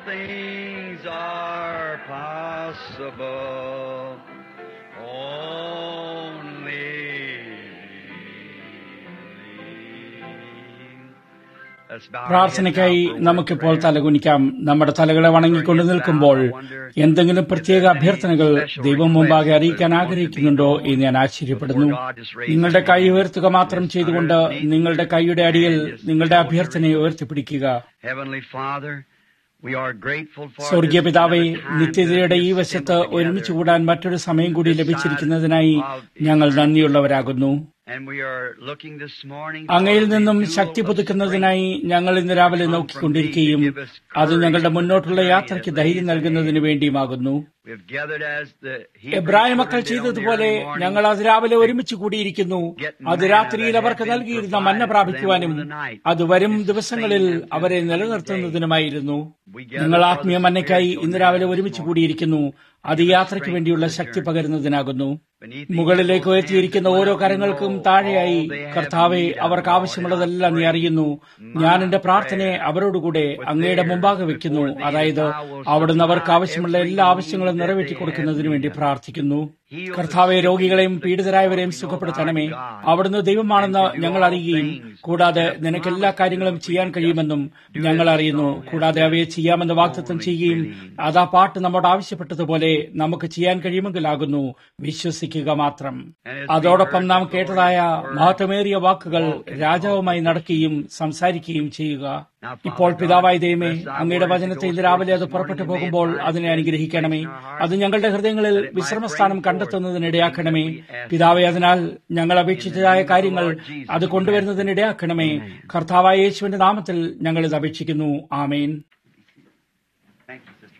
things are possible. Only believe. Let's bow our പ്രാർത്ഥനയ്ക്കായി heads now for a word നമുക്കിപ്പോൾ of prayer. തലകുനിക്കാം നമ്മുടെ തലകളെ വണങ്ങിക്കൊണ്ട് നിൽക്കുമ്പോൾ എന്തെങ്കിലും പ്രത്യേക അഭ്യർത്ഥനകൾ ദൈവം മുമ്പാകെ അറിയിക്കാൻ ആഗ്രഹിക്കുന്നുണ്ടോ എന്ന് ഞാൻ ആശ്ചര്യപ്പെടുന്നു നിങ്ങളുടെ കൈ ഉയർത്തുക മാത്രം ചെയ്തുകൊണ്ട് നിങ്ങളുടെ കൈയുടെ അടിയിൽ നിങ്ങളുടെ അഭ്യർത്ഥനയെ ഉയർത്തിപ്പിടിക്കുക Heavenly Father, we are grateful for സ്വർഗീയ this പിതാവേ another time നിത്യതയുടെ ഈ to വശത്ത് assemble ഒരുമിച്ച് together. കൂടാൻ മറ്റൊരു സമയം കൂടി ലഭിച്ചിരിക്കുന്നതിനായി ഞങ്ങൾ നന്ദിയുള്ളവരാകുന്നു And we are looking this morning അങ്ങയിൽ for the നിന്നും renewal ശക്തി of പുതുക്കുന്നതിനായി ഞങ്ങൾ ഇന്ന് രാവിലെ നോക്കിക്കൊണ്ടിരിക്കുകയും അത് ഞങ്ങളുടെ മുന്നോട്ടുള്ള യാത്രയ്ക്ക് ധൈര്യം നൽകുന്നതിന് വേണ്ടിയുമാകുന്നു strength. We have gathered as the Hebrew എബ്രായ children മക്കൾ did on the ചെയ്തതുപോലെ early morning. ഞങ്ങൾ അത് രാവിലെ ഒരുമിച്ച് കൂടിയിരിക്കുന്നു അത് രാത്രിയിൽ അവർക്ക് നൽകിയിരുന്ന മന്ന പ്രാപിക്കുവാനും അത് വരും ദിവസങ്ങളിൽ അവരെ നിലനിർത്തുന്നതിനുമായിരുന്നു ഞങ്ങൾ ആത്മീയ മന്നയ്ക്കായി ഇന്ന് രാവിലെ ഒരുമിച്ച് കൂടിയിരിക്കുന്നു അത് ഈ യാത്രയ്ക്ക് വേണ്ടിയുള്ള ശക്തി പകരുന്നതിനാകുന്നു മുകളിലേക്ക് ഉയർത്തിയിരിക്കുന്ന ഓരോ കരങ്ങൾക്കും താഴെയായി കർത്താവെ അവർക്ക് ആവശ്യമുള്ളതെല്ലാം നീ അറിയുന്നു ഞാൻ എന്റെ പ്രാർത്ഥനയെ അവരോടുകൂടെ അങ്ങയുടെ മുമ്പാകെ വെക്കുന്നു അതായത് അവിടുന്ന് അവർക്ക് ആവശ്യമുള്ള എല്ലാ ആവശ്യങ്ങളും നിറവേറ്റി കൊടുക്കുന്നതിന് വേണ്ടി പ്രാർത്ഥിക്കുന്നു കർത്താവെ രോഗികളെയും പീഡിതരായവരെയും സുഖപ്പെടുത്തണമേ അവിടുന്ന് ദൈവമാണെന്ന് ഞങ്ങൾ അറിയുകയും കൂടാതെ നിനക്ക് എല്ലാ കാര്യങ്ങളും ചെയ്യാൻ കഴിയുമെന്നും ഞങ്ങൾ അറിയുന്നു കൂടാതെ അവയെ ചെയ്യാമെന്ന് വാഗ്ദത്തം ചെയ്യുകയും അതാ പാട്ട് നമ്മോട് ആവശ്യപ്പെട്ടതുപോലെ നമുക്ക് ചെയ്യാൻ കഴിയുമെങ്കിലാകുന്നു വിശ്വസിക്കുക മാത്രം അതോടൊപ്പം നാം കേട്ടതായ മഹത്വമേറിയ വാക്കുകൾ രാജാവുമായി നടക്കുകയും സംസാരിക്കുകയും ചെയ്യുക ഇപ്പോൾ പിതാവായ ദൈവമേ അങ്ങയുടെ വചനത്തെ ഇന്ന് രാവിലെ അത് പുറപ്പെട്ടു പോകുമ്പോൾ അതിനെ അനുഗ്രഹിക്കണമേ അത് ഞങ്ങളുടെ ഹൃദയങ്ങളിൽ വിശ്രമസ്ഥാനം കണ്ടെത്തുന്നതിനിടയാക്കണമേ പിതാവെ അതിനാൽ ഞങ്ങൾ അപേക്ഷിച്ചതായ കാര്യങ്ങൾ അത് കൊണ്ടുവരുന്നതിനിടയാക്കണമേ കർത്താവായ യേശുവിന്റെ നാമത്തിൽ ഞങ്ങൾ ഇത് അപേക്ഷിക്കുന്നു ആമേൻ Thank you, sister.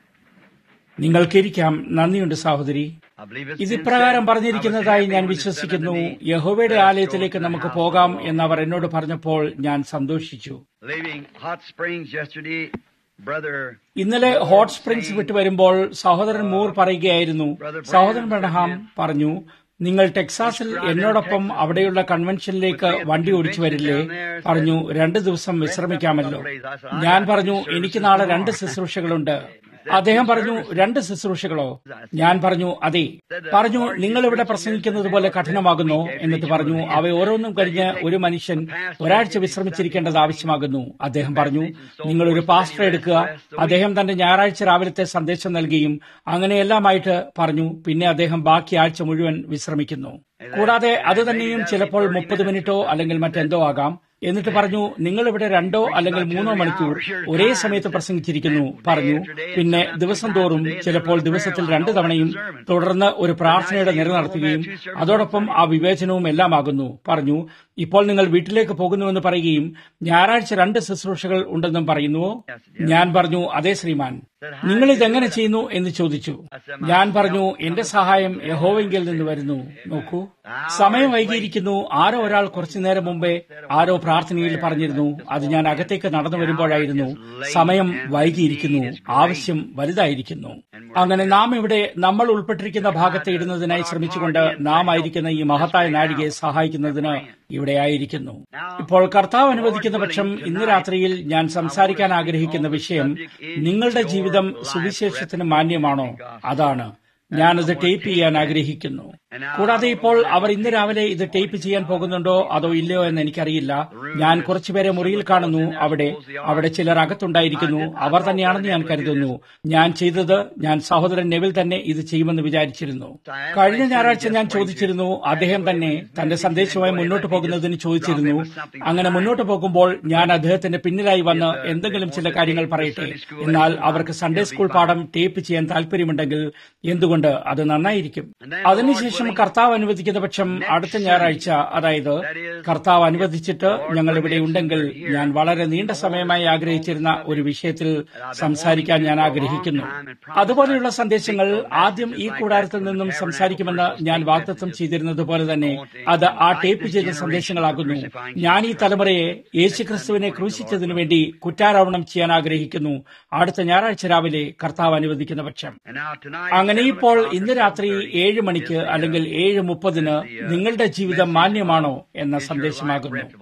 നിങ്ങൾക്കിരിക്കാം നന്ദിയുണ്ട് സഹോദരി I believe it's ഇത് been ഇപ്രകാരം said. പറഞ്ഞിരിക്കുന്നതായി I was ഞാൻ happy when it said വിശ്വസിക്കുന്നു unto me, യഹോവയുടെ "Let us ആലയത്തിലേക്ക് go to the നമുക്ക് house of പോകാം the Lord." എന്നവർ എന്നോട് പറഞ്ഞപ്പോൾ ഞാൻ സന്തോഷിച്ചു Leaving Hot Springs yesterday, brother ഇന്നലെ ഹോട്ട് സ്പ്രിങ്സ് വിട്ടു വരുമ്പോൾ സഹോദരൻ മൂർ പറയുകയായിരുന്നു സഹോദരൻ ബ്രഹ്ഹാം പറഞ്ഞു നിങ്ങൾ ടെക്സാസിൽ എന്നോടൊപ്പം അവിടെയുള്ള കൺവെൻഷനിലേക്ക് വണ്ടി ഓടിച്ചു വരില്ലേ പറഞ്ഞു രണ്ട് ദിവസം വിശ്രമിക്കാമല്ലോ ഞാൻ പറഞ്ഞു എനിക്ക് നാളെ രണ്ട് ശുശ്രൂഷകളുണ്ട് അദ്ദേഹം പറഞ്ഞു രണ്ട് ശുശ്രൂഷകളോ ഞാൻ പറഞ്ഞു അതെ പറഞ്ഞു നിങ്ങൾ ഇവിടെ പ്രസംഗിക്കുന്നത് പോലെ കഠിനമാകുന്നു എന്നിട്ട് പറഞ്ഞു അവ ഓരോന്നും കഴിഞ്ഞ് ഒരു മനുഷ്യൻ ഒരാഴ്ച വിശ്രമിച്ചിരിക്കേണ്ടത് ആവശ്യമാകുന്നു അദ്ദേഹം പറഞ്ഞു നിങ്ങൾ ഒരു പാസ്റ്റർ എടുക്കുക അദ്ദേഹം തന്റെ ഞായറാഴ്ച രാവിലത്തെ സന്ദേശം നൽകുകയും അങ്ങനെയെല്ലാമായിട്ട് പറഞ്ഞു പിന്നെ അദ്ദേഹം ബാക്കി ആഴ്ച മുഴുവൻ വിശ്രമിക്കുന്നു കൂടാതെ അത് തന്നെയും ചിലപ്പോൾ മുപ്പത് മിനിറ്റോ അല്ലെങ്കിൽ മറ്റെന്തോ ആകാം എന്നിട്ട് പറഞ്ഞു നിങ്ങൾ ഇവിടെ രണ്ടോ അല്ലെങ്കിൽ മൂന്നോ മണിക്കൂർ ഒരേ സമയത്ത് പ്രസംഗിച്ചിരിക്കുന്നു പറഞ്ഞു പിന്നെ ദിവസം തോറും ചിലപ്പോൾ ദിവസത്തിൽ രണ്ടു തവണയും തുടർന്ന് ഒരു പ്രാർത്ഥനയുടെ നിര നടത്തുകയും അതോടൊപ്പം ആ വിവേചനവും എല്ലാമാകുന്നു പറഞ്ഞു ഇപ്പോൾ നിങ്ങൾ വീട്ടിലേക്ക് പോകുന്നുവെന്ന് പറയുകയും ഞായറാഴ്ച രണ്ട് ശുശ്രൂഷകൾ ഉണ്ടെന്നും പറയുന്നുവോ ഞാൻ പറഞ്ഞു അതെ ശ്രീമാൻ നിങ്ങൾ ഇതെങ്ങനെ ചെയ്യുന്നു എന്ന് ചോദിച്ചു ഞാൻ പറഞ്ഞു എന്റെ സഹായം യഹോവെങ്കിൽ നിന്ന് വരുന്നു നോക്കൂ സമയം വൈകിയിരിക്കുന്നു ആരോ ഒരാൾ കുറച്ചു നേരം മുമ്പേ ആരോ പ്രാർത്ഥനയിൽ പറഞ്ഞിരുന്നു അത് ഞാൻ അകത്തേക്ക് നടന്നു വരുമ്പോഴായിരുന്നു സമയം വൈകിയിരിക്കുന്നു ആവശ്യം വലുതായിരിക്കുന്നു അങ്ങനെ നാം ഇവിടെ നമ്മൾ ഉൾപ്പെട്ടിരിക്കുന്ന ഭാഗത്ത് ഇടുന്നതിനായി ശ്രമിച്ചുകൊണ്ട് നാം ആയിരിക്കുന്ന ഈ മഹത്തായ നാഴികയെ സഹായിക്കുന്നതിന് ഇവിടെയായിരിക്കുന്നു ഇപ്പോൾ കർത്താവ് അനുവദിക്കുന്ന പക്ഷം ഇന്ന് രാത്രിയിൽ ഞാൻ സംസാരിക്കാൻ ആഗ്രഹിക്കുന്ന വിഷയം നിങ്ങളുടെ ജീവിതം സുവിശേഷത്തിന് മാന്യമാണോ അതാണ് ഞാനത് ടേപ്പ് ചെയ്യാൻ ആഗ്രഹിക്കുന്നു കൂടാതെ ഇപ്പോൾ അവർ ഇന്ന് രാവിലെ ഇത് ടേപ്പ് ചെയ്യാൻ പോകുന്നുണ്ടോ അതോ ഇല്ലയോ എന്ന് എനിക്കറിയില്ല ഞാൻ കുറച്ചുപേരെ മുറിയിൽ കാണുന്നു അവിടെ അവിടെ ചിലർ അകത്തുണ്ടായിരിക്കുന്നു അവർ തന്നെയാണെന്ന് ഞാൻ കരുതുന്നു ഞാൻ ചെയ്തത് ഞാൻ സഹോദരൻ നെവിൽ തന്നെ ഇത് ചെയ്യുമെന്ന് വിചാരിച്ചിരുന്നു കഴിഞ്ഞ ഞായറാഴ്ച ഞാൻ ചോദിച്ചിരുന്നു അദ്ദേഹം തന്നെ തന്റെ സന്ദേശവുമായി മുന്നോട്ട് പോകുന്നതിന് ചോദിച്ചിരുന്നു അങ്ങനെ മുന്നോട്ട് പോകുമ്പോൾ ഞാൻ അദ്ദേഹത്തിന്റെ പിന്നിലായി വന്ന് എന്തെങ്കിലും ചില കാര്യങ്ങൾ പറയട്ടെ എന്നാൽ അവർക്ക് സൺഡേ സ്കൂൾ പാഠം ടേപ്പ് ചെയ്യാൻ താല്പര്യമുണ്ടെങ്കിൽ എന്തുകൊണ്ട് അത് നന്നായിരിക്കും അതിനുശേഷം കർത്താവ് അനുവദിക്കുന്ന പക്ഷം അടുത്ത ഞായറാഴ്ച അതായത് കർത്താവ് അനുവദിച്ചിട്ട് ഞങ്ങൾ ഇവിടെ ഉണ്ടെങ്കിൽ ഞാൻ വളരെ നീണ്ട സമയമായി ആഗ്രഹിച്ചിരുന്ന ഒരു വിഷയത്തിൽ സംസാരിക്കാൻ ഞാൻ ആഗ്രഹിക്കുന്നു അതുപോലെയുള്ള സന്ദേശങ്ങൾ ആദ്യം ഈ കൂടാരത്തിൽ നിന്നും സംസാരിക്കുമെന്ന് ഞാൻ വാഗ്ദത്വം ചെയ്തിരുന്നത് പോലെ തന്നെ അത് ആ ടേപ്പ് ചെയ്ത സന്ദേശങ്ങളാകുന്നു ഞാൻ ഈ തലമുറയെ യേശുക്രിസ്തുവിനെ ക്രൂശിച്ചതിനു വേണ്ടി കുറ്റാരോപണം ചെയ്യാൻ ആഗ്രഹിക്കുന്നു അടുത്ത ഞായറാഴ്ച രാവിലെ കർത്താവ് അനുവദിക്കുന്ന പക്ഷം And now tonight, അങ്ങനെ ഇപ്പോൾ ഇന്ന് രാത്രി ഏഴ് മണിക്ക് അല്ലെങ്കിൽ ഏഴ് മുപ്പതിന് നിങ്ങളുടെ ജീവിതം മാന്യമാണോ എന്ന സന്ദേശമാകുന്നു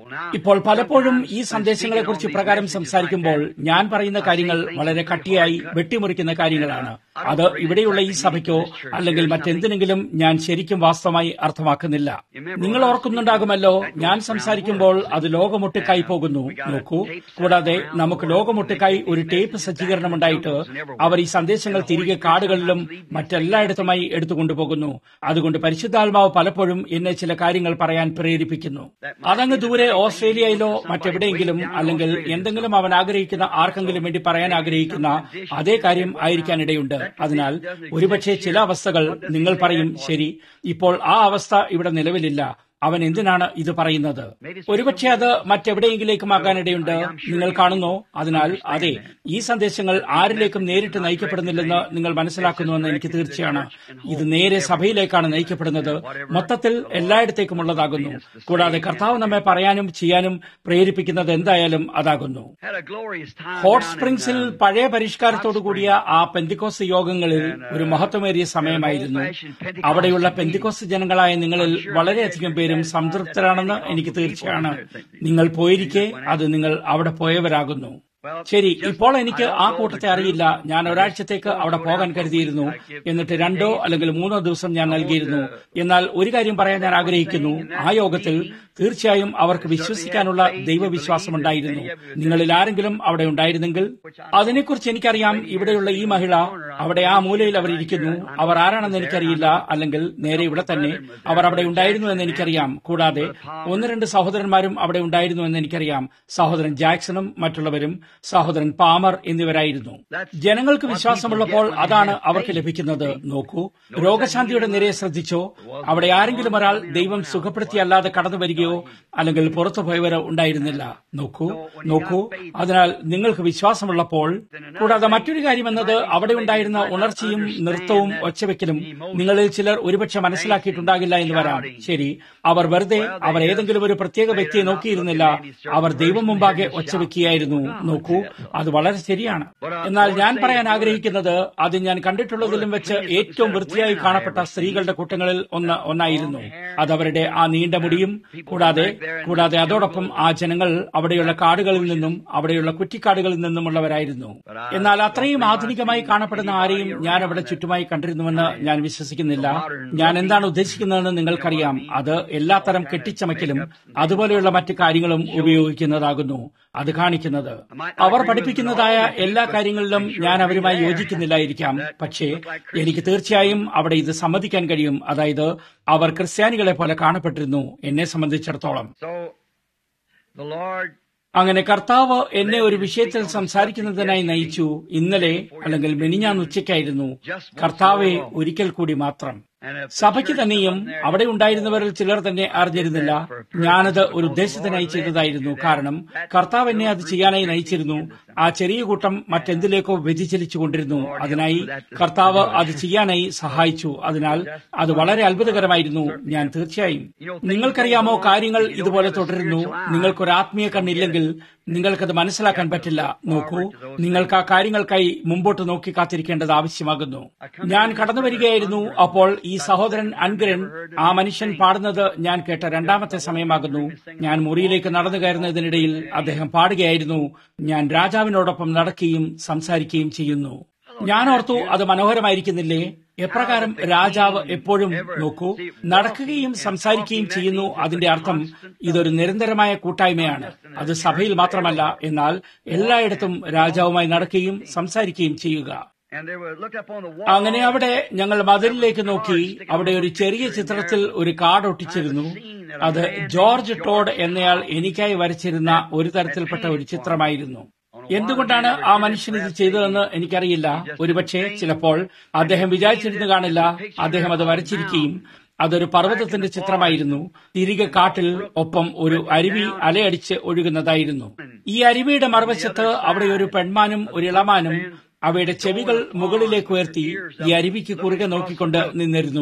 ഇപ്പോൾ പലപ്പോഴും ഈ സന്ദേശങ്ങളെക്കുറിച്ച് ഇപ്രകാരം സംസാരിക്കുമ്പോൾ ഞാൻ പറയുന്ന കാര്യങ്ങൾ വളരെ കട്ടിയായി വെട്ടിമുറിക്കുന്ന കാര്യങ്ങളാണ് അത് ഇവിടെയുള്ള ഈ സഭയ്ക്കോ അല്ലെങ്കിൽ മറ്റെന്തിനെങ്കിലും ഞാൻ ശരിക്കും വാസ്തവമായി അർത്ഥമാക്കുന്നില്ല നിങ്ങൾ ഓർക്കുന്നുണ്ടാകുമല്ലോ ഞാൻ സംസാരിക്കുമ്പോൾ അത് ലോകമൊട്ടുക്കായി പോകുന്നു നോക്കൂ കൂടാതെ നമുക്ക് ലോകമൊട്ടുക്കായി ഒരു ടേപ്പ് സജ്ജീകരണമുണ്ടായിട്ട് അവർ ഈ സന്ദേശങ്ങൾ തിരികെ കാടുകളിലും മറ്റെല്ലായിടത്തുമായി എടുത്തുകൊണ്ടുപോകുന്നു അതുകൊണ്ട് പരിശുദ്ധാത്മാവ് പലപ്പോഴും എന്നെ ചില കാര്യങ്ങൾ പറയാൻ പ്രേരിപ്പിക്കുന്നു അതങ്ങ് ദൂരെ ഓസ്ട്രേലിയയിലോ മറ്റെവിടെയെങ്കിലും അല്ലെങ്കിൽ എന്തെങ്കിലും അവൻ ആഗ്രഹിക്കുന്ന ആർക്കെങ്കിലും വേണ്ടി പറയാൻ ആഗ്രഹിക്കുന്ന അതേ കാര്യം ആയിരിക്കാനിടയുണ്ട് അതിനാൽ ഒരുപക്ഷെ ചില അവസ്ഥകൾ നിങ്ങൾ പറയും ശരി ഇപ്പോൾ ആ അവസ്ഥ ഇവിടെ നിലവിലില്ല അവൻ എന്തിനാണ് ഇത് പറയുന്നത് ഒരുപക്ഷെ അത് മറ്റെവിടെയെങ്കിലേക്കും ആകാനിടയുണ്ട് നിങ്ങൾ കാണുന്നോ അതിനാൽ അതെ ഈ സന്ദേശങ്ങൾ ആരിലേക്കും നേരിട്ട് നയിക്കപ്പെടുന്നില്ലെന്ന് നിങ്ങൾ മനസ്സിലാക്കുന്നുവെന്ന് എനിക്ക് തീർച്ചയാണ് ഇത് നേരെ സഭയിലേക്കാണ് നയിക്കപ്പെടുന്നത് മൊത്തത്തിൽ എല്ലായിടത്തേക്കുമുള്ളതാകുന്നു കൂടാതെ കർത്താവ് നമ്മെ പറയാനും ചെയ്യാനും പ്രേരിപ്പിക്കുന്നത് എന്തായാലും അതാകുന്നു ഹോട്ട് സ്പ്രിങ്സിൽ പഴയ പരിഷ്കാരത്തോടു കൂടിയ ആ പെന്തിക്കോസ് യോഗങ്ങളിൽ ഒരു മഹത്വമേറിയ സമയമായിരുന്നു അവിടെയുള്ള പെന്തിക്കോസ് ജനങ്ങളായ നിങ്ങളിൽ വളരെയധികം പേരും സംതൃപ്തരാണെന്ന് എനിക്ക് തീർച്ചയാണ് നിങ്ങൾ പോയിരിക്കെ അത് നിങ്ങൾ അവിടെ പോയവരാകുന്നു ശരി ഇപ്പോൾ എനിക്ക് ആ കൂട്ടത്തെ അറിയില്ല ഞാൻ ഒരാഴ്ചത്തേക്ക് അവിടെ പോകാൻ കരുതിയിരുന്നു എന്നിട്ട് രണ്ടോ അല്ലെങ്കിൽ മൂന്നോ ദിവസം ഞാൻ നൽകിയിരുന്നു എന്നാൽ ഒരു കാര്യം പറയാൻ ഞാൻ ആഗ്രഹിക്കുന്നു ആ യോഗത്തിൽ തീർച്ചയായും അവർക്ക് വിശ്വസിക്കാനുള്ള ദൈവവിശ്വാസമുണ്ടായിരുന്നു നിങ്ങളിൽ ആരെങ്കിലും അവിടെ ഉണ്ടായിരുന്നെങ്കിൽ അതിനെക്കുറിച്ച് എനിക്കറിയാം ഇവിടെയുള്ള ഈ മഹിള അവിടെ ആ മൂലയിൽ അവർ ഇരിക്കുന്നു അവർ ആരാണെന്ന് എനിക്കറിയില്ല അല്ലെങ്കിൽ നേരെ ഇവിടെ തന്നെ അവർ അവിടെ ഉണ്ടായിരുന്നു എന്ന് എനിക്കറിയാം കൂടാതെ ഒന്ന് രണ്ട് സഹോദരന്മാരും അവിടെ ഉണ്ടായിരുന്നു എന്ന് എനിക്കറിയാം സഹോദരൻ ജാക്സണും മറ്റുള്ളവരും സഹോദരൻ പാമർ എന്നിവരായിരുന്നു ജനങ്ങൾക്ക് വിശ്വാസമുള്ളപ്പോൾ അതാണ് അവർക്ക് ലഭിക്കുന്നത് നോക്കൂ രോഗശാന്തിയുടെ നിരയെ ശ്രദ്ധിച്ചോ അവിടെ ആരെങ്കിലും ഒരാൾ ദൈവം സുഖപ്പെടുത്തിയല്ലാതെ കടന്നു വരികയോ അല്ലെങ്കിൽ പുറത്തു പോയവരോ ഉണ്ടായിരുന്നില്ല നോക്കൂ നോക്കൂ അതിനാൽ നിങ്ങൾക്ക് വിശ്വാസമുള്ളപ്പോൾ കൂടാതെ മറ്റൊരു കാര്യം എന്നത് അവിടെ ഉണ്ടായിരുന്ന ഉണർച്ചയും നൃത്തവും ഒച്ചവെക്കലും നിങ്ങളിൽ ചിലർ ഒരുപക്ഷെ മനസ്സിലാക്കിയിട്ടുണ്ടാകില്ല എന്ന് വരാം ശരി അവർ വെറുതെ അവർ ഏതെങ്കിലും ഒരു പ്രത്യേക വ്യക്തിയെ നോക്കിയിരുന്നില്ല അവർ ദൈവം മുമ്പാകെ ഒച്ചവെക്കുകയായിരുന്നു നോക്കൂ അത് വളരെ ശരിയാണ് എന്നാൽ ഞാൻ പറയാൻ ആഗ്രഹിക്കുന്നത് അത് ഞാൻ കണ്ടിട്ടുള്ളതിലും വെച്ച് ഏറ്റവും വൃത്തിയായി കാണപ്പെട്ട സ്ത്രീകളുടെ കൂട്ടങ്ങളിൽ ഒന്ന് ഒന്നായിരുന്നു അത് അവരുടെ ആ നീണ്ട മുടിയും കൂടാതെ കൂടാതെ അതോടൊപ്പം ആ ജനങ്ങൾ അവിടെയുള്ള കാടുകളിൽ നിന്നും അവിടെയുള്ള കുറ്റിക്കാടുകളിൽ നിന്നുമുള്ളവരായിരുന്നു എന്നാൽ അത്രയും ആധുനികമായി കാണപ്പെടുന്ന ആരെയും ഞാൻ അവിടെ ചുറ്റുമായി കണ്ടിരുന്നുവെന്ന് ഞാൻ വിശ്വസിക്കുന്നില്ല ഞാൻ എന്താണ് ഉദ്ദേശിക്കുന്നതെന്ന് നിങ്ങൾക്കറിയാം അത് എല്ലാത്തരം കെട്ടിച്ചമയ്ക്കലും അതുപോലെയുള്ള മറ്റു കാര്യങ്ങളും ഉപയോഗിക്കുന്നതാകുന്നു അത് കാണിക്കുന്നത് അവർ പഠിപ്പിക്കുന്നതായ എല്ലാ കാര്യങ്ങളിലും ഞാൻ അവരുമായി യോജിക്കുന്നില്ലായിരിക്കാം പക്ഷേ എനിക്ക് തീർച്ചയായും അവിടെ ഇത് സമ്മതിക്കാൻ കഴിയും അതായത് അവർ ക്രിസ്ത്യാനികളെ പോലെ കാണപ്പെട്ടിരുന്നു എന്നെ സംബന്ധിച്ചിടത്തോളം അങ്ങനെ കർത്താവ് എന്നെ ഒരു വിഷയത്തിൽ സംസാരിക്കുന്നതിനായി നയിച്ചു ഇന്നലെ അല്ലെങ്കിൽ മെനിഞ്ഞാന്ന് ഉച്ചയ്ക്കായിരുന്നു കർത്താവെ ഒരിക്കൽ കൂടി മാത്രം സഭയ്ക്ക് തന്നെയും അവിടെ ഉണ്ടായിരുന്നവരിൽ ചിലർ തന്നെ അറിഞ്ഞിരുന്നില്ല ഞാനത് ഒരു ഉദ്ദേശത്തിനായി ചെയ്തതായിരുന്നു കാരണം കർത്താവ് എന്നെ അത് ചെയ്യാനായി നയിച്ചിരുന്നു ആ ചെറിയ കൂട്ടം മറ്റെന്തിലേക്കോ വ്യതിചലിച്ചുകൊണ്ടിരുന്നു അതിനായി കർത്താവ് അത് ചെയ്യാനായി സഹായിച്ചു അതിനാൽ അത് വളരെ അത്ഭുതകരമായിരുന്നു ഞാൻ തീർച്ചയായും നിങ്ങൾക്കറിയാമോ കാര്യങ്ങൾ ഇതുപോലെ തുടരുന്നു നിങ്ങൾക്കൊരു ആത്മീയ കണ്ണില്ലെങ്കിൽ നിങ്ങൾക്കത് മനസ്സിലാക്കാൻ പറ്റില്ല നോക്കൂ നിങ്ങൾക്ക് ആ കാര്യങ്ങൾക്കായി മുമ്പോട്ട് നോക്കി കാത്തിരിക്കേണ്ടത് ആവശ്യമാകുന്നു ഞാൻ കടന്നു വരികയായിരുന്നു അപ്പോൾ ഈ സഹോദരൻ അൻഗ്രൻ ആ മനുഷ്യൻ പാടുന്നത് ഞാൻ കേട്ട രണ്ടാമത്തെ സമയമാകുന്നു ഞാൻ മുറിയിലേക്ക് നടന്നു കയറുന്നതിനിടയിൽ അദ്ദേഹം പാടുകയായിരുന്നു ഞാൻ രാജാവിനോടൊപ്പം നടക്കുകയും സംസാരിക്കുകയും ചെയ്യുന്നു ഞാൻ ഓർത്തു അത് മനോഹരമായിരിക്കുന്നില്ലേ എപ്രകാരം രാജാവ് എപ്പോഴും നോക്കൂ നടക്കുകയും സംസാരിക്കുകയും ചെയ്യുന്നു അതിന്റെ അർത്ഥം ഇതൊരു നിരന്തരമായ കൂട്ടായ്മയാണ് അത് സഭയിൽ മാത്രമല്ല എന്നാൽ എല്ലായിടത്തും രാജാവുമായി നടക്കുകയും സംസാരിക്കുകയും ചെയ്യുക അങ്ങനെ അവിടെ ഞങ്ങൾ മതിലിലേക്ക് നോക്കി അവിടെ ഒരു ചെറിയ ചിത്രത്തിൽ ഒരു കാർഡ് ഒട്ടിച്ചിരുന്നു അത് ജോർജ് ടോഡ് എന്നയാൾ എനിക്കായി വരച്ചിരുന്ന ഒരു തരത്തിൽപ്പെട്ട ഒരു ചിത്രമായിരുന്നു എന്തുകൊണ്ടാണ് ആ മനുഷ്യൻ ഇത് ചെയ്തതെന്ന് എനിക്കറിയില്ല ഒരുപക്ഷെ ചിലപ്പോൾ അദ്ദേഹം വിചാരിച്ചിരുന്നു കാണില്ല അദ്ദേഹം അത് വരച്ചിരിക്കുകയും അതൊരു പർവ്വതത്തിന്റെ ചിത്രമായിരുന്നു തിരികെ കാട്ടിൽ ഒപ്പം ഒരു അരുവി അലയടിച്ച് ഒഴുകുന്നതായിരുന്നു ഈ അരുവിയുടെ മറുവശത്ത് അവിടെ ഒരു പെൺമാനും ഒരു ഇളമാനും അവയുടെ ചെവികൾ മുകളിലേക്ക് ഉയർത്തി ഈ അരുവിക്ക് കുറുകെ നോക്കിക്കൊണ്ട് നിന്നിരുന്നു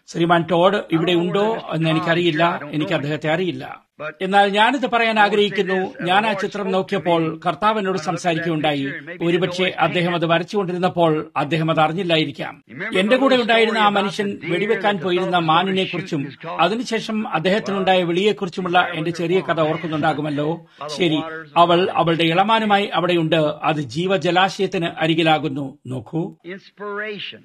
ശ്രീമാൻ ടോഡ് ഇവിടെ ഉണ്ടോ എന്ന് എനിക്കറിയില്ല എനിക്ക് അദ്ദേഹത്തെ അറിയില്ല എന്നാൽ ഞാനിത് പറയാൻ ആഗ്രഹിക്കുന്നു ഞാൻ ആ ചിത്രം നോക്കിയപ്പോൾ കർത്താവ് എന്നോട് സംസാരിക്കുകയുണ്ടായി ഒരുപക്ഷെ അദ്ദേഹം അത് വരച്ചുകൊണ്ടിരുന്നപ്പോൾ അദ്ദേഹം അത് അറിഞ്ഞില്ലായിരിക്കാം എന്റെ കൂടെ ഉണ്ടായിരുന്ന ആ മനുഷ്യൻ വെടിവെക്കാൻ പോയിരുന്ന മാനിനെ കുറിച്ചും അതിനുശേഷം അദ്ദേഹത്തിനുണ്ടായ വിളിയെക്കുറിച്ചുമുള്ള എന്റെ ചെറിയ കഥ ഓർക്കുന്നുണ്ടാകുമല്ലോ ശരി അവൾ അവളുടെ ഇളമാനുമായി അവിടെയുണ്ട് അത് ജീവജലാശയത്തിന് അരികിലാകുന്നു നോക്കൂ Inspiration.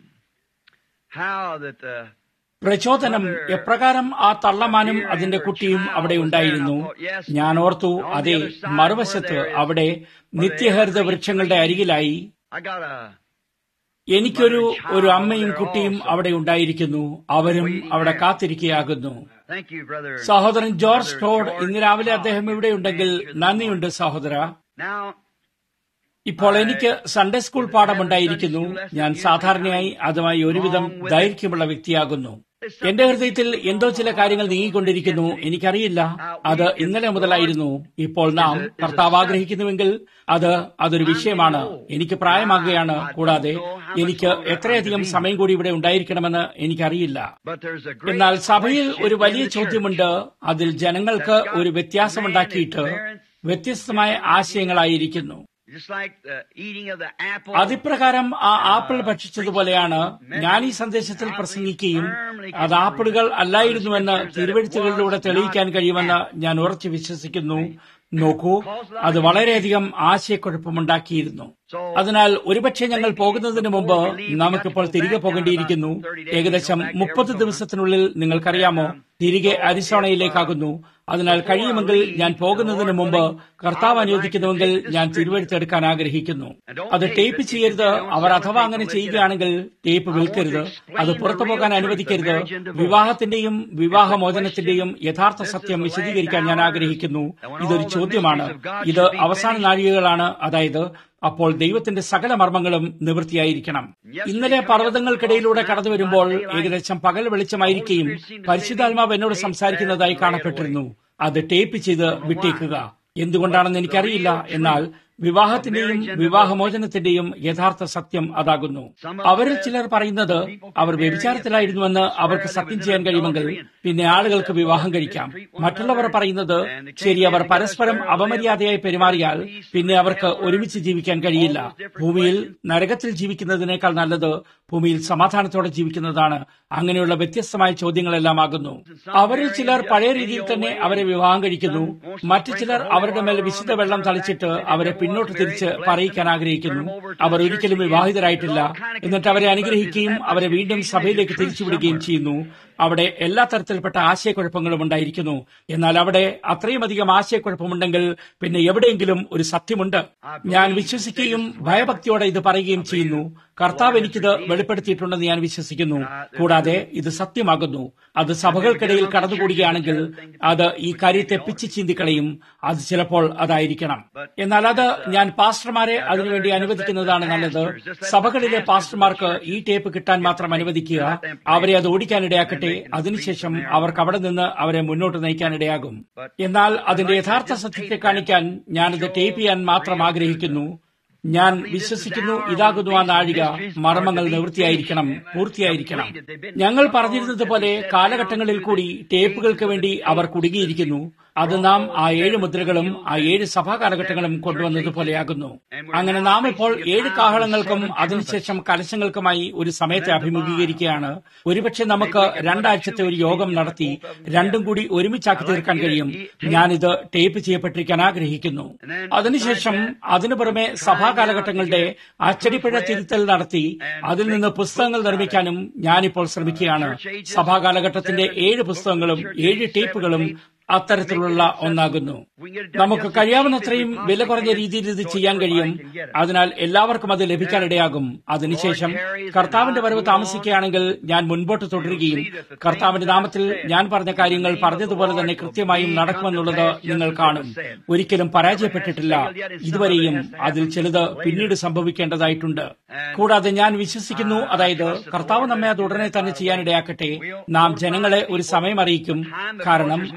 How that the പ്രചോദനം എപ്രകാരം ആ തള്ളമാനും അതിന്റെ കുട്ടിയും അവിടെ ഉണ്ടായിരുന്നു ഞാൻ ഓർത്തു അതെ മറുവശത്ത് അവിടെ നിത്യഹരിത വൃക്ഷങ്ങളുടെ അരികിലായി I got a എനിക്കൊരു ഒരു അമ്മയും കുട്ടിയും അവിടെ ഉണ്ടായിരിക്കുന്നു അവരും അവിടെ കാത്തിരിക്കുകയാകുന്നു thank you, brother. സഹോദരൻ ജോർജ് Brother ടോഡ് George ഇന്ന് രാവിലെ Todd. അദ്ദേഹം ഇവിടെ ഉണ്ടെങ്കിൽ നന്ദിയുണ്ട് സഹോദര Now, ഇപ്പോൾ എനിക്ക് സൺഡേ സ്കൂൾ പാഠമുണ്ടായിരിക്കുന്നു ഞാൻ സാധാരണയായി അതുമായി ഒരുവിധം ദൈർഘ്യമുള്ള വ്യക്തിയാകുന്നു എന്റെ ഹൃദയത്തിൽ എന്തോ ചില കാര്യങ്ങൾ നീങ്ങിക്കൊണ്ടിരിക്കുന്നു എനിക്കറിയില്ല അത് ഇന്നലെ മുതലായിരുന്നു ഇപ്പോൾ നാം കർത്താവ് ആഗ്രഹിക്കുന്നുവെങ്കിൽ അത് അതൊരു വിഷയമാണ് എനിക്ക് പ്രായമാകുകയാണ് കൂടാതെ എനിക്ക് എത്രയധികം സമയം കൂടി ഇവിടെ ഉണ്ടായിരിക്കണമെന്ന് എനിക്കറിയില്ല but there's a great എന്നാൽ സഭയിൽ question ഒരു in വലിയ the church. ചോദ്യമുണ്ട് അതിൽ ജനങ്ങൾക്ക് ഒരു വ്യത്യാസമുണ്ടാക്കിയിട്ട് വ്യത്യസ്തമായ ആശയങ്ങളായിരിക്കുന്നു Just like the eating of the apple. അതിപ്രകാരം ആ ആപ്പിൾ ഭക്ഷിച്ചതുപോലെയാണ് ഞാൻ ഈ സന്ദേശത്തിൽ പ്രസംഗിക്കുകയും അത് ആപ്പിളുകൾ അല്ലായിരുന്നുവെന്ന് തിരുവഴുത്തുകളിലൂടെ തെളിയിക്കാൻ കഴിയുമെന്ന് ഞാൻ ഉറച്ചു വിശ്വസിക്കുന്നു നോക്കൂ അത് വളരെയധികം ആശയക്കുഴപ്പമുണ്ടാക്കിയിരുന്നു അതിനാൽ ഒരുപക്ഷെ ഞങ്ങൾ പോകുന്നതിന് മുമ്പ് നമുക്കിപ്പോൾ തിരികെ പോകേണ്ടിയിരിക്കുന്നു ഏകദേശം മുപ്പത് ദിവസത്തിനുള്ളിൽ നിങ്ങൾക്കറിയാമോ തിരികെ അരിസോണയിലേക്കാകുന്നു അതിനാൽ കഴിയുമെങ്കിൽ ഞാൻ പോകുന്നതിന് മുമ്പ് കർത്താവ് അനുവദിക്കുന്നുവെങ്കിൽ ഞാൻ തിരുവഴുത്തെടുക്കാൻ ആഗ്രഹിക്കുന്നു അത് ടേപ്പ് ചെയ്യരുത് അവർ അഥവാ അങ്ങനെ ചെയ്യുകയാണെങ്കിൽ ടേപ്പ് വിൽക്കരുത് അത് പുറത്തു പോകാൻ അനുവദിക്കരുത് വിവാഹത്തിന്റെയും വിവാഹമോചനത്തിന്റെയും യഥാർത്ഥ സത്യം വിശദീകരിക്കാൻ ഞാൻ ആഗ്രഹിക്കുന്നു ഇതൊരു ചോദ്യമാണ് ഇത് അവസാന നാഴികകളാണ് അതായത് അപ്പോൾ ദൈവത്തിന്റെ സകല മർമ്മങ്ങളും നിവൃത്തിയായിരിക്കണം ഇന്നലെ പർവ്വതങ്ങൾക്കിടയിലൂടെ കടന്നു വരുമ്പോൾ ഏകദേശം പകൽ വെളിച്ചമായിരിക്കുകയും പരിശുദ്ധാത്മാവ് എന്നോട് സംസാരിക്കുന്നതായി കാണപ്പെട്ടിരുന്നു അത് ടേപ്പ് ചെയ്ത് വിട്ടേക്കുക എന്തുകൊണ്ടാണെന്ന് എനിക്കറിയില്ല എന്നാൽ വിവാഹത്തിന്റെയും വിവാഹമോചനത്തിന്റെയും യഥാർത്ഥ സത്യം അതാകുന്നു അവരിൽ ചിലർ പറയുന്നത് അവർ വ്യഭിചാരത്തിലായിരുന്നുവെന്ന് അവർക്ക് സത്യം ചെയ്യാൻ കഴിയുമെങ്കിൽ പിന്നെ ആളുകൾക്ക് വിവാഹം കഴിക്കാം മറ്റുള്ളവർ പറയുന്നത് ശരി അവർ പരസ്പരം അപമര്യാദയായി പെരുമാറിയാൽ പിന്നെ അവർക്ക് ഒരുമിച്ച് ജീവിക്കാൻ കഴിയില്ല ഭൂമിയിൽ നരകത്തിൽ ജീവിക്കുന്നതിനേക്കാൾ നല്ലത് ഭൂമിയിൽ സമാധാനത്തോടെ ജീവിക്കുന്നതാണ് അങ്ങനെയുള്ള വ്യത്യസ്തമായ ചോദ്യങ്ങളെല്ലാം ആകുന്നു അവരിൽ ചിലർ പഴയ രീതിയിൽ തന്നെ അവരെ വിവാഹം കഴിക്കുന്നു മറ്റു ചിലർ അവരുടെ മേൽ വിശുദ്ധ വെള്ളം തളിച്ചിട്ട് അവരെ പിന്നോട്ട് തിരിച്ച് പറയിക്കാൻ ആഗ്രഹിക്കുന്നു അവർ ഒരിക്കലും വിവാഹിതരായിട്ടില്ല എന്നിട്ട് അവരെ അനുഗ്രഹിക്കുകയും അവരെ വീണ്ടും സഭയിലേക്ക് തിരിച്ചുവിടുകയും ചെയ്യുന്നു അവിടെ എല്ലാ തരത്തിൽപ്പെട്ട ആശയക്കുഴപ്പങ്ങളും ഉണ്ടായിരിക്കുന്നു എന്നാൽ അവിടെ അത്രയും അധികം ആശയക്കുഴപ്പമുണ്ടെങ്കിൽ പിന്നെ എവിടെയെങ്കിലും ഒരു സത്യമുണ്ട് ഞാൻ വിശ്വസിക്കുകയും ഭയഭക്തിയോടെ ഇത് പറയുകയും ചെയ്യുന്നു കർത്താവ് എനിക്കിത് വെളിപ്പെടുത്തിയിട്ടുണ്ടെന്ന് ഞാൻ വിശ്വസിക്കുന്നു കൂടാതെ ഇത് സത്യമാകുന്നു അത് സഭകൾക്കിടയിൽ കടന്നുകൂടുകയാണെങ്കിൽ അത് ഈ കാര്യത്തെ പിച്ചു ചീന്തിക്കളയും അത് ചിലപ്പോൾ അതായിരിക്കണം എന്നാൽ അത് ഞാൻ പാസ്റ്റർമാരെ അതിനുവേണ്ടി അനുവദിക്കുന്നതാണ് നല്ലത് സഭകളിലെ പാസ്റ്റർമാർക്ക് ഈ ടേപ്പ് കിട്ടാൻ മാത്രം അനുവദിക്കുക അവരെ അത് ഓടിക്കാനിടയാക്കട്ടെ അതിനുശേഷം അവർക്ക് അവിടെ നിന്ന് അവരെ മുന്നോട്ട് നയിക്കാനിടയാകും എന്നാൽ അതിന്റെ യഥാർത്ഥ സത്യത്തെ കാണിക്കാൻ ഞാനത് ടേപ്പ് ചെയ്യാൻ മാത്രം ആഗ്രഹിക്കുന്നു ഞാൻ വിശ്വസിക്കുന്നു ഇതാകുന്നു ആ നാഴിക മർമ്മങ്ങൾ നിവൃത്തിയായിരിക്കണം പൂർത്തിയായിരിക്കണം ഞങ്ങൾ പറഞ്ഞിരുന്നത് പോലെ കാലഘട്ടങ്ങളിൽ കൂടി ടേപ്പുകൾക്ക് വേണ്ടി അവർ കുടുങ്ങിയിരിക്കുന്നു അത് നാം ആ ഏഴ് മുദ്രകളും ആ ഏഴ് സഭാ കാലഘട്ടങ്ങളും കൊണ്ടുവന്നതുപോലെയാകുന്നു അങ്ങനെ നാം ഇപ്പോൾ ഏഴ് കാഹളങ്ങൾക്കും അതിനുശേഷം കലശങ്ങൾക്കുമായി ഒരു സമയത്തെ അഭിമുഖീകരിക്കുകയാണ് ഒരുപക്ഷെ നമുക്ക് രണ്ടാഴ്ചത്തെ ഒരു യോഗം നടത്തി രണ്ടും കൂടി ഒരുമിച്ചാക്കി തീർക്കാൻ കഴിയും ഞാനിത് ടേപ്പ് ചെയ്യപ്പെട്ടിരിക്കാൻ ആഗ്രഹിക്കുന്നു അതിനുശേഷം അതിനു പുറമെ സഭാ കാലഘട്ടങ്ങളുടെ അച്ചടിപ്പിഴ തിരുത്തൽ നടത്തി അതിൽ നിന്ന് പുസ്തകങ്ങൾ നിർമ്മിക്കാനും ഞാനിപ്പോൾ ശ്രമിക്കുകയാണ് സഭാ കാലഘട്ടത്തിന്റെ ഏഴ് പുസ്തകങ്ങളും ഏഴ് ടേപ്പുകളും അത്തരത്തിലുള്ള ഒന്നാകുന്നു നമുക്ക് കഴിയാവുന്നത്രയും വില കുറഞ്ഞ രീതിയിൽ ഇത് ചെയ്യാൻ കഴിയും അതിനാൽ എല്ലാവർക്കും അത് ലഭിക്കാനിടയാകും അതിനുശേഷം കർത്താവിന്റെ വരവ് താമസിക്കുകയാണെങ്കിൽ ഞാൻ മുൻപോട്ട് തുടരുകയും കർത്താവിന്റെ നാമത്തിൽ ഞാൻ പറഞ്ഞ കാര്യങ്ങൾ പറഞ്ഞതുപോലെ തന്നെ കൃത്യമായും നടക്കുമെന്നുള്ളത് നിങ്ങൾ കാണും ഒരിക്കലും പരാജയപ്പെട്ടിട്ടില്ല ഇതുവരെയും അതിൽ ചിലത് പിന്നീട് സംഭവിക്കേണ്ടതായിട്ടുണ്ട് കൂടാതെ ഞാൻ വിശ്വസിക്കുന്നു അതായത് കർത്താവ് നമ്മെ അത് ഉടനെ തന്നെ ചെയ്യാനിടയാക്കട്ടെ നാം ജനങ്ങളെ ഒരു സമയം അറിയിക്കും കാരണം ആ കാര്യങ്ങൾ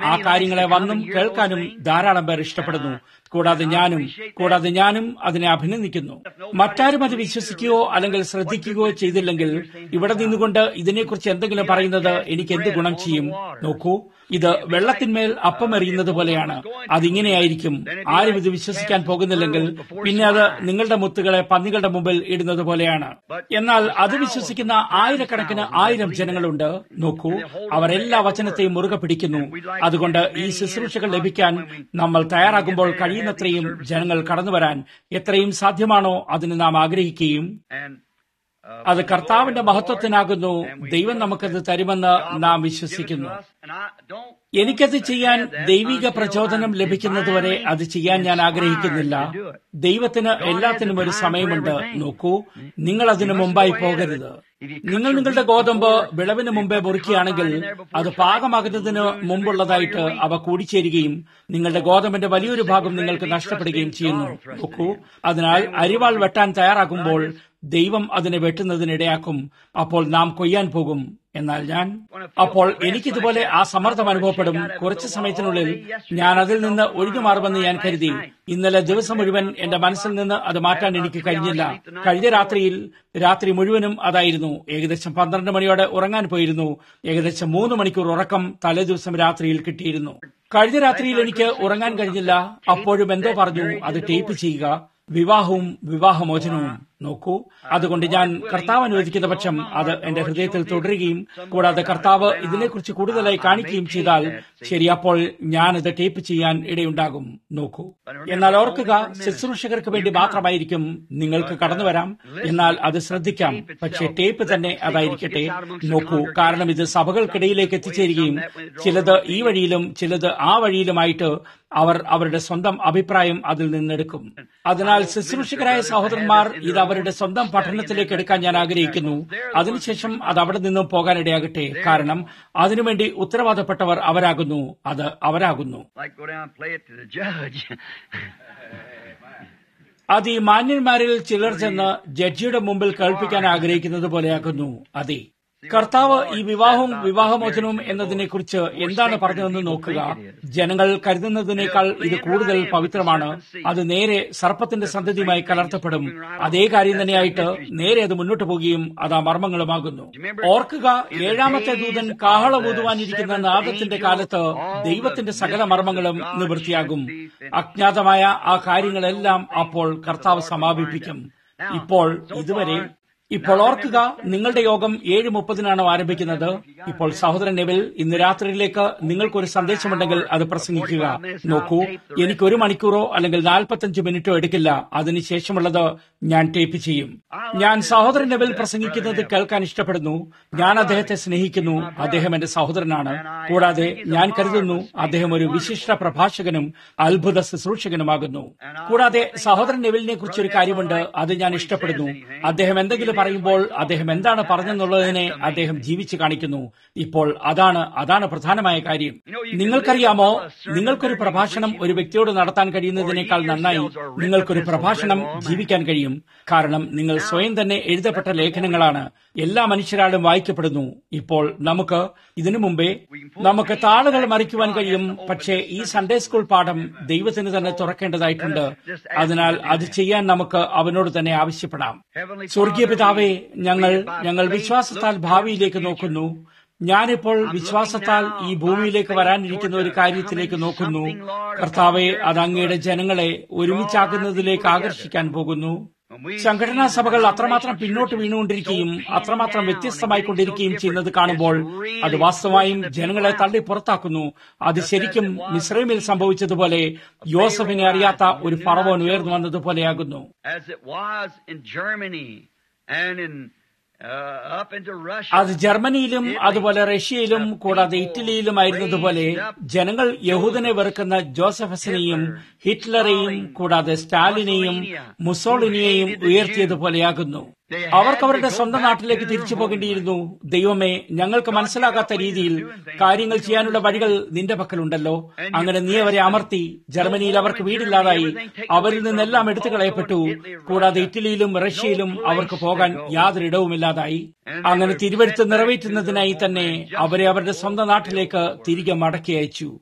കാര്യങ്ങളെ വന്നും കേൾക്കാനും ധാരാളം പേർ ഇഷ്ടപ്പെടുന്നു കൂടാതെ ഞാനും കൂടാതെ ഞാനും അതിനെ അഭിനന്ദിക്കുന്നു മറ്റാരും അത് വിശ്വസിക്കുകയോ അല്ലെങ്കിൽ ശ്രദ്ധിക്കുകയോ ചെയ്തില്ലെങ്കിൽ ഇവിടെ നിന്നുകൊണ്ട് ഇതിനെക്കുറിച്ച് എന്തെങ്കിലും പറയുന്നത് എനിക്ക് എന്ത് ഗുണം ചെയ്യും നോക്കൂ ഇത് വെള്ളത്തിന്മേൽ അപ്പം എറിയുന്നത് പോലെയാണ് അതിങ്ങനെയായിരിക്കും ആരും ഇത് വിശ്വസിക്കാൻ പോകുന്നില്ലെങ്കിൽ പിന്നെ അത് നിങ്ങളുടെ മുത്തുകളെ പന്നികളുടെ മുമ്പിൽ ഇടുന്നത് പോലെയാണ് എന്നാൽ അത് വിശ്വസിക്കുന്ന ആയിരക്കണക്കിന് ആയിരം ജനങ്ങളുണ്ട് നോക്കൂ അവർ എല്ലാ വചനത്തെയും മുറുകെ പിടിക്കുന്നു അതുകൊണ്ട് ഈ ശുശ്രൂഷകൾ ലഭിക്കാൻ നമ്മൾ തയ്യാറാകുമ്പോൾ കഴിയുന്നത്രയും ജനങ്ങൾ കടന്നുവരാൻ എത്രയും സാധ്യമാണോ അതിന് നാം ആഗ്രഹിക്കുകയും അത് കർത്താവിന്റെ മഹത്വത്തിനാകുന്നു ദൈവം നമുക്കത് തരുമെന്ന് നാം വിശ്വസിക്കുന്നു എനിക്കത് ചെയ്യാൻ ദൈവിക പ്രചോദനം ലഭിക്കുന്നതുവരെ അത് ചെയ്യാൻ ഞാൻ ആഗ്രഹിക്കുന്നില്ല ദൈവത്തിന് എല്ലാത്തിനും ഒരു സമയമുണ്ട് നോക്കൂ നിങ്ങൾ അതിനു മുമ്പായി പോകരുത് നിങ്ങൾ നിങ്ങളുടെ ഗോതമ്പ് വിളവിന് മുമ്പേ മുറിക്കുകയാണെങ്കിൽ അത് പാകമാകുന്നതിന് മുമ്പുള്ളതായിട്ട് അവ കൂടിച്ചേരുകയും നിങ്ങളുടെ ഗോതമ്പിന്റെ വലിയൊരു ഭാഗം നിങ്ങൾക്ക് നഷ്ടപ്പെടുകയും ചെയ്യുന്നു നോക്കൂ അതിനാൽ അരിവാൾ വെട്ടാൻ തയ്യാറാകുമ്പോൾ ദൈവം അതിനെ വെട്ടുന്നതിനിടയാക്കും അപ്പോൾ നാം കൊയ്യാൻ പോകും എന്നാൽ ഞാൻ അപ്പോൾ എനിക്കിതുപോലെ ആ സമ്മർദ്ദം അനുഭവപ്പെടും കുറച്ചു സമയത്തിനുള്ളിൽ ഞാൻ അതിൽ നിന്ന് ഒഴിഞ്ഞു മാറുമെന്ന് ഞാൻ കരുതി ഇന്നലെ ദിവസം മുഴുവൻ എന്റെ മനസ്സിൽ നിന്ന് അത് മാറ്റാൻ എനിക്ക് കഴിഞ്ഞില്ല കഴിഞ്ഞ രാത്രിയിൽ രാത്രി മുഴുവനും അതായിരുന്നു ഏകദേശം പന്ത്രണ്ട് മണിയോടെ ഉറങ്ങാൻ പോയിരുന്നു ഏകദേശം മൂന്ന് മണിക്കൂർ ഉറക്കം തലേ ദിവസം രാത്രിയിൽ കിട്ടിയിരുന്നു കഴിഞ്ഞ രാത്രിയിൽ എനിക്ക് ഉറങ്ങാൻ കഴിഞ്ഞില്ല അപ്പോഴും എന്തോ പറഞ്ഞു അത് ടേപ്പ് ചെയ്യുക വിവാഹവും വിവാഹമോചനവും നോക്കൂ അതുകൊണ്ട് ഞാൻ കർത്താവ് അനുവദിക്കുന്ന പക്ഷം അത് എന്റെ ഹൃദയത്തിൽ തുടരുകയും കൂടാതെ കർത്താവ് ഇതിനെക്കുറിച്ച് കൂടുതലായി കാണിക്കുകയും ചെയ്താൽ ശരി അപ്പോൾ ഞാൻ ഇത് ടേപ്പ് ചെയ്യാൻ ഇടയുണ്ടാകും നോക്കൂ എന്നാൽ ഓർക്കുക ശുശ്രൂഷകർക്ക് വേണ്ടി മാത്രമായിരിക്കും നിങ്ങൾക്ക് കടന്നു വരാം എന്നാൽ അത് ശ്രദ്ധിക്കാം പക്ഷേ ടേപ്പ് തന്നെ അതായിരിക്കട്ടെ നോക്കൂ കാരണം ഇത് സഭകൾക്കിടയിലേക്ക് എത്തിച്ചേരുകയും ചിലത് ഈ വഴിയിലും ചിലത് ആ വഴിയിലുമായിട്ട് അവർ അവരുടെ സ്വന്തം അഭിപ്രായം അതിൽ നിന്നെടുക്കും അതിനാൽ ശുശ്രൂഷകരായ സഹോദരന്മാർ ഇത് അവരുടെ സ്വന്തം പഠനത്തിലേക്ക് എടുക്കാൻ ഞാൻ ആഗ്രഹിക്കുന്നു അതിനുശേഷം അത് അവിടെ നിന്നും പോകാനിടയാകട്ടെ കാരണം അതിനുവേണ്ടി ഉത്തരവാദപ്പെട്ടവർ അവരാകുന്നു അത് അവരാകുന്നു അത് ഈ മാന്യന്മാരിൽ ചിലർ ചെന്ന് ജഡ്ജിയുടെ മുമ്പിൽ കേൾപ്പിക്കാൻ ആഗ്രഹിക്കുന്നത് പോലെയാകുന്നു അതെ കർത്താവ് ഈ വിവാഹവും വിവാഹമോചനവും എന്നതിനെക്കുറിച്ച് എന്താണ് പറഞ്ഞതെന്ന് നോക്കുക ജനങ്ങൾ കരുതുന്നതിനേക്കാൾ ഇത് കൂടുതൽ പവിത്രമാണ് അത് നേരെ സർപ്പത്തിന്റെ സന്തതിയുമായി കലർത്തപ്പെടും അതേ കാര്യം തന്നെയായിട്ട് നേരെ അത് മുന്നോട്ട് പോവുകയും അത് ആ മർമ്മങ്ങളുമാകുന്നു ഓർക്കുക ഏഴാമത്തെ ദൂതൻ കാഹളമൂതുവാനിരിക്കുന്ന നാദത്തിന്റെ കാലത്ത് ദൈവത്തിന്റെ സകല മർമ്മങ്ങളും നിവൃത്തിയാകും അജ്ഞാതമായ ആ കാര്യങ്ങളെല്ലാം അപ്പോൾ കർത്താവ് സമാപിപ്പിക്കും ഇപ്പോൾ ഇതുവരെ ഇപ്പോൾ ഓർക്കുക നിങ്ങളുടെ യോഗം ഏഴ് മുപ്പതിനാണ് ആരംഭിക്കുന്നത് ഇപ്പോൾ സഹോദരൻ നെവിൽ ഇന്ന് രാത്രിയിലേക്ക് നിങ്ങൾക്കൊരു സന്ദേശമുണ്ടെങ്കിൽ അത് പ്രസംഗിക്കുക നോക്കൂ എനിക്ക് ഒരു മണിക്കൂറോ അല്ലെങ്കിൽ നാൽപ്പത്തഞ്ച് മിനിറ്റോ എടുക്കില്ല അതിനുശേഷമുള്ളത് ഞാൻ ടേപ്പ് ചെയ്യും ഞാൻ സഹോദരൻ നെവിൽ പ്രസംഗിക്കുന്നത് കേൾക്കാൻ ഇഷ്ടപ്പെടുന്നു ഞാൻ അദ്ദേഹത്തെ സ്നേഹിക്കുന്നു അദ്ദേഹം എന്റെ സഹോദരനാണ് കൂടാതെ ഞാൻ കരുതുന്നു അദ്ദേഹം ഒരു വിശിഷ്ട പ്രഭാഷകനും അത്ഭുത ശുശ്രൂഷകനുമാകുന്നു കൂടാതെ സഹോദരൻ നെവിലിനെ കുറിച്ചൊരു കാര്യമുണ്ട് അത് ഞാൻ ഇഷ്ടപ്പെടുന്നു അദ്ദേഹം എന്തെങ്കിലും പറയുമ്പോൾ അദ്ദേഹം എന്താണ് പറഞ്ഞെന്നുള്ളതിനെ അദ്ദേഹം ജീവിച്ചു കാണിക്കുന്നു ഇപ്പോൾ അതാണ് അതാണ് പ്രധാനമായ കാര്യം നിങ്ങൾക്കറിയാമോ നിങ്ങൾക്കൊരു പ്രഭാഷണം ഒരു വ്യക്തിയോട് നടത്താൻ കഴിയുന്നതിനേക്കാൾ നന്നായി നിങ്ങൾക്കൊരു പ്രഭാഷണം ജീവിക്കാൻ കഴിയും കാരണം നിങ്ങൾ സ്വയം തന്നെ എഴുതപ്പെട്ട ലേഖനങ്ങളാണ് എല്ലാ മനുഷ്യരാലും വായിക്കപ്പെടുന്നു ഇപ്പോൾ നമുക്ക് ഇതിനു മുമ്പേ നമുക്ക് താളുകൾ മറിക്കുവാൻ കഴിയും പക്ഷേ ഈ സൺഡേ സ്കൂൾ പാഠം ദൈവത്തിന് തന്നെ തുറക്കേണ്ടതായിട്ടുണ്ട് അതിനാൽ അത് ചെയ്യാൻ നമുക്ക് അവനോട് തന്നെ ആവശ്യപ്പെടാം സ്വർഗീയ പിതാവേ ഞങ്ങൾ ഞങ്ങൾ വിശ്വാസത്താൽ ഭാവിയിലേക്ക് നോക്കുന്നു ഞാനിപ്പോൾ വിശ്വാസത്താൽ ഈ ഭൂമിയിലേക്ക് വരാനിരിക്കുന്ന ഒരു കാര്യത്തിലേക്ക് നോക്കുന്നു കർത്താവെ അത് അങ്ങയുടെ ജനങ്ങളെ ഒരുമിച്ചാക്കുന്നതിലേക്ക് ആകർഷിക്കാൻ പോകുന്നു സംഘടനാ സഭകൾ അത്രമാത്രം പിന്നോട്ട് വീണുകൊണ്ടിരിക്കുകയും അത്രമാത്രം വ്യത്യസ്തമായിക്കൊണ്ടിരിക്കുകയും ചെയ്യുന്നത് കാണുമ്പോൾ അത് വാസ്തവമായും ജനങ്ങളെ തള്ളി പുറത്താക്കുന്നു അത് ശരിക്കും മിശ്രമിൽ സംഭവിച്ചതുപോലെ യോസഫിനെ അറിയാത്ത ഒരു ഫറവോൻ ഉയർന്നു വന്നതുപോലെയാകുന്നു അത് ജർമ്മനിയിലും അതുപോലെ റഷ്യയിലും കൂടാതെ ഇറ്റലിയിലുമായിരുന്നതുപോലെ ജനങ്ങൾ യഹൂദനെ വെറുക്കുന്ന ജോസഫസിനെയും ഹിറ്റ്ലറെയും കൂടാതെ സ്റ്റാലിനെയും മുസോളിനിയെയും ഉയർത്തിയതുപോലെയാകുന്നു അവർക്ക് അവരുടെ സ്വന്തം നാട്ടിലേക്ക് തിരിച്ചു പോകേണ്ടിയിരുന്നു ദൈവമേ ഞങ്ങൾക്ക് മനസ്സിലാകാത്ത രീതിയിൽ കാര്യങ്ങൾ ചെയ്യാനുള്ള വഴികൾ നിന്റെ പക്കലുണ്ടല്ലോ അങ്ങനെ നീ അവരെ അമർത്തി ജർമ്മനിയിൽ അവർക്ക് വീടില്ലാതായി അവരിൽ നിന്നെല്ലാം എടുത്തു കളയപ്പെട്ടു കൂടാതെ ഇറ്റലിയിലും റഷ്യയിലും അവർക്ക് പോകാൻ യാതൊരു ഇടവുമില്ലാതായി അങ്ങനെ തിരുവഴുത്ത് നിറവേറ്റുന്നതിനായി തന്നെ അവരെ അവരുടെ സ്വന്തം നാട്ടിലേക്ക് തിരികെ മടക്കി അയച്ചു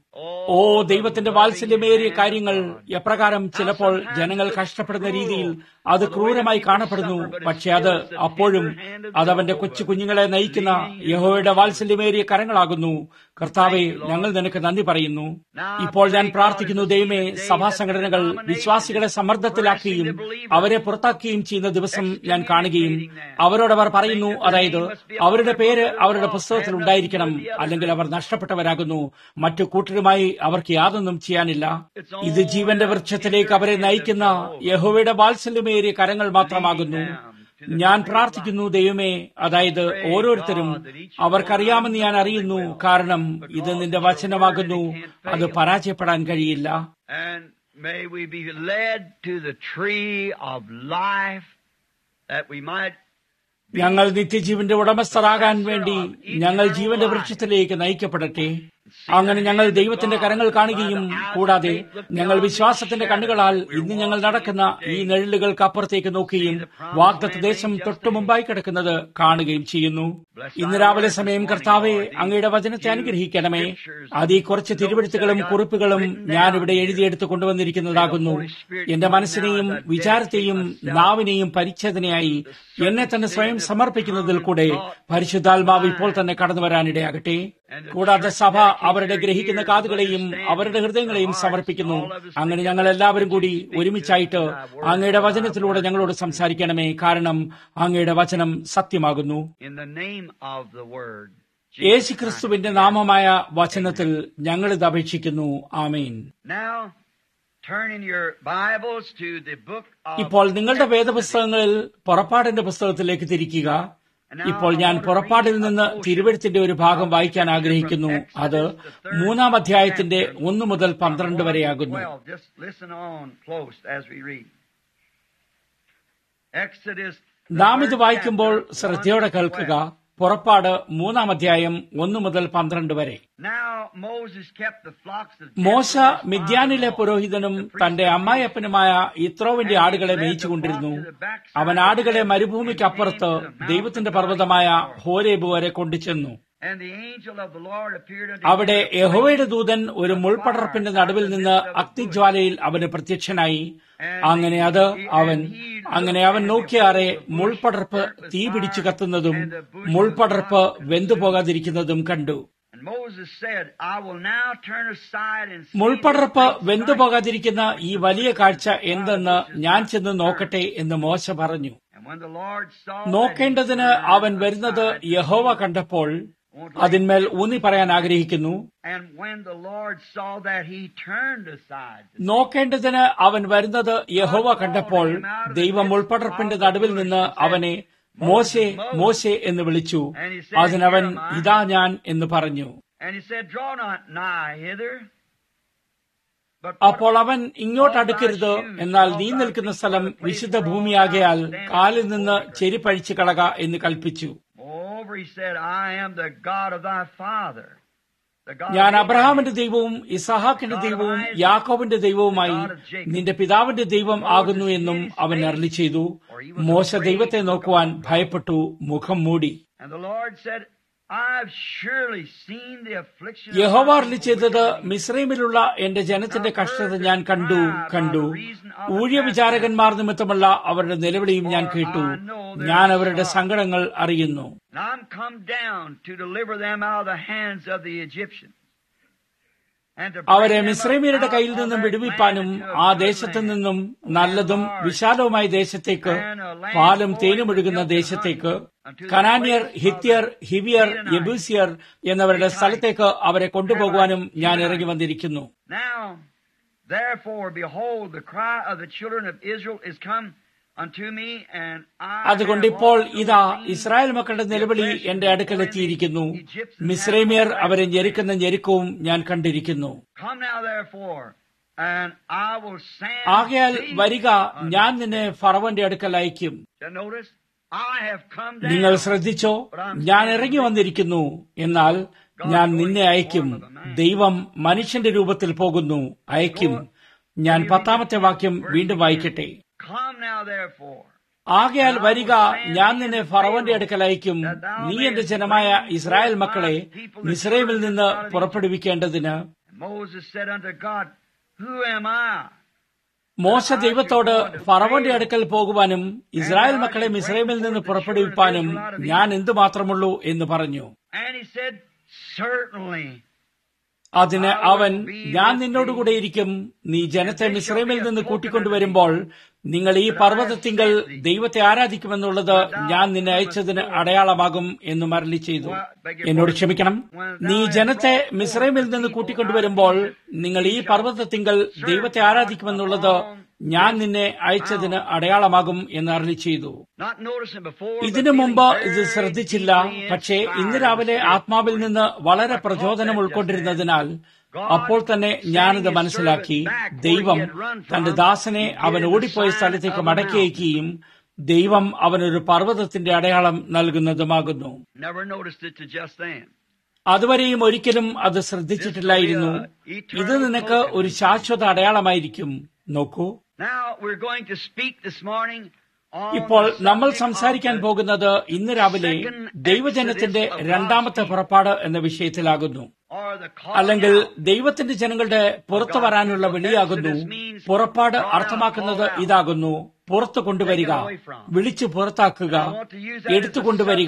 ഓ ദൈവത്തിന്റെ വാത്സല്യമേറിയ കാര്യങ്ങൾ എപ്രകാരം ചിലപ്പോൾ ജനങ്ങൾ കഷ്ടപ്പെടുന്ന രീതിയിൽ അത് ക്രൂരമായി കാണപ്പെടുന്നു പക്ഷെ അത് അപ്പോഴും അതവന്റെ കൊച്ചു കുഞ്ഞുങ്ങളെ നയിക്കുന്ന യഹോയുടെ വാത്സല്യമേറിയ കരങ്ങളാകുന്നു കർത്താവെ ഞങ്ങൾ നിനക്ക് നന്ദി പറയുന്നു ഇപ്പോൾ ഞാൻ പ്രാർത്ഥിക്കുന്നു ദൈവമേ സഭാ സംഘടനകൾ വിശ്വാസികളെ സമ്മർദ്ദത്തിലാക്കുകയും അവരെ പുറത്താക്കുകയും ചെയ്യുന്ന ദിവസം ഞാൻ കാണുകയും അവരോടവർ പറയുന്നു അതായത് അവരുടെ പേര് അവരുടെ പുസ്തകത്തിൽ ഉണ്ടായിരിക്കണം അല്ലെങ്കിൽ അവർ നഷ്ടപ്പെട്ടവരാകുന്നു മറ്റു കൂട്ടരുമായി അവർക്ക് യാതൊന്നും ചെയ്യാനില്ല ഇത് ജീവന്റെ വൃക്ഷത്തിലേക്ക് അവരെ നയിക്കുന്ന യഹോവയുടെ വാത്സല്യമേറിയ കരങ്ങൾ മാത്രമാകുന്നു ഞാൻ പ്രാർത്ഥിക്കുന്നു ദൈവമേ അതായത് ഓരോരുത്തരും അവർക്കറിയാമെന്ന് ഞാൻ അറിയുന്നു കാരണം ഇത് നിന്റെ വചനമാകുന്നു അത് പരാജയപ്പെടാൻ കഴിയില്ല And may we be led to the tree of life that we might ഞങ്ങൾ നിത്യജീവന്റെ ഉടമസ്ഥരാകാൻ വേണ്ടി ഞങ്ങൾ ജീവന്റെ വൃക്ഷത്തിലേക്ക് നയിക്കപ്പെടട്ടെ അങ്ങനെ ഞങ്ങൾ ദൈവത്തിന്റെ കരങ്ങൾ കാണുകയും കൂടാതെ ഞങ്ങൾ വിശ്വാസത്തിന്റെ കണ്ണുകളാൽ ഇന്ന് ഞങ്ങൾ നടക്കുന്ന ഈ നെഴലുകൾക്ക് അപ്പുറത്തേക്ക് നോക്കുകയും വാഗ്ദത്ത ദേശം തൊട്ടു മുമ്പായി കിടക്കുന്നത് കാണുകയും ചെയ്യുന്നു ഇന്ന് രാവിലെ സമയം കർത്താവെ അങ്ങയുടെ വചനത്തെ അനുഗ്രഹിക്കണമേ അത് ഈ കുറച്ച് തിരുവഴുത്തുകളും കുറിപ്പുകളും ഞാനിവിടെ എഴുതിയെടുത്ത് കൊണ്ടുവന്നിരിക്കുന്നതാകുന്നു എന്റെ മനസ്സിനെയും വിചാരത്തെയും നാവിനെയും പരിച്ഛേദനയായി എന്നെ തന്നെ സ്വയം സമർപ്പിക്കുന്നതിൽ കൂടെ പരിശുദ്ധാത്മാവ് ഇപ്പോൾ തന്നെ കടന്നു വരാനിടയാകട്ടെ കൂടാതെ സഭ അവരുടെ ഗ്രഹിക്കുന്ന കാതുകളെയും അവരുടെ ഹൃദയങ്ങളെയും സമർപ്പിക്കുന്നു അങ്ങനെ ഞങ്ങൾ എല്ലാവരും കൂടി ഒരുമിച്ചായിട്ട് അങ്ങയുടെ വചനത്തിലൂടെ ഞങ്ങളോട് സംസാരിക്കണമേ കാരണം അങ്ങയുടെ വചനം സത്യമാകുന്നു in the name of the word. യേശുക്രിസ്തുവിന്റെ നാമമായ വചനത്തിൽ ഞങ്ങളിത് അപേക്ഷിക്കുന്നു ആമീൻ Now, turn in your Bibles to the book of ഇപ്പോൾ നിങ്ങളുടെ വേദപുസ്തകങ്ങളിൽ പുറപ്പാടിന്റെ പുസ്തകത്തിലേക്ക് തിരിക്കുക ഇപ്പോൾ ഞാൻ പുറപ്പാടിൽ നിന്ന് തിരുവഴുത്തിന്റെ ഒരു ഭാഗം വായിക്കാൻ ആഗ്രഹിക്കുന്നു അത് മൂന്നാം അധ്യായത്തിന്റെ ഒന്ന് മുതൽ പന്ത്രണ്ട് വരെയാകുന്നു Well, just listen on close as we read. Exodus. the നാം ഇത് third വായിക്കുമ്പോൾ chapter, ശ്രദ്ധയോടെ 1 to കേൾക്കുക 12. പുറപ്പാട് മൂന്നാം അധ്യായം ഒന്ന് മുതൽ പന്ത്രണ്ട് വരെ Now Moses kept the flocks of മോശ Jethro, his മിദ്യാനിലെ father-in-law, പുരോഹിതനും the priest തന്റെ of അമ്മായപ്പനുമായ ഇത്രോവിന്റെ ആടുകളെ മേയിച്ചുകൊണ്ടിരുന്നു അവൻ ആടുകളെ മരുഭൂമിക്കപ്പുറത്ത് ദൈവത്തിന്റെ പർവ്വതമായ ഹോരേബ് വരെ കൊണ്ടുചെന്നു And the angel of the Lord appeared unto അവിടെ him in a യഹോവയുടെ ദൂതൻ ഒരു മുൾപടർപ്പിന്റെ നടുവിൽ നിന്ന് അഗ്നിജ്വാലയിൽ അവന് പ്രത്യക്ഷനായി അങ്ങനെ അത് അവൻ അങ്ങനെ അവൻ നോക്കിയാറെ മുൾപടർപ്പ് തീ പിടിച്ചു കത്തുന്നതും മുൾപടർപ്പ് വെന്തുപോകാതിരിക്കുന്നതും കണ്ടു And Moses said, I will now turn aside and see മുൾപടർപ്പ് this great sight." വെന്തുപോകാതിരിക്കുന്ന ഈ വലിയ കാഴ്ച എന്തെന്ന് ഞാൻ ചെന്ന് നോക്കട്ടെ എന്ന് മോശ പറഞ്ഞു And when the Lord saw that he നോക്കേണ്ടതിന് turned അവൻ വരുന്നത് aside, യഹോവ കണ്ടപ്പോൾ അതിന്മേൽ ഊന്നി പറയാൻ ആഗ്രഹിക്കുന്നു And when the Lord saw that he turned aside, നോക്കേണ്ടതിന് അവൻ വരുന്നത് യഹോവ കണ്ടപ്പോൾ ദൈവം ഉൾപ്പടർപ്പിന്റെ നടുവിൽ നിന്ന് അവനെ മോശെ മോശെ എന്ന് വിളിച്ചു അതിനവൻ ഇതാ ഞാൻ എന്ന് പറഞ്ഞു and he said, Draw not nigh hither, but അപ്പോൾ അവൻ ഇങ്ങോട്ട് അടുക്കരുത് എന്നാൽ നീ നിൽക്കുന്ന സ്ഥലം വിശുദ്ധ ഭൂമിയാകയാൽ കാലിൽ നിന്ന് ചെരിപ്പഴിച്ചു കളക എന്ന് കൽപ്പിച്ചു moreover he said, I am the God of thy father. The God ഞാൻ of അബ്രഹാമിന്റെ ദൈവവും ഇസഹാക്കിന്റെ ദൈവവും യാക്കോബിന്റെ ദൈവവുമായി നിന്റെ പിതാവിന്റെ ദൈവം ആകുന്നു എന്നും അവൻ അരളി ചെയ്തു മോശ ദൈവത്തെ നോക്കുവാൻ ഭയപ്പെട്ടു മുഖം മൂടി And the Lord said, I've surely seen the affliction of യഹോവ my അരളി people ചെയ്തത് which are മിശ്രൈമിലുള്ള എന്റെ ജനത്തിന്റെ കഷ്ടത ഞാൻ കണ്ടു കണ്ടു ഊഴിയ വിചാരകന്മാർ നിമിത്തമുള്ള അവരുടെ നിലവിളിയും ഞാൻ കേട്ടു ഞാൻ അവരുടെ സങ്കടങ്ങൾ അറിയുന്നു And I'm come down to deliver them out of the hands of the Egyptians. And to bring അവരെ them up മിശ്രൈമിയരുടെ out കയ്യിൽ of നിന്നും that വിടുവിപ്പാനും land into a ആ good ദേശത്തു land, നിന്നും നല്ലതും വിശാലവുമായ ദേശത്തേക്ക് പാലും തേനും ഒഴുകുന്ന ദേശത്തേക്ക് കനാന്യർ ഹിത്യർ ഹിവിയർ യബൂസിയർ എന്നവരുടെ സ്ഥലത്തേക്ക് അവരെ കൊണ്ടുപോകുവാനും ഞാൻ ഇറങ്ങി വന്നിരിക്കുന്നു Now, therefore, behold, the cry of the children of Israel is come unto me, and I അതുകൊണ്ട് have ഇപ്പോൾ also ഇതാ seen ഇസ്രായേൽ മക്കളുടെ നിലവിളി എന്റെ അടുക്കലെത്തിയിരിക്കുന്നു മിശ്രൈമിയർ അവരെ ഞെരുക്കുന്ന ഞെരുക്കവും ഞാൻ കണ്ടിരിക്കുന്നു Come now, therefore, and I will send ആകയാൽ thee വരിക unto ഞാൻ നിന്നെ ഫറവന്റെ അടുക്കൽ അയക്കും Now Notice, I have come down. നിങ്ങൾ ശ്രദ്ധിച്ചോ ഞാൻ ഇറങ്ങി വന്നിരിക്കുന്നു എന്നാൽ ഞാൻ നിന്നെ അയക്കും ദൈവം മനുഷ്യന്റെ രൂപത്തിൽ പോകുന്നു അയക്കും ഞാൻ പത്താമത്തെ വാക്യം വീണ്ടും വായിക്കട്ടെ Come now, therefore, ആകയാൽ വരിക ഞാൻ നിന്നെ ഫറവന്റെ അടുക്കൽ അയക്കും നീ എന്റെ ജനമായ ഇസ്രായേൽ മക്കളെ മിസ്രൈമിൽ നിന്ന് പുറപ്പെടുവിക്കേണ്ടതിന് Moses said unto God, Who am I? മോശ ദൈവത്തോട് ഫറവോന്റെ അടുക്കൽ പോകുവാനും ഇസ്രായേൽ മക്കളെ മിസ്രൈമിൽ നിന്ന് പുറപ്പെടുവിപ്പാനും ഞാൻ എന്തുമാത്രമുള്ളൂ എന്ന് പറഞ്ഞു And he said, Certainly. അതിന് അവൻ ഞാൻ നിന്നോടുകൂടെ ഇരിക്കും നീ ജനത്തെ മിസ്രൈമിൽ നിന്ന് കൂട്ടിക്കൊണ്ടുവരുമ്പോൾ നിങ്ങൾ ഈ പർവ്വതത്തിങ്കൽ ദൈവത്തെ ആരാധിക്കുമെന്നുള്ളത് ഞാൻ നിന്നെ അയച്ചതിന് അടയാളമാകും എന്ന് മരളി ചെയ്തു എന്നോട് ക്ഷമിക്കണം നീ ജനത്തെ മിസ്രൈമിൽ നിന്ന് കൂട്ടിക്കൊണ്ടുവരുമ്പോൾ നിങ്ങൾ ഈ പർവ്വതത്തിങ്കൽ ദൈവത്തെ ആരാധിക്കുമെന്നുള്ളത് ഞാൻ നിന്നെ അയച്ചതിന് അടയാളമാകും എന്ന് അരളി ചെയ്തു Not noticing before. but ഇതിനു മുമ്പ് feeling ഇത് very ശ്രദ്ധിച്ചില്ല deeply പക്ഷേ inspired. ഇന്ന് രാവിലെ ആത്മാവിൽ നിന്ന് വളരെ പ്രചോദനം ഉൾക്കൊണ്ടിരുന്നതിനാൽ അപ്പോൾ തന്നെ ഞാനിത് മനസ്സിലാക്കി ദൈവം തന്റെ ദാസനെ അവൻ ഓടിപ്പോയ സ്ഥലത്തേക്ക് മടക്കി അയക്കുകയും ദൈവം അവനൊരു പർവ്വതത്തിന്റെ അടയാളം നൽകുന്നതുമാകുന്നു Never noticed it to just then. അതുവരെയും ഒരിക്കലും അത് ശ്രദ്ധിച്ചിട്ടില്ലായിരുന്നു ഇത് നിനക്ക് ഒരു ശാശ്വത അടയാളമായിരിക്കും നോക്കൂ Now we're going to speak this morning on ഇപ്പോൾ the നമ്മൾ subject സംസാരിക്കാൻ of the പോകുന്നത് ഇന്ന് രാവിലെ ദൈവജനത്തിന്റെ രണ്ടാമത്തെ പുറപ്പാട് എന്ന വിഷയത്തിലാകുന്നു or the calling അല്ലെങ്കിൽ out. ദൈവത്തിന്റെ ജനങ്ങളുടെ പുറത്തു വരാനുള്ള വിളിയാകുന്നു പുറപ്പാട് അർത്ഥമാക്കുന്നത് ഇതാകുന്നു പുറത്തു കൊണ്ടുവരിക വിളിച്ചു പുറത്താക്കുക എടുത്തു കൊണ്ടുവരിക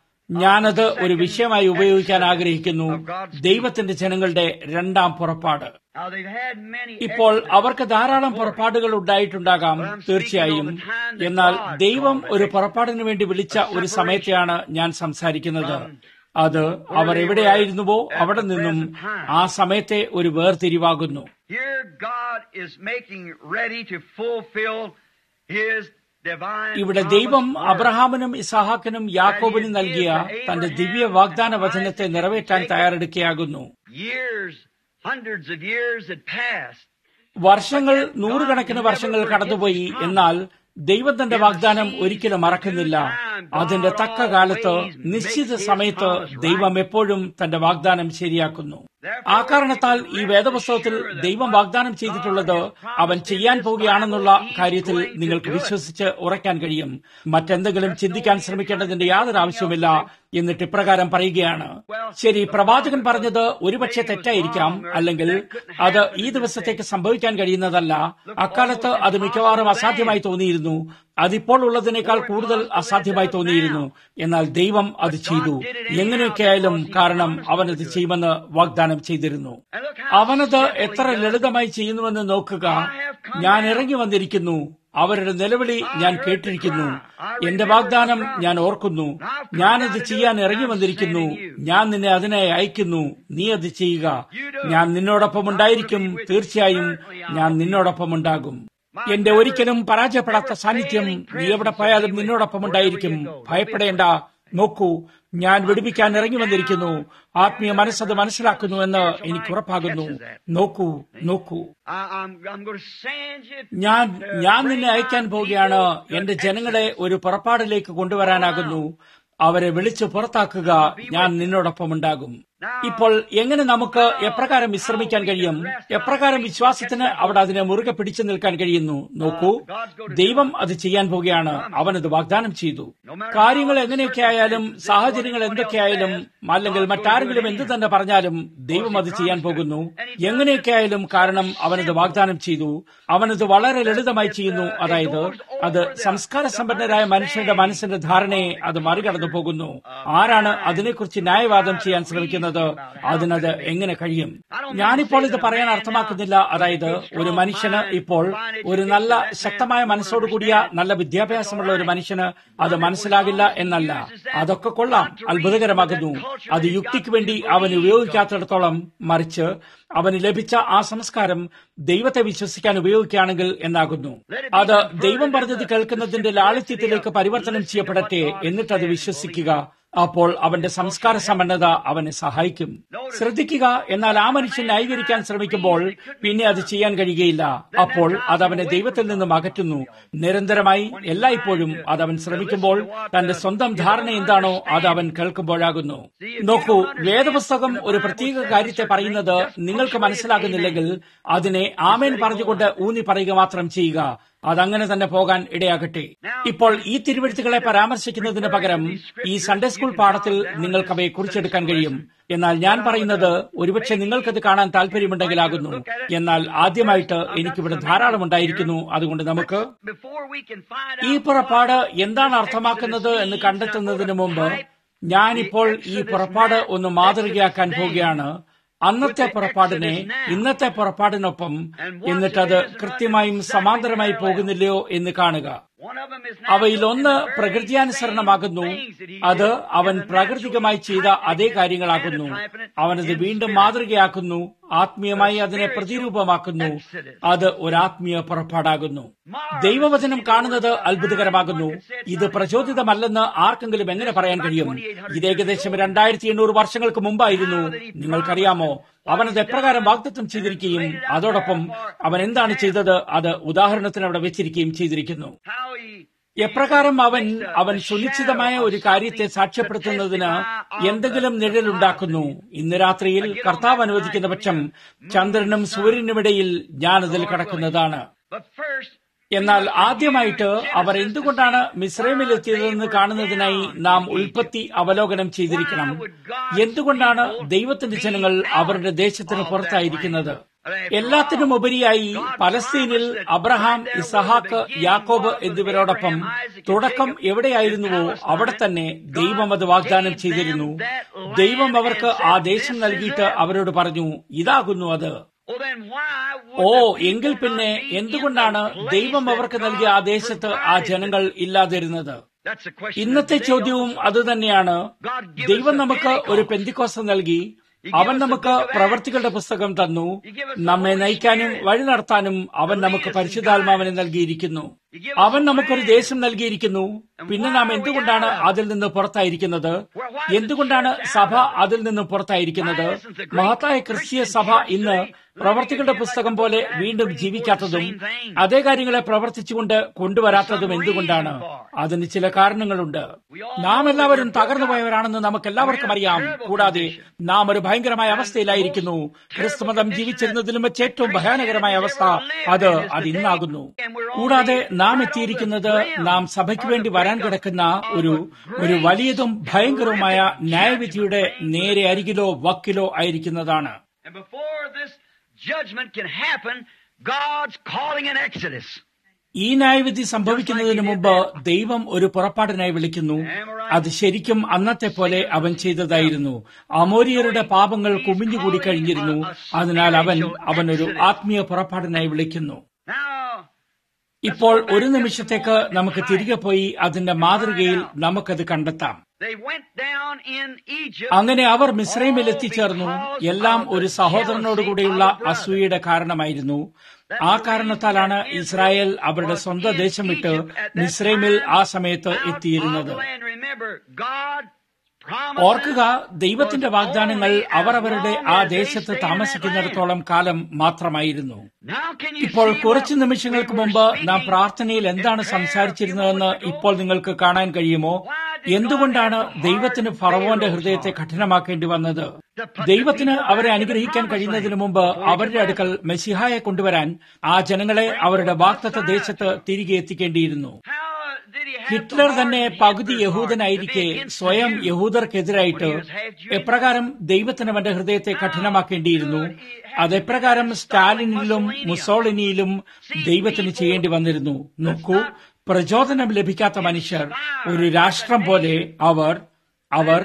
ഞാനത് ഒരു വിഷയമായി ഉപയോഗിക്കാൻ ആഗ്രഹിക്കുന്നു ദൈവത്തിന്റെ ജനങ്ങളുടെ രണ്ടാം പുറപ്പാട് Now they've had many ഇപ്പോൾ exodus അവർക്ക് ധാരാളം പുറപ്പാടുകൾ ഉണ്ടായിട്ടുണ്ടാകാം തീർച്ചയായും എന്നാൽ ദൈവം ഒരു പുറപ്പാടിന് വേണ്ടി വിളിച്ച ഒരു സമയത്തെയാണ് ഞാൻ സംസാരിക്കുന്നത് അത് അവർ എവിടെയായിരുന്നുവോ അവിടെ നിന്നും ആ സമയത്തെ ഒരു വേർതിരിവാകുന്നു Here God is making ready to fulfill His divine ഇവിടെ promised ദൈവം word. അബ്രഹാമിനും ഇസാഹാക്കിനും യാക്കോബിനും നൽകിയ തന്റെ ദിവ്യ വാഗ്ദാന വചനത്തെ നിറവേറ്റാൻ തയ്യാറെടുക്കുകയാകുന്നു Years, hundreds of years had passed. വർഷങ്ങൾ നൂറുകണക്കിന് വർഷങ്ങൾ കടന്നുപോയി എന്നാൽ ദൈവം തന്റെ വാഗ്ദാനം ഒരിക്കലും മറക്കുന്നില്ല അതിന്റെ തക്ക കാലത്ത് നിശ്ചിത സമയത്ത് ദൈവം എപ്പോഴും തന്റെ വാഗ്ദാനം ശരിയാക്കുന്നു ആ കാരണത്താൽ ഈ വേദപുസ്തകത്തിൽ ദൈവം വാഗ്ദാനം ചെയ്തിട്ടുള്ളത് അവൻ ചെയ്യാൻ പോവുകയാണെന്നുള്ള കാര്യത്തിൽ നിങ്ങൾക്ക് വിശ്വസിച്ച് ഉറയ്ക്കാൻ കഴിയും മറ്റെന്തെങ്കിലും ചിന്തിക്കാൻ ശ്രമിക്കേണ്ടതിന്റെ യാതൊരു ആവശ്യവുമില്ല എന്നിട്ട് ഇപ്രകാരം പറയുകയാണ് ശരി പ്രവാചകൻ പറഞ്ഞത് ഒരുപക്ഷെ തെറ്റായിരിക്കാം അല്ലെങ്കിൽ അത് ഈ ദിവസത്തേക്ക് സംഭവിക്കാൻ കഴിയുന്നതല്ല അക്കാലത്ത് അത് മിക്കവാറും അസാധ്യമായി തോന്നിയിരുന്നു അതിപ്പോൾ ഉള്ളതിനേക്കാൾ കൂടുതൽ അസാധ്യമായി തോന്നിയിരുന്നു എന്നാൽ ദൈവം അത് ചെയ്തു എങ്ങനെയൊക്കെയായാലും കാരണം അവനത് ചെയ്യുമെന്ന് വാഗ്ദാനം ചെയ്തിരുന്നു And look how അവനത് simply എത്ര he does it. ലളിതമായി ചെയ്യുന്നുവെന്ന് നോക്കുക ഞാൻ ഇറങ്ങി വന്നിരിക്കുന്നു അവരുടെ നിലവിളി ഞാൻ കേട്ടിരിക്കുന്നു എന്റെ വാഗ്ദാനം ഞാൻ ഓർക്കുന്നു ഞാനത് ചെയ്യാൻ ഇറങ്ങി വന്നിരിക്കുന്നു ഞാൻ നിന്നെ അതിനായി അയക്കുന്നു നീ അത് ചെയ്യുക ഞാൻ നിന്നോടൊപ്പം ഉണ്ടായിരിക്കും തീർച്ചയായും ഞാൻ നിന്നോടൊപ്പം ഉണ്ടാകും എന്റെ ഒരിക്കലും പരാജയപ്പെടാത്ത സാന്നിധ്യം നീ എവിടെ പോയാലും നിന്നോടൊപ്പം ഉണ്ടായിരിക്കും ഭയപ്പെടേണ്ട നോക്കൂ ഞാൻ വിടുവിക്കാൻ ഇറങ്ങി വന്നിരിക്കുന്നു ആത്മീയ മനസ്സത് മനസ്സിലാക്കുന്നു എന്ന് എനിക്ക് ഉറപ്പാകുന്നു നോക്കൂ നോക്കൂ I, I'm, I'm going to send you. ഞാൻ ഞാൻ നിന്നെ അയക്കാൻ പോവുകയാണ് എന്റെ ജനങ്ങളെ ഒരു പുറപ്പാടിലേക്ക് കൊണ്ടുവരാനാകുന്നു അവരെ വിളിച്ചു പുറത്താക്കുക ഞാൻ നിന്നോടൊപ്പം ഉണ്ടാകും ഇപ്പോൾ എങ്ങനെ നമുക്ക് എപ്രകാരം വിശ്രമിക്കാൻ കഴിയും എപ്രകാരം വിശ്വാസത്തിന് അവിടെ അതിനെ മുറുകെ പിടിച്ചു നിൽക്കാൻ കഴിയുന്നു നോക്കൂ ദൈവം അത് ചെയ്യാൻ പോവുകയാണ് അവനത് വാഗ്ദാനം ചെയ്തു കാര്യങ്ങൾ എങ്ങനെയൊക്കെ ആയാലും സാഹചര്യങ്ങൾ എന്തൊക്കെയായാലും അല്ലെങ്കിൽ മറ്റാരെങ്കിലും എന്ത് തന്നെ പറഞ്ഞാലും ദൈവം അത് ചെയ്യാൻ പോകുന്നു എങ്ങനെയൊക്കെ ആയാലും കാരണം അവനത് വാഗ്ദാനം ചെയ്തു അവനത് വളരെ ലളിതമായി ചെയ്യുന്നു അതായത് അത് സംസ്കാര സമ്പന്നരായ മനുഷ്യരുടെ മനസ്സിന്റെ ധാരണയെ അത് മറികടന്നു പോകുന്നു ആരാണ് അതിനെക്കുറിച്ച് ന്യായവാദം ചെയ്യാൻ ശ്രമിക്കുന്നത് അതിനത് എങ്ങനെ കഴിയും ഞാനിപ്പോൾ ഇത് പറയാൻ അർത്ഥമാക്കുന്നില്ല അതായത് ഒരു മനുഷ്യന് ഇപ്പോൾ ഒരു നല്ല ശക്തമായ മനസ്സോടുകൂടിയ നല്ല വിദ്യാഭ്യാസമുള്ള ഒരു മനുഷ്യന് അത് മനസ്സിലാകില്ല എന്നല്ല അതൊക്കെ കൊള്ളാം അത്ഭുതകരമാകുന്നു അത് യുക്തിക്ക് വേണ്ടി അവൻ ഉപയോഗിക്കാത്തിടത്തോളം മറിച്ച് അവന് ലഭിച്ച ആ സംസ്കാരം ദൈവത്തെ വിശ്വസിക്കാൻ ഉപയോഗിക്കുകയാണെങ്കിൽ എന്നാകുന്നു അത് ദൈവം പറഞ്ഞത് കേൾക്കുന്നതിന്റെ ലാളിത്യത്തിലേക്ക് പരിവർത്തനം ചെയ്യപ്പെടട്ടെ എന്നിട്ടത് വിശ്വസിക്കുക അപ്പോൾ അവന്റെ സംസ്കാര സമ്പന്നത അവനെ സഹായിക്കും ശ്രദ്ധിക്കുക എന്നാൽ ആ മനുഷ്യൻ ന്യായീകരിക്കാൻ ശ്രമിക്കുമ്പോൾ പിന്നെ അത് ചെയ്യാൻ കഴിയുകയില്ല അപ്പോൾ അത് അവനെ ദൈവത്തിൽ നിന്നും അകറ്റുന്നു നിരന്തരമായി എല്ലായ്പ്പോഴും അത് അവൻ ശ്രമിക്കുമ്പോൾ തന്റെ സ്വന്തം ധാരണ എന്താണോ അത് അവൻ കേൾക്കുമ്പോഴാകുന്നു നോക്കൂ വേദപുസ്തകം ഒരു പ്രത്യേക കാര്യത്തെ പറയുന്നത് നിങ്ങൾക്ക് മനസ്സിലാകുന്നില്ലെങ്കിൽ അതിനെ ആമേൻ പറഞ്ഞുകൊണ്ട് ഊന്നി പറയുക മാത്രം ചെയ്യുക അതങ്ങനെ തന്നെ പോകാൻ ഇടയാകട്ടെ ഇപ്പോൾ ഈ തിരുവഴുത്തുകളെ പരാമർശിക്കുന്നതിന് പകരം ഈ സൺഡേ സ്കൂൾ പാഠത്തിൽ നിങ്ങൾക്ക് അവയെ കുറിച്ചെടുക്കാൻ കഴിയും എന്നാൽ ഞാൻ പറയുന്നത് ഒരുപക്ഷെ നിങ്ങൾക്കത് കാണാൻ താല്പര്യമുണ്ടെങ്കിലാകുന്നു എന്നാൽ ആദ്യമായിട്ട് എനിക്കിവിടെ ധാരാളം ഉണ്ടായിരിക്കുന്നു അതുകൊണ്ട് നമുക്ക് ഈ പുറപ്പാട് എന്താണ് അർത്ഥമാക്കുന്നത് എന്ന് കണ്ടെത്തുന്നതിന് മുമ്പ് ഞാനിപ്പോൾ ഈ പുറപ്പാട് ഒന്ന് മാതൃകയാക്കാൻ പോവുകയാണ് അന്നത്തെ പുറപ്പാടിനെ ഇന്നത്തെ പുറപ്പാടിനൊപ്പം എന്നിട്ടത് കൃത്യമായും സമാന്തരമായി പോകുന്നില്ലയോ എന്ന് കാണുക അവയിലൊന്ന് പ്രകൃതിയാനുസരണമാകുന്നു അത് അവൻ പ്രാകൃതികമായി ചെയ്ത അതേ കാര്യങ്ങളാകുന്നു അവനത് വീണ്ടും മാതൃകയാക്കുന്നു ആത്മീയമായി അതിനെ പ്രതിരൂപമാക്കുന്നു അത് ഒരാത്മീയ പുറപ്പാടാകുന്നു ദൈവവചനം കാണുന്നത് അത്ഭുതകരമാകുന്നു ഇത് പ്രചോദിതമല്ലെന്ന് ആർക്കെങ്കിലും എങ്ങനെ പറയാൻ കഴിയും ഇത് ഏകദേശം രണ്ടായിരത്തി എണ്ണൂറ് വർഷങ്ങൾക്ക് മുമ്പായിരുന്നു നിങ്ങൾക്കറിയാമോ അവൻ അത് എപ്രകാരം വാഗ്ദത്വം ചെയ്തിരിക്കുകയും അതോടൊപ്പം അവൻ എന്താണ് ചെയ്തത് അത് ഉദാഹരണത്തിന് അവിടെ വെച്ചിരിക്കുകയും ചെയ്തിരിക്കുന്നു എപ്രകാരം അവൻ അവൻ സുനിശ്ചിതമായ ഒരു കാര്യത്തെ സാക്ഷ്യപ്പെടുത്തുന്നതിന് എന്തെങ്കിലും നിഴലുണ്ടാക്കുന്നു ഇന്ന് രാത്രിയിൽ കർത്താവ് അനുവദിക്കുന്ന പക്ഷം ചന്ദ്രനും സൂര്യനുമിടയിൽ ഞാനതിൽ കടക്കുന്നതാണ് എന്നാൽ ആദ്യമായിട്ട് അവർ എന്തുകൊണ്ടാണ് മിശ്രമിലെത്തിയതെന്ന് കാണുന്നതിനായി നാം ഉൽപ്പത്തി അവലോകനം ചെയ്തിരിക്കണം എന്തുകൊണ്ടാണ് ദൈവത്തിന്റെ ജനങ്ങൾ അവരുടെ ദേശത്തിന് പുറത്തായിരിക്കുന്നത് എല്ലാത്തിനും ഉപരിയായി പലസ്തീനിൽ അബ്രഹാം ഇസഹാക്ക് യാക്കോബ് എന്നിവരോടൊപ്പം തുടക്കം എവിടെയായിരുന്നുവോ അവിടെ തന്നെ ദൈവം അത് വാഗ്ദാനം ചെയ്തിരുന്നു ദൈവം അവർക്ക് ആ ദേശം നൽകിയിട്ട് അവരോട് പറഞ്ഞു ഇതാകുന്നു അത് ഓ എങ്കിൽ പിന്നെ എന്തുകൊണ്ടാണ് ദൈവം അവർക്ക് നൽകിയ ആ ദേശത്ത് ആ ജനങ്ങൾ ഇല്ലാതിരുന്നത് ഇന്നത്തെ ചോദ്യവും അതുതന്നെയാണ് ദൈവം നമുക്ക് ഒരു പെന്തിക്കോസം നൽകി അവൻ നമുക്ക് പ്രവർത്തികളുടെ പുസ്തകം തന്നു നമ്മെ നയിക്കാനും വഴി നടത്താനും അവൻ നമുക്ക് പരിശുദ്ധാത്മാവിനെ നൽകിയിരിക്കുന്നു അവൻ നമുക്കൊരു ദേശം നൽകിയിരിക്കുന്നു പിന്നെ നാം എന്തുകൊണ്ടാണ് അതിൽ നിന്ന് പുറത്തായിരിക്കുന്നത് എന്തുകൊണ്ടാണ് സഭ അതിൽ നിന്ന് പുറത്തായിരിക്കുന്നത് മഹത്തായ ക്രിസ്തീയ സഭ ഇന്ന് പ്രവർത്തികളുടെ പുസ്തകം പോലെ വീണ്ടും ജീവിക്കാത്തതും അതേ കാര്യങ്ങളെ പ്രവർത്തിച്ചുകൊണ്ട് കൊണ്ടുവരാത്തതും എന്തുകൊണ്ടാണ് അതിന് ചില കാരണങ്ങളുണ്ട് നാം എല്ലാവരും തകർന്നു പോയവരാണെന്ന് നമുക്ക് എല്ലാവർക്കും അറിയാം കൂടാതെ നാം ഒരു ഭയങ്കരമായ അവസ്ഥയിലായിരിക്കുന്നു ക്രിസ്തുമതം ജീവിച്ചിരുന്നതിലും വെച്ച് ഏറ്റവും ഭയാനകരമായ അവസ്ഥ അത് അത് ഇന്നാകുന്നു കൂടാതെ നാം എത്തിയിരിക്കുന്നത് നാം സഭയ്ക്ക് വേണ്ടി വരാൻ കിടക്കുന്ന ഒരു ഒരു വലിയതും ഭയങ്കരവുമായ ന്യായവിധിയുടെ നേരെ അരികിലോ വക്കിലോ ആയിരിക്കുന്നതാണ് judgment can happen, God's calling an exodus. ഈ ന്യായവിധി സംഭവിക്കുന്നതിന് മുമ്പ് ദൈവം ഒരു പുറപ്പാടിനായി വിളിക്കുന്നു അത് ശരിക്കും അന്നത്തെ പോലെ അവൻ ചെയ്തതായിരുന്നു അമോരിയരുടെ പാപങ്ങൾ കുമിഞ്ഞുകൂടി കഴിഞ്ഞിരുന്നു അതിനാൽ അവൻ അവൻ ഒരു ആത്മീയ പുറപ്പാടിനായി വിളിക്കുന്നു ഇപ്പോൾ ഒരു നിമിഷത്തേക്ക് നമുക്ക് തിരികെ പോയി അതിന്റെ മാതൃകയിൽ നമുക്കത് കണ്ടെത്താം അങ്ങനെ അവർ മിശ്രൈമിൽ എത്തിച്ചേർന്നു എല്ലാം ഒരു സഹോദരനോടുകൂടിയുള്ള അസൂയയുടെ കാരണമായിരുന്നു ആ കാരണത്താലാണ് ഇസ്രായേൽ അവരുടെ സ്വന്തം ദേശം വിട്ട് മിശ്രൈമിൽ ആ സമയത്ത് എത്തിയിരുന്നത് ഓർക്കുക ദൈവത്തിന്റെ വാഗ്ദാനങ്ങൾ അവർ അവരുടെ ആ ദേശത്ത് താമസിക്കുന്നിടത്തോളം കാലം മാത്രമായിരുന്നു ഇപ്പോൾ കുറച്ചു നിമിഷങ്ങൾക്ക് മുമ്പ് നാം പ്രാർത്ഥനയിൽ എന്താണ് സംസാരിച്ചിരുന്നതെന്ന് ഇപ്പോൾ നിങ്ങൾക്ക് കാണാൻ കഴിയുമോ എന്തുകൊണ്ടാണ് ദൈവത്തിന് ഫറവോന്റെ ഹൃദയത്തെ കഠിനമാക്കേണ്ടി വന്നത് ദൈവത്തിന് അവരെ അനുഗ്രഹിക്കാൻ കഴിയുന്നതിന് മുമ്പ് അവരുടെ അടുക്കൽ മെസ്സിഹായെ കൊണ്ടുവരാൻ ആ ജനങ്ങളെ അവരുടെ വാക്തത്വ ദേശത്ത് തിരികെ എത്തിക്കേണ്ടിയിരുന്നു ഹിറ്റ്ലർ തന്നെ പകുതി യഹൂദനായിരിക്കെ സ്വയം യഹൂദർക്കെതിരായിട്ട് എപ്രകാരം ദൈവത്തിന് അവന്റെ ഹൃദയത്തെ കഠിനമാക്കേണ്ടിയിരുന്നു അതെപ്രകാരം സ്റ്റാലിനിലും മുസോളിനിയിലും ദൈവത്തിന് ചെയ്യേണ്ടി വന്നിരുന്നു നോക്കൂ പ്രചോദനം ലഭിക്കാത്ത മനുഷ്യർ ഒരു രാഷ്ട്രം പോലെ അവർ അവർ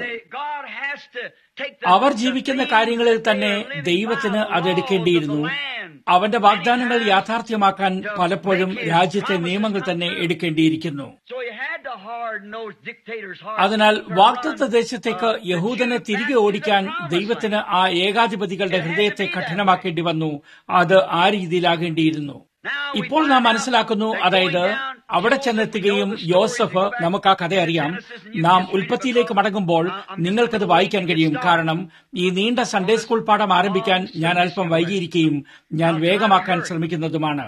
അവർ ജീവിക്കുന്ന കാര്യങ്ങളിൽ തന്നെ ദൈവത്തിന് അതെടുക്കേണ്ടിയിരുന്നു അവന്റെ വാഗ്ദാനങ്ങൾ യാഥാർത്ഥ്യമാക്കാൻ പലപ്പോഴും രാജ്യത്തെ നിയമങ്ങൾ തന്നെ എടുക്കേണ്ടിയിരിക്കുന്നു അതിനാൽ വാക്തത്വ ദേശത്തേക്ക് യഹൂദനെ തിരികെ ഓടിക്കാൻ ദൈവത്തിന് ആ ഏകാധിപതികളുടെ ഹൃദയത്തെ കഠിനമാക്കേണ്ടി വന്നു അത് ആ രീതിയിലാകേണ്ടിയിരുന്നു ഇപ്പോൾ നാം മനസ്സിലാക്കുന്നു അതായത് അവിടെ ചെന്നെത്തുകയും യോസഫ് നമുക്ക് ആ കഥ അറിയാം നാം ഉൽപ്പത്തിയിലേക്ക് മടങ്ങുമ്പോൾ നിങ്ങൾക്കത് വായിക്കാൻ കഴിയും കാരണം ഈ നീണ്ട സൺഡേ സ്കൂൾ പാഠം ആരംഭിക്കാൻ ഞാൻ അല്പം വൈകിയിരിക്കുകയും ഞാൻ വേഗമാക്കാൻ ശ്രമിക്കുന്നതുമാണ്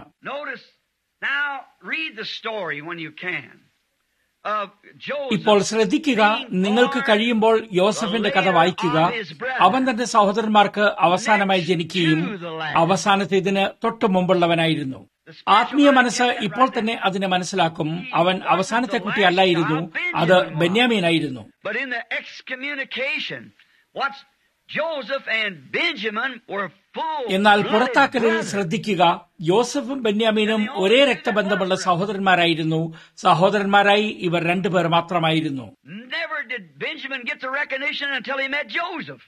ഇപ്പോൾ ശ്രദ്ധിക്കുക നിങ്ങൾക്ക് കഴിയുമ്പോൾ യോസഫിന്റെ കഥ വായിക്കുക അവൻ തന്റെ സഹോദരന്മാർക്ക് അവസാനമായി ജനിക്കുകയും അവസാനത്തെ ഇതിന് തൊട്ടു മുമ്പുള്ളവനായിരുന്നു ആത്മീയ മനസ്സ് ഇപ്പോൾ തന്നെ അതിനെ മനസ്സിലാക്കും അവൻ അവസാനത്തെ കുട്ടി അല്ലായിരുന്നു അത് ബെന്യാമീനായിരുന്നു But in the excommunication, what's Joseph and Benjamin were full. എന്നാൽ പുറത്താക്കലിൽ ശ്രദ്ധിക്കുക യോസഫും ബെന്യാമീനും ഒരേ രക്തബന്ധമുള്ള സഹോദരന്മാരായിരുന്നു സഹോദരന്മാരായി ഇവർ രണ്ടുപേർ മാത്രമായിരുന്നു Never did Benjamin get the recognition until he met Joseph.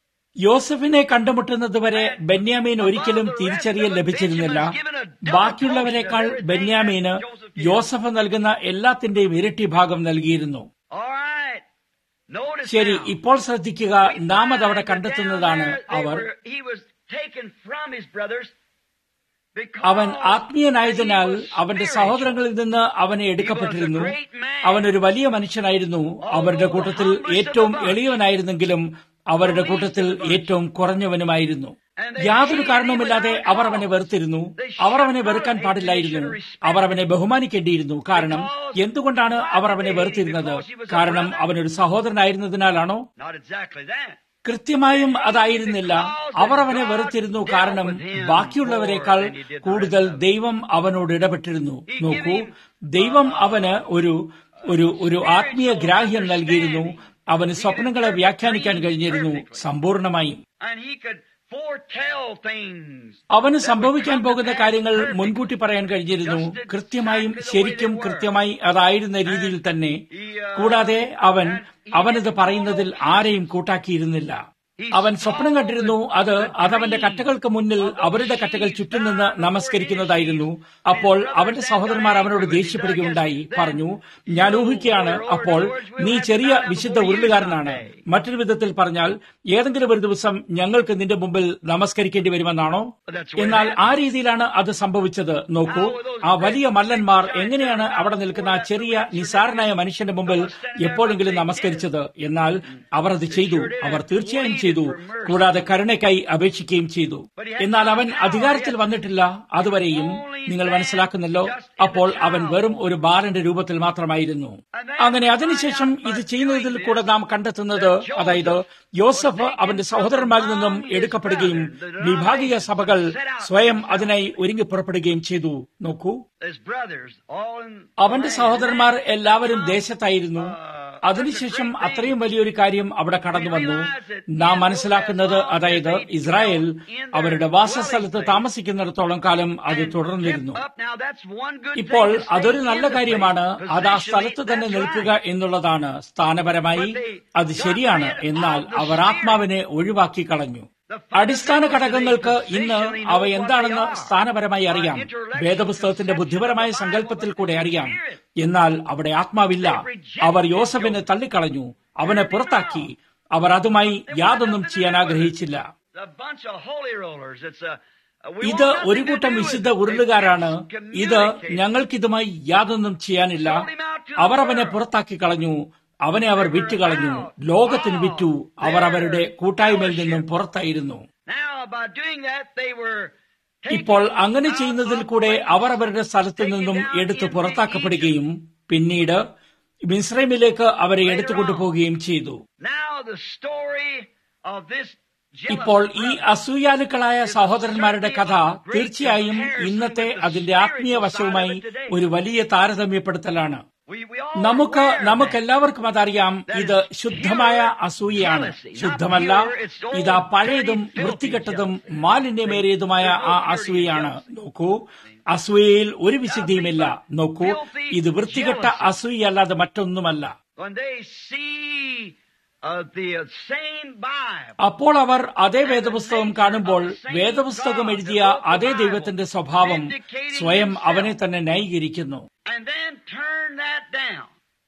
യോസഫിനെ കണ്ടുമുട്ടുന്നതുവരെ ബെന്യാമീൻ ഒരിക്കലും തിരിച്ചറിയൽ ലഭിച്ചിരുന്നില്ല ബാക്കിയുള്ളവരെക്കാൾ ബെന്യാമീന് യോസഫ് നൽകുന്ന എല്ലാത്തിന്റെയും ഇരട്ടി ഭാഗം നൽകിയിരുന്നു All right. Notice ശരി now. ഇപ്പോൾ ശ്രദ്ധിക്കുക നാം അത് അവിടെ Down കണ്ടെത്തുന്നതാണ് there, they our were- he was taken from his brothers because അവൻ ആത്മീയനായതിനാൽ he was അവന്റെ spiritual. സഹോദരങ്ങളിൽ നിന്ന് അവനെ എടുക്കപ്പെട്ടിരുന്നു അവൻ ഒരു വലിയ മനുഷ്യനായിരുന്നു അവരുടെ കൂട്ടത്തിൽ ഏറ്റവും എളിയവനായിരുന്നെങ്കിലും അവരുടെ കൂട്ടത്തിൽ ഏറ്റവും കുറഞ്ഞവനുമായിരുന്നു യാതൊരു കാരണവുമില്ലാതെ അവർ അവനെ വെറുത്തിരുന്നു അവർ അവനെ വെറുക്കാൻ പാടില്ലായിരുന്നു അവർ അവനെ ബഹുമാനിക്കേണ്ടിയിരുന്നു കാരണം എന്തുകൊണ്ടാണ് അവർ അവനെ വെറുത്തിരുന്നത് കാരണം അവനൊരു സഹോദരനായിരുന്നതിനാലാണോ Not exactly that. കൃത്യമായും അതായിരുന്നില്ല അവർ അവനെ വെറുത്തിരുന്നു കാരണം ബാക്കിയുള്ളവരെക്കാൾ കൂടുതൽ ദൈവം അവനോട് ഇടപെട്ടിരുന്നു നോക്കൂ ദൈവം അവന് ഒരു ഒരു ഒരു ആത്മീയ ഗ്രാഹ്യം നൽകിയിരുന്നു അവന് സ്വപ്നങ്ങളെ വ്യാഖ്യാനിക്കാൻ കഴിഞ്ഞിരുന്നു സമ്പൂർണമായും And he could foretell things. അവന് സംഭവിക്കാൻ പോകുന്ന കാര്യങ്ങൾ മുൻകൂട്ടി പറയാൻ കഴിഞ്ഞിരുന്നു കൃത്യമായും ശരിക്കും കൃത്യമായി അതായിരുന്ന രീതിയിൽ തന്നെ കൂടാതെ അവൻ അവനത് പറയുന്നതിൽ ആരെയും കൂട്ടാക്കിയിരുന്നില്ല അവൻ സ്വപ്നം കണ്ടിരുന്നു അത് അതവന്റെ കറ്റകൾക്ക് മുന്നിൽ അവരുടെ കറ്റകൾ ചുറ്റും നിന്ന് നമസ്കരിക്കുന്നതായിരുന്നു അപ്പോൾ അവന്റെ സഹോദരന്മാർ അവനോട് ദേഷ്യപ്പെടുകയുണ്ടായി പറഞ്ഞു ഞാൻ ഊഹിക്കുകയാണ് അപ്പോൾ നീ ചെറിയ വിശുദ്ധ ഉരുളുകാരനാണ് മറ്റൊരു വിധത്തിൽ പറഞ്ഞാൽ ഏതെങ്കിലും ഒരു ദിവസം ഞങ്ങൾക്ക് നിന്റെ മുമ്പിൽ നമസ്കരിക്കേണ്ടി വരുമെന്നാണോ എന്നാൽ ആ രീതിയിലാണ് അത് സംഭവിച്ചത് നോക്കൂ ആ വലിയ മല്ലന്മാർ എങ്ങനെയാണ് അവിടെ നിൽക്കുന്ന ആ ചെറിയ നിസാരനായ മനുഷ്യന്റെ മുമ്പിൽ എപ്പോഴെങ്കിലും നമസ്കരിച്ചത് എന്നാൽ അവർ അത് ചെയ്തു അവർ തീർച്ചയായും ചെയ്തു കൂടാതെ കരുണയ്ക്കായി അപേക്ഷിക്കുകയും ചെയ്തു എന്നാൽ അവൻ അധികാരത്തിൽ വന്നിട്ടില്ല അതുവരെയും നിങ്ങൾ മനസ്സിലാക്കുന്നല്ലോ അപ്പോൾ അവൻ വെറും ഒരു ബാലന്റെ രൂപത്തിൽ മാത്രമായിരുന്നു അങ്ങനെ അതിനുശേഷം ഇത് ചെയ്യുന്നതിൽ കൂടെ നാം കണ്ടെത്തുന്നത് അതായത് യോസഫ് അവന്റെ സഹോദരന്മാരിൽ നിന്നും എടുക്കപ്പെടുകയും വിഭാഗീയ സഭകൾ സ്വയം അതിനായി ഒരുങ്ങി പുറപ്പെടുകയും ചെയ്തു നോക്കൂ His brothers, all in അവന്റെ സഹോദരന്മാർ എല്ലാവരും ദേശത്തായിരുന്നു അതിനുശേഷം അത്രയും വലിയൊരു കാര്യം അവിടെ കടന്നു വന്നു നാം മനസ്സിലാക്കുന്നത് അതായത് ഇസ്രായേൽ അവരുടെ വാസസ്ഥലത്ത് താമസിക്കുന്നിടത്തോളം കാലം അത് തുടർന്നിരുന്നു up. Now that's one good ഇപ്പോൾ thing to say അതൊരു in നല്ല the കാര്യമാണ് faith. അത് ആ സ്ഥലത്ത് Positionally, തന്നെ that's നിൽക്കുക right. എന്നുള്ളതാണ് സ്ഥാനപരമായി അത് ശരിയാണ് എന്നാൽ അവർ ആത്മാവിനെ ഒഴിവാക്കി കളഞ്ഞു അടിസ്ഥാന ഘടകങ്ങൾക്ക് ഇന്ന് അവ എന്താണെന്ന് സ്ഥാനപരമായി അറിയാം വേദപുസ്തകത്തിന്റെ ബുദ്ധിപരമായ സങ്കല്പത്തിൽ കൂടെ അറിയാം എന്നാൽ അവിടെ ആത്മാവില്ല അവർ യോസഫിനെ തള്ളിക്കളഞ്ഞു അവനെ പുറത്താക്കി അവർ അതുമായി യാതൊന്നും ചെയ്യാൻ ആഗ്രഹിച്ചില്ല A bunch of holy rollers. It's a, we ഇത് want ഒരു nothing to കൂട്ടം do with വിശുദ്ധ it. ഉരുളുകാരാണ് They ഇത് excommunicate. ഞങ്ങൾക്കിതുമായി യാതൊന്നും ചെയ്യാനില്ല അവർ അവനെ പുറത്താക്കി കളഞ്ഞു അവനെ അവർ വിറ്റുകളഞ്ഞു ലോകത്തിന് വിറ്റു അവർ അവരുടെ കൂട്ടായ്മയിൽ നിന്നും പുറത്തായിരുന്നു Now, by doing that, they were taken ഇപ്പോൾ അങ്ങനെ out ചെയ്യുന്നതിൽ of കൂടെ place, അവർ അവരുടെ സ്ഥലത്ത് taken നിന്നും down എടുത്ത് into പുറത്താക്കപ്പെടുകയും പിന്നീട് മിസ്രൈമിലേക്ക് അവരെ എടുത്തുകൊണ്ടുപോവുകയും ചെയ്തു Now the story of this jealous ഇപ്പോൾ ഈ brother അസൂയാലുക്കളായ സഹോദരന്മാരുടെ കഥ തീർച്ചയായും ഇന്നത്തെ അതിന്റെ ആത്മീയ വശവുമായി ഒരു വലിയ താരതമ്യപ്പെടുത്തലാണ് we, we all നമുക്ക് are aware of നമുക്കെല്ലാവർക്കും അതറിയാം ഇത് ശുദ്ധമായ അസൂയയാണ് ശുദ്ധമല്ല ഇതാ പഴയതും വൃത്തികെട്ടതും മാലിന്യമേറിയതുമായ ആ അസൂയയാണ് നോക്കൂ അസൂയയിൽ ഒരു വിശുദ്ധിയുമില്ല നോക്കൂ ഇത് വൃത്തികെട്ട അസൂയല്ലാതെ മറ്റൊന്നുമല്ല that. When they see uh, the same Bible, അപ്പോൾ അവർ അതേ വേദപുസ്തകം കാണുമ്പോൾ വേദപുസ്തകം എഴുതിയ അതേ ദൈവത്തിന്റെ സ്വഭാവം സ്വയം അവനെ തന്നെ ന്യായീകരിക്കുന്നു and then turn that down.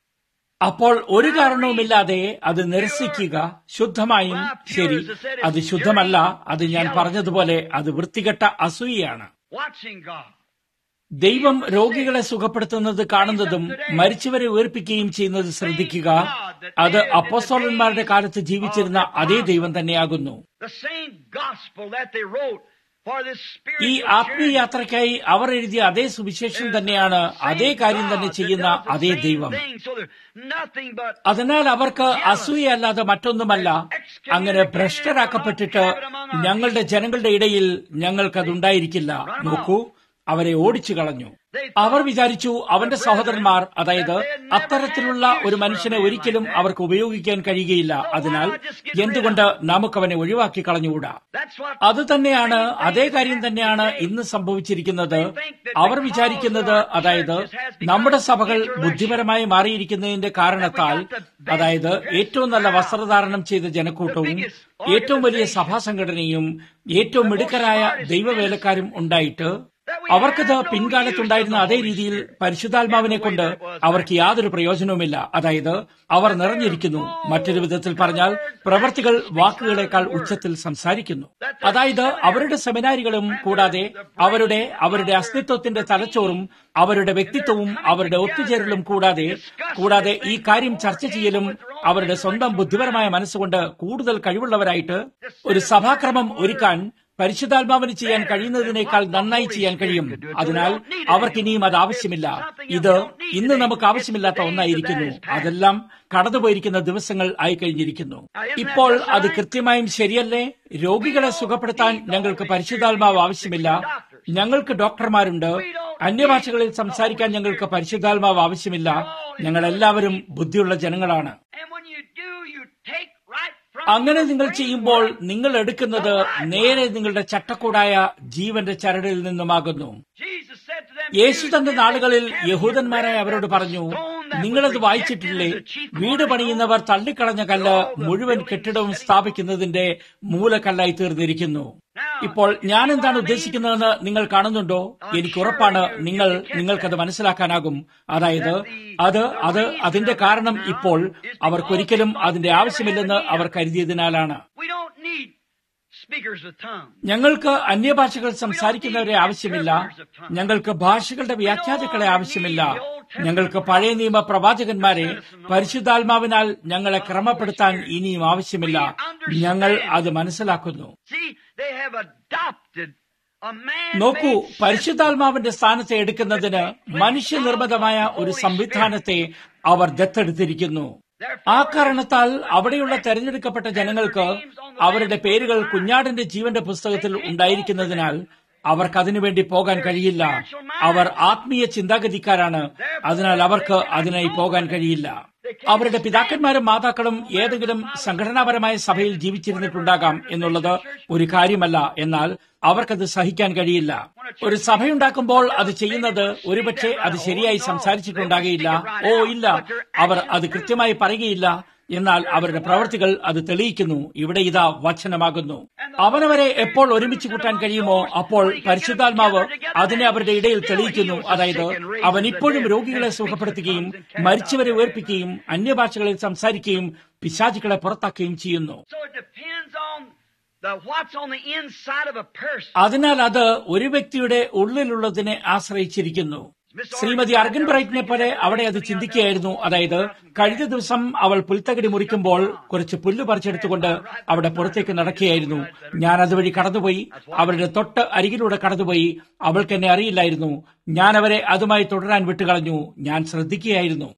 അപ്പോൾ ഒരു കാരണവുമില്ലാതെ അത് നിരസിക്കുക ശുദ്ധമായും ശരി അത് ശുദ്ധമല്ല അത് ഞാൻ പറഞ്ഞതുപോലെ അത് വൃത്തികെട്ട അസൂയയാണ് Watching God. ദൈവം രോഗികളെ സുഖപ്പെടുത്തുന്നത് കാണുന്നതും മരിച്ചവരെ ഉയർപ്പിക്കുകയും ചെയ്യുന്നത് ശ്രദ്ധിക്കുക അത് അപ്പോസ്തോലന്മാരുടെ കാലത്ത് ജീവിച്ചിരുന്ന അതേ ദൈവം തന്നെയാകുന്നു The same gospel that they wrote for this ഈ spiritual ആത്മീയ journey. യാത്രയ്ക്കായി അവർ എഴുതിയ അതേ സുവിശേഷം തന്നെയാണ് അതേ കാര്യം തന്നെ ചെയ്യുന്ന അതേ ദൈവം അതിനാൽ അവർക്ക് അസൂയല്ലാതെ മറ്റൊന്നുമല്ല അങ്ങനെ ഭ്രഷ്ടരാക്കപ്പെട്ടിട്ട് ഞങ്ങളുടെ ജനങ്ങളുടെ ഇടയിൽ ഞങ്ങൾക്കതുണ്ടായിരിക്കില്ല നോക്കൂ അവരെ ഓടിച്ചു കളഞ്ഞു അവർ വിചാരിച്ചു അവന്റെ സഹോദരന്മാർ അതായത് അത്തരത്തിലുള്ള ഒരു മനുഷ്യനെ ഒരിക്കലും അവർക്ക് ഉപയോഗിക്കാൻ കഴിയുകയില്ല അതിനാൽ എന്തുകൊണ്ട് നമുക്കവനെ ഒഴിവാക്കി കളഞ്ഞുകൂടാ അത് തന്നെയാണ് അതേ കാര്യം തന്നെയാണ് ഇന്ന് സംഭവിച്ചിരിക്കുന്നത് അവർ വിചാരിക്കുന്നത് അതായത് നമ്മുടെ സഭകൾ ബുദ്ധിപരമായി മാറിയിരിക്കുന്നതിന്റെ കാരണത്താൽ അതായത് ഏറ്റവും നല്ല വസ്ത്രധാരണം ചെയ്ത ജനക്കൂട്ടവും ഏറ്റവും വലിയ സഭാ സംഘടനയും ഏറ്റവും മിടുക്കരായ ദൈവവേലക്കാരും ഉണ്ടായിട്ട് അവർക്കത് പിൻകാലത്തുണ്ടായിരുന്ന അതേ രീതിയിൽ പരിശുദ്ധാത്മാവിനെ കൊണ്ട് അവർക്ക് യാതൊരു പ്രയോജനവുമില്ല അതായത് അവർ നിറഞ്ഞിരിക്കുന്നു മറ്റൊരു വിധത്തിൽ പറഞ്ഞാൽ പ്രവർത്തികൾ വാക്കുകളെക്കാൾ ഉച്ചത്തിൽ സംസാരിക്കുന്നു അതായത് അവരുടെ സെമിനാരികളും കൂടാതെ അവരുടെ അവരുടെ അസ്തിത്വത്തിന്റെ തലച്ചോറും അവരുടെ വ്യക്തിത്വവും അവരുടെ ഒത്തുചേരലും കൂടാതെ കൂടാതെ ഈ കാര്യം ചർച്ച ചെയ്യലും അവരുടെ സ്വന്തം ബുദ്ധിപരമായ മനസ്സുകൊണ്ട് കൂടുതൽ കഴിവുള്ളവരായിട്ട് ഒരു സഭാക്രമം ഒരുക്കാൻ പരിശുദ്ധാത്മാവിന് ചെയ്യാൻ കഴിയുന്നതിനേക്കാൾ നന്നായി ചെയ്യാൻ കഴിയും അതിനാൽ അവർക്കിനിയും അത് ആവശ്യമില്ല ഇത് ഇന്ന് നമുക്ക് ആവശ്യമില്ലാത്ത ഒന്നായിരിക്കുന്നു അതെല്ലാം കടന്നുപോയിരിക്കുന്ന ദിവസങ്ങൾ ആയി കഴിഞ്ഞിരിക്കുന്നു ഇപ്പോൾ അത് കൃത്യമായും ശരിയല്ലേ രോഗികളെ സുഖപ്പെടുത്താൻ ഞങ്ങൾക്ക് പരിശുദ്ധാത്മാവ് ആവശ്യമില്ല ഞങ്ങൾക്ക് ഡോക്ടർമാരുണ്ട് അന്യഭാഷകളിൽ സംസാരിക്കാൻ ഞങ്ങൾക്ക് പരിശുദ്ധാത്മാവ് ആവശ്യമില്ല ഞങ്ങൾ എല്ലാവരും ബുദ്ധിയുള്ള ജനങ്ങളാണ് അങ്ങനെ നിങ്ങൾ ചെയ്യുമ്പോൾ നിങ്ങൾ എടുക്കുന്നത് നേരെ നിങ്ങളുടെ ചട്ടക്കൂടായ ജീവന്റെ ചരടിൽ നിന്നുമാകുന്നു യേശു തന്റെ നാളുകളിൽ യഹൂദന്മാരായ അവരോട് പറഞ്ഞു നിങ്ങളത് വായിച്ചിട്ടില്ലേ വീട് പണിയുന്നവർ തള്ളിക്കളഞ്ഞ കല്ല് മുഴുവൻ കെട്ടിടവും സ്ഥാപിക്കുന്നതിന്റെ മൂലക്കല്ലായി തീർന്നിരിക്കുന്നു ഇപ്പോൾ ഞാൻ എന്താണ് ഉദ്ദേശിക്കുന്നതെന്ന് നിങ്ങൾ കാണുന്നുണ്ടോ എനിക്ക് ഉറപ്പാണ് നിങ്ങൾ നിങ്ങൾക്കത് മനസ്സിലാക്കാനാകും അതായത് അത് അത് അതിന്റെ കാരണം ഇപ്പോൾ അവർക്കൊരിക്കലും അതിന്റെ ആവശ്യമില്ലെന്ന് അവർ കരുതിയതിനാലാണ് ഞങ്ങൾക്ക് അന്യഭാഷകൾ സംസാരിക്കുന്നവരെ ആവശ്യമില്ല ഞങ്ങൾക്ക് ഭാഷകളുടെ വ്യാഖ്യാതാക്കളെ ആവശ്യമില്ല ഞങ്ങൾക്ക് പഴയ നിയമ പ്രവാചകന്മാരെ പരിശുദ്ധാത്മാവിനാൽ ഞങ്ങളെ ക്രമപ്പെടുത്താൻ ഇനിയും ആവശ്യമില്ല ഞങ്ങൾ അത് മനസ്സിലാക്കുന്നു നോക്കൂ പരിശുദ്ധാത്മാവിന്റെ സ്ഥാനത്തെ എടുക്കുന്നതിന് മനുഷ്യനിർമ്മിതമായ ഒരു സംവിധാനത്തെ അവർ ദത്തെടുത്തിരിക്കുന്നു ആ കാരണത്താൽ അവിടെയുള്ള തെരഞ്ഞെടുക്കപ്പെട്ട ജനങ്ങൾക്ക് അവരുടെ പേരുകൾ കുഞ്ഞാടിന്റെ ജീവന്റെ പുസ്തകത്തിൽ ഉണ്ടായിരിക്കുന്നതിനാൽ അവർക്ക് അതിനുവേണ്ടി പോകാൻ കഴിയില്ല അവർ ആത്മീയ ചിന്താഗതിക്കാരാണ് അതിനാൽ അവർക്ക് അതിനായി പോകാൻ കഴിയില്ല അവരുടെ പിതാക്കന്മാരും മാതാക്കളും ഏതെങ്കിലും സംഘടനാപരമായ സഭയിൽ ജീവിച്ചിരുന്നിട്ടുണ്ടാകാം എന്നുള്ളത് ഒരു കാര്യമല്ല എന്നാൽ അവർക്കത് സഹിക്കാൻ കഴിയില്ല ഒരു സഭയുണ്ടാക്കുമ്പോൾ അത് ചെയ്യുന്നത് ഒരുപക്ഷെ അത് ശരിയായി സംസാരിച്ചിട്ടുണ്ടാകയില്ല ഓ ഇല്ല അവർ അത് കൃത്യമായി പറയുകയില്ല എന്നാൽ അവരുടെ പ്രവർത്തികൾ അത് തെളിയിക്കുന്നു ഇവിടെ ഇതാ വചനമാകുന്നു അവനവരെ എപ്പോൾ ഒരുമിച്ച് കൂട്ടാൻ കഴിയുമോ അപ്പോൾ പരിശുദ്ധാത്മാവ് അതിനെ അവരുടെ ഇടയിൽ തെളിയിക്കുന്നു അതായത് അവൻ ഇപ്പോഴും രോഗികളെ സുഖപ്പെടുത്തുകയും മരിച്ചവരെ ഉയർപ്പിക്കുകയും അന്യഭാഷകളിൽ സംസാരിക്കുകയും പിശാചുക്കളെ പുറത്താക്കുകയും ചെയ്യുന്നു അതിനാൽ അത് ഒരു വ്യക്തിയുടെ ഉള്ളിലുള്ളതിനെ ആശ്രയിച്ചിരിക്കുന്നു ശ്രീമതി അർഗൻ ബ്രൈറ്റിനെ പോലെ അവിടെ അത് ചിന്തിക്കുകയായിരുന്നു അതായത് കഴിഞ്ഞ ദിവസം അവൾ പുൽത്തകടി മുറിക്കുമ്പോൾ കുറച്ച് പുല്ല് പറിച്ചെടുത്തുകൊണ്ട് അവിടെ പുറത്തേക്ക് നടക്കുകയായിരുന്നു ഞാൻ അതുവഴി കടന്നുപോയി അവരുടെ തൊട്ട് അരികിലൂടെ കടന്നുപോയി അവൾക്ക് എന്നെ അറിയില്ലായിരുന്നു ഞാൻ അവരെ അതുമായി തുടരാൻ വിട്ടുകളഞ്ഞു ഞാൻ ശ്രദ്ധിക്കുകയായിരുന്നു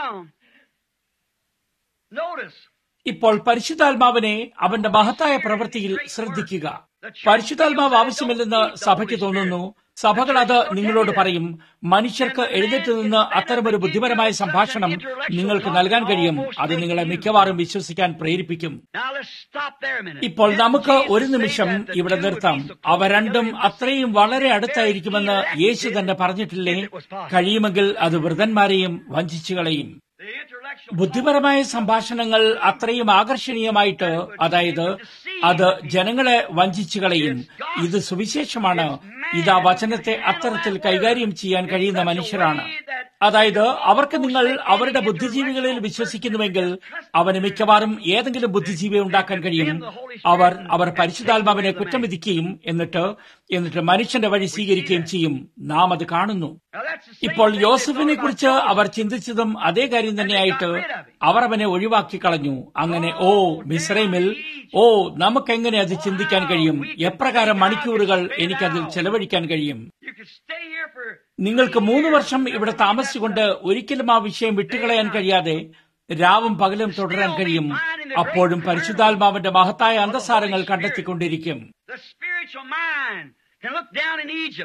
ഇപ്പോൾ പരിശുദ്ധാത്മാവിനെ അവന്റെ മഹത്തായ പ്രവൃത്തിയിൽ ശ്രദ്ധിക്കുക പരിശുദ്ധാത്മാവ് ആവശ്യമില്ലെന്ന് സഭയ്ക്ക് തോന്നുന്നു സഭകൾ അത് നിങ്ങളോട് പറയും മനുഷ്യർക്ക് എഴുന്നേറ്റ് നിന്ന് അത്തരമൊരു ബുദ്ധിപരമായ സംഭാഷണം നിങ്ങൾക്ക് നൽകാൻ കഴിയും അത് നിങ്ങളെ മിക്കവാറും വിശ്വസിക്കാൻ പ്രേരിപ്പിക്കും ഇപ്പോൾ നമുക്ക് ഒരു നിമിഷം ഇവിടെ നിർത്താം അവ രണ്ടും അത്രയും വളരെ അടുത്തായിരിക്കുമെന്ന് യേശു തന്നെ പറഞ്ഞിട്ടില്ലേ കഴിയുമെങ്കിൽ അത് വൃതന്മാരെയും വഞ്ചിച്ചു കളയും ബുദ്ധിപരമായ സംഭാഷണങ്ങൾ അത്രയും ആകർഷണീയമായിട്ട് അതായത് അത് ജനങ്ങളെ വഞ്ചിച്ചു കളയും ഇത് സുവിശേഷമാണ് ഇത് ആ വചനത്തെ അത്തരത്തിൽ കൈകാര്യം ചെയ്യാൻ കഴിയുന്ന മനുഷ്യരാണ് അതായത് അവർക്ക് നിങ്ങൾ അവരുടെ ബുദ്ധിജീവികളിൽ വിശ്വസിക്കുന്നുവെങ്കിൽ അവന് മിക്കവാറും ഏതെങ്കിലും ബുദ്ധിജീവിയെ ഉണ്ടാക്കാൻ കഴിയും അവർ അവർ പരിശുദ്ധാത്മാവിനെ കുറ്റം വിധിക്കുകയും എന്നിട്ട് എന്നിട്ട് മനുഷ്യന്റെ വഴി സ്വീകരിക്കുകയും ചെയ്യും നാം അത് കാണുന്നു ഇപ്പോൾ യോസഫിനെ കുറിച്ച് അവർ ചിന്തിച്ചതും അതേ കാര്യം തന്നെയായിട്ട് അവർ അവനെ ഒഴിവാക്കി കളഞ്ഞു അങ്ങനെ ഓ മിസ്രൈമിൽ ഓ നമുക്കെങ്ങനെ അത് ചിന്തിക്കാൻ കഴിയും എപ്രകാരം മണിക്കൂറുകൾ എനിക്കതിൽ ചെലവഴിക്കാൻ കഴിയും നിങ്ങൾക്ക് മൂന്ന് വർഷം ഇവിടെ താമസിച്ചുകൊണ്ട് ഒരിക്കലും ആ വിഷയം വിട്ടുകളയാൻ കഴിയാതെ രാവും പകലും തുടരാൻ കഴിയും അപ്പോഴും പരിശുദ്ധാത്മാവിന്റെ മഹത്തായ അന്തസാരങ്ങൾ കണ്ടെത്തിക്കൊണ്ടിരിക്കും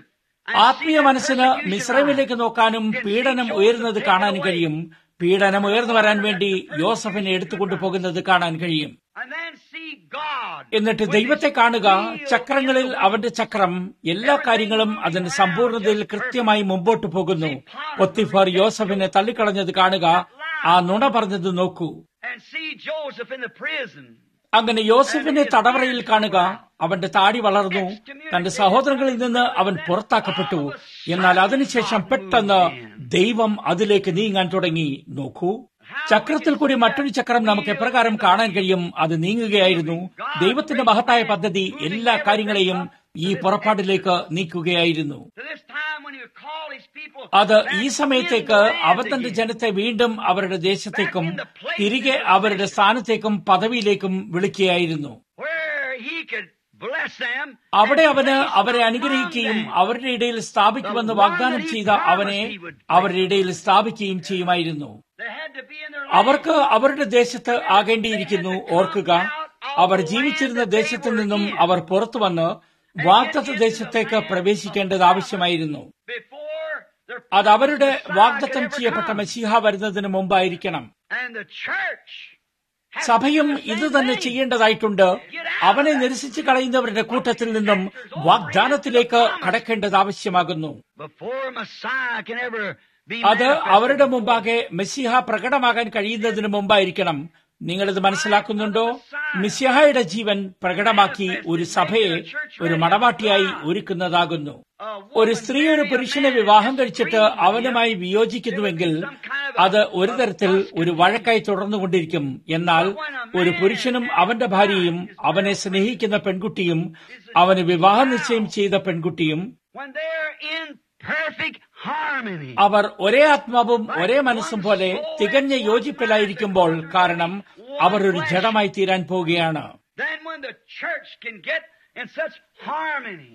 ആത്മീയ മനസ്സിന് മിശ്രമിലേക്ക് നോക്കാനും പീഡനം ഉയരുന്നത് കാണാനും കഴിയും പീഡനം ഉയർന്നു വരാൻ വേണ്ടി യോസഫിനെ എടുത്തുകൊണ്ടു പോകുന്നത് കാണാൻ കഴിയും and then see God. എന്നിട്ട് ദൈവത്തെ കാണുക ചക്രങ്ങളിൽ അവന്റെ ചക്രം എല്ലാ കാര്യങ്ങളും അതിന്റെ സമ്പൂർണ്ണതയിൽ കൃത്യമായി മുമ്പോട്ട് പോകുന്നു ഒത്തിഫർ യോസഫിനെ തള്ളിക്കളഞ്ഞത് കാണുക ആ നുണ പറഞ്ഞത് നോക്കൂ And see Joseph in the prison. അങ്ങനെ യോസഫിനെ തടവറയിൽ കാണുക അവന്റെ താടി വളർന്നു തന്റെ സഹോദരങ്ങളിൽ നിന്ന് അവൻ പുറത്താക്കപ്പെട്ടു എന്നാൽ അതിനുശേഷം പെട്ടെന്ന് ദൈവം അതിലേക്ക് നീങ്ങാൻ തുടങ്ങി നോക്കൂ ചക്രത്തിൽ കൂടി മറ്റൊരു ചക്രം നമുക്ക് എപ്രകാരം കാണാൻ കഴിയും അത് നീങ്ങുകയായിരുന്നു ദൈവത്തിന്റെ മഹത്തായ പദ്ധതി എല്ലാ കാര്യങ്ങളെയും ഈ പുറപ്പാടിലേക്ക് നീക്കുകയായിരുന്നു To this time when he would call his people അത് back ഈ സമയത്തേക്ക് into the അവൻ land തന്റെ again. ജനത്തെ വീണ്ടും അവരുടെ ദേശത്തേക്കും തിരികെ അവരുടെ സ്ഥാനത്തേക്കും പദവിയിലേക്കും വിളിക്കുകയായിരുന്നു where he could bless them. അവിടെ and അവന് place അവരെ among അനുഗ്രഹിക്കുകയും them. അവരുടെ ഇടയിൽ സ്ഥാപിക്കുമെന്ന് വാഗ്ദാനം ചെയ്ത അവനെ അവരുടെ ഇടയിൽ സ്ഥാപിക്കുകയും ചെയ്യുമായിരുന്നു They had to be in their അവർക്ക് അവരുടെ ദേശത്ത് ആകേണ്ടിയിരിക്കുന്നു ഓർക്കുക അവർ ജീവിച്ചിരുന്ന ദേശത്തു നിന്നും അവർ പുറത്തു വന്ന് വാഗ്ദത്ത ദേശത്തേക്ക് പ്രവേശിക്കേണ്ടത് ആവശ്യമായിരുന്നു before their അത് അവരുടെ Messiah വാഗ്ദത്തം could ever ചെയ്യപ്പെട്ട come. മെസ്സിഹ വരുന്നതിന് മുമ്പായിരിക്കണം And the church has സഭയും to do the ഇത് same തന്നെ thing. ചെയ്യേണ്ടതായിട്ടുണ്ട് അവനെ നിരസിച്ചു കളയുന്നവരുടെ കൂട്ടത്തിൽ നിന്നും വാഗ്ദാനത്തിലേക്ക് കടക്കേണ്ടത് ആവശ്യമാകുന്നു Before Messiah can ever be അത് manifested അവരുടെ before മുമ്പാകെ മെസ്സിഹ പ്രകടമാകാൻ കഴിയുന്നതിന് മുമ്പായിരിക്കണം നിങ്ങളിത് മനസ്സിലാക്കുന്നുണ്ടോ മിസ്സിഹായുടെ ജീവൻ പ്രകടമാക്കി ഒരു സഭയെ ഒരു മണവാട്ടിയായി ഒരുക്കുന്നതാകുന്നു ഒരു സ്ത്രീ ഒരു പുരുഷനെ വിവാഹം കഴിച്ചിട്ട് അവനുമായി വിയോജിക്കുന്നുവെങ്കിൽ അത് ഒരു തരത്തിൽ ഒരു വഴക്കായി തുടർന്നുകൊണ്ടിരിക്കും എന്നാൽ ഒരു പുരുഷനും അവന്റെ ഭാര്യയും അവനെ സ്നേഹിക്കുന്ന പെൺകുട്ടിയും അവന് വിവാഹ നിശ്ചയം ചെയ്ത പെൺകുട്ടിയും when they're in perfect harmony. അവർ ഒരേ ആത്മാവും ഒരേ മനസ്സും പോലെ തികഞ്ഞ യോജിപ്പിലായിരിക്കുമ്പോൾ കാരണം അവർ ഒരു ജഡമായി തീരാൻ പോവുകയാണ് Then when the church can get in such harmony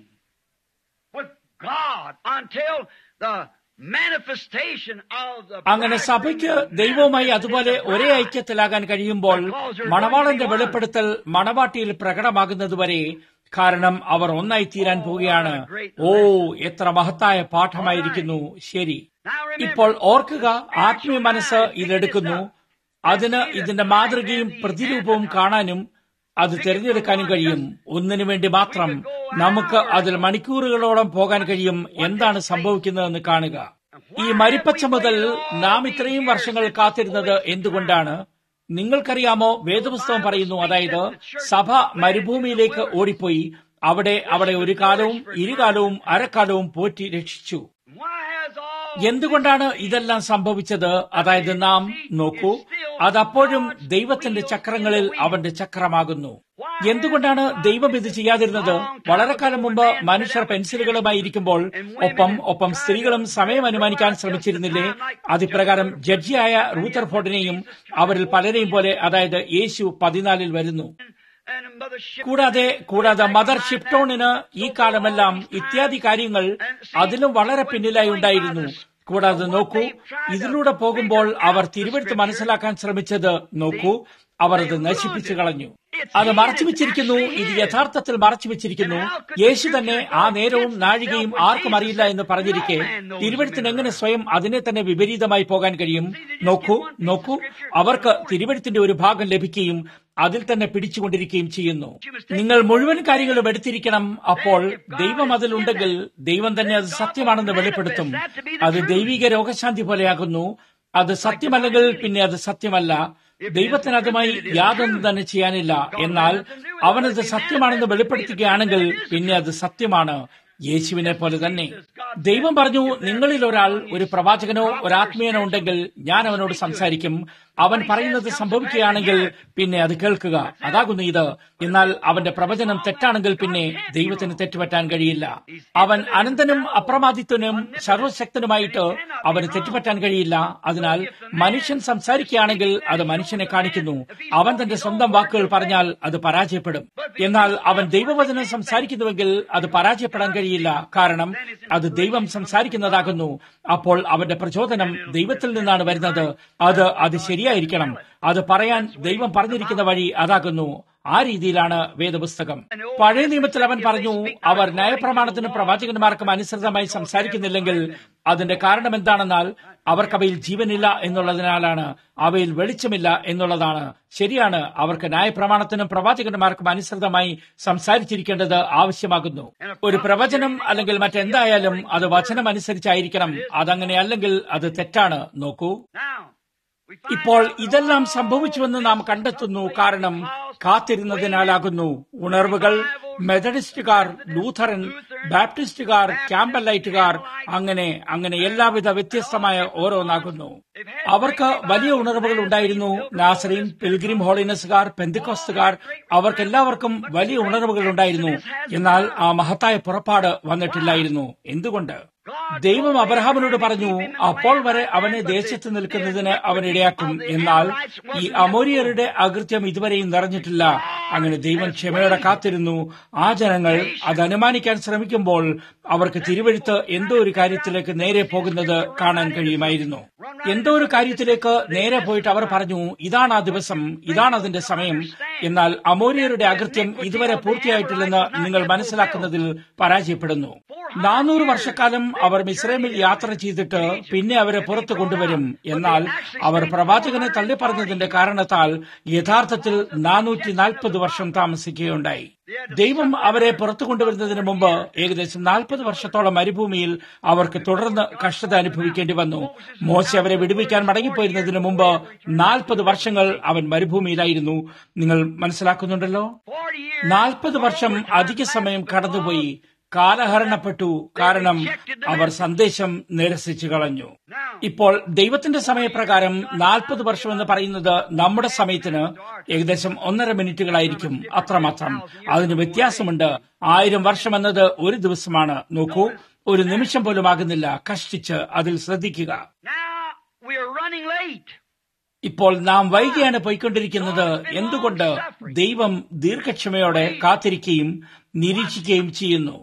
with God until the manifestation of the അങ്ങനെ സഭയ്ക്ക് ദൈവവുമായി അതുപോലെ ഒരേ ഐക്യത്തിലാകാൻ കഴിയുമ്പോൾ മണവാളന്റെ വെളിപ്പെടുത്തൽ മണവാട്ടിയിൽ പ്രകടമാകുന്നതുവരെ കാരണം അവർ ഒന്നായി തീരാൻ പോവുകയാണ് ഓ എത്ര മഹത്തായ പാഠമായിരിക്കുന്നു ശരി ഇപ്പോൾ ഓർക്കുക ആത്മീയ മനസ്സ് ഇതെടുക്കുന്നു അതിന് ഇതിന്റെ മാതൃകയും പ്രതിരൂപവും കാണാനും അത് തിരഞ്ഞെടുക്കാനും കഴിയും ഒന്നിനു വേണ്ടി മാത്രം നമുക്ക് അതിൽ മണിക്കൂറുകളോളം പോകാൻ കഴിയും എന്താണ് സംഭവിക്കുന്നതെന്ന് കാണുക ഈ മരിപ്പച്ച മുതൽ നാം ഇത്രയും വർഷങ്ങൾ കാത്തിരുന്നത് എന്തുകൊണ്ടാണ് നിങ്ങൾക്കറിയാമോ വേദപുസ്തകം പറയുന്നു അതായത് സഭ മരുഭൂമിയിലേക്ക് ഓടിപ്പോയി അവിടെ അവിടെ ഒരു കാലവും ഇരുകാലവും അരക്കാലവും പോറ്റി രക്ഷിച്ചു Why has all എന്തുകൊണ്ടാണ് ഇതെല്ലാം സംഭവിച്ചത് അതായത് നാം നോക്കൂ അതപ്പോഴും ദൈവത്തിന്റെ ചക്രങ്ങളിൽ അവന്റെ ചക്രമാകുന്നു എന്തുകൊണ്ടാണ് ദൈവം ഇത് ചെയ്യാതിരുന്നത് വളരെ കാലം മുമ്പ് മനുഷ്യർ പെൻസിലുകളുമായി ഇരിക്കുമ്പോൾ ഒപ്പം ഒപ്പം സ്ത്രീകളും സമയം അനുമാനിക്കാൻ ശ്രമിച്ചിരുന്നില്ലേ അതിപ്രകാരം ജഡ്ജിയായ റൂത്തർഫോർഡിനെയും അവരിൽ പലരെയും പോലെ അതായത് യേശു പതിനാലിൽ വരുന്നു and Mother Ship കൂടാതെ കൂടാതെ മദർ ഷിപ്ടോണിന് ഈ കാലമെല്ലാം ഇത്യാദി കാര്യങ്ങൾ അതിലും വളരെ പിന്നിലായി ഉണ്ടായിരുന്നു കൂടാതെ നോക്കൂ ഇതിലൂടെ പോകുമ്പോൾ അവർ തിരുവെടുത്ത് മനസ്സിലാക്കാൻ ശ്രമിച്ചത് നോക്കൂ അവർ അത് നശിപ്പിച്ചു കളഞ്ഞു അത് മറച്ചുവെച്ചിരിക്കുന്നു ഇത് യഥാർത്ഥത്തിൽ മറച്ചുവെച്ചിരിക്കുന്നു യേശു തന്നെ ആ നേരവും നാഴികയും ആർക്കും അറിയില്ല എന്ന് പറഞ്ഞിരിക്കെ തിരുവഴുത്തിന് എങ്ങനെ സ്വയം അതിനെ തന്നെ വിപരീതമായി പോകാൻ കഴിയും നോക്കൂ നോക്കൂ അവർക്ക് തിരുവഴുത്തിന്റെ ഒരു ഭാഗം ലഭിക്കുകയും അതിൽ തന്നെ പിടിച്ചുകൊണ്ടിരിക്കുകയും ചെയ്യുന്നു നിങ്ങൾ മുഴുവൻ കാര്യങ്ങളും എടുത്തിരിക്കണം അപ്പോൾ ദൈവം അതിലുണ്ടെങ്കിൽ ദൈവം തന്നെ അത് സത്യമാണെന്ന് വെളിപ്പെടുത്തും അത് ദൈവിക രോഗശാന്തി പോലെയാകുന്നു അത് സത്യമല്ലെങ്കിൽ പിന്നെ അത് സത്യമല്ല ദൈവത്തിന് അതുമായി യാതൊന്നും തന്നെ ചെയ്യാനില്ല എന്നാൽ അവനത് സത്യമാണെന്ന് വെളിപ്പെടുത്തുകയാണെങ്കിൽ പിന്നെ അത് സത്യമാണ് യേശുവിനെ പോലെ തന്നെ ദൈവം പറഞ്ഞു നിങ്ങളിൽ ഒരാൾ ഒരു പ്രവാചകനോ ഒരാത്മീയനോ ഉണ്ടെങ്കിൽ ഞാൻ അവനോട് സംസാരിക്കും അവൻ പറയുന്നത് സംഭവിക്കുകയാണെങ്കിൽ പിന്നെ അത് കേൾക്കുക അതാകുന്നു ഇത് എന്നാൽ അവന്റെ പ്രവചനം തെറ്റാണെങ്കിൽ പിന്നെ ദൈവത്തിന് തെറ്റുപറ്റാൻ കഴിയില്ല അവൻ അനന്തനും അപ്രമാദിത്വനും സർവശക്തനുമായിട്ട് അവന് തെറ്റുപറ്റാൻ കഴിയില്ല അതിനാൽ മനുഷ്യൻ സംസാരിക്കുകയാണെങ്കിൽ അത് മനുഷ്യനെ കാണിക്കുന്നു അവൻ തന്റെ സ്വന്തം വാക്കുകൾ പറഞ്ഞാൽ അത് പരാജയപ്പെടും എന്നാൽ അവൻ ദൈവവചനം സംസാരിക്കുന്നുവെങ്കിൽ അത് പരാജയപ്പെടാൻ കഴിയില്ല കാരണം അത് ദൈവം സംസാരിക്കുന്നതാകുന്നു അപ്പോൾ അവന്റെ പ്രചോദനം ദൈവത്തിൽ നിന്നാണ് വരുന്നത് അത് അത് ശരിയായിരിക്കണം അത് പറയാൻ ദൈവം പറഞ്ഞിരിക്കുന്ന വഴി അതാകുന്നു ആ രീതിയിലാണ് വേദപുസ്തകം പഴയ നിയമത്തിൽ അവൻ പറഞ്ഞു അവർ ന്യായപ്രമാണത്തിനും പ്രവാചകന്മാർക്കും അനുസൃതമായി സംസാരിക്കുന്നില്ലെങ്കിൽ അതിന്റെ കാരണം എന്താണെന്നാൽ അവർക്കവയിൽ ജീവനില്ല എന്നുള്ളതിനാലാണ് അവയിൽ വെളിച്ചമില്ല എന്നുള്ളതാണ് ശരിയാണ് അവർക്ക് ന്യായപ്രമാണത്തിനും പ്രവാചകന്മാർക്കും അനുസൃതമായി സംസാരിച്ചിരിക്കേണ്ടത് ആവശ്യമാകുന്നു ഒരു പ്രവചനം അല്ലെങ്കിൽ മറ്റെന്തായാലും അത് വചനം അനുസരിച്ചായിരിക്കണം അതങ്ങനെ അല്ലെങ്കിൽ അത് തെറ്റാണ് നോക്കൂ ഇപ്പോൾ ഇതെല്ലാം സംഭവിച്ചുവെന്ന് നാം കണ്ടെത്തുന്നു കാരണം കാത്തിരുന്നതിനാലാകുന്നു ഉണർവുകൾ മെത്തഡിസ്റ്റുകാർ ലൂഥറൻ ബാപ്റ്റിസ്റ്റുകാർ ക്യാമ്പലൈറ്റുകാർ അങ്ങനെ അങ്ങനെ എല്ലാവിധ വ്യത്യസ്തമായ ഓരോന്നാകുന്നു അവർക്ക് വലിയ ഉണർവുകൾ ഉണ്ടായിരുന്നു നാസറീൻ പിൽഗ്രിം ഹോളിനസുകാർ പെന്തിക്കോസ്തുകാർ അവർക്കെല്ലാവർക്കും വലിയ ഉണർവുകൾ ഉണ്ടായിരുന്നു എന്നാൽ ആ മഹത്തായ പുറപ്പാട് വന്നിട്ടില്ലായിരുന്നു എന്തുകൊണ്ട് ദൈവം അബ്രഹാമിനോട് പറഞ്ഞു അപ്പോൾ വരെ അവനെ ദേശത്ത് നിൽക്കുന്നതിന് അവൻ ഇടയാക്കും എന്നാൽ ഈ അമോരിയരുടെ അകൃത്യം ഇതുവരെയും നിറഞ്ഞിട്ടില്ല അങ്ങനെ ദൈവം ക്ഷമയോടെ കാത്തിരുന്നു ആ ജനങ്ങൾ അത് അനുമാനിക്കാൻ ശ്രമിക്കുമ്പോൾ അവർക്ക് തിരുവഴുത്ത് എന്തോ ഒരു കാര്യത്തിലേക്ക് നേരെ പോകുന്നത് കാണാൻ കഴിയുമായിരുന്നു എന്തോ ഒരു കാര്യത്തിലേക്ക് നേരെ പോയിട്ട് അവർ പറഞ്ഞു ഇതാണ് ആ ദിവസം ഇതാണ് അതിന്റെ സമയം എന്നാൽ അമോരിയരുടെ അകൃത്യം ഇതുവരെ പൂർത്തിയായിട്ടില്ലെന്ന് നിങ്ങൾ മനസ്സിലാക്കുന്നതിൽ പരാജയപ്പെടുന്നു നാനൂറ് വർഷക്കാലം അവർ മിസ്രൈമിൽ യാത്ര ചെയ്തിട്ട് പിന്നെ അവരെ പുറത്തു കൊണ്ടുവരും എന്നാൽ അവർ പ്രവാചകനെ തള്ളിപ്പറഞ്ഞതിന്റെ കാരണത്താൽ യഥാർത്ഥത്തിൽ നാനൂറ്റി നാൽപ്പത് വർഷം താമസിക്കുകയുണ്ടായി ദൈവം അവരെ പുറത്തു കൊണ്ടുവരുന്നതിന് മുമ്പ് ഏകദേശം നാൽപ്പത് വർഷത്തോളം മരുഭൂമിയിൽ അവർക്ക് തുടർന്ന് കഷ്ടത അനുഭവിക്കേണ്ടി വന്നു മോശ അവരെ വിടുവിക്കാൻ മടങ്ങിപ്പോയിരുന്നതിന് മുമ്പ് നാൽപ്പത് വർഷങ്ങൾ അവൻ മരുഭൂമിയിലായിരുന്നു നിങ്ങൾ മനസ്സിലാക്കുന്നുണ്ടല്ലോ നാൽപ്പത് വർഷം അധിക സമയം കടന്നുപോയി കാലഹരണപ്പെട്ടു കാരണം അവർ സന്ദേശം നിരസിച്ചു കളഞ്ഞു ഇപ്പോൾ ദൈവത്തിന്റെ സമയപ്രകാരം നാൽപ്പത് വർഷം എന്ന് പറയുന്നത് നമ്മുടെ സമയത്തിന് ഏകദേശം ഒന്നര മിനിറ്റുകളായിരിക്കും അത്രമാത്രം അതിന് വ്യത്യാസമുണ്ട് ആയിരം വർഷം എന്നത് ഒരു ദിവസമാണ് നോക്കൂ ഒരു നിമിഷം പോലും ആകുന്നില്ല കഷ്ടിച്ച് അതിൽ ശ്രദ്ധിക്കുക ഇപ്പോൾ നാം വൈകിയാണ് പോയിക്കൊണ്ടിരിക്കുന്നത് എന്തുകൊണ്ട് ദൈവം ദീർഘക്ഷമയോടെ കാത്തിരിക്കുകയും നിരീക്ഷിക്കുകയും ചെയ്യുന്നു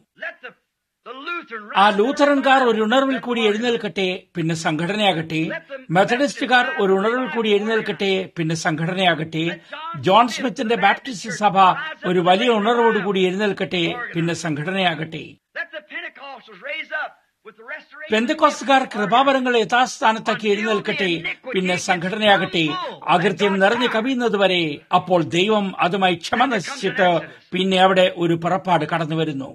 ആ ലൂഥറൻകാർ ഒരു ഉണർവിൽ കൂടി എഴുന്നേൽക്കട്ടെ പിന്നെ സംഘടനയാകട്ടെ മെത്തഡിസ്റ്റുകാർ ഒരു ഉണർവിൽ കൂടി എഴുന്നേൽക്കട്ടെ പിന്നെ സംഘടനയാകട്ടെ ജോൺ സ്മിത്തിന്റെ ബാപ്റ്റിസ്റ്റ് സഭ ഒരു വലിയ ഉണർവോടുകൂടി എഴുന്നേൽക്കട്ടെ പിന്നെ സംഘടനയാകട്ടെ പെന്തക്കോസ്തുകാർ കൃപാവരങ്ങൾ യഥാസ്ഥാനത്താക്കി എഴുന്നേൽക്കട്ടെ പിന്നെ സംഘടനയാകട്ടെ അകൃത്യം നിറഞ്ഞു കവിയുന്നതുവരെ അപ്പോൾ ദൈവം അതുമായി ക്ഷമ നശിച്ചിട്ട് പിന്നെ അവിടെ ഒരു പുറപ്പാട് കടന്നു വരുന്നു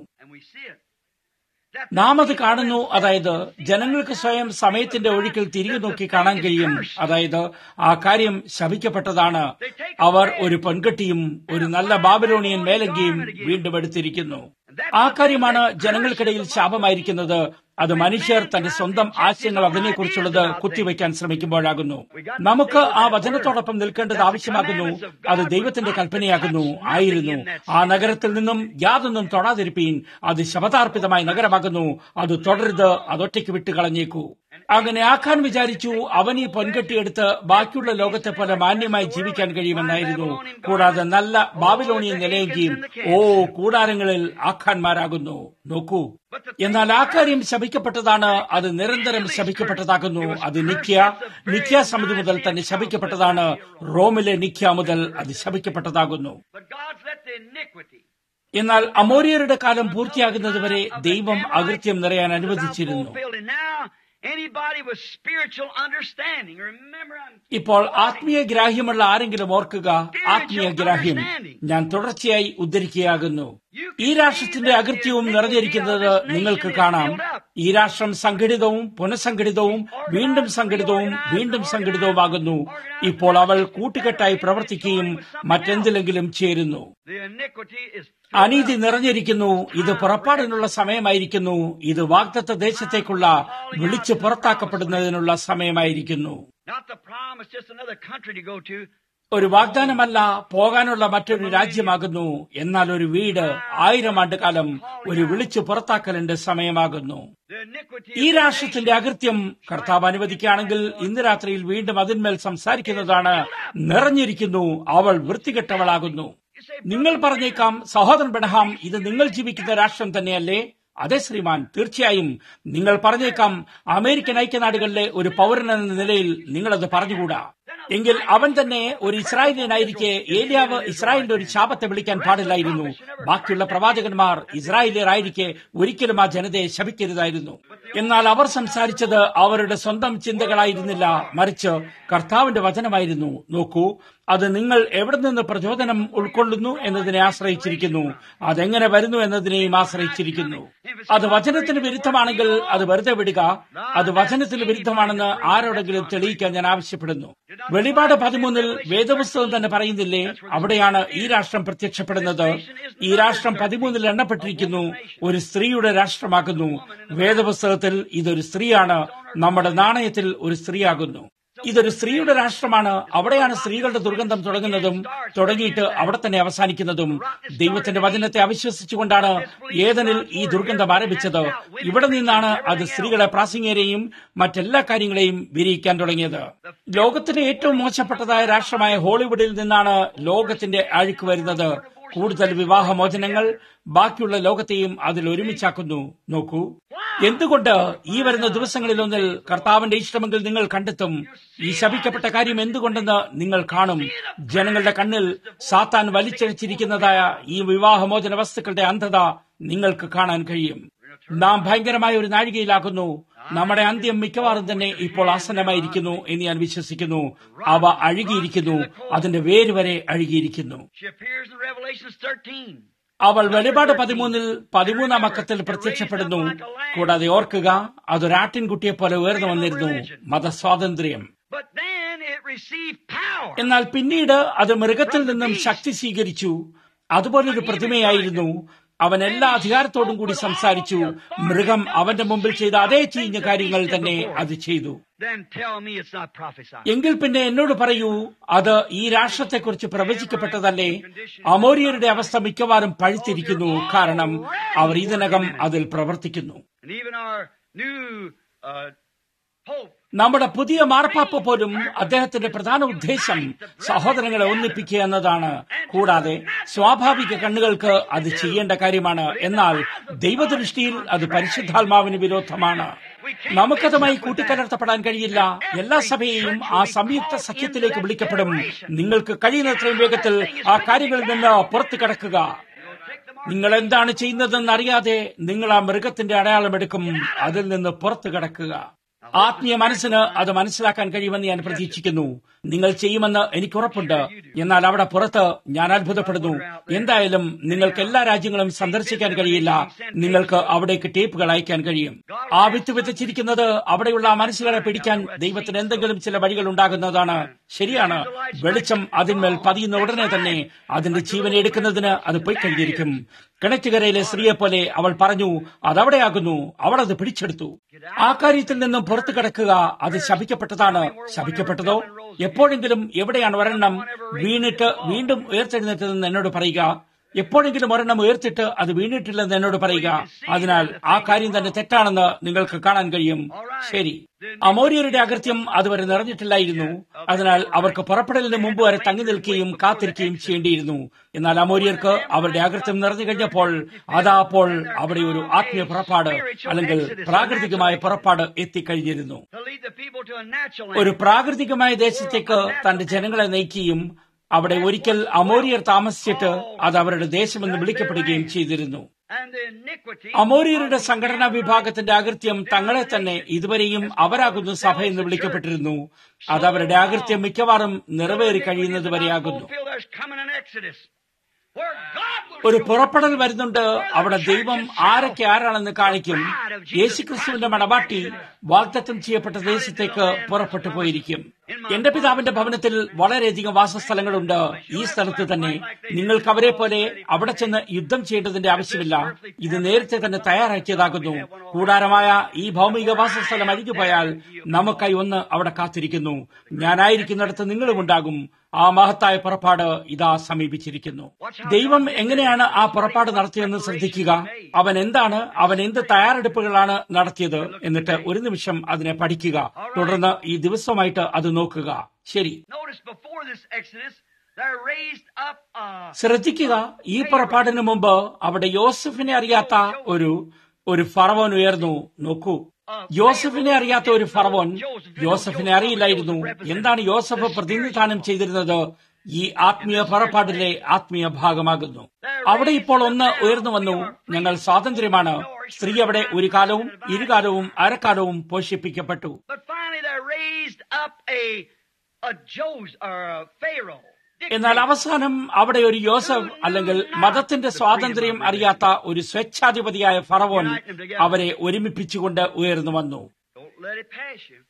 നാം അത് കാണുന്നു അതായത് ജനങ്ങൾക്ക് സ്വയം സമയത്തിന്റെ ഒഴുക്കിൽ തിരികെ നോക്കി കാണാൻ കഴിയും അതായത് ആ കാര്യം ശപിക്കപ്പെട്ടതാണ് അവർ ഒരു പെൺകെട്ടിയും ഒരു നല്ല ബാബിലോണിയൻ മേലങ്കിയും വീണ്ടും എടുത്തിരിക്കുന്നു ആ കാര്യമാണ് ജനങ്ങൾക്കിടയിൽ ശാപമായിരിക്കുന്നത് അത് മനുഷ്യർ തന്റെ സ്വന്തം ആശയങ്ങൾ അതിനെക്കുറിച്ചുള്ളത് കുത്തിവെക്കാൻ ശ്രമിക്കുമ്പോഴാകുന്നു നമുക്ക് ആ വചനത്തോടൊപ്പം നിൽക്കേണ്ടത് ആവശ്യമാകുന്നു അത് ദൈവത്തിന്റെ കൽപ്പനയാകുന്നു ആയിരുന്നു ആ നഗരത്തിൽ നിന്നും യാതൊന്നും തൊടാതിരിപ്പീൻ അത് ശപഥാർപ്പിതമായ നഗരമാകുന്നു അത് തുടരുത് അതൊറ്റയ്ക്ക് വിട്ടുകളഞ്ഞേക്കൂ അങ്ങനെ ആക്കാൻ വിചാരിച്ചു അവൻ ഈ പൊൻകെട്ടിയെടുത്ത് ബാക്കിയുള്ള ലോകത്തെ പോലെ മാന്യമായി ജീവിക്കാൻ കഴിയുമെന്നായിരുന്നു കൂടാതെ നല്ല ബാബിലോണിയൻ നിലയുകയും ഓ കൂടാരങ്ങളിൽ ആഖാന്മാരാകുന്നു നോക്കൂ എന്നാൽ ആ കാര്യം ശപിക്കപ്പെട്ടതാണ് അത് നിരന്തരം ശപിക്കപ്പെട്ടതാകുന്നു അത് നിക്യ നിക്യ സമിതി മുതൽ തന്നെ ശപിക്കപ്പെട്ടതാണ് റോമിലെ നിക്യ മുതൽ അത് ശപിക്കപ്പെട്ടതാകുന്നു എന്നാൽ അമോരിയരുടെ കാലം പൂർത്തിയാകുന്നതുവരെ ദൈവം അകൃത്യം നിറയാൻ അനുവദിച്ചിരുന്നു ഇപ്പോൾ ആത്മീയ ഗ്രാഹ്യമുള്ള ആരെങ്കിലും ഓർക്കുക ആത്മീയ ഗ്രാഹ്യം ഞാൻ തുടർച്ചയായി ഉദ്ധരിക്കുകയാകുന്നു ഈ രാഷ്ട്രത്തിന്റെ അകൃത്യവും നിറഞ്ഞിരിക്കുന്നത് നിങ്ങൾക്ക് കാണാം ഈ രാഷ്ട്രം സംഘടിതവും പുനഃസംഘടിതവും വീണ്ടും സംഘടിതവും വീണ്ടും സംഘടിതവുമാകുന്നു ഇപ്പോൾ അവൾ കൂട്ടുകെട്ടായി പ്രവർത്തിക്കുകയും മറ്റെന്തിലെങ്കിലും ചേരുന്നു അനീതി നിറഞ്ഞിരിക്കുന്നു ഇത് പുറപ്പാടിനുള്ള സമയമായിരിക്കുന്നു ഇത് വാഗ്ദത്ത ദേശത്തേക്കുള്ള വിളിച്ചു പുറത്താക്കപ്പെടുന്നതിനുള്ള സമയമായിരിക്കുന്നു ഒരു വാഗ്ദാനമല്ല പോകാനുള്ള മറ്റൊരു രാജ്യമാകുന്നു എന്നാൽ ഒരു വീട് ആയിരം ആണ്ടുകാലം ഒരു വിളിച്ചു പുറത്താക്കലിന്റെ സമയമാകുന്നു ഈ രാഷ്ട്രത്തിന്റെ അകൃത്യം കർത്താവ് അനുവദിക്കുകയാണെങ്കിൽ ഇന്ന് രാത്രിയിൽ വീണ്ടും അതിന്മേൽ സംസാരിക്കുന്നതാണ് നിറഞ്ഞിരിക്കുന്നു അവൾ വൃത്തികെട്ടവളാകുന്നു നിങ്ങൾ പറഞ്ഞേക്കാം സഹോദരൻ ബെഡഹാം ഇത് നിങ്ങൾ ജീവിക്കുന്ന രാഷ്ട്രം തന്നെയല്ലേ അതെ ശ്രീമാൻ തീർച്ചയായും നിങ്ങൾ പറഞ്ഞേക്കാം അമേരിക്കൻ ഐക്യനാടുകളിലെ ഒരു പൗരൻ എന്ന നിലയിൽ നിങ്ങളത് പറഞ്ഞുകൂടാ എങ്കിൽ അവൻ തന്നെ ഒരു ഇസ്രായേലിയനായിരിക്കെ ഏലിയാവ് ഇസ്രായേലിന്റെ ഒരു ശാപത്തെ വിളിക്കാൻ പാടില്ലായിരുന്നു ബാക്കിയുള്ള പ്രവാചകന്മാർ ഇസ്രായേലിയരായിരിക്കെ ഒരിക്കലും ആ ജനതയെ ശപിക്കരുതായിരുന്നു എന്നാൽ അവർ സംസാരിച്ചത് അവരുടെ സ്വന്തം ചിന്തകളായിരുന്നില്ല മറിച്ച് കർത്താവിന്റെ വചനമായിരുന്നു നോക്കൂ അത് നിങ്ങൾ എവിടെ നിന്ന് പ്രചോദനം ഉൾക്കൊള്ളുന്നു എന്നതിനെ ആശ്രയിച്ചിരിക്കുന്നു അതെങ്ങനെ വരുന്നു എന്നതിനെയും ആശ്രയിച്ചിരിക്കുന്നു അത് വചനത്തിന് വിരുദ്ധമാണെങ്കിൽ അത് വെറുതെ വിടുക അത് വചനത്തിന് വിരുദ്ധമാണെന്ന് ആരോടെങ്കിലും തെളിയിക്കാൻ ഞാൻ ആവശ്യപ്പെടുന്നു വെളിപാട് പതിമൂന്നിൽ വേദപുസ്തകം തന്നെ പറയുന്നില്ലേ അവിടെയാണ് ഈ രാഷ്ട്രം പ്രത്യക്ഷപ്പെടുന്നത് ഈ രാഷ്ട്രം പതിമൂന്നിൽ എണ്ണപ്പെട്ടിരിക്കുന്നു ഒരു സ്ത്രീയുടെ രാഷ്ട്രമാകുന്നു വേദപുസ്തകത്തിൽ ഇതൊരു സ്ത്രീയാണ് നമ്മുടെ നാണയത്തിൽ ഒരു സ്ത്രീയാകുന്നു ഇതൊരു സ്ത്രീയുടെ രാഷ്ട്രമാണ് അവിടെയാണ് സ്ത്രീകളുടെ ദുർഗന്ധം തുടങ്ങുന്നതും തുടങ്ങിയിട്ട് അവിടെ തന്നെ അവസാനിക്കുന്നതും ദൈവത്തിന്റെ വചനത്തെ അവിശ്വസിച്ചുകൊണ്ടാണ് ഏതനിൽ ഈ ദുർഗന്ധം ആരംഭിച്ചത് ഇവിടെ നിന്നാണ് അത് സ്ത്രീകളെ പ്രാസംഗികരെയും മറ്റെല്ലാ കാര്യങ്ങളെയും വിരിയിക്കാൻ തുടങ്ങിയത് ലോകത്തിലെ ഏറ്റവും മോശപ്പെട്ടതായ രാഷ്ട്രമായ ഹോളിവുഡിൽ നിന്നാണ് ലോകത്തിന്റെ അഴുക്ക് വരുന്നത് കൂടുതൽ വിവാഹമോചനങ്ങൾ ബാക്കിയുള്ള ലോകത്തെയും അതിൽ ഒരുമിച്ചാക്കുന്നു നോക്കൂ എന്തുകൊണ്ട് ഈ വരുന്ന ദിവസങ്ങളിലൊന്നിൽ കർത്താവിന്റെ ഇഷ്ടമെങ്കിൽ നിങ്ങൾ കണ്ടെത്തും ഈ ശപിക്കപ്പെട്ട കാര്യം എന്തുകൊണ്ടെന്ന് നിങ്ങൾ കാണും ജനങ്ങളുടെ കണ്ണിൽ സാത്താൻ വലിച്ചഴിച്ചിരിക്കുന്നതായ ഈ വിവാഹമോചന വസ്തുക്കളുടെ അന്ധത നിങ്ങൾക്ക് കാണാൻ കഴിയും നാം ഭയങ്കരമായ ഒരു നാഴികയിലാക്കുന്നു നമ്മുടെ അന്ത്യം മിക്കവാറും തന്നെ ഇപ്പോൾ ആസന്നമായിരിക്കുന്നു എന്ന് ഞാൻ വിശ്വസിക്കുന്നു അവ അഴുകിയിരിക്കുന്നു അതിന്റെ വേര് വരെ അഴുകിയിരിക്കുന്നു അവൾ വെളിപാട് പതിമൂന്നിൽ പതിമൂന്നാം അക്കത്തിൽ പ്രത്യക്ഷപ്പെടുന്നു കൂടാതെ ഓർക്കുക അതൊരാട്ടിൻകുട്ടിയെ പോലെ ഉയർന്നു വന്നിരുന്നു മതസ്വാതന്ത്ര്യം എന്നാൽ പിന്നീട് അത് മൃഗത്തിൽ നിന്നും ശക്തി സ്വീകരിച്ചു അതുപോലൊരു പ്രതിമയായിരുന്നു അവൻ എല്ലാ അധികാരത്തോടും കൂടി സംസാരിച്ചു മൃഗം അവന്റെ മുമ്പിൽ ചെയ്ത അതേ ചീഞ്ഞ കാര്യങ്ങൾ തന്നെ അത് ചെയ്തു എങ്കിൽ പിന്നെ എന്നോട് പറയൂ അത് ഈ രാഷ്ട്രത്തെക്കുറിച്ച് പ്രവചിക്കപ്പെട്ടതല്ലേ അമോരിയരുടെ അവസ്ഥ മിക്കവാറും പഴുത്തിരിക്കുന്നു കാരണം അവർ ഇതിനകം അതിൽ പ്രവർത്തിക്കുന്നു നമ്മുടെ പുതിയ മാർപ്പാപ്പ പോലും അദ്ദേഹത്തിന്റെ പ്രധാന ഉദ്ദേശം സഹോദരങ്ങളെ ഒന്നിപ്പിക്കുക എന്നതാണ് കൂടാതെ സ്വാഭാവിക കണ്ണുകൾക്ക് അത് ചെയ്യേണ്ട കാര്യമാണ് എന്നാൽ ദൈവദൃഷ്ടിയിൽ അത് പരിശുദ്ധാത്മാവിന് വിരോധമാണ് നമുക്കതുമായി കൂട്ടിക്കലർത്തപ്പെടാൻ കഴിയില്ല എല്ലാ സഭയെയും ആ സംയുക്ത സഖ്യത്തിലേക്ക് വിളിക്കപ്പെടും നിങ്ങൾക്ക് കഴിയുന്നത്രയും വേഗത്തിൽ ആ കാര്യങ്ങളിൽ നിന്ന് പുറത്തു കടക്കുക നിങ്ങൾ എന്താണ് ചെയ്യുന്നതെന്ന് അറിയാതെ നിങ്ങൾ ആ മൃഗത്തിന്റെ അടയാളം എടുക്കും അതിൽ നിന്ന് പുറത്തു കടക്കുക ആത്മീയ മനസ്സിന് അത് മനസ്സിലാക്കാൻ കഴിയുമെന്ന് ഞാൻ പ്രതീക്ഷിക്കുന്നു നിങ്ങൾ ചെയ്യുമെന്ന് എനിക്ക് ഉറപ്പുണ്ട് എന്നാൽ അവിടെ പുറത്ത് ഞാൻ അത്ഭുതപ്പെടുന്നു എന്തായാലും നിങ്ങൾക്ക് എല്ലാ രാജ്യങ്ങളും സന്ദർശിക്കാൻ കഴിയില്ല നിങ്ങൾക്ക് അവിടേക്ക് ടേപ്പുകൾ അയക്കാൻ കഴിയും ആ വിത്ത് വിതച്ചിരിക്കുന്നത് അവിടെയുള്ള മനസ്സുകളെ പിടിക്കാൻ ദൈവത്തിന് എന്തെങ്കിലും ചില വഴികൾ ഉണ്ടാകുന്നതാണ് ശരിയാണ് വെളിച്ചം അതിന്മേൽ പതിയുന്ന ഉടനെ തന്നെ അതിന്റെ ജീവനെ എടുക്കുന്നതിന് അത് പോയി കഴിഞ്ഞിരിക്കും കിണറ്റുകരയിലെ സ്ത്രീയെ പോലെ അവൾ പറഞ്ഞു അതവിടെയാകുന്നു അവൾ അത് പിടിച്ചെടുത്തു ആ കാര്യത്തിൽ നിന്നും പുറത്തു കിടക്കുക അത് ശപിക്കപ്പെട്ടതാണ് ശപിക്കപ്പെട്ടതോ എപ്പോഴെങ്കിലും എവിടെയാണ് ഒരെണ്ണം വീണിട്ട് വീണ്ടും ഉയർത്തെഴുന്നേറ്റതെന്ന് എന്നോട് പറയുക എപ്പോഴെങ്കിലും ഒരെണ്ണം ഉയർത്തിട്ട് അത് വീണിട്ടില്ലെന്ന് എന്നോട് പറയുക അതിനാൽ ആ കാര്യം തന്നെ തെറ്റാണെന്ന് നിങ്ങൾക്ക് കാണാൻ കഴിയും ശരി അമോരിയരുടെ അകൃത്യം അതുവരെ നിറഞ്ഞിട്ടില്ലായിരുന്നു അതിനാൽ അവർക്ക് പുറപ്പെടലിന് മുമ്പ് വരെ തങ്ങി നിൽക്കുകയും കാത്തിരിക്കുകയും ചെയ്യേണ്ടിയിരുന്നു എന്നാൽ അമോരിയർക്ക് അവരുടെ അകൃത്യം നിറഞ്ഞു കഴിഞ്ഞപ്പോൾ അതാ അപ്പോൾ അവിടെ ഒരു ആത്മീയ പുറപ്പാട് അല്ലെങ്കിൽ പ്രാകൃതികമായ പുറപ്പാട് എത്തിക്കഴിഞ്ഞിരുന്നു ഒരു പ്രാകൃതികമായ ദേശത്തേക്ക് തന്റെ ജനങ്ങളെ നയിക്കുകയും അവിടെ ഒരിക്കൽ അമോരിയർ താമസിച്ചിട്ട് അത് അവരുടെ ദേശമെന്ന് വിളിക്കപ്പെടുകയും ചെയ്തിരുന്നു അമോരിയരുടെ സംഘടനാ വിഭാഗത്തിന്റെ അകൃത്യം തങ്ങളെ തന്നെ ഇതുവരെയും അവരാകുന്നു സഭ എന്ന് വിളിക്കപ്പെട്ടിരുന്നു അത് അവരുടെ അകൃത്യം മിക്കവാറും നിറവേറി കഴിയുന്നത് വരെയാകുന്നു ഒരു പുറപ്പെടൽ വരുന്നുണ്ട് അവിടെ ദൈവം ആരൊക്കെ ആരാണെന്ന് കാണിക്കും യേശുക്രിസ്തുവിന്റെ മണവാട്ടി വാഗ്ദത്തം ചെയ്യപ്പെട്ട ദേശത്തേക്ക് പുറപ്പെട്ടു പോയിരിക്കും എന്റെ പിതാവിന്റെ ഭവനത്തിൽ വളരെയധികം വാസസ്ഥലങ്ങളുണ്ട് ഈ സ്ഥലത്ത് തന്നെ നിങ്ങൾക്ക് അവരെ പോലെ അവിടെ ചെന്ന് യുദ്ധം ചെയ്യേണ്ടതിന്റെ ആവശ്യമില്ല ഇത് നേരത്തെ തന്നെ തയ്യാറാക്കിയതാകുന്നു കൂടാരമായ ഈ ഭൗമിക വാസസ്ഥലം അഴിഞ്ഞുപോയാൽ നമുക്കായി ഒന്ന് അവിടെ കാത്തിരിക്കുന്നു ഞാനായിരിക്കുന്നിടത്ത് നിങ്ങളും ഉണ്ടാകും ആ മഹത്തായ പുറപ്പാട് ഇതാ സമീപിച്ചിരിക്കുന്നു ദൈവം എങ്ങനെയാണ് ആ പുറപ്പാട് നടത്തിയെന്ന് ശ്രദ്ധിക്കുക അവൻ എന്താണ് അവൻ എന്ത് തയ്യാറെടുപ്പുകളാണ് നടത്തിയത് എന്നിട്ട് ഒരു നിമിഷം അതിനെ പഠിക്കുക തുടർന്ന് ഈ ദിവസമായിട്ട് അത് നോക്കുക ശരി ശ്രദ്ധിക്കുക ഈ പുറപ്പാടിന് മുമ്പ് അവിടെ യോസഫിനെ അറിയാത്ത ഒരു ഒരു ഫറവോൻ ഉയർന്നു നോക്കൂ യോസഫിനെ അറിയാത്ത ഒരു ഫറവോൻ യോസഫിനെ അറിയില്ലായിരുന്നു എന്താണ് യോസഫ് പ്രതിനിധാനം ചെയ്തിരുന്നത് ഈ ആത്മീയ പുറപ്പാടിലെ ആത്മീയ ഭാഗമാകുന്നു അവിടെ ഇപ്പോൾ ഒന്ന് ഉയർന്നു വന്നു ഞങ്ങൾ സ്വാതന്ത്ര്യമാണ് സ്ത്രീ അവിടെ ഒരു കാലവും ഇരുകാലവും അരക്കാലവും പോഷിപ്പിക്കപ്പെട്ടു But finally they raised up a, a Joseph, or a Pharaoh. എന്നാൽ അവസാനം അവിടെ ഒരു യോസഫ് അല്ലെങ്കിൽ മതത്തിന്റെ സ്വാതന്ത്ര്യം അറിയാത്ത ഒരു സ്വേച്ഛാധിപതിയായ ഫറവോൻ അവരെ ഒരുമിപ്പിച്ചുകൊണ്ട് ഉയർന്നു വന്നു Don't let it pass you.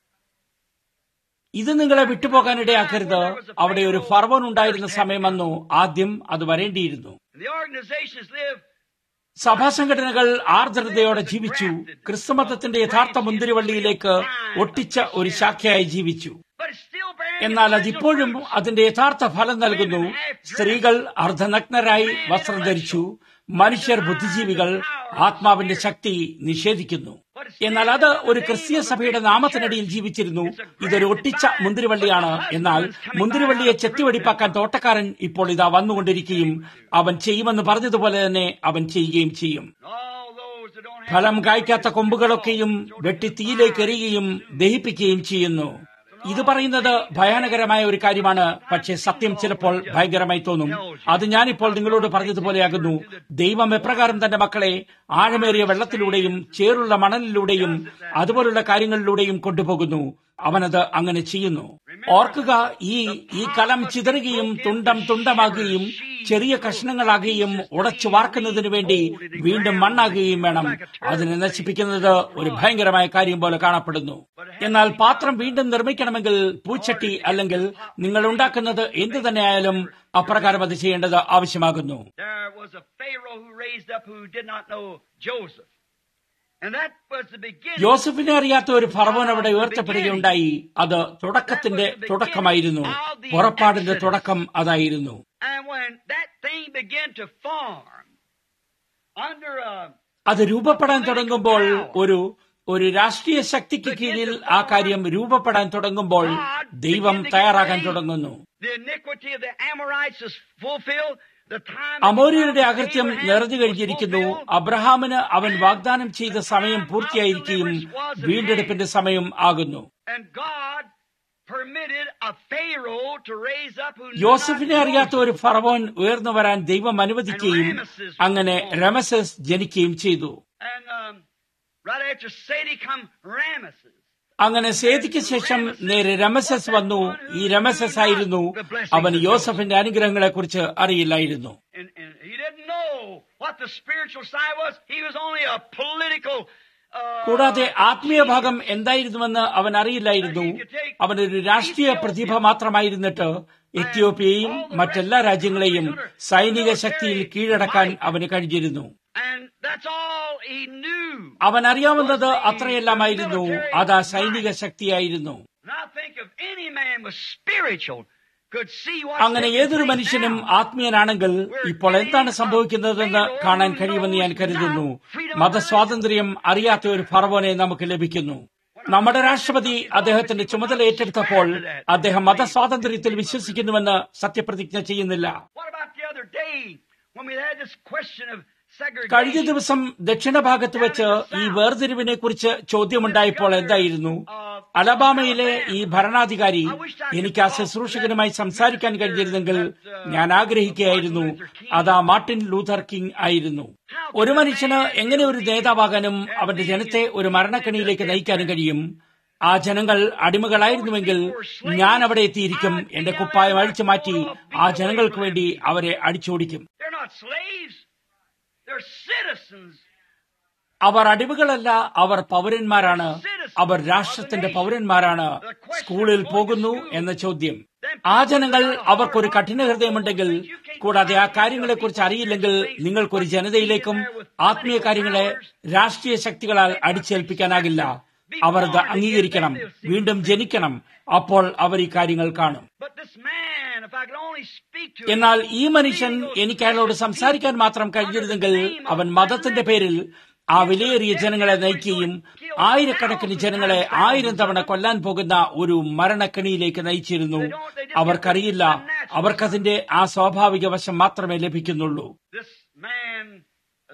ഇത് നിങ്ങളെ വിട്ടുപോകാനിടയാക്കരുത് അവിടെ ഒരു ഫറവോൻ ഉണ്ടായിരുന്ന സമയം വന്നു ആദ്യം അത് വരേണ്ടിയിരുന്നു And the organizations live സഭാ സംഘടനകൾ ആർദ്രതയോടെ ജീവിച്ചു ക്രിസ്തുമതത്തിന്റെ യഥാർത്ഥ മുന്തിരിവള്ളിയിലേക്ക് ഒട്ടിച്ച ഒരു ശാഖയായി ജീവിച്ചു but it's still bearing എന്നാൽ its അതിപ്പോഴും original fruit. അതിന്റെ യഥാർത്ഥ ഫലം നൽകുന്നു സ്ത്രീകൾ അർദ്ധനഗ്നരായി വസ്ത്രം ധരിച്ചു മനുഷ്യർ ബുദ്ധിജീവികൾ ആത്മാവിന്റെ ശക്തി നിഷേധിക്കുന്നു എന്നാൽ അത് ഒരു ക്രിസ്തീയ സഭയുടെ നാമത്തിനടിയിൽ ജീവിച്ചിരുന്നു ഇതൊരു ഒട്ടിച്ച മുന്തിരിവള്ളിയാണ് എന്നാൽ മുന്തിരിവള്ളിയെ ചെത്തിവെടിപ്പാക്കാൻ തോട്ടക്കാരൻ ഇപ്പോൾ ഇതാ വന്നുകൊണ്ടിരിക്കുകയും അവൻ ചെയ്യുമെന്ന് പറഞ്ഞതുപോലെ തന്നെ അവൻ ചെയ്യുകയും ചെയ്യും All those that don't have ഫലം കായ്ക്കാത്ത കൊമ്പുകളൊക്കെയും വെട്ടി തീയിലേക്ക് എറിയുകയും ദഹിപ്പിക്കുകയും ചെയ്യുന്നു ഇത് പറയുന്നത് ഭയാനകരമായ ഒരു കാര്യമാണ് പക്ഷേ സത്യം ചിലപ്പോൾ ഭയങ്കരമായി തോന്നും അത് ഞാനിപ്പോൾ നിങ്ങളോട് പറഞ്ഞതുപോലെയാകുന്നു ദൈവം എപ്രകാരം തന്റെ മക്കളെ ആഴമേറിയ വെള്ളത്തിലൂടെയും ചേറുള്ള മണലിലൂടെയും അതുപോലുള്ള കാര്യങ്ങളിലൂടെയും കൊണ്ടുപോകുന്നു അവനത് അങ്ങനെ ചെയ്യുന്നു ഓർക്കുക ഈ ഈ കലം ചിതറുകയും തുണ്ടം തുണ്ടമാകുകയും ചെറിയ കഷ്ണങ്ങളാകുകയും ഉടച്ചു വാർക്കുന്നതിനു വേണ്ടി വീണ്ടും മണ്ണാകുകയും വേണം അതിനെ നശിപ്പിക്കുന്നത് ഒരു ഭയങ്കരമായ കാര്യം പോലെ കാണപ്പെടുന്നു എന്നാൽ പാത്രം വീണ്ടും നിർമ്മിക്കണമെങ്കിൽ പൂച്ചട്ടി അല്ലെങ്കിൽ നിങ്ങൾ ഉണ്ടാക്കുന്നത് എന്തു തന്നെയായാലും അപ്രകാരം അത് ചെയ്യേണ്ടത് ആവശ്യമാകുന്നു There was a Pharaoh who raised up who did not know Joseph. And that was the beginning. യോസഫിനെ അറിയാത്ത ഒരു ഫറവോൻ അവിടെ ഉയർത്തപ്പെടുകയുണ്ടായി അത് തുടക്കത്തിന്റെ തുടക്കമായിരുന്നു പുറപ്പാടിന്റെ തുടക്കം അതായിരുന്നു And when that thing began to form under a അത് രൂപപ്പെടാൻ തുടങ്ങുമ്പോൾ ഒരു ഒരു രാഷ്ട്രീയ ശക്തിക്ക് കീഴിൽ ആ കാര്യം രൂപപ്പെടാൻ തുടങ്ങുമ്പോൾ ദൈവം തയ്യാറാകാൻ തുടങ്ങുന്നു the iniquity of the Amorites is fulfilled, the time അമോര്യരുടെ അകൃത്യം നിറഞ്ഞു കഴിഞ്ഞിരിക്കുന്നു അബ്രഹാമിന് അവൻ വാഗ്ദാനം ചെയ്ത സമയം പൂർത്തിയായിരിക്കുകയും വീണ്ടെടുപ്പിന്റെ സമയം ആകുന്നു and God permitted a Pharaoh to raise up who knew യോസഫിനെ not അറിയാത്ത ഒരു ഫറവോൻ ഉയർന്നു വരാൻ ദൈവം അനുവദിക്കുകയും അങ്ങനെ രമസസ് ജനിക്കുകയും ചെയ്തു And um, right after Sadie come Ramesses. അങ്ങനെ സേതിക്ക് ശേഷം നേരെ രമസസ് വന്നു ഈ രമസസ് ആയിരുന്നു അവൻ യോസഫിന്റെ അനുഗ്രഹങ്ങളെ കുറിച്ച് അറിയില്ലായിരുന്നു And, and he didn't know what the spiritual side was. He was only a political. Uh, കൂടാതെ ആത്മീയ ഭാഗം എന്തായിരുന്നുവെന്ന് അവൻ അറിയില്ലായിരുന്നു അവനൊരു രാഷ്ട്രീയ പ്രതിഭ മാത്രമായിരുന്നിട്ട് എത്യോപ്യയും മറ്റെല്ലാ രാജ്യങ്ങളെയും സൈനിക ശക്തിയിൽ കീഴടക്കാൻ അവന് കഴിഞ്ഞിരുന്നു and that's all he knew. അവൻ അറിയാവുന്നത് അത്രയെല്ലാമായിരുന്നു അത് ആ സൈനിക ശക്തിയായിരുന്നു And I think if any man was spiritual could see what അങ്ങനെ ഏതൊരു മനുഷ്യനും ആത്മീയനാണെങ്കിൽ ഇപ്പോൾ എന്താണ് സംഭവിക്കുന്നതെന്ന് കാണാൻ കഴിയുമെന്ന് ഞാൻ കരുതുന്നു മതസ്വാതന്ത്ര്യം അറിയാത്ത ഒരു ഫറവോനെ നമുക്ക് ലഭിക്കുന്നു നമ്മുടെ രാഷ്ട്രപതി അദ്ദേഹത്തിന്റെ ചുമതല ഏറ്റെടുത്തപ്പോൾ അദ്ദേഹം മതസ്വാതന്ത്ര്യത്തിൽ വിശ്വസിക്കുന്നുവെന്ന് സത്യപ്രതിജ്ഞ ചെയ്യുന്നില്ല What about the other day when we had this question of കഴിഞ്ഞ segregation? ദിവസം ദക്ഷിണഭാഗത്ത് വെച്ച് ഈ വേർതിരിവിനെ കുറിച്ച് ചോദ്യമുണ്ടായപ്പോൾ എന്തായിരുന്നു അലബാമയിലെ ഈ ഭരണാധികാരി എനിക്ക് ആ ശുശ്രൂഷകനുമായി സംസാരിക്കാൻ കഴിഞ്ഞിരുന്നെങ്കിൽ ഞാൻ ആഗ്രഹിക്കുകയായിരുന്നു അത് ആ മാർട്ടിൻ ലൂഥർ കിങ് ആയിരുന്നു ഒരു മനുഷ്യന് എങ്ങനെ ഒരു നേതാവാകാനും അവന്റെ ജനത്തെ ഒരു മരണക്കണിയിലേക്ക് നയിക്കാനും കഴിയും ആ ജനങ്ങൾ അടിമകളായിരുന്നുവെങ്കിൽ ഞാൻ അവിടെ എത്തിയിരിക്കും എന്റെ കുപ്പായം അഴിച്ചു മാറ്റി ആ ജനങ്ങൾക്ക് വേണ്ടി അവരെ അടിച്ചോടിക്കും They're not slaves. They're citizens. അവർ അടിമകളല്ല അവർ പൗരന്മാരാണ് അവർ രാഷ്ട്രത്തിന്റെ പൗരന്മാരാണ് സ്കൂളിൽ പോകുന്നു എന്ന ചോദ്യം ആ ജനങ്ങൾ അവർക്കൊരു കഠിന ഹൃദയമുണ്ടെങ്കിൽ കൂടാതെ ആ കാര്യങ്ങളെക്കുറിച്ച് അറിയില്ലെങ്കിൽ നിങ്ങൾക്കൊരു ജനതയിലേക്കും ആത്മീയ കാര്യങ്ങളെ രാഷ്ട്രീയ ശക്തികളാൽ അടിച്ചേൽപ്പിക്കാനാകില്ല അവർ അത് അംഗീകരിക്കണം വീണ്ടും ജനിക്കണം അപ്പോൾ അവർ ഈ കാര്യങ്ങൾ കാണും But this man, if I could only speak to him, എന്നാൽ ഈ മനുഷ്യൻ എനിക്ക് അയാളോട് സംസാരിക്കാൻ മാത്രം കഴിഞ്ഞിരുന്നെങ്കിൽ അവൻ മതത്തിന്റെ പേരിൽ ആ വിലയേറിയ ജനങ്ങളെ നയിക്കുകയും ആയിരക്കണക്കിന് ജനങ്ങളെ ആയിരം തവണ കൊല്ലാൻ പോകുന്ന ഒരു മരണക്കണിയിലേക്ക് നയിച്ചിരുന്നു അവർക്കറിയില്ല അവർക്കതിന്റെ ആ സ്വാഭാവിക വശം മാത്രമേ ലഭിക്കുന്നുള്ളൂ this man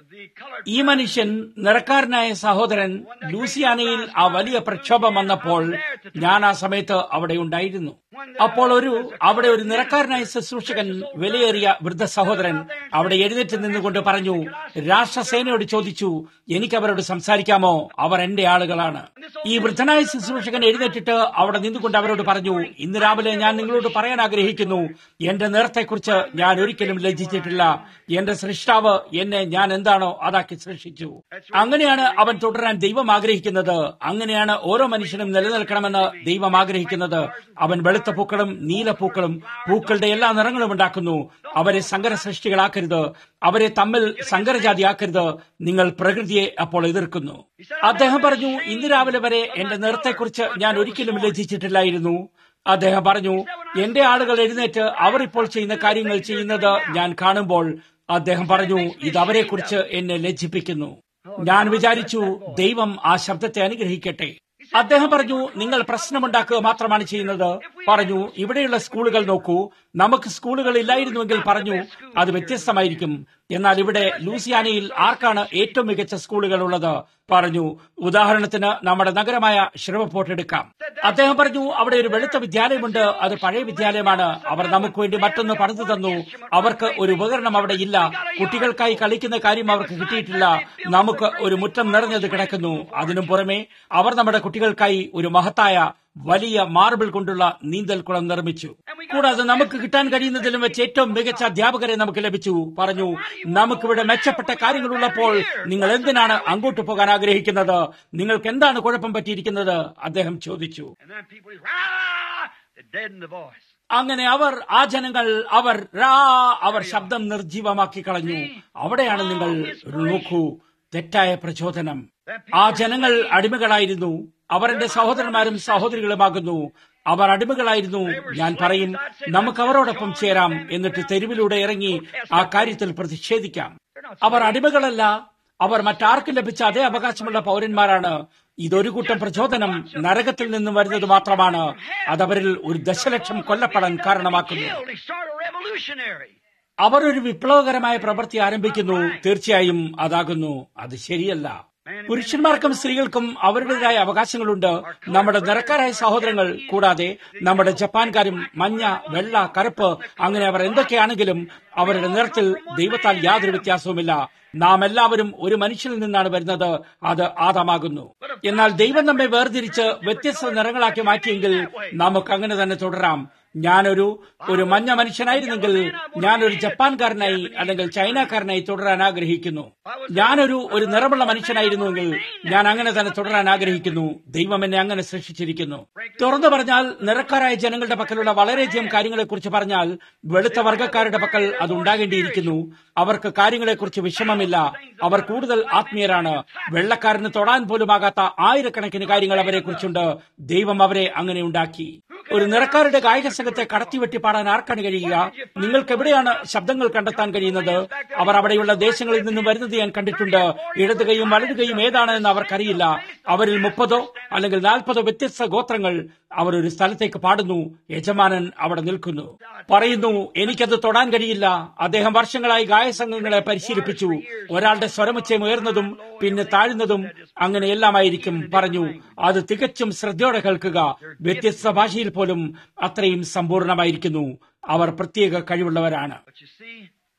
the colored ഈ മനുഷ്യൻ നിറക്കാരനായ സഹോദരൻ ലൂസിയാനയിൽ ആ വലിയ പ്രക്ഷോഭം വന്നപ്പോൾ ഞാൻ ആ സമയത്ത് അവിടെ ഉണ്ടായിരുന്നു അപ്പോൾ ഒരു അവിടെ ഒരു നിറക്കാരനായ ശുശ്രൂഷകൻ വിലയേറിയ വൃദ്ധ സഹോദരൻ അവിടെ എഴുന്നേറ്റ് നിന്നുകൊണ്ട് പറഞ്ഞു രാഷ്ട്രസേനയോട് ചോദിച്ചു എനിക്ക് അവരോട് സംസാരിക്കാമോ അവർ എന്റെ ആളുകളാണ് ഈ വൃദ്ധനായ ശുശ്രൂഷകൻ എഴുന്നേറ്റിട്ട് അവിടെ നിന്നുകൊണ്ട് അവരോട് പറഞ്ഞു ഇന്ന് രാവിലെ ഞാൻ നിങ്ങളോട് പറയാൻ ആഗ്രഹിക്കുന്നു എന്റെ നിറത്തെക്കുറിച്ച് ഞാൻ ഒരിക്കലും ലജ്ജിച്ചിട്ടില്ല എന്റെ സൃഷ്ടാവ് എന്നെ ഞാൻ എന്താണോ അതാക്കി സൃഷ്ടിച്ചു അങ്ങനെയാണ് അവൻ തുടരാൻ ദൈവം ആഗ്രഹിക്കുന്നത് അങ്ങനെയാണ് ഓരോ മനുഷ്യനും നിലനിൽക്കണമെന്ന് ദൈവം ആഗ്രഹിക്കുന്നത് അവൻ വെളുത്ത പൂക്കളും നീലപ്പൂക്കളും പൂക്കളുടെ എല്ലാ നിറങ്ങളും ഉണ്ടാക്കുന്നു അവരെ സങ്കര സൃഷ്ടികളാക്കരുത് അവരെ തമ്മിൽ സങ്കരജാതിയാക്കരുത് നിങ്ങൾ പ്രകൃതിയെ അപ്പോൾ എതിർക്കുന്നു അദ്ദേഹം പറഞ്ഞു ഇന്ന് രാവിലെ വരെ എന്റെ നിറത്തെക്കുറിച്ച് ഞാൻ ഒരിക്കലും ലജ്ജിച്ചിട്ടില്ലായിരുന്നു അദ്ദേഹം പറഞ്ഞു എന്റെ ആളുകൾ എഴുന്നേറ്റ് അവർ ഇപ്പോൾ ചെയ്യുന്ന കാര്യങ്ങൾ ചെയ്യുന്നത് ഞാൻ കാണുമ്പോൾ അദ്ദേഹം പറഞ്ഞു ഇത് അവരെക്കുറിച്ച് എന്നെ ലജ്ജിപ്പിക്കുന്നു ഞാൻ വിചാരിച്ചു ദൈവം ആ ശബ്ദത്തെ അനുഗ്രഹിക്കട്ടെ അദ്ദേഹം പറഞ്ഞു നിങ്ങൾ പ്രശ്നമുണ്ടാക്കുക മാത്രമാണ് ചെയ്യുന്നത് പറഞ്ഞു ഇവിടെയുള്ള സ്കൂളുകൾ നോക്കൂ നമുക്ക് സ്കൂളുകൾ ഇല്ലായിരുന്നുവെങ്കിൽ പറഞ്ഞു അത് വ്യത്യസ്തമായിരിക്കും എന്നാൽ ഇവിടെ ലൂസിയാനയിൽ ആർക്കാണ് ഏറ്റവും മികച്ച സ്കൂളുകൾ ഉള്ളത് പറഞ്ഞു ഉദാഹരണത്തിന് നമ്മുടെ നഗരമായ ഷ്രവപ്പോർട്ട് എടുക്കാം അദ്ദേഹം പറഞ്ഞു അവിടെ ഒരു വെളുത്ത വിദ്യാലയമുണ്ട് അത് പഴയ വിദ്യാലയമാണ് അവർ നമുക്ക് വേണ്ടി മറ്റൊന്ന് പണിതു തന്നു അവർക്ക് ഒരു ഉപകരണം അവിടെ ഇല്ല കുട്ടികൾക്കായി കളിക്കുന്ന കാര്യം അവർക്ക് കിട്ടിയിട്ടില്ല നമുക്ക് ഒരു മുറ്റം നിറഞ്ഞത് കിടക്കുന്നു അതിനു പുറമെ അവർ നമ്മുടെ കുട്ടികൾക്കായി ഒരു മഹത്തായ വലിയ മാർബിൾ കൊണ്ടുള്ള നീന്തൽ കുളം നിർമ്മിച്ചു കൂടാതെ നമുക്ക് കിട്ടാൻ കഴിയുന്നതിലും വെച്ച് ഏറ്റവും മികച്ച അധ്യാപകരെ നമുക്ക് ലഭിച്ചു പറഞ്ഞു നമുക്കിവിടെ മെച്ചപ്പെട്ട കാര്യങ്ങളുള്ളപ്പോൾ നിങ്ങൾ എന്തിനാണ് അങ്ങോട്ട് പോകാൻ ആഗ്രഹിക്കുന്നത് നിങ്ങൾക്ക് എന്താണ് കുഴപ്പം പറ്റിയിരിക്കുന്നത് അദ്ദേഹം ചോദിച്ചു And then people, ah, they deadened the voice. അങ്ങനെ അവർ ആ ജനങ്ങൾ അവർ രാ അവർ ശബ്ദം നിർജീവമാക്കി കളഞ്ഞു അവിടെയാണ് നിങ്ങൾ നോക്കൂ തെറ്റായ പ്രചോദനം ആ ജനങ്ങൾ അടിമകളായിരുന്നു അവർ എന്റെ സഹോദരന്മാരും സഹോദരികളുമാകുന്നു അവർ അടിമകളായിരുന്നു ഞാൻ പറയും നമുക്ക് അവരോടൊപ്പം ചേരാം എന്നിട്ട് തെരുവിലൂടെ ഇറങ്ങി ആ കാര്യത്തിൽ പ്രതിഷേധിക്കാം അവർ അടിമകളല്ല അവർ മറ്റാർക്കും ലഭിച്ച അതേ അവകാശമുള്ള പൗരന്മാരാണ് ഇതൊരു കൂട്ടം പ്രചോദനം നരകത്തിൽ നിന്നും വരുന്നത് മാത്രമാണ് അതവരിൽ ഒരു ദശലക്ഷം കൊല്ലപ്പെടാൻ കാരണമാക്കുന്നു Killed. He started a revolutionary. അവർ ഒരു വിപ്ലവകരമായ പ്രവൃത്തി ആരംഭിക്കുന്നു തീർച്ചയായും അതാകുന്നു അത് ശരിയല്ല പുരുഷന്മാർക്കും സ്ത്രീകൾക്കും അവരുടേതായ അവകാശങ്ങളുണ്ട് നമ്മുടെ നിറക്കാരായ സഹോദരങ്ങൾ കൂടാതെ നമ്മുടെ ജപ്പാൻകാരും മഞ്ഞ വെള്ള കറുപ്പ് അങ്ങനെ അവർ എന്തൊക്കെയാണെങ്കിലും അവരുടെ നിറത്തിൽ ദൈവത്താൽ യാതൊരു വ്യത്യാസവുമില്ല നാം എല്ലാവരും ഒരു മനുഷ്യനിൽ നിന്നാണ് വരുന്നത് അത് ആദമാകുന്നു എന്നാൽ ദൈവം നമ്മെ വേർതിരിച്ച് വ്യത്യസ്ത നിറങ്ങളാക്കി മാറ്റിയെങ്കിൽ നമുക്ക് അങ്ങനെ തന്നെ തുടരാം ഞാനൊരു ഒരു മഞ്ഞ മനുഷ്യനായിരുന്നെങ്കിൽ ഞാനൊരു ജപ്പാൻകാരനായി അല്ലെങ്കിൽ ചൈനക്കാരനായി തുടരാൻ ആഗ്രഹിക്കുന്നു ഞാനൊരു ഒരു നിറമുള്ള മനുഷ്യനായിരുന്നുവെങ്കിൽ ഞാൻ അങ്ങനെ തന്നെ തുടരാൻ ആഗ്രഹിക്കുന്നു ദൈവം എന്നെ അങ്ങനെ സൃഷ്ടിച്ചിരിക്കുന്നു തുറന്നു പറഞ്ഞാൽ നിറക്കാരായ ജനങ്ങളുടെ പക്കലുള്ള വളരെയധികം കാര്യങ്ങളെക്കുറിച്ച് പറഞ്ഞാൽ വെളുത്ത വർഗ്ഗക്കാരുടെ പക്കൽ അത് ഉണ്ടാകേണ്ടിയിരിക്കുന്നു അവർക്ക് കാര്യങ്ങളെക്കുറിച്ച് വിഷമമില്ല അവർ കൂടുതൽ ആത്മീയരാണ് വെള്ളക്കാരന് തൊടാൻ പോലുമാകാത്ത ആയിരക്കണക്കിന് കാര്യങ്ങൾ അവരെക്കുറിച്ചുണ്ട് ദൈവം അവരെ അങ്ങനെ ഉണ്ടാക്കി ഒരു നിറക്കാരുടെ ഗായക സംഘത്തെ കടത്തിവെട്ടി പാടാൻ ആർക്കാണ് കഴിയുക നിങ്ങൾക്ക് എവിടെയാണ് ശബ്ദങ്ങൾ കണ്ടെത്താൻ കഴിയുന്നത് അവർ അവിടെയുള്ള ദേശങ്ങളിൽ നിന്നും വരുന്നത് ഞാൻ കണ്ടിട്ടുണ്ട് ഇടത് കൈയും വലത് കൈയും ഏതാണ് എന്ന് അവർക്കറിയില്ല അവരിൽ മുപ്പതോ അല്ലെങ്കിൽ നാൽപ്പതോ വ്യത്യസ്ത ഗോത്രങ്ങൾ അവർ ഒരു സ്ഥലത്തേക്ക് പാടുന്നു യജമാനൻ അവിടെ നിൽക്കുന്നു പറയുന്നു എനിക്കത് തൊടാൻ കഴിയില്ല അദ്ദേഹം വർഷങ്ങളായി ഗായസംഘങ്ങളെ പരിശീലിപ്പിച്ചു ഒരാളുടെ സ്വരമുച്ചയം ഉയർന്നതും പിന്നെ താഴ്ന്നതും അങ്ങനെ എല്ലാമായിരിക്കും പറഞ്ഞു അത് തികച്ചും ശ്രദ്ധയോടെ കേൾക്കുക വ്യത്യസ്ത ഭാഷയിൽ പോലും അത്രയും സമ്പൂർണമായിരിക്കുന്നു അവർ പ്രത്യേക കഴിവുള്ളവരാണ് But you see,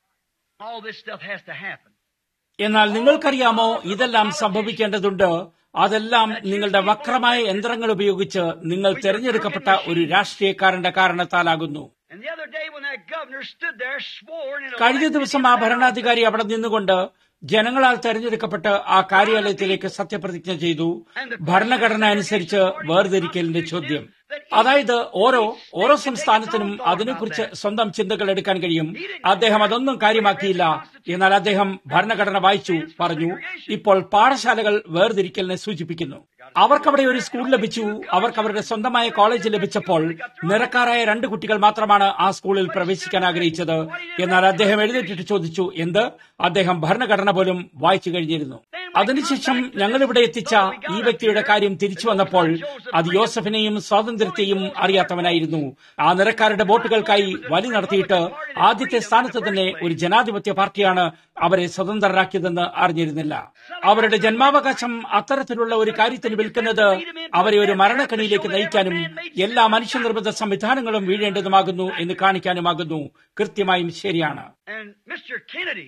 all this stuff has to happen. എന്നാൽ നിങ്ങൾക്കറിയാമോ ഇതെല്ലാം സംഭവിക്കേണ്ടതുണ്ട് അതെല്ലാം നിങ്ങളുടെ വക്രമായ യന്ത്രങ്ങൾ ഉപയോഗിച്ച് നിങ്ങൾ തിരഞ്ഞെടുക്കപ്പെട്ട ഒരു രാഷ്ട്രീയക്കാരന്റെ കാരണത്താലാകുന്നു And the other day when that governor stood there sworn in a കഴിഞ്ഞ ദിവസം ആ ഭരണാധികാരി അവിടെ നിന്നുകൊണ്ട് ജനങ്ങളാൽ തെരഞ്ഞെടുക്കപ്പെട്ട് ആ കാര്യാലയത്തിലേക്ക് സത്യപ്രതിജ്ഞ ചെയ്തു ഭരണഘടന അനുസരിച്ച് വേർതിരിക്കലിന്റെ ചോദ്യം അതായത് ഓരോ ഓരോ സംസ്ഥാനത്തിനും അതിനെക്കുറിച്ച് സ്വന്തം ചിന്തകൾ എടുക്കാൻ കഴിയും അദ്ദേഹം അതൊന്നും കാര്യമാക്കിയില്ല എന്നാൽ അദ്ദേഹം ഭരണഘടന വായിച്ചു പറഞ്ഞു ഇപ്പോൾ പാഠശാലകൾ വേർതിരിക്കലിനെ സൂചിപ്പിക്കുന്നു അവർക്ക് അവിടെ ഒരു സ്കൂൾ ലഭിച്ചു അവർക്ക് അവരുടെ സ്വന്തമായ കോളേജ് ലഭിച്ചപ്പോൾ നിറക്കാരായ രണ്ട് കുട്ടികൾ മാത്രമാണ് ആ സ്കൂളിൽ പ്രവേശിക്കാൻ ആഗ്രഹിച്ചത് എന്നാൽ അദ്ദേഹം എഴുന്നേറ്റിട്ട് ചോദിച്ചു എന്ത് അദ്ദേഹം ഭരണഘടന പോലും വായിച്ചു കഴിഞ്ഞിരുന്നു അതിനുശേഷം ഞങ്ങളിവിടെ എത്തിച്ച ഈ വ്യക്തിയുടെ കാര്യം തിരിച്ചു വന്നപ്പോൾ അത് യോസഫിനെയും സ്വാതന്ത്ര്യത്തെയും അറിയാത്തവനായിരുന്നു ആ നിരക്കാരുടെ വോട്ടുകൾക്കായി വലി നടത്തിയിട്ട് ആദ്യത്തെ സ്ഥാനത്ത് തന്നെ ഒരു ജനാധിപത്യ പാർട്ടിയാണ് അവരെ സ്വതന്ത്രരാക്കിയതെന്ന് അറിഞ്ഞിരുന്നില്ല അവരുടെ ജന്മാവകാശം അത്തരത്തിലുള്ള ഒരു കാര്യത്തിന് വിൽക്കുന്നത് അവരെ ഒരു മരണക്കണിയിലേക്ക് നയിക്കാനും എല്ലാ മനുഷ്യനിർമ്മിത സംവിധാനങ്ങളും വീഴേണ്ടതുമാകുന്നു എന്ന് കാണിക്കാനുമാകുന്നു കൃത്യമായും ശരിയാണ് And Mr. Kennedy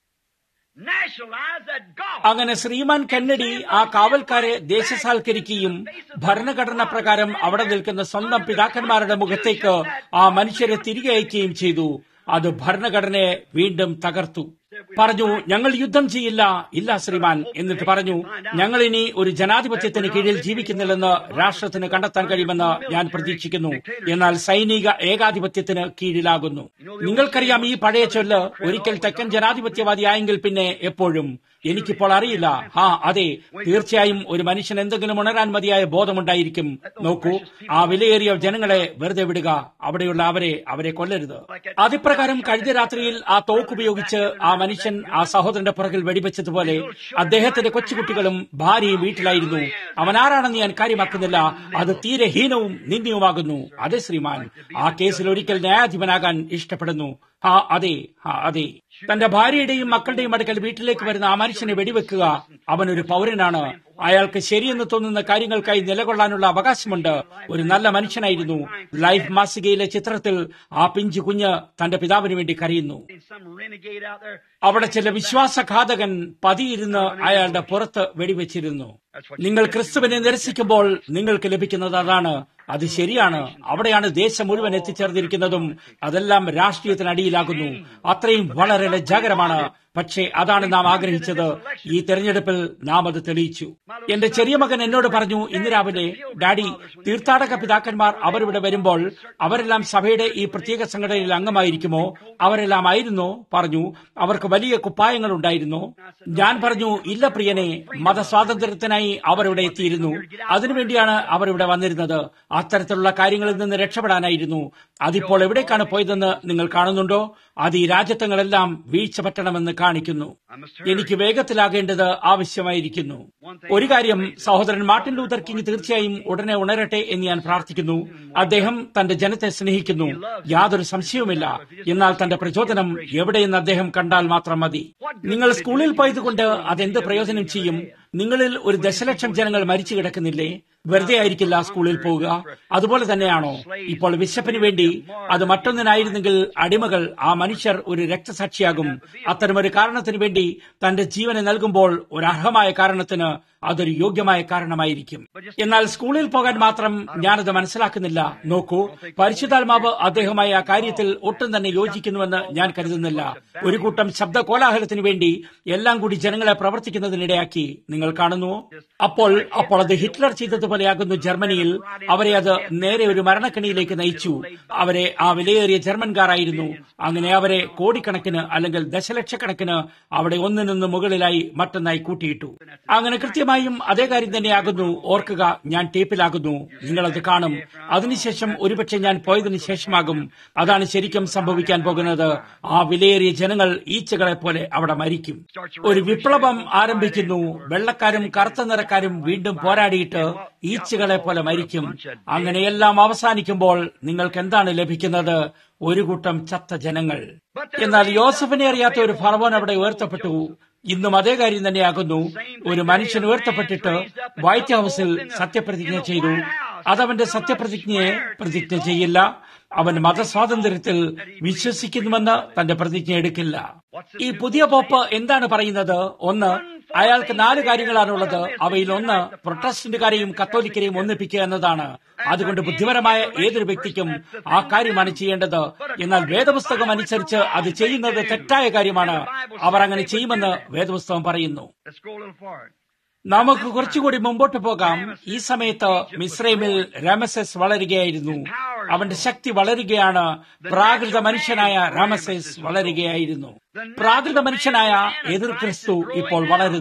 nationalized that God. അങ്ങനെ ശ്രീമാൻ കെന്നഡി ആ കാവൽക്കാരെ ദേശസാൽക്കരിക്കുകയും ഭരണഘടന പ്രകാരം അവിടെ നിൽക്കുന്ന സ്വന്തം പിതാക്കന്മാരുടെ മുഖത്തേക്ക് ആ മനുഷ്യരെ തിരികെ അയക്കുകയും ചെയ്തു അത് ഭരണഘടനയെ വീണ്ടും തകർത്തു പറഞ്ഞു ഞങ്ങൾ യുദ്ധം ചെയ്യില്ല ഇല്ല ശ്രീമാൻ എന്നിട്ട് പറഞ്ഞു ഞങ്ങൾ ഇനി ഒരു ജനാധിപത്യത്തിന് കീഴിൽ ജീവിക്കുന്നില്ലെന്ന് രാഷ്ട്രത്തിന് കണ്ടെത്താൻ കഴിയുമെന്ന് ഞാൻ പ്രതീക്ഷിക്കുന്നു എന്നാൽ സൈനിക ഏകാധിപത്യത്തിന് കീഴിലാകുന്നു നിങ്ങൾക്കറിയാം ഈ പഴയ ചൊല്ല് ഒരിക്കൽ തെക്കൻ ജനാധിപത്യവാദിയായെങ്കിൽ പിന്നെ എപ്പോഴും എനിക്കിപ്പോൾ അറിയില്ല ആ അതെ തീർച്ചയായും ഒരു മനുഷ്യൻ എന്തെങ്കിലും ഉണരാൻ മതിയായ ബോധമുണ്ടായിരിക്കും നോക്കൂ ആ വിലയേറിയ ജനങ്ങളെ വെറുതെ വിടുക അവിടെയുള്ള അവരെ അവരെ കൊല്ലരുത് അതിപ്രകാരം കഴിഞ്ഞ രാത്രിയിൽ ആ തോക്കുപയോഗിച്ച് ആ മനുഷ്യൻ ആ സഹോദരന്റെ പുറകിൽ വെടിവെച്ചതുപോലെ അദ്ദേഹത്തിന്റെ കൊച്ചുകുട്ടികളും ഭാര്യയും വീട്ടിലായിരുന്നു അവൻ ആരാണെന്ന് ഞാൻ കാര്യമാക്കുന്നില്ല അത് തീരെ ഹീനവും നിന്ദ്യവുമാകുന്നു അതെ ശ്രീമാൻ ആ കേസിൽ ഒരിക്കൽ ന്യായാധിപനാകാൻ ഇഷ്ടപ്പെടുന്നു ആ അതെ ആ അതെ തന്റെ ഭാര്യയുടെയും മക്കളുടെയും അടുക്കൽ വീട്ടിലേക്ക് വരുന്ന ആ മനുഷ്യനെ വെടിവെക്കുക അവനൊരു പൗരനാണ് അയാൾക്ക് ശരിയെന്ന് തോന്നുന്ന കാര്യങ്ങൾക്കായി നിലകൊള്ളാനുള്ള അവകാശമുണ്ട് ഒരു നല്ല മനുഷ്യനായിരുന്നു ലൈഫ് മാസികയിലെ ചിത്രത്തിൽ ആ പിഞ്ചു കുഞ്ഞ് തന്റെ പിതാവിന് വേണ്ടി കരയുന്നു Some renegade out there. അവിടെ ചില വിശ്വാസഘാതകൻ പതിയിരുന്ന് അയാളുടെ പുറത്ത് വെടിവെച്ചിരുന്നു നിങ്ങൾ ക്രിസ്തുവിനെ നിരസിക്കുമ്പോൾ നിങ്ങൾക്ക് ലഭിക്കുന്നത് അതാണ് അത് ശരിയാണ് അവിടെയാണ് ദേശം മുഴുവൻ എത്തിച്ചേർന്നിരിക്കുന്നതും അതെല്ലാം രാഷ്ട്രീയത്തിനടിയിലാകുന്നു അത്രയും വളരെ ലജ്ജാകരമാണ് പക്ഷേ അതാണ് നാം ആഗ്രഹിച്ചത് ഈ തെരഞ്ഞെടുപ്പിൽ നാം അത് തെളിയിച്ചു എന്റെ ചെറിയ മകൻ എന്നോട് പറഞ്ഞു ഇന്ന് രാവിലെ ഡാഡി തീർത്ഥാടക പിതാക്കന്മാർ അവരിവിടെ വരുമ്പോൾ അവരെല്ലാം സഭയുടെ ഈ പ്രത്യേക സംഘടനയിൽ അംഗമായിരിക്കുമോ അവരെല്ലാം ആയിരുന്നോ പറഞ്ഞു അവർക്ക് വലിയ കുപ്പായങ്ങൾ ഉണ്ടായിരുന്നു ഞാൻ പറഞ്ഞു ഇല്ല പ്രിയനെ മതസ്വാതന്ത്ര്യത്തിനായി അവരിവിടെ എത്തിയിരുന്നു അതിനുവേണ്ടിയാണ് അവർ ഇവിടെ വന്നിരുന്നത് അത്തരത്തിലുള്ള കാര്യങ്ങളിൽ നിന്ന് രക്ഷപ്പെടാനായിരുന്നു അതിപ്പോൾ എവിടേക്കാണ് പോയതെന്ന് നിങ്ങൾ കാണുന്നുണ്ടോ അത് ഈ രാജ്യത്വങ്ങളെല്ലാം വീഴ്ച പറ്റണമെന്ന് കാണിക്കുന്നു എനിക്ക് വേഗത്തിലാകേണ്ടത് ആവശ്യമായിരിക്കുന്നു ഒരു കാര്യം സഹോദരൻ മാർട്ടിൻ ലൂതർ കിങ് തീർച്ചയായും ഉടനെ ഉണരട്ടെ എന്ന് ഞാൻ പ്രാർത്ഥിക്കുന്നു അദ്ദേഹം തന്റെ ജനത്തെ സ്നേഹിക്കുന്നു യാതൊരു സംശയവുമില്ല എന്നാൽ തന്റെ പ്രചോദനം എവിടെയെന്ന് അദ്ദേഹം കണ്ടാൽ മാത്രം മതി നിങ്ങൾ സ്കൂളിൽ പോയതുകൊണ്ട് അതെന്ത് പ്രയോജനം ചെയ്യും നിങ്ങളിൽ ഒരു ദശലക്ഷം ജനങ്ങൾ മരിച്ചു കിടക്കുന്നില്ലേ വെറുതെ ആയിരിക്കില്ല സ്കൂളിൽ പോവുക അതുപോലെ തന്നെയാണോ ഇപ്പോൾ വിശപ്പിന് വേണ്ടി അത് മറ്റൊന്നിനായിരുന്നെങ്കിൽ അടിമകൾ ആ മനുഷ്യർ ഒരു രക്തസാക്ഷിയാകും അത്തരമൊരു കാരണത്തിന് വേണ്ടി തന്റെ ജീവനെ നൽകുമ്പോൾ ഒരു അർഹമായ കാരണത്തിന് അതൊരു യോഗ്യമായ കാരണമായിരിക്കും എന്നാൽ സ്കൂളിൽ പോകാൻ മാത്രം ഞാനത് മനസ്സിലാക്കുന്നില്ല നോക്കൂ പരിശുദ്ധാത്മാവ് അദ്ദേഹമായി ആ കാര്യത്തിൽ ഒട്ടും തന്നെ യോജിക്കുന്നുവെന്ന് ഞാൻ കരുതുന്നില്ല ഒരു കൂട്ടം ശബ്ദ കോലാഹലത്തിന് വേണ്ടി എല്ലാം കൂടി ജനങ്ങളെ പ്രവർത്തിക്കുന്നതിനിടയാക്കി നിങ്ങൾ കാണുന്നുവോ അപ്പോൾ അപ്പോൾ അത് ഹിറ്റ്ലർ ചെയ്തതുപോലെയാകുന്നു ജർമ്മനിയിൽ അവരെ അത് നേരെ ഒരു മരണക്കണിയിലേക്ക് നയിച്ചു അവരെ ആ വിലയേറിയ ജർമ്മൻകാരായിരുന്നു അങ്ങനെ അവരെ കോടിക്കണക്കിന് അല്ലെങ്കിൽ ദശലക്ഷക്കണക്കിന് അവിടെ ഒന്നിനൊന്ന് മുകളിലായി മറ്റൊന്നായി കൂട്ടിയിട്ടു അങ്ങനെ കൃത്യമായും അതേ കാര്യം തന്നെയാകുന്നു ഓർക്കുക ഞാൻ ടേപ്പിലാകുന്നു നിങ്ങളത് കാണും അതിനുശേഷം ഒരുപക്ഷെ ഞാൻ പോയതിനു ശേഷമാകും അതാണ് ശരിക്കും സംഭവിക്കാൻ പോകുന്നത് ആ വിലയേറിയ ജനങ്ങൾ ഈച്ചകളെ പോലെ അവിടെ മരിക്കും ഒരു വിപ്ലവം ആരംഭിക്കുന്നു വെള്ളക്കാരും കറുത്ത നിറക്കാരും വീണ്ടും പോരാടിയിട്ട് ഈച്ചകളെ പോലെ മരിക്കും അങ്ങനെയെല്ലാം അവസാനിക്കുമ്പോൾ നിങ്ങൾക്ക് എന്താണ് ലഭിക്കുന്നത് ഒരു കൂട്ടം ചത്ത ജനങ്ങൾ എന്നാൽ യോസഫിനെ അറിയാത്ത ഒരു ഫറവോൻ അവിടെ ഉയർത്തപ്പെട്ടു ഇന്നും അതേ കാര്യം തന്നെയാകുന്നു ഒരു മനുഷ്യൻ ഉയർത്തപ്പെട്ടിട്ട് വൈറ്റ് ഹൌസിൽ സത്യപ്രതിജ്ഞ ചെയ്തു അതവന്റെ സത്യപ്രതിജ്ഞയെ പ്രതിജ്ഞ ചെയ്യില്ല അവൻ മതസ്വാതന്ത്ര്യത്തിൽ വിശ്വസിക്കുന്നുവെന്ന് തന്റെ പ്രതിജ്ഞ എടുക്കില്ല ഈ പുതിയ പോപ്പ് എന്താണ് പറയുന്നത് ഒന്ന് അയാൾക്ക് നാല് കാര്യങ്ങളാണുള്ളത് അവയിൽ ഒന്ന് പ്രൊട്ടസ്റ്റന്റുകാരെയും കത്തോലിക്കരെയും ഒന്നിപ്പിക്കുക എന്നതാണ് അതുകൊണ്ട് ബുദ്ധിപരമായ ഏതൊരു വ്യക്തിക്കും ആ കാര്യമാണ് ചെയ്യേണ്ടത് എന്നാൽ വേദപുസ്തകം അനുസരിച്ച് അത് ചെയ്യുന്നത് തെറ്റായ കാര്യമാണ് അവർ അങ്ങനെ ചെയ്യുമെന്ന് വേദപുസ്തകം പറയുന്നു Let's go a little forward. നമുക്ക് കുറച്ചുകൂടി മുമ്പോട്ട് പോകാം ഈ സമയത്ത് മിസ്രൈമിൽ രാമസെസ് വളരുകയായിരുന്നു അവന്റെ ശക്തി വളരുകയാണ് പ്രാകൃത മനുഷ്യനായ രാമസെസ് വളരുകയായിരുന്നു പ്രാകൃത മനുഷ്യനായ എതിർ ക്രിസ്തു ഇപ്പോൾ വളരുന്നു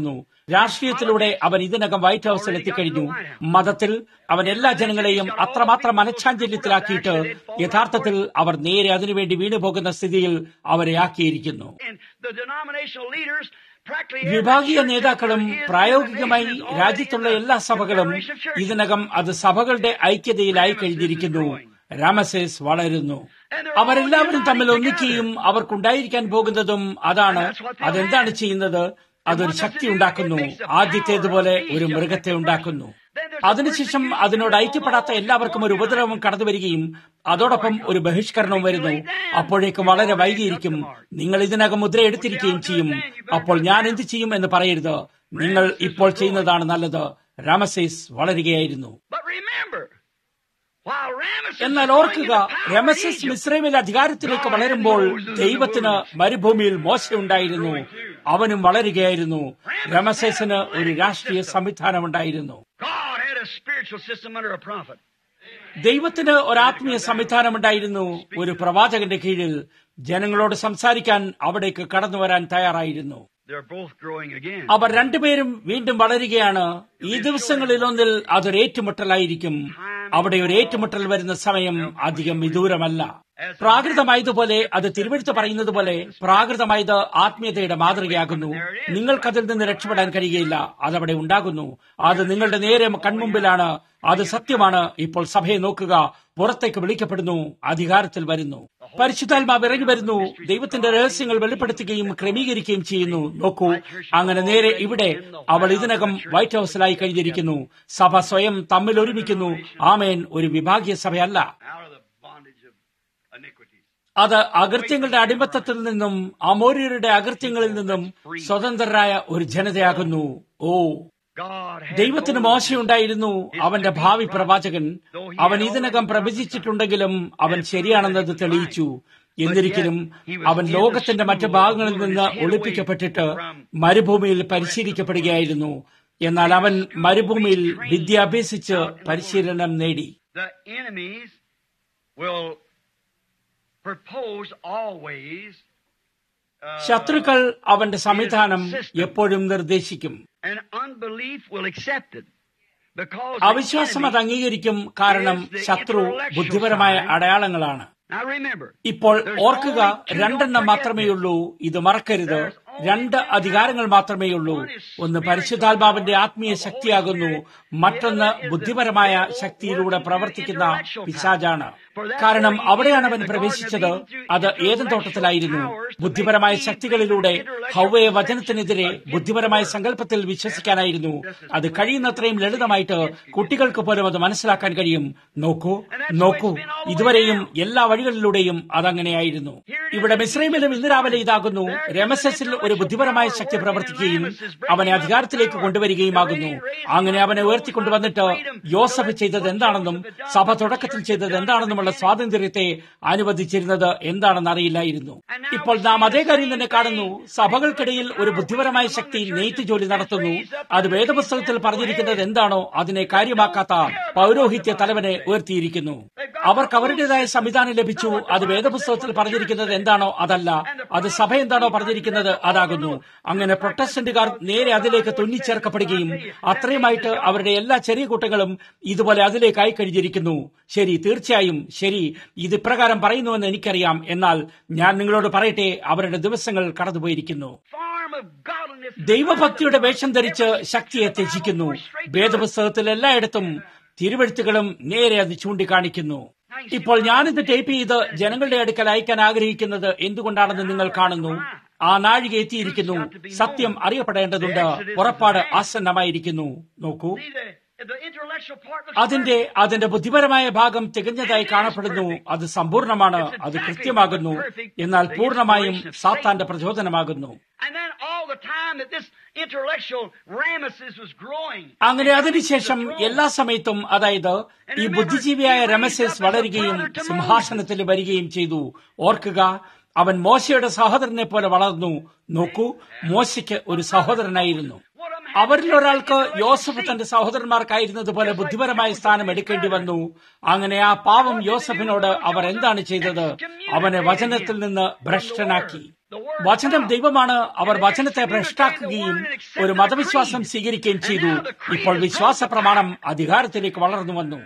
രാഷ്ട്രീയത്തിലൂടെ അവൻ ഇതിനകം വൈറ്റ് ഹൌസിൽ എത്തിക്കഴിഞ്ഞു മതത്തിൽ അവൻ എല്ലാ ജനങ്ങളെയും അത്രമാത്രം മനഃശാഞ്ചല്യത്തിലാക്കിയിട്ട് യഥാർത്ഥത്തിൽ അവർ നേരെ അതിനുവേണ്ടി വീണുപോകുന്ന സ്ഥിതിയിൽ അവരെ ആക്കിയിരിക്കുന്നു വിഭാഗീയ നേതാക്കളും പ്രായോഗികമായി രാജ്യത്തുള്ള എല്ലാ സഭകളും ഇതിനകം അത് സഭകളുടെ ഐക്യതയിലായി കഴിഞ്ഞിരിക്കുന്നു രാമസേസ് വളരുന്നു അവരെല്ലാവരും തമ്മിൽ ഒന്നിക്കുകയും അവർക്കുണ്ടായിരിക്കാൻ പോകുന്നതും അതാണ് അതെന്താണ് ചെയ്യുന്നത് അതൊരു ശക്തി ഉണ്ടാക്കുന്നു ആദ്യത്തേതുപോലെ ഒരു മൃഗത്തെ ഉണ്ടാക്കുന്നു അതിനുശേഷം അതിനോട് ഐക്യപ്പെടാത്ത എല്ലാവർക്കും ഒരു ഉപദ്രവം കടന്നു വരികയും അതോടൊപ്പം ഒരു ബഹിഷ്കരണവും വരുന്നു അപ്പോഴേക്കും വളരെ വൈകിയിരിക്കും നിങ്ങൾ ഇതിനകം മുദ്ര എടുത്തിരിക്കുകയും ചെയ്യും അപ്പോൾ ഞാൻ എന്ത് ചെയ്യും എന്ന് പറയരുത് നിങ്ങൾ ഇപ്പോൾ ചെയ്യുന്നതാണ് നല്ലത് രാമസേസ് വളരുകയായിരുന്നു എന്നാൽ ഓർക്കുക രമസസ് മിശ്രമിൽ അധികാരത്തിലേക്ക് വളരുമ്പോൾ ദൈവത്തിന് മരുഭൂമിയിൽ മോശമുണ്ടായിരുന്നു അവനും വളരുകയായിരുന്നു രമസേസിന് ഒരു രാഷ്ട്രീയ സംവിധാനമുണ്ടായിരുന്നു ദൈവത്തിന് ഒരാത്മീയ സംവിധാനമുണ്ടായിരുന്നു ഒരു പ്രവാചകന്റെ കീഴിൽ ജനങ്ങളോട് സംസാരിക്കാൻ അവിടേക്ക് കടന്നു വരാൻ തയ്യാറായിരുന്നു അവർ രണ്ടുപേരും വീണ്ടും വളരുകയാണ് ഈ ദിവസങ്ങളിലൊന്നിൽ അതൊരു ഏറ്റുമുട്ടലായിരിക്കും അവിടെ ഒരു ഏറ്റുമുട്ടൽ വരുന്ന സമയം അധികം വിദൂരമല്ല പ്രാകൃതമായതുപോലെ അത് തിരുവെടുത്ത് പറയുന്നത് പോലെ പ്രാകൃതമായത് ആത്മീയതയുടെ മാതൃകയാകുന്നു നിങ്ങൾക്കതിൽ നിന്ന് രക്ഷപ്പെടാൻ കഴിയുകയില്ല അതവിടെ ഉണ്ടാകുന്നു അത് നിങ്ങളുടെ നേരെ കൺമുമ്പിലാണ് അത് സത്യമാണ് ഇപ്പോൾ സഭയെ നോക്കുക പുറത്തേക്ക് വിളിക്കപ്പെടുന്നു അധികാരത്തിൽ വരുന്നു പരിശുദ്ധാത്മാവ് ഇറങ്ങി വരുന്നു ദൈവത്തിന്റെ രഹസ്യങ്ങൾ വെളിപ്പെടുത്തുകയും ക്രമീകരിക്കുകയും ചെയ്യുന്നു നോക്കൂ അങ്ങനെ നേരെ ഇവിടെ അവൾ ഇതിനകം വൈറ്റ് ഹൌസിലായി കഴിഞ്ഞിരിക്കുന്നു സഭ സ്വയം തമ്മിൽ ഒരുമിക്കുന്നു ആമേൻ ഒരു വിഭാഗീയ സഭയല്ല അത് അകൃത്യങ്ങളുടെ അടിമത്തത്തിൽ നിന്നും അമോര്യരുടെ അകൃത്യങ്ങളിൽ നിന്നും സ്വതന്ത്രരായ ഒരു ജനതയാകുന്നു ഓ ദൈവത്തിന് മോശമുണ്ടായിരുന്നു അവന്റെ ഭാവി പ്രവാചകൻ അവൻ ഇതിനകം പ്രവചിച്ചിട്ടുണ്ടെങ്കിലും അവൻ ശരിയാണെന്നത് തെളിയിച്ചു എന്നിരിക്കലും അവൻ ലോകത്തിന്റെ മറ്റു ഭാഗങ്ങളിൽ നിന്ന് ഒളിപ്പിക്കപ്പെട്ടിട്ട് മരുഭൂമിയിൽ പരിശീലിക്കപ്പെടുകയായിരുന്നു എന്നാൽ അവൻ മരുഭൂമിയിൽ വിദ്യ അഭ്യസിച്ച് പരിശീലനം നേടി ശത്രുക്കൾ അവന്റെ സംവിധാനം എപ്പോഴും നിർദ്ദേശിക്കും അവിശ്വാസം അത് അംഗീകരിക്കും കാരണം ശത്രു ബുദ്ധിപരമായ അടയാളങ്ങളാണ് ഇപ്പോൾ ഓർക്കുക രണ്ടെണ്ണം മാത്രമേയുള്ളൂ ഇത് മറക്കരുത് രണ്ട് അധികാരങ്ങൾ മാത്രമേയുള്ളൂ ഒന്ന് പരിശുദ്ധാത്മാവിന്റെ ആത്മീയ ശക്തിയാകുന്നു മറ്റൊന്ന് ബുദ്ധിപരമായ ശക്തിയിലൂടെ പ്രവർത്തിക്കുന്ന പിശാജാണ് കാരണം അവിടെയാണ് അവൻ പ്രവേശിച്ചത് അത് ഏതും തോട്ടത്തിലായിരുന്നു ബുദ്ധിപരമായ ശക്തികളിലൂടെ ഹൗവയ വചനത്തിനെതിരെ ബുദ്ധിപരമായ സങ്കല്പത്തിൽ വിശ്വസിക്കാനായിരുന്നു അത് കഴിയുന്നത്രയും ലളിതമായിട്ട് കുട്ടികൾക്ക് പോലും അത് മനസ്സിലാക്കാൻ കഴിയും നോക്കൂ നോക്കൂ ഇതുവരെയും എല്ലാ വഴികളിലൂടെയും അതങ്ങനെയായിരുന്നു ഇവിടെ മിശ്രൈമിലും ഇന്ന് രാവിലെ ഇതാകുന്നു രമസസിൽ ഒരു ബുദ്ധിപരമായ ശക്തി പ്രവർത്തിക്കുകയും അവനെ അധികാരത്തിലേക്ക് കൊണ്ടുവരികയുമാകുന്നു അങ്ങനെ അവനെ ഉയർത്തിക്കൊണ്ടുവന്നിട്ട് യോസഫ് ചെയ്തത് എന്താണെന്നും സഭ തുടക്കത്തിൽ ചെയ്തത് എന്താണെന്നുമുള്ള സ്വാതന്ത്ര്യത്തെ അനുവദിച്ചിരുന്നത് എന്താണെന്ന് അറിയില്ലായിരുന്നു ഇപ്പോൾ നാം അതേ കാര്യം തന്നെ കാണുന്നു സഭകൾക്കിടയിൽ ഒരു ബുദ്ധിപരമായ ശക്തി നെയ്ത്ത് ജോലി നടത്തുന്നു അത് വേദപുസ്തകത്തിൽ പറഞ്ഞിരിക്കുന്നത് എന്താണോ അതിനെ കാര്യമാക്കാത്ത പൗരോഹിത്യ തലവനെ ഉയർത്തിയിരിക്കുന്നു അവർക്ക് അവരുടേതായ സംവിധാനം ലഭിച്ചു അത് വേദപുസ്തകത്തിൽ പറഞ്ഞിരിക്കുന്നത് എന്താണോ അതല്ല അത് സഭ എന്താണോ പറഞ്ഞിരിക്കുന്നത് അതാകുന്നു അങ്ങനെ പ്രൊട്ടസ്റ്റന്റുകാർ നേരെ അതിലേക്ക് തുന്നിച്ചേർക്കപ്പെടുകയും അത്രയുമായിട്ട് അവരുടെ എല്ലാ ചെറിയ കൂട്ടങ്ങളും ഇതുപോലെ അതിലേക്കായി കഴിഞ്ഞിരിക്കുന്നു ശരി തീർച്ചയായും ശരി ഇത് ഇപ്രകാരം പറയുന്നുവെന്ന് എനിക്കറിയാം എന്നാൽ ഞാൻ നിങ്ങളോട് പറയട്ടെ അവരുടെ ദിവസങ്ങൾ കടന്നുപോയിരിക്കുന്നു ദൈവഭക്തിയുടെ വേഷം ധരിച്ച് ശക്തിയെ ത്യജിക്കുന്നു വേദപുസ്തകത്തിൽ എല്ലായിടത്തും തിരുവഴുത്തുകളും നേരെ അത് ചൂണ്ടിക്കാണിക്കുന്നു ഇപ്പോൾ ഞാനിത് ടൈപ്പ് ചെയ്ത് ജനങ്ങളുടെ അടുക്കൽ അയക്കാൻ ആഗ്രഹിക്കുന്നത് എന്തുകൊണ്ടാണെന്ന് നിങ്ങൾ കാണുന്നു ആ നാഴിക എത്തിയിരിക്കുന്നു സത്യം അറിയപ്പെടേണ്ടതുണ്ട് പുറപ്പാട് ആസന്നമായിരിക്കുന്നു നോക്കൂ അതിന്റെ അതിന്റെ ബുദ്ധിപരമായ ഭാഗം തികഞ്ഞതായി കാണപ്പെടുന്നു അത് സമ്പൂർണമാണ് അത് കൃത്യമാകുന്നു എന്നാൽ പൂർണ്ണമായും സാത്താന്റെ പ്രചോദനമാകുന്നു അങ്ങനെ അതിനുശേഷം എല്ലാ സമയത്തും അതായത് ഈ ബുദ്ധിജീവിയായ രമസേസ് വളരുകയും സിംഹാസനത്തിൽ വരികയും ചെയ്തു ഓർക്കുക അവൻ മോശയുടെ സഹോദരനെ പോലെ വളർന്നു നോക്കൂ മോശയ്ക്ക് ഒരു സഹോദരനായിരുന്നു അവരിൽ ഒരാൾക്ക് യോസഫ് തന്റെ സഹോദരന്മാർക്കായിരുന്നതുപോലെ ബുദ്ധിപരമായ സ്ഥാനം എടുക്കേണ്ടി വന്നു അങ്ങനെ ആ പാവം യോസഫിനോട് അവർ എന്താണ് ചെയ്തത് അവനെ വചനത്തിൽ നിന്ന് ഭ്രഷ്ടനാക്കി വചനം ദൈവമാണ് അവർ വചനത്തെ ഭ്രഷ്ടാക്കുകയും ഒരു മതവിശ്വാസം സ്വീകരിക്കുകയും ചെയ്തു ഇപ്പോൾ വിശ്വാസ പ്രമാണം അധികാരത്തിലേക്ക് വളർന്നു വന്നു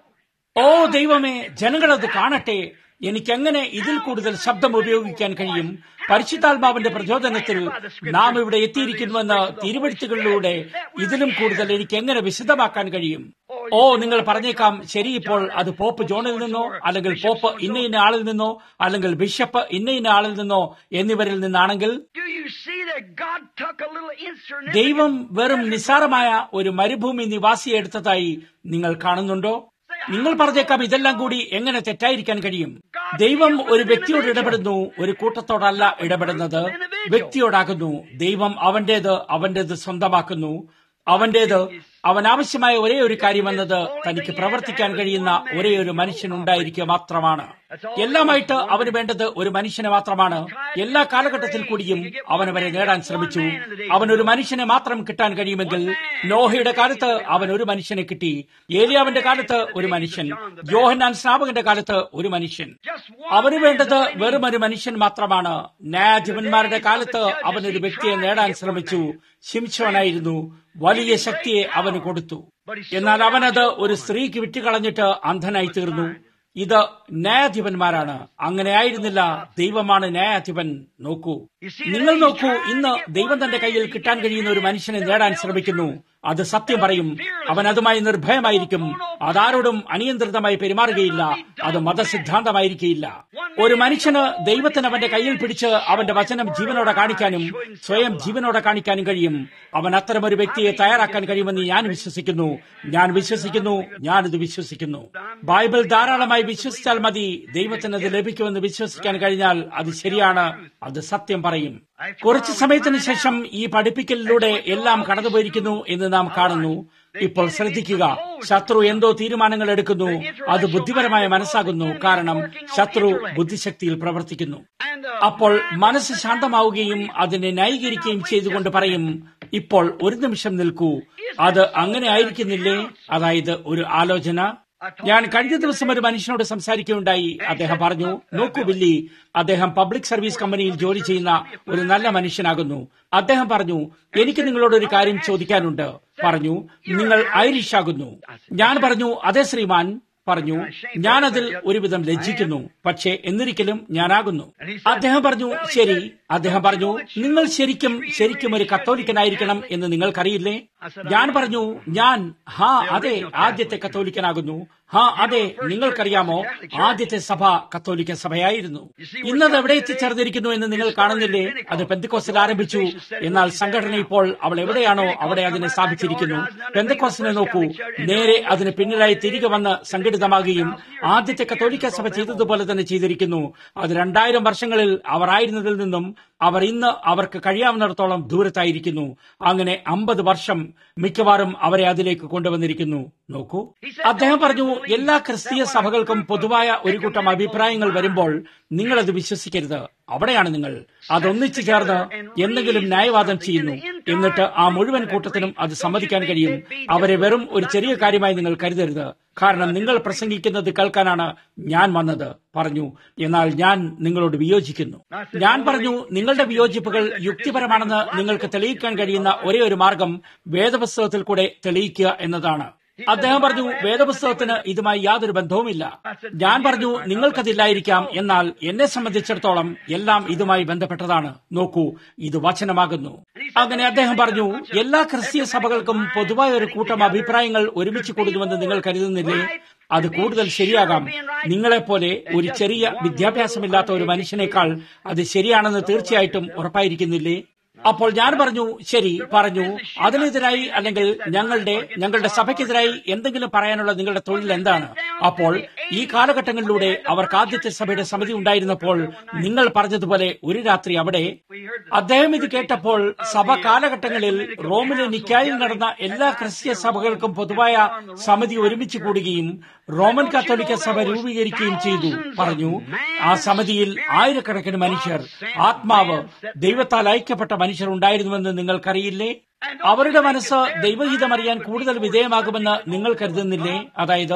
ഓ ദൈവമേ ജനങ്ങളത് കാണട്ടെ എനിക്കെങ്ങനെ ഇതിൽ കൂടുതൽ ശബ്ദം ഉപയോഗിക്കാൻ കഴിയും പരിശുദ്ധാത്മാവിന്റെ പ്രചോദനത്തിൽ നാം ഇവിടെ എത്തിയിരിക്കുന്നുവെന്ന് തിരുവഴുത്തുകളിലൂടെ ഇതിലും കൂടുതൽ എനിക്ക് എങ്ങനെ വിശദമാക്കാൻ കഴിയും ഓ നിങ്ങൾ പറഞ്ഞേക്കാം ശരി ഇപ്പോൾ അത് പോപ്പ് ജോണിൽ നിന്നോ അല്ലെങ്കിൽ പോപ്പ് ഇന്ന ഇന്ന ആളിൽ നിന്നോ അല്ലെങ്കിൽ ബിഷപ്പ് ഇന്ന ഇന്ന ആളിൽ നിന്നോ എന്നിവരിൽ നിന്നാണെങ്കിൽ Do you see that God took a little insignificant ദൈവം വെറും നിസ്സാരമായ ഒരു മരുഭൂമി നിവാസിയെ എടുത്തതായി നിങ്ങൾ കാണുന്നുണ്ടോ നിങ്ങൾ പറഞ്ഞേക്കാം ഇതെല്ലാം കൂടി എങ്ങനെ തെറ്റായിരിക്കാൻ കഴിയും ദൈവം ഒരു വ്യക്തിയോട് ഇടപെടുന്നു ഒരു കൂട്ടത്തോടല്ല ഇടപെടുന്നത് വ്യക്തിയോടാകുന്നു ദൈവം അവന്റേത് അവന്റേത് സ്വന്തമാക്കുന്നു അവന്റേത് അവൻ ആവശ്യമായ ഒരേ ഒരു കാര്യമെന്നത് തനിക്ക് പ്രവർത്തിക്കാൻ കഴിയുന്ന ഒരേ ഒരു മനുഷ്യൻ ഉണ്ടായിരിക്കുക മാത്രമാണ് എല്ലാമായിട്ട് അവന് വേണ്ടത് ഒരു മനുഷ്യനെ മാത്രമാണ് എല്ലാ കാലഘട്ടത്തിൽ കൂടിയും അവൻ അവരെ നേടാൻ ശ്രമിച്ചു അവൻ ഒരു മനുഷ്യനെ മാത്രം കിട്ടാൻ കഴിയുമെങ്കിൽ നോഹയുടെ കാലത്ത് അവൻ ഒരു മനുഷ്യനെ കിട്ടി ഏലിയാവിന്റെ കാലത്ത് ഒരു മനുഷ്യൻ യോഹന്നാൻ സ്നാപകന്റെ കാലത്ത് ഒരു മനുഷ്യൻ അവന് വേണ്ടത് വെറും ഒരു മനുഷ്യൻ മാത്രമാണ് ന്യായാധിപന്മാരുടെ കാലത്ത് അവൻ ഒരു വ്യക്തിയെ നേടാൻ ശ്രമിച്ചു ശിംശോനായിരുന്നു വലിയ ശക്തിയെ അവന് കൊടുത്തു എന്നാൽ അവനത് ഒരു സ്ത്രീക്ക് വിട്ടുകളഞ്ഞിട്ട് അന്ധനായി തീർന്നു ഇത് ന്യായാധിപന്മാരാണ് അങ്ങനെ ആയിരുന്നില്ല ദൈവമാണ് ന്യായാധിപൻ നോക്കൂ നിങ്ങൾ നോക്കൂ ഇന്ന് ദൈവം തന്റെ കയ്യിൽ കിട്ടാൻ കഴിയുന്ന ഒരു മനുഷ്യനെ നേടാൻ ശ്രമിക്കുന്നു അത് സത്യം പറയും അവൻ അതുമായി നിർഭയമായിരിക്കും അതാരോടും അനിയന്ത്രിതമായി പെരുമാറുകയില്ല അത് മതസിദ്ധാന്തമായിരിക്കില്ല ഒരു മനുഷ്യന് ദൈവത്തിന് അവന്റെ കയ്യിൽ പിടിച്ച് അവന്റെ വചനം ജീവനോടെ കാണിക്കാനും സ്വയം ജീവനോടെ കാണിക്കാനും കഴിയും അവൻ അത്തരം ഒരു വ്യക്തിയെ തയ്യാറാക്കാൻ കഴിയുമെന്ന് ഞാൻ വിശ്വസിക്കുന്നു ഞാൻ വിശ്വസിക്കുന്നു ഞാനിത് വിശ്വസിക്കുന്നു ബൈബിൾ ധാരാളമായി വിശ്വസിച്ചാൽ മതി ദൈവത്തിന് അത് ലഭിക്കുമെന്ന് വിശ്വസിക്കാൻ കഴിഞ്ഞാൽ അത് ശരിയാണ് അത് സത്യം പറയും കുറച്ചു സമയത്തിന് ശേഷം ഈ പഠിപ്പിക്കലിലൂടെ എല്ലാം കടന്നുപോയിരിക്കുന്നു എന്ന് നാം കാണുന്നു ഇപ്പോൾ ശ്രദ്ധിക്കുക ശത്രു എന്തോ തീരുമാനങ്ങൾ എടുക്കുന്നു അത് ബുദ്ധിപരമായ മനസ്സാകുന്നു കാരണം ശത്രു ബുദ്ധിശക്തിയിൽ പ്രവർത്തിക്കുന്നു അപ്പോൾ മനസ്സ് ശാന്തമാവുകയും അതിനെ ന്യായീകരിക്കുകയും ചെയ്തുകൊണ്ട് പറയും ഇപ്പോൾ ഒരു നിമിഷം നിൽക്കൂ അത് അങ്ങനെ ആയിരിക്കുന്നില്ലേ അതായത് ഒരു ആലോചന ഞാൻ കഴിഞ്ഞ ദിവസം ഒരു മനുഷ്യനോട് സംസാരിക്കുകയുണ്ടായി അദ്ദേഹം പറഞ്ഞു നോക്കൂ ബില്ലി അദ്ദേഹം പബ്ലിക് സർവീസ് കമ്പനിയിൽ ജോലി ചെയ്യുന്ന ഒരു നല്ല മനുഷ്യനാകുന്നു അദ്ദേഹം പറഞ്ഞു എനിക്ക് നിങ്ങളോട് ഒരു കാര്യം ചോദിക്കാനുണ്ട് പറഞ്ഞു നിങ്ങൾ ഐറിഷ് ആകുന്നു ഞാൻ പറഞ്ഞു അതെ ശ്രീമാൻ പറഞ്ഞു ഞാനതിൽ ഒരുവിധം ലജ്ജിക്കുന്നു പക്ഷേ എന്നിരിക്കലും ഞാനാകുന്നു അദ്ദേഹം പറഞ്ഞു ശരി അദ്ദേഹം പറഞ്ഞു നിങ്ങൾ ശരിക്കും ശരിക്കും ഒരു കത്തോലിക്കനായിരിക്കണം എന്ന് നിങ്ങൾക്കറിയില്ലേ ഞാൻ പറഞ്ഞു ഞാൻ ഹാ അതെ ആദ്യത്തെ കത്തോലിക്കനാകുന്നു ഹാ അതെ നിങ്ങൾക്കറിയാമോ ആദ്യത്തെ സഭ കത്തോലിക്ക സഭയായിരുന്നു ഇന്നത് എവിടെ എത്തിച്ചേർന്നിരിക്കുന്നു എന്ന് നിങ്ങൾ കാണുന്നില്ലേ അത് പെന്തക്കോസിൽ ആരംഭിച്ചു എന്നാൽ സംഘടന ഇപ്പോൾ അവൾ എവിടെയാണോ അവിടെ അതിനെ സ്ഥാപിച്ചിരിക്കുന്നു പെന്തക്കോസിനെ നോക്കൂ നേരെ അതിന് പിന്നിലായി തിരികെ വന്ന് സംഘടിതമാകുകയും ആദ്യത്തെ കത്തോലിക്ക സഭ ചെയ്തതുപോലെ തന്നെ ചെയ്തിരിക്കുന്നു അത് രണ്ടായിരം വർഷങ്ങളിൽ അവർ ആയിരുന്നതിൽ നിന്നും അവർ ഇന്ന് അവർക്ക് കഴിയാവുന്നിടത്തോളം ദൂരത്തായിരിക്കുന്നു അങ്ങനെ അമ്പത് വർഷം മിക്കവാറും അവരെ അതിലേക്ക് കൊണ്ടുവന്നിരിക്കുന്നു നോക്കൂ അദ്ദേഹം പറഞ്ഞു എല്ലാ ക്രിസ്തീയ സഭകൾക്കും പൊതുവായ ഒരു കൂട്ടം അഭിപ്രായങ്ങൾ വരുമ്പോൾ നിങ്ങളത് വിശ്വസിക്കരുത് അവിടെയാണ് നിങ്ങൾ അതൊന്നിച്ചു ചേർന്ന് എന്തെങ്കിലും ന്യായവാദം ചെയ്യുന്നു എന്നിട്ട് ആ മുഴുവൻ കൂട്ടത്തിനും അത് സമ്മതിക്കാൻ കഴിയും അവരെ വെറും ഒരു ചെറിയ കാര്യമായി നിങ്ങൾ കരുതരുത് കാരണം നിങ്ങൾ പ്രസംഗിക്കുന്നത് കേൾക്കാനാണ് ഞാൻ വന്നത് പറഞ്ഞു എന്നാൽ ഞാൻ നിങ്ങളോട് വിയോജിക്കുന്നു ഞാൻ പറഞ്ഞു നിങ്ങളുടെ വിയോജിപ്പുകൾ യുക്തിപരമാണെന്ന് നിങ്ങൾക്ക് തെളിയിക്കാൻ കഴിയുന്ന ഒരേ ഒരു മാർഗം വേദപുസ്തകത്തിൽ കൂടെ തെളിയിക്കുക എന്നതാണ് അദ്ദേഹം പറഞ്ഞു വേദപുസ്തകത്തിന് ഇതുമായി യാതൊരു ബന്ധവുമില്ല ഞാൻ പറഞ്ഞു നിങ്ങൾക്കതില്ലായിരിക്കാം എന്നാൽ എന്നെ സംബന്ധിച്ചിടത്തോളം എല്ലാം ഇതുമായി ബന്ധപ്പെട്ടതാണ് നോക്കൂ ഇത് വചനമാകുന്നു അങ്ങനെ അദ്ദേഹം പറഞ്ഞു എല്ലാ ക്രിസ്തീയ സഭകൾക്കും പൊതുവായ ഒരു കൂട്ടം അഭിപ്രായങ്ങൾ ഒരുമിച്ച് കൂടുന്നുവെന്ന് നിങ്ങൾ കരുതുന്നില്ലേ അത് കൂടുതൽ ശരിയാകാം നിങ്ങളെപ്പോലെ ഒരു ചെറിയ വിദ്യാഭ്യാസമില്ലാത്ത ഒരു മനുഷ്യനേക്കാൾ അത് ശരിയാണെന്ന് തീർച്ചയായിട്ടും ഉറപ്പായിരിക്കുന്നില്ലേ അപ്പോൾ ഞാൻ പറഞ്ഞു ശരി പറഞ്ഞു അതിനെതിരായി അല്ലെങ്കിൽ ഞങ്ങളുടെ ഞങ്ങളുടെ സഭയ്ക്കെതിരായി എന്തെങ്കിലും പറയാനുള്ള നിങ്ങളുടെ തൊഴിൽ എന്താണ് അപ്പോൾ ഈ കാലഘട്ടങ്ങളിലൂടെ അവർക്ക് ആദ്യത്തെ സഭയുടെ സമിതി ഉണ്ടായിരുന്നപ്പോൾ നിങ്ങൾ പറഞ്ഞതുപോലെ ഒരു രാത്രി അവിടെ അദ്ദേഹം ഇത് കേട്ടപ്പോൾ സഭ കാലഘട്ടങ്ങളിൽ റോമിലെ നിക്കായിൽ നടന്ന എല്ലാ ക്രിസ്ത്യ സഭകൾക്കും പൊതുവായ സമിതി ഒരുമിച്ച് കൂടുകയും റോമൻ കത്തോലിക്ക സഭ രൂപീകരിക്കുകയും ചെയ്തു പറഞ്ഞു ആ സമിതിയിൽ ആയിരക്കണക്കിന് മനുഷ്യർ ആത്മാവ് ദൈവത്താൽ ഐക്യപ്പെട്ട മനുഷ്യർ ഉണ്ടായിരുന്നുവെന്ന് നിങ്ങൾക്കറിയില്ലേ അവരുടെ മനസ്സ് ദൈവഹിതമറിയാൻ കൂടുതൽ വിധേയമാകുമെന്ന് നിങ്ങൾ കരുതുന്നില്ലേ അതായത്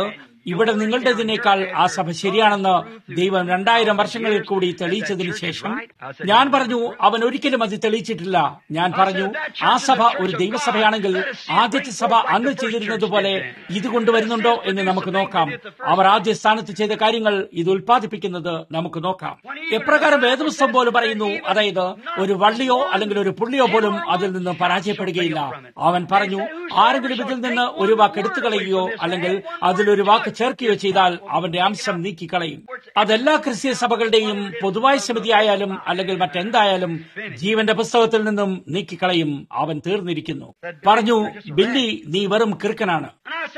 ഇവിടെ നിങ്ങളുടേതിനേക്കാൾ ആ സഭ ശരിയാണെന്ന് ദൈവം രണ്ടായിരം വർഷങ്ങളിൽ കൂടി തെളിയിച്ചതിനു ശേഷം ഞാൻ പറഞ്ഞു അവൻ ഒരിക്കലും അത് തെളിയിച്ചിട്ടില്ല ഞാൻ പറഞ്ഞു ആ സഭ ഒരു ദൈവസഭയാണെങ്കിൽ ആദ്യത്തെ സഭ അന്ന് ചെയ്തിരുന്നതുപോലെ ഇത് കൊണ്ടുവരുന്നുണ്ടോ എന്ന് നമുക്ക് നോക്കാം അവർ ആദ്യ സ്ഥാനത്ത് ചെയ്ത കാര്യങ്ങൾ ഇത് ഉൽപ്പാദിപ്പിക്കുന്നത് നമുക്ക് നോക്കാം എപ്രകാരം വേദപുസ്തകം പോലും പറയുന്നു അതായത് ഒരു വള്ളിയോ അല്ലെങ്കിൽ ഒരു പുള്ളിയോ പോലും അതിൽ നിന്ന് പരാജയപ്പെടുകയില്ല അവൻ പറഞ്ഞു ആരെങ്കിലും ഇതിൽ നിന്ന് ഒരു വാക്ക് എടുത്തു കളയുകയോ അല്ലെങ്കിൽ അതിലൊരു വാക്ക് ചേർക്കുകയോ ചെയ്താൽ അവന്റെ അംശം നീക്കിക്കളയും അതെല്ലാ ക്രിസ്തീയ സഭകളുടെയും പൊതുവായ സമിതി ആയാലും അല്ലെങ്കിൽ മറ്റെന്തായാലും ജീവന്റെ പുസ്തകത്തിൽ നിന്നും നീക്കിക്കളയും അവൻ തീർന്നിരിക്കുന്നു പറഞ്ഞു ബില്ലി നീ വെറും കിറുക്കനാണ്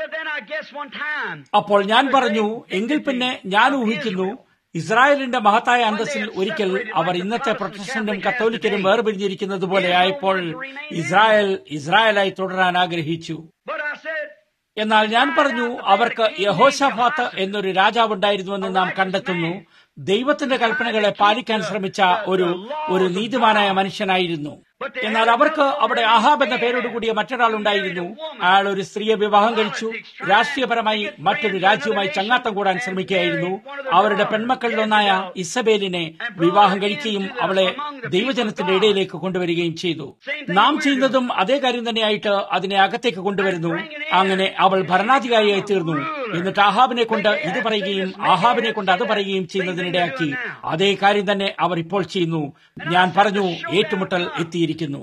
അപ്പോൾ ഞാൻ പറഞ്ഞു എങ്കിൽ പിന്നെ ഞാൻ ഊഹിക്കുന്നു ഇസ്രായേലിന്റെ മഹത്തായ അന്തസ്സിൽ ഒരിക്കൽ അവർ ഇന്നത്തെ പ്രൊട്ടസ്റ്റന്റും കത്തോലിക്കരും വേർപിരിഞ്ഞിരിക്കുന്നത് പോലെ ആയപ്പോൾ ഇസ്രായേൽ ഇസ്രായേലായി തുടരാൻ ആഗ്രഹിച്ചു എന്നാൽ ഞാൻ പറഞ്ഞു അവർക്ക് യഹോഷഫാത്ത് എന്നൊരു രാജാവുണ്ടായിരുന്നുവെന്ന് നാം കണ്ടെത്തുന്നു ദൈവത്തിന്റെ കൽപ്പനകളെ പാലിക്കാൻ ശ്രമിച്ച ഒരു ഒരു നീതിമാനായ മനുഷ്യനായിരുന്നു എന്നാൽ അവർക്ക് അവിടെ ആഹാബ് എന്ന പേരോടുകൂടിയ മറ്റൊരാൾ ഉണ്ടായിരുന്നു അയാൾ ഒരു സ്ത്രീയെ വിവാഹം കഴിച്ചു രാഷ്ട്രീയപരമായി മറ്റൊരു രാജ്യവുമായി ചങ്ങാത്തം കൂടാൻ ശ്രമിക്കുകയായിരുന്നു അവരുടെ പെൺമക്കളിലൊന്നായ ഇസബേലിനെ വിവാഹം കഴിക്കുകയും അവളെ ദൈവജനത്തിന്റെ ഇടയിലേക്ക് കൊണ്ടുവരികയും ചെയ്തു നാം ചെയ്യുന്നതും അതേ കാര്യം തന്നെയായിട്ട് അതിനെ അകത്തേക്ക് കൊണ്ടുവരുന്നു അങ്ങനെ അവൾ ഭരണാധികാരിയായി തീർന്നു എന്നിട്ട് ആഹാബിനെ കൊണ്ട് ഇത് പറയുകയും ആഹാബിനെ കൊണ്ട് അത് പറയുകയും ചെയ്യുന്നതിനിടയാക്കി അതേ കാര്യം തന്നെ അവർ ഇപ്പോൾ ചെയ്യുന്നു ഞാൻ പറഞ്ഞു ഏറ്റുമുട്ടൽ എത്തിയിരിക്കുന്നു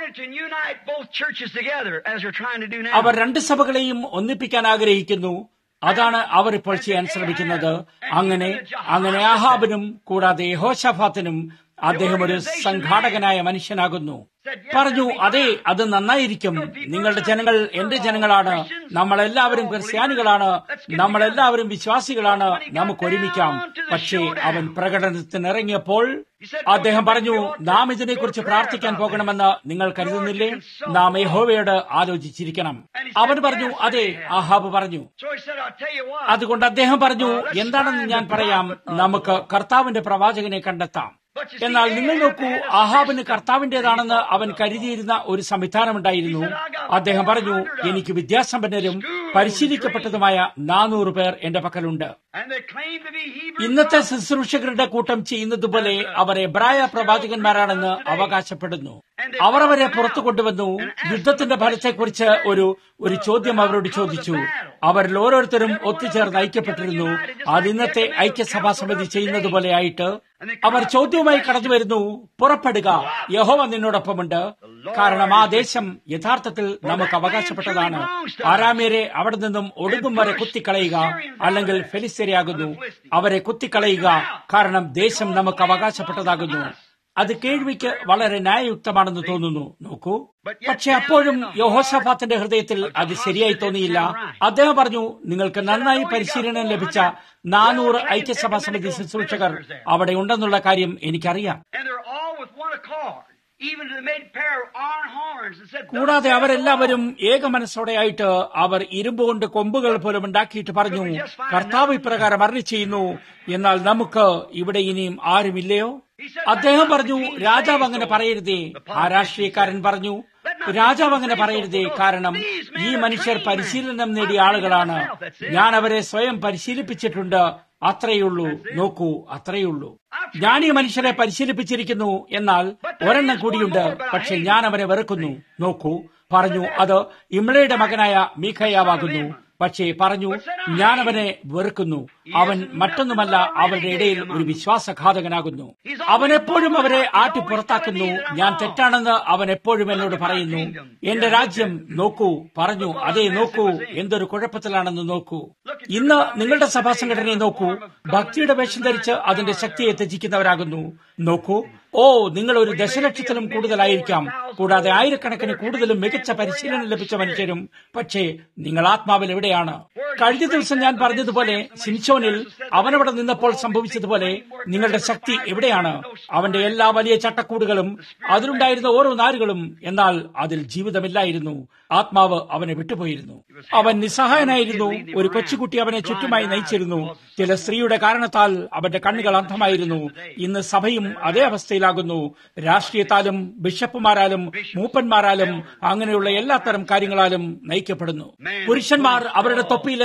അവർ രണ്ട് സഭകളെയും ഒന്നിപ്പിക്കാൻ ആഗ്രഹിക്കുന്നു അതാണ് അവർ ഇപ്പോൾ ചെയ്യാൻ ശ്രമിക്കുന്നത് അങ്ങനെ അങ്ങനെ ആഹാബിനും കൂടാതെ യഹോഷഫാത്തിനും അദ്ദേഹം ഒരു സംഘാടകനായ മനുഷ്യനാകുന്നു പറഞ്ഞു അതെ അത് നന്നായിരിക്കും നിങ്ങളുടെ ജനങ്ങൾ എന്റെ ജനങ്ങളാണ് നമ്മളെല്ലാവരും ക്രിസ്ത്യാനികളാണ് നമ്മളെല്ലാവരും വിശ്വാസികളാണ് നമുക്ക് ഒരുമിക്കാം പക്ഷേ അവൻ പ്രകടനത്തിന് ഇറങ്ങിയപ്പോൾ അദ്ദേഹം പറഞ്ഞു നാം ഇതിനെക്കുറിച്ച് പ്രാർത്ഥിക്കാൻ പോകണമെന്ന് നിങ്ങൾ കരുതുന്നില്ലേ നാം യഹോവയോട് ആലോചിച്ചിരിക്കണം അവൻ പറഞ്ഞു അതെ ആഹാബ് പറഞ്ഞു അതുകൊണ്ട് അദ്ദേഹം പറഞ്ഞു എന്താണെന്ന് ഞാൻ പറയാം നമുക്ക് കർത്താവിന്റെ പ്രവാചകനെ കണ്ടെത്താം എന്നാൽ നിങ്ങൾ നോക്കൂ ആഹാബിന് കർത്താവിന്റേതാണെന്ന് അവൻ കരുതിയിരുന്ന ഒരു സംവിധാനമുണ്ടായിരുന്നു അദ്ദേഹം പറഞ്ഞു എനിക്ക് വിദ്യാസമ്പന്നരും പരിശീലിക്കപ്പെട്ടതുമായ നാനൂറ് പേർ എന്റെ പക്കലുണ്ട് ഇന്നത്തെ ശുശ്രൂഷകരുടെ കൂട്ടം ചെയ്യുന്നത് പോലെ അവർ എബ്രായ പ്രവാചകന്മാരാണെന്ന് അവകാശപ്പെടുന്നു അവർ അവരെ പുറത്തു കൊണ്ടുവന്നു യുദ്ധത്തിന്റെ ഫലത്തെക്കുറിച്ച് ഒരു ഒരു ചോദ്യം അവരോട് ചോദിച്ചു അവരിൽ ഓരോരുത്തരും ഒത്തുചേർന്ന് ഐക്യപ്പെട്ടിരുന്നു അത് ഇന്നത്തെ ഐക്യസഭാ സമിതി ചെയ്യുന്നത് പോലെ ആയിട്ട് അവർ ചോദ്യവുമായി കടന്നു വരുന്നു പുറപ്പെടുക യഹോവ നിന്നോടൊപ്പമുണ്ട് കാരണം ആ ദേശം യഥാർത്ഥത്തിൽ നമുക്ക് അവകാശപ്പെട്ടതാണ് ആരാമ്യരെ അവിടെ നിന്നും ഒടുങ്ങും വരെ കുത്തിക്കളയുക അല്ലെങ്കിൽ ഫെലിസ്തരയാകുന്നു അവരെ കുത്തിക്കളയുക കാരണം ദേശം നമുക്ക് അവകാശപ്പെട്ടതാകുന്നു അത് കേൾവിക്ക് വളരെ ന്യായയുക്തമാണെന്ന് തോന്നുന്നു നോക്കൂ പക്ഷെ അപ്പോഴും യോഹോഷഫാത്തിന്റെ ഹൃദയത്തിൽ അത് ശരിയായി തോന്നിയില്ല അദ്ദേഹം പറഞ്ഞു നിങ്ങൾക്ക് നന്നായി പരിശീലനം ലഭിച്ച നാനൂറ് ഐക്യസഭാ സമിതി ശുശ്രൂഷകർ അവിടെ ഉണ്ടെന്നുള്ള കാര്യം എനിക്കറിയാം കൂടാതെ അവരെല്ലാവരും ഏക മനസ്സോടെയായിട്ട് അവർ ഇരുമ്പുകൊണ്ട് കൊമ്പുകൾ പോലും ഉണ്ടാക്കിയിട്ട് പറഞ്ഞു കർത്താവ് ഇപ്രകാരം അറിഞ്ഞു ചെയ്യുന്നു എന്നാൽ നമുക്ക് ഇവിടെ ഇനിയും ആരുമില്ലയോ അദ്ദേഹം പറഞ്ഞു രാജാവ് അങ്ങനെ പറയരുതേ ആ രാഷ്ട്രീയക്കാരൻ പറഞ്ഞു രാജാവ് അങ്ങനെ പറയരുതേ കാരണം ഈ മനുഷ്യർ പരിശീലനം നേടിയ ആളുകളാണ് ഞാൻ അവരെ സ്വയം പരിശീലിപ്പിച്ചിട്ടുണ്ട് അത്രയുള്ളൂ നോക്കൂ അത്രയുള്ളൂ ഞാൻ ഈ മനുഷ്യരെ പരിശീലിപ്പിച്ചിരിക്കുന്നു എന്നാൽ ഒരെണ്ണം കൂടിയുണ്ട് പക്ഷെ ഞാൻ അവരെ വെറുക്കുന്നു നോക്കൂ പറഞ്ഞു അത് ഇമ്രയുടെ മകനായ മീഖയാവാകുന്നു പക്ഷേ പറഞ്ഞു ഞാൻ അവനെ വെറുക്കുന്നു അവൻ മറ്റൊന്നുമല്ല അവരുടെ ഇടയിൽ ഒരു വിശ്വാസഘാതകനാകുന്നു അവൻ എപ്പോഴും അവരെ ആട്ടി പുറത്താക്കുന്നു ഞാൻ തെറ്റാണെന്ന് അവൻ എപ്പോഴും എന്നോട് പറയുന്നു എന്റെ രാജ്യം നോക്കൂ പറഞ്ഞു അതേ നോക്കൂ എന്തൊരു കുഴപ്പത്തിലാണെന്ന് നോക്കൂ ഇന്ന് നിങ്ങളുടെ സഭാ സംഘടനയെ നോക്കൂ ഭക്തിയുടെ വേഷം ധരിച്ച് അതിന്റെ ശക്തിയെ ത്യജിക്കുന്നവരാകുന്നു നോക്കൂ ഓ നിങ്ങൾ ഒരു ദശലക്ഷത്തിലും കൂടുതലായിരിക്കാം കൂടാതെ ആയിരക്കണക്കിന് കൂടുതലും മികച്ച പരിശീലനം ലഭിച്ച മനുഷ്യരും പക്ഷേ നിങ്ങൾ ആത്മാവിൽ എവിടെയാണ് കഴിഞ്ഞ ദിവസം ഞാൻ പറഞ്ഞതുപോലെ സിംസോനിൽ അവനവിടെ നിന്നപ്പോൾ സംഭവിച്ചതുപോലെ നിങ്ങളുടെ ശക്തി എവിടെയാണ് അവന്റെ എല്ലാ വലിയ ചട്ടക്കൂടുകളും അതിലുണ്ടായിരുന്ന ഓരോ നാരുകളും എന്നാൽ അതിൽ ജീവിതമില്ലായിരുന്നു ആത്മാവ് അവനെ വിട്ടുപോയിരുന്നു അവൻ നിസ്സഹായനായിരുന്നു ഒരു കൊച്ചുകുട്ടി അവനെ ചുറ്റുമായി നയിച്ചിരുന്നു ചില സ്ത്രീയുടെ കാരണത്താൽ അവന്റെ കണ്ണുകൾ അന്ധമായിരുന്നു ഇന്ന് സഭയും അതേ അവസ്ഥയിലാകുന്നു രാഷ്ട്രീയത്താലും ബിഷപ്പുമാരാലും മൂപ്പന്മാരാലും അങ്ങനെയുള്ള എല്ലാത്തരം കാര്യങ്ങളാലും നയിക്കപ്പെടുന്നു പുരുഷന്മാർ അവരുടെ തൊപ്പിയിലെ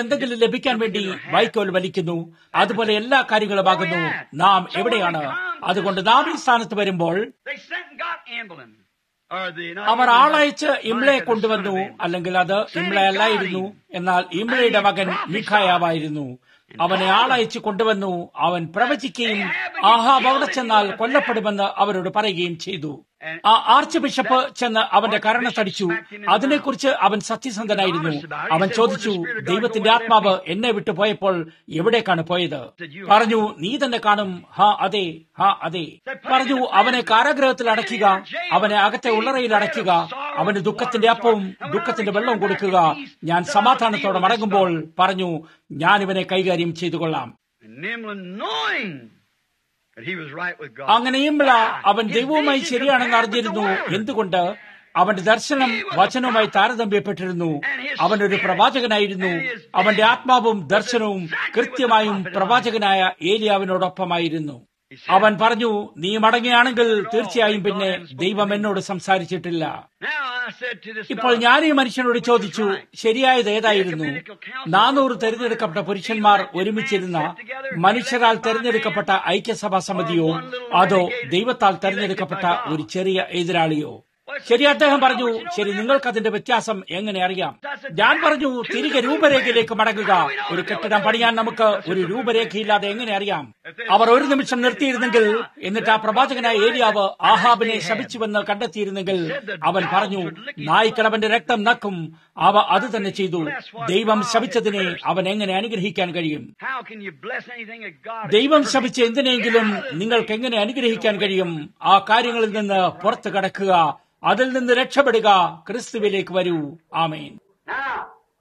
എന്തെങ്കിലും ലഭിക്കാൻ വേണ്ടി വൈക്കോൽ വലിക്കുന്നു അതുപോലെ എല്ലാ കാര്യങ്ങളുമാകുന്നു നാം എവിടെയാണ് അതുകൊണ്ട് നാം ഈ സ്ഥാനത്ത് വരുമ്പോൾ They sent and got Emblem. Or the, not our Emblem, ആളയച്ച് but ഇംളയെ Micah, the കൊണ്ടുവന്നു son of Emblem. അല്ലെങ്കിൽ അത് ഇംളയല്ലായിരുന്നു എന്നാൽ ഇംളയുടെ മകൻ മിഖായാവായിരുന്നു അവനെ ആളയച്ച് കൊണ്ടുവന്നു അവൻ പ്രവചിക്കുകയും ആഹാബ് അവിടെ ചെന്നാൽ കൊല്ലപ്പെടുമെന്ന് അവരോട് പറയുകയും ചെയ്തു ആ ആർച്ച് ബിഷപ്പ് ചെന്ന് അവന്റെ കരണത്തടിച്ചു അതിനെക്കുറിച്ച് അവൻ സത്യസന്ധനായിരുന്നു അവൻ ചോദിച്ചു ദൈവത്തിന്റെ ആത്മാവ് എന്നെ വിട്ടു പോയപ്പോൾ എവിടേക്കാണ് പോയത് പറഞ്ഞു നീ തന്നെ കാണും ഹാ അതെ ഹാ അതെ പറഞ്ഞു അവനെ കാരാഗ്രഹത്തിൽ അടയ്ക്കുക അവനെ അകത്തെ ഉള്ളറയിൽ അടയ്ക്കുക അവന് ദുഃഖത്തിന്റെ അപ്പവും ദുഃഖത്തിന്റെ വെള്ളവും കൊടുക്കുക ഞാൻ സമാധാനത്തോടെ മടങ്ങുമ്പോൾ പറഞ്ഞു ഞാൻ ഇവനെ കൈകാര്യം ചെയ്തു കൊള്ളാം And Nimlin, knowing that he was right with God. അങ്ങനെയുമുള്ള അവൻ ദൈവവുമായി ശരിയാണെന്ന് അറിഞ്ഞിരുന്നു എന്തുകൊണ്ട് അവന്റെ ദർശനം വചനവുമായി താരതമ്യപ്പെട്ടിരുന്നു അവനൊരു പ്രവാചകനായിരുന്നു അവന്റെ ആത്മാവും ദർശനവും കൃത്യമായും പ്രവാചകനായ ഏലിയാവിനോടൊപ്പമായിരുന്നു അവൻ പറഞ്ഞു നീ മടങ്ങിയാണെങ്കിൽ തീർച്ചയായും പിന്നെ ദൈവം എന്നോട് സംസാരിച്ചിട്ടില്ല Now I said to this ഇപ്പോൾ God, ഞാൻ ഈ മനുഷ്യനോട് ചോദിച്ചു ശരിയായത് ഏതായിരുന്നു നാനൂറ് തെരഞ്ഞെടുക്കപ്പെട്ട പുരുഷന്മാർ ഒരുമിച്ചിരുന്ന മനുഷ്യരാൽ തെരഞ്ഞെടുക്കപ്പെട്ട ഐക്യസഭാ സമിതിയോ അതോ ദൈവത്താൽ തെരഞ്ഞെടുക്കപ്പെട്ട ഒരു ചെറിയ എതിരാളിയോ ശരി അദ്ദേഹം പറഞ്ഞു ശരി നിങ്ങൾക്ക് അതിന്റെ വ്യത്യാസം എങ്ങനെ അറിയാം ഞാൻ പറഞ്ഞു തിരികെ രൂപരേഖയിലേക്ക് മടങ്ങുക ഒരു കെട്ടിടം പണിയാൻ നമുക്ക് ഒരു രൂപരേഖയില്ലാതെ എങ്ങനെ അറിയാം അവർ ഒരു നിമിഷം നിർത്തിയിരുന്നെങ്കിൽ എന്നിട്ട് ആ പ്രവാചകനായ ഏലിയാവ് ആഹാബിനെ ശപിച്ചുവെന്ന് കണ്ടെത്തിയിരുന്നെങ്കിൽ അവൻ പറഞ്ഞു നായ്ക്കളവന്റെ രക്തം നക്കും അവ അത് തന്നെ ചെയ്തു ദൈവം ശപിച്ചതിനെ അവൻ എങ്ങനെ അനുഗ്രഹിക്കാൻ കഴിയും how can you bless anything that God ദൈവം ശപിച്ച എന്തിനെങ്കിലും നിങ്ങൾക്ക് എങ്ങനെ അനുഗ്രഹിക്കാൻ കഴിയും ആ കാര്യങ്ങളിൽ നിന്ന് പുറത്തു കടക്കുക അതിൽ നിന്ന് രക്ഷപ്പെടുക ക്രിസ്തുവിലേക്ക് വരൂ ആമേൻ Now,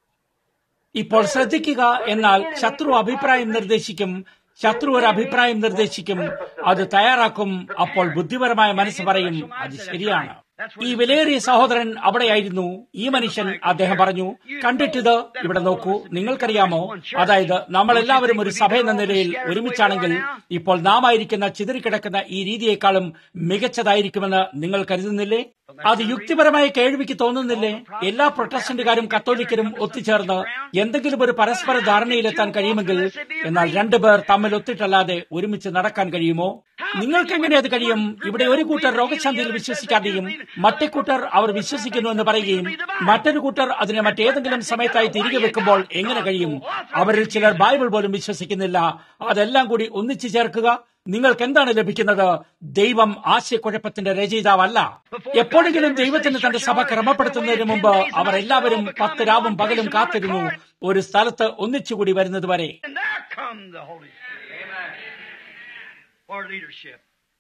ഇപ്പോൾ ശ്രദ്ധിക്കുക എന്നാൽ ശത്രു അഭിപ്രായം നിർദ്ദേശിക്കും ശത്രു ഒരു അഭിപ്രായം നിർദ്ദേശിക്കും അത് തയ്യാറാക്കും അപ്പോൾ ബുദ്ധിപരമായ മനസ്സ് പറയും അത് ശരിയാണ് ഈ വിലയേറിയ സഹോദരൻ അവിടെയായിരുന്നു ഈ മനുഷ്യൻ അദ്ദേഹം പറഞ്ഞു കണ്ടിട്ടിത് ഇവിടെ നോക്കൂ നിങ്ങൾക്കറിയാമോ അതായത് നമ്മൾ എല്ലാവരും ഒരു സഭ എന്ന നിലയിൽ ഒരുമിച്ചാണെങ്കിൽ ഇപ്പോൾ നാം ആയിരിക്കുന്ന ചിതറിക്കിടക്കുന്ന ഈ രീതിയേക്കാളും മികച്ചതായിരിക്കുമെന്ന് നിങ്ങൾ കരുതുന്നില്ലേ അത് യുക്തിപരമായ കേൾവിക്ക് തോന്നുന്നില്ലേ എല്ലാ പ്രൊട്ടസ്റ്റന്റുകാരും കത്തോലിക്കരും ഒത്തുചേർന്ന് എന്തെങ്കിലും ഒരു പരസ്പര ധാരണയിലെത്താൻ കഴിയുമെങ്കിൽ എന്നാൽ രണ്ടുപേർ തമ്മിൽ ഒത്തിട്ടല്ലാതെ ഒരുമിച്ച് നടക്കാൻ കഴിയുമോ നിങ്ങൾക്ക് എങ്ങനെ അത് കഴിയും ഇവിടെ ഒരു കൂട്ടർ രോഗശാന്തിയിൽ വിശ്വസിക്കാതെയും മറ്റേ കൂട്ടർ അവർ വിശ്വസിക്കുന്നു എന്ന് പറയുകയും മറ്റൊരു കൂട്ടർ അതിനെ മറ്റേതെങ്കിലും സമയത്തായി തിരികെ വെക്കുമ്പോൾ എങ്ങനെ കഴിയും അവരിൽ ചിലർ ബൈബിൾ പോലും വിശ്വസിക്കുന്നില്ല അതെല്ലാം കൂടി ഒന്നിച്ചു ചേർക്കുക നിങ്ങൾക്ക് എന്താണ് ലഭിക്കുന്നത് ദൈവം ആശയക്കുഴപ്പത്തിന്റെ രചയിതാവല്ല എപ്പോഴെങ്കിലും ദൈവത്തിന് തന്റെ സഭ ക്രമപ്പെടുത്തുന്നതിന് മുമ്പ് അവർ എല്ലാവരും പത്ത് രാവും പകലും കാത്തിരുന്നു ഒരു സ്ഥലത്ത് ഒന്നിച്ചുകൂടി വരുന്നത് വരെ and there come the Holy Spirit. Amen. For leadership.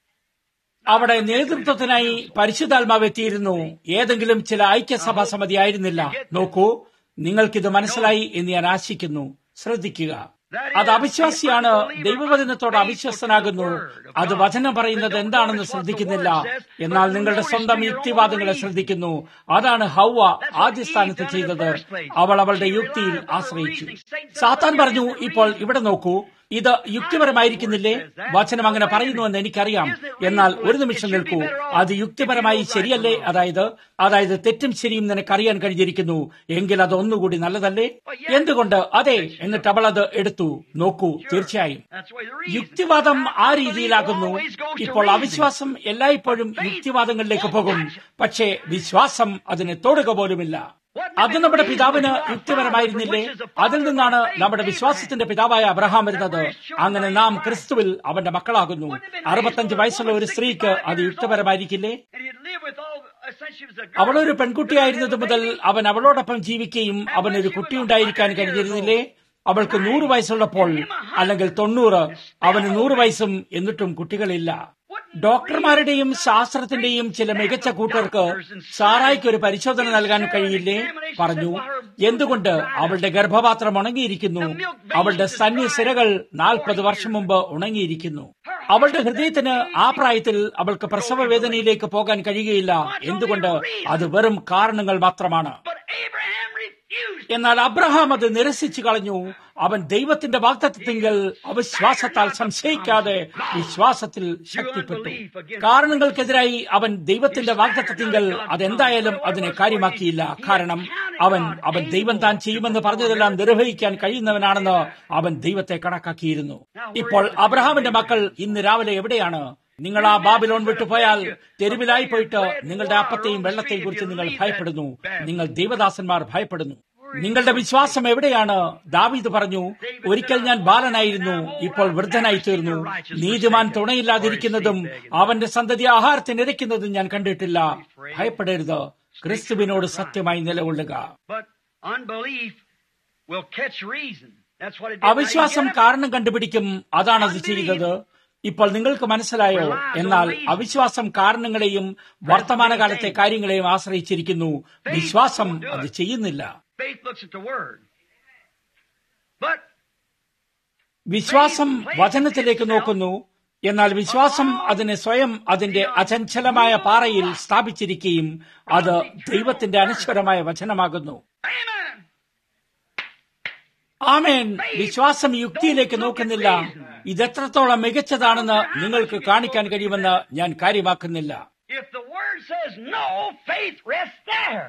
അവിടെ നേതൃത്വത്തിനായി പരിശുദ്ധാത്മാവ് എത്തിയിരുന്നു ഏതെങ്കിലും ചില ഐക്യസഭാ സമിതി ആയിരുന്നില്ല നോക്കൂ നിങ്ങൾക്കിത് മനസ്സിലായി എന്ന് ഞാൻ ആശിക്കുന്നു ശ്രദ്ധിക്കുക അത് അവിശ്വാസിയാണ് ദൈവവചനത്തോട് അവിശ്വസ്തനാകുന്നു അത് വചനം പറയുന്നത് എന്താണെന്ന് ശ്രദ്ധിക്കുന്നില്ല എന്നാൽ നിങ്ങളുടെ സ്വന്തം യുക്തിവാദങ്ങളെ ശ്രദ്ധിക്കുന്നു അതാണ് ഹൗവ ആദ്യ സ്ഥാനത്ത് ചെയ്തത് അവൾ അവളുടെ യുക്തിയിൽ ആശ്രയിച്ചു സാത്താൻ പറഞ്ഞു ഇപ്പോൾ ഇവിടെ നോക്കൂ ഇത് യുക്തിപരമായിരിക്കുന്നില്ലേ വചനം അങ്ങനെ പറയുന്നുവെന്ന് എനിക്കറിയാം എന്നാൽ ഒരു നിമിഷം നിൽക്കൂ അത് യുക്തിപരമായി ശരിയല്ലേ അതായത് അതായത് തെറ്റും ശരിയും നിനക്കറിയാൻ കഴിഞ്ഞിരിക്കുന്നു എങ്കിൽ അത് ഒന്നുകൂടി നല്ലതല്ലേ എന്തുകൊണ്ട് അതെ എന്നിട്ട് അവൾ അത് എടുത്തു നോക്കൂ തീർച്ചയായും That's the way the reason. യുക്തിവാദം ആ രീതിയിലാകുന്നു ഇപ്പോൾ അവിശ്വാസം എല്ലായ്പ്പോഴും യുക്തിവാദങ്ങളിലേക്ക് പോകും പക്ഷേ വിശ്വാസം അതിനെ തൊടുക പോലുമില്ല അത് നമ്മുടെ പിതാവിന് യുക്തിപരമായിരുന്നില്ലേ അതിൽ നിന്നാണ് നമ്മുടെ വിശ്വാസത്തിന്റെ പിതാവായ അബ്രഹാം വരുന്നത് അങ്ങനെ നാം ക്രിസ്തുവിൽ അവന്റെ മക്കളാകുന്നു അറുപത്തഞ്ച് വയസ്സുള്ള ഒരു സ്ത്രീക്ക് അത് യുക്തിപരമായിരിക്കില്ലേ And he'd live with all, since she was a girl. അവളൊരു പെൺകുട്ടിയായിരുന്നത് മുതൽ അവൻ അവളോടൊപ്പം ജീവിക്കുകയും അവനൊരു കുട്ടിയുണ്ടായിരിക്കാൻ കഴിഞ്ഞിരുന്നില്ലേ അവൾക്ക് നൂറ് വയസ്സുള്ളപ്പോൾ അല്ലെങ്കിൽ തൊണ്ണൂറ് അവന് നൂറ് വയസ്സും എന്നിട്ടും കുട്ടികളില്ല ഡോക്ടർമാരുടെയും ശാസ്ത്രത്തിന്റെയും ചില മികച്ച കൂട്ടർക്ക് സാറായിക്ക് ഒരു പരിശോധന നൽകാൻ കഴിയില്ലേ പറഞ്ഞു എന്തുകൊണ്ട് അവളുടെ ഗർഭപാത്രം ഉണങ്ങിയിരിക്കുന്നു അവളുടെ സന്യ സിരകൾ നാൽപ്പത് വർഷം മുമ്പ് ഉണങ്ങിയിരിക്കുന്നു അവളുടെ ഹൃദയത്തിന് ആ പ്രായത്തിൽ അവൾക്ക് പ്രസവ വേദനയിലേക്ക് പോകാൻ കഴിയുകയില്ല എന്തുകൊണ്ട് അത് വെറും കാരണങ്ങൾ മാത്രമാണ് But Abraham refused. എന്നാൽ അബ്രഹാം അത് നിരസിച്ചു കളഞ്ഞു അവൻ ദൈവത്തിന്റെ വാഗ്ദത്തത്തിങ്കൽ അവിശ്വാസത്താൽ സംശയിക്കാതെ വിശ്വാസത്തിൽ ശക്തിപ്പെട്ടു കാരണങ്ങൾക്കെതിരായി അവൻ ദൈവത്തിന്റെ വാഗ്ദത്തത്തിങ്കൽ അതെന്തായാലും അതിനെ കാര്യമാക്കിയില്ല കാരണം അവൻ അവൻ ദൈവം താൻ ചെയ്യുമെന്ന് പറഞ്ഞതെല്ലാം നിർവഹിക്കാൻ കഴിയുന്നവനാണെന്ന് അവൻ ദൈവത്തെ കണക്കാക്കിയിരുന്നു ഇപ്പോൾ അബ്രഹാമിന്റെ മക്കൾ ഇന്ന് രാവിലെ എവിടെയാണ് നിങ്ങൾ ആ ബാബിലോൺ വിട്ടുപോയാൽ തെരുവിലായി പോയിട്ട് നിങ്ങളുടെ അപ്പത്തെയും വെള്ളത്തെയും കുറിച്ച് നിങ്ങൾ ഭയപ്പെടുന്നു നിങ്ങൾ ദൈവദാസന്മാർ ഭയപ്പെടുന്നു നിങ്ങളുടെ വിശ്വാസം എവിടെയാണ് ദാവീദ് പറഞ്ഞു ഒരിക്കൽ ഞാൻ ബാലനായിരുന്നു ഇപ്പോൾ വൃദ്ധനായി തീർന്നു നീതിമാൻ തുണയില്ലാതിരിക്കുന്നതും അവന്റെ സന്തതി ആഹാരത്തിനിരയ്ക്കുന്നതും ഞാൻ കണ്ടിട്ടില്ല ഭയപ്പെടരുത് ക്രിസ്തുവിനോട് സത്യമായി നിലകൊള്ളുക But unbelief will catch reason. That's what it did. അവിശ്വാസം കാരണം കണ്ടുപിടിക്കും അതാണ് അത് ചെയ്തത് ഇപ്പോൾ നിങ്ങൾക്ക് മനസ്സിലായോ എന്നാൽ അവിശ്വാസം കാരണങ്ങളെയും വർത്തമാനകാലത്തെ കാര്യങ്ങളെയും ആശ്രയിച്ചിരിക്കുന്നു വിശ്വാസം അത് ചെയ്യുന്നില്ല Faith looks at the word. But വിശ്വാസം വചനത്തിലേക്ക് നോക്കുന്നു എന്നാൽ വിശ്വാസം അതിനെ സ്വയം അതിന്റെ അചഞ്ചലമായ പാറയിൽ സ്ഥാപിച്ചിരിക്കുകയും അത് ദൈവത്തിന്റെ അനശ്വരമായ വചനമാകുന്നു Amen. ആമേൻ വിശ്വാസം യുക്തിയിലേക്ക് നോക്കുന്നില്ല ഇതെത്രത്തോളം മികച്ചതാണെന്ന് നിങ്ങൾക്ക് കാണിക്കാൻ കഴിയുമെന്ന് ഞാൻ കാര്യമാക്കുന്നില്ല If the word says no, faith rests there.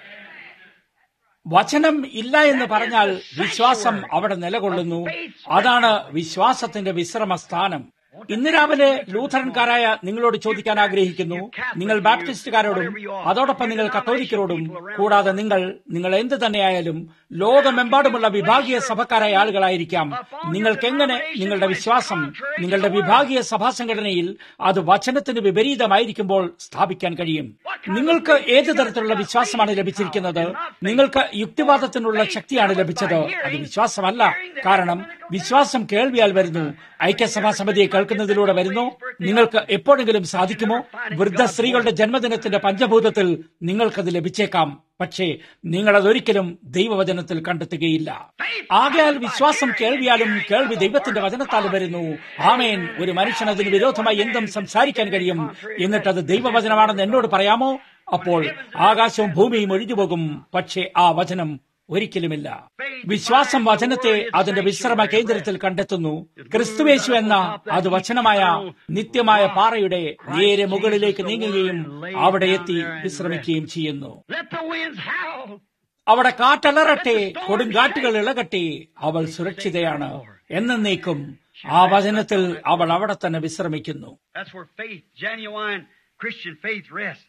വചനം ഇല്ല എന്ന് പറഞ്ഞാൽ വിശ്വാസം അവിടെ നിലകൊള്ളുന്നു അതാണ് വിശ്വാസത്തിന്റെ വിശ്രമസ്ഥാനം ഇന്ന് രാവിലെ ലൂഥറൻകാരായ നിങ്ങളോട് ചോദിക്കാൻ ആഗ്രഹിക്കുന്നു നിങ്ങൾ ബാപ്റ്റിസ്റ്റുകാരോടും അതോടൊപ്പം നിങ്ങൾ കത്തോലിക്കരോടും കൂടാതെ നിങ്ങൾ നിങ്ങൾ എന്ത് തന്നെയായാലും ലോകമെമ്പാടുമുള്ള വിഭാഗീയ സഭക്കാരായ ആളുകളായിരിക്കാം നിങ്ങൾക്ക് എങ്ങനെ നിങ്ങളുടെ വിശ്വാസം നിങ്ങളുടെ വിഭാഗീയ സഭാ സംഘടനയിൽ അത് വചനത്തിന് വിപരീതമായിരിക്കുമ്പോൾ സ്ഥാപിക്കാൻ കഴിയും നിങ്ങൾക്ക് ഏത് തരത്തിലുള്ള വിശ്വാസമാണ് ലഭിച്ചിരിക്കുന്നത് നിങ്ങൾക്ക് യുക്തിവാദത്തിനുള്ള ശക്തിയാണ് ലഭിച്ചത് അത് വിശ്വാസമല്ല കാരണം വിശ്വാസം കേൾവിയാൽ വരുന്നു ഐക്യസഭാ സമിതിയെ കേൾക്കുന്നതിലൂടെ വരുന്നു നിങ്ങൾക്ക് എപ്പോഴെങ്കിലും സാധിക്കുമോ വൃദ്ധ സ്ത്രീകളുടെ ജന്മദിനത്തിന്റെ പഞ്ചഭൂതത്തിൽ നിങ്ങൾക്കത് ലഭിച്ചേക്കാം പക്ഷേ നിങ്ങളതൊരിക്കലും ദൈവവചനത്തിൽ കണ്ടെത്തുകയില്ല ആകയാൽ വിശ്വാസം കേൾവിയാലും കേൾവി ദൈവത്തിന്റെ വചനത്താലും വരുന്നു ആമേൻ ഒരു മനുഷ്യൻ അതിന് വിരോധമായി എന്തും സംസാരിക്കാൻ കഴിയും എന്നിട്ടത് ദൈവവചനമാണെന്ന് എന്നോട് പറയാമോ അപ്പോൾ ആകാശവും ഭൂമിയും ഒഴിഞ്ഞുപോകും പക്ഷേ ആ വചനം ഒരിക്കലുമില്ല വിശ്വാസം വചനത്തെ അതിന്റെ വിശ്രമ കേന്ദ്രത്തിൽ കണ്ടെത്തുന്നു ക്രിസ്തുവേശു എന്ന അത് വചനമായ നിത്യമായ പാറയുടെ നേരെ മുകളിലേക്ക് നീങ്ങുകയും അവിടെ എത്തി വിശ്രമിക്കുകയും ചെയ്യുന്നു Let the winds howl. അവിടെ കാറ്റലറട്ടെ കൊടുങ്കാറ്റുകൾ ഇളകട്ടെ അവൾ സുരക്ഷിതയാണ് എന്നേക്കും ആ വചനത്തിൽ അവൾ അവിടെ തന്നെ വിശ്രമിക്കുന്നു That's where faith, genuine Christian faith rests.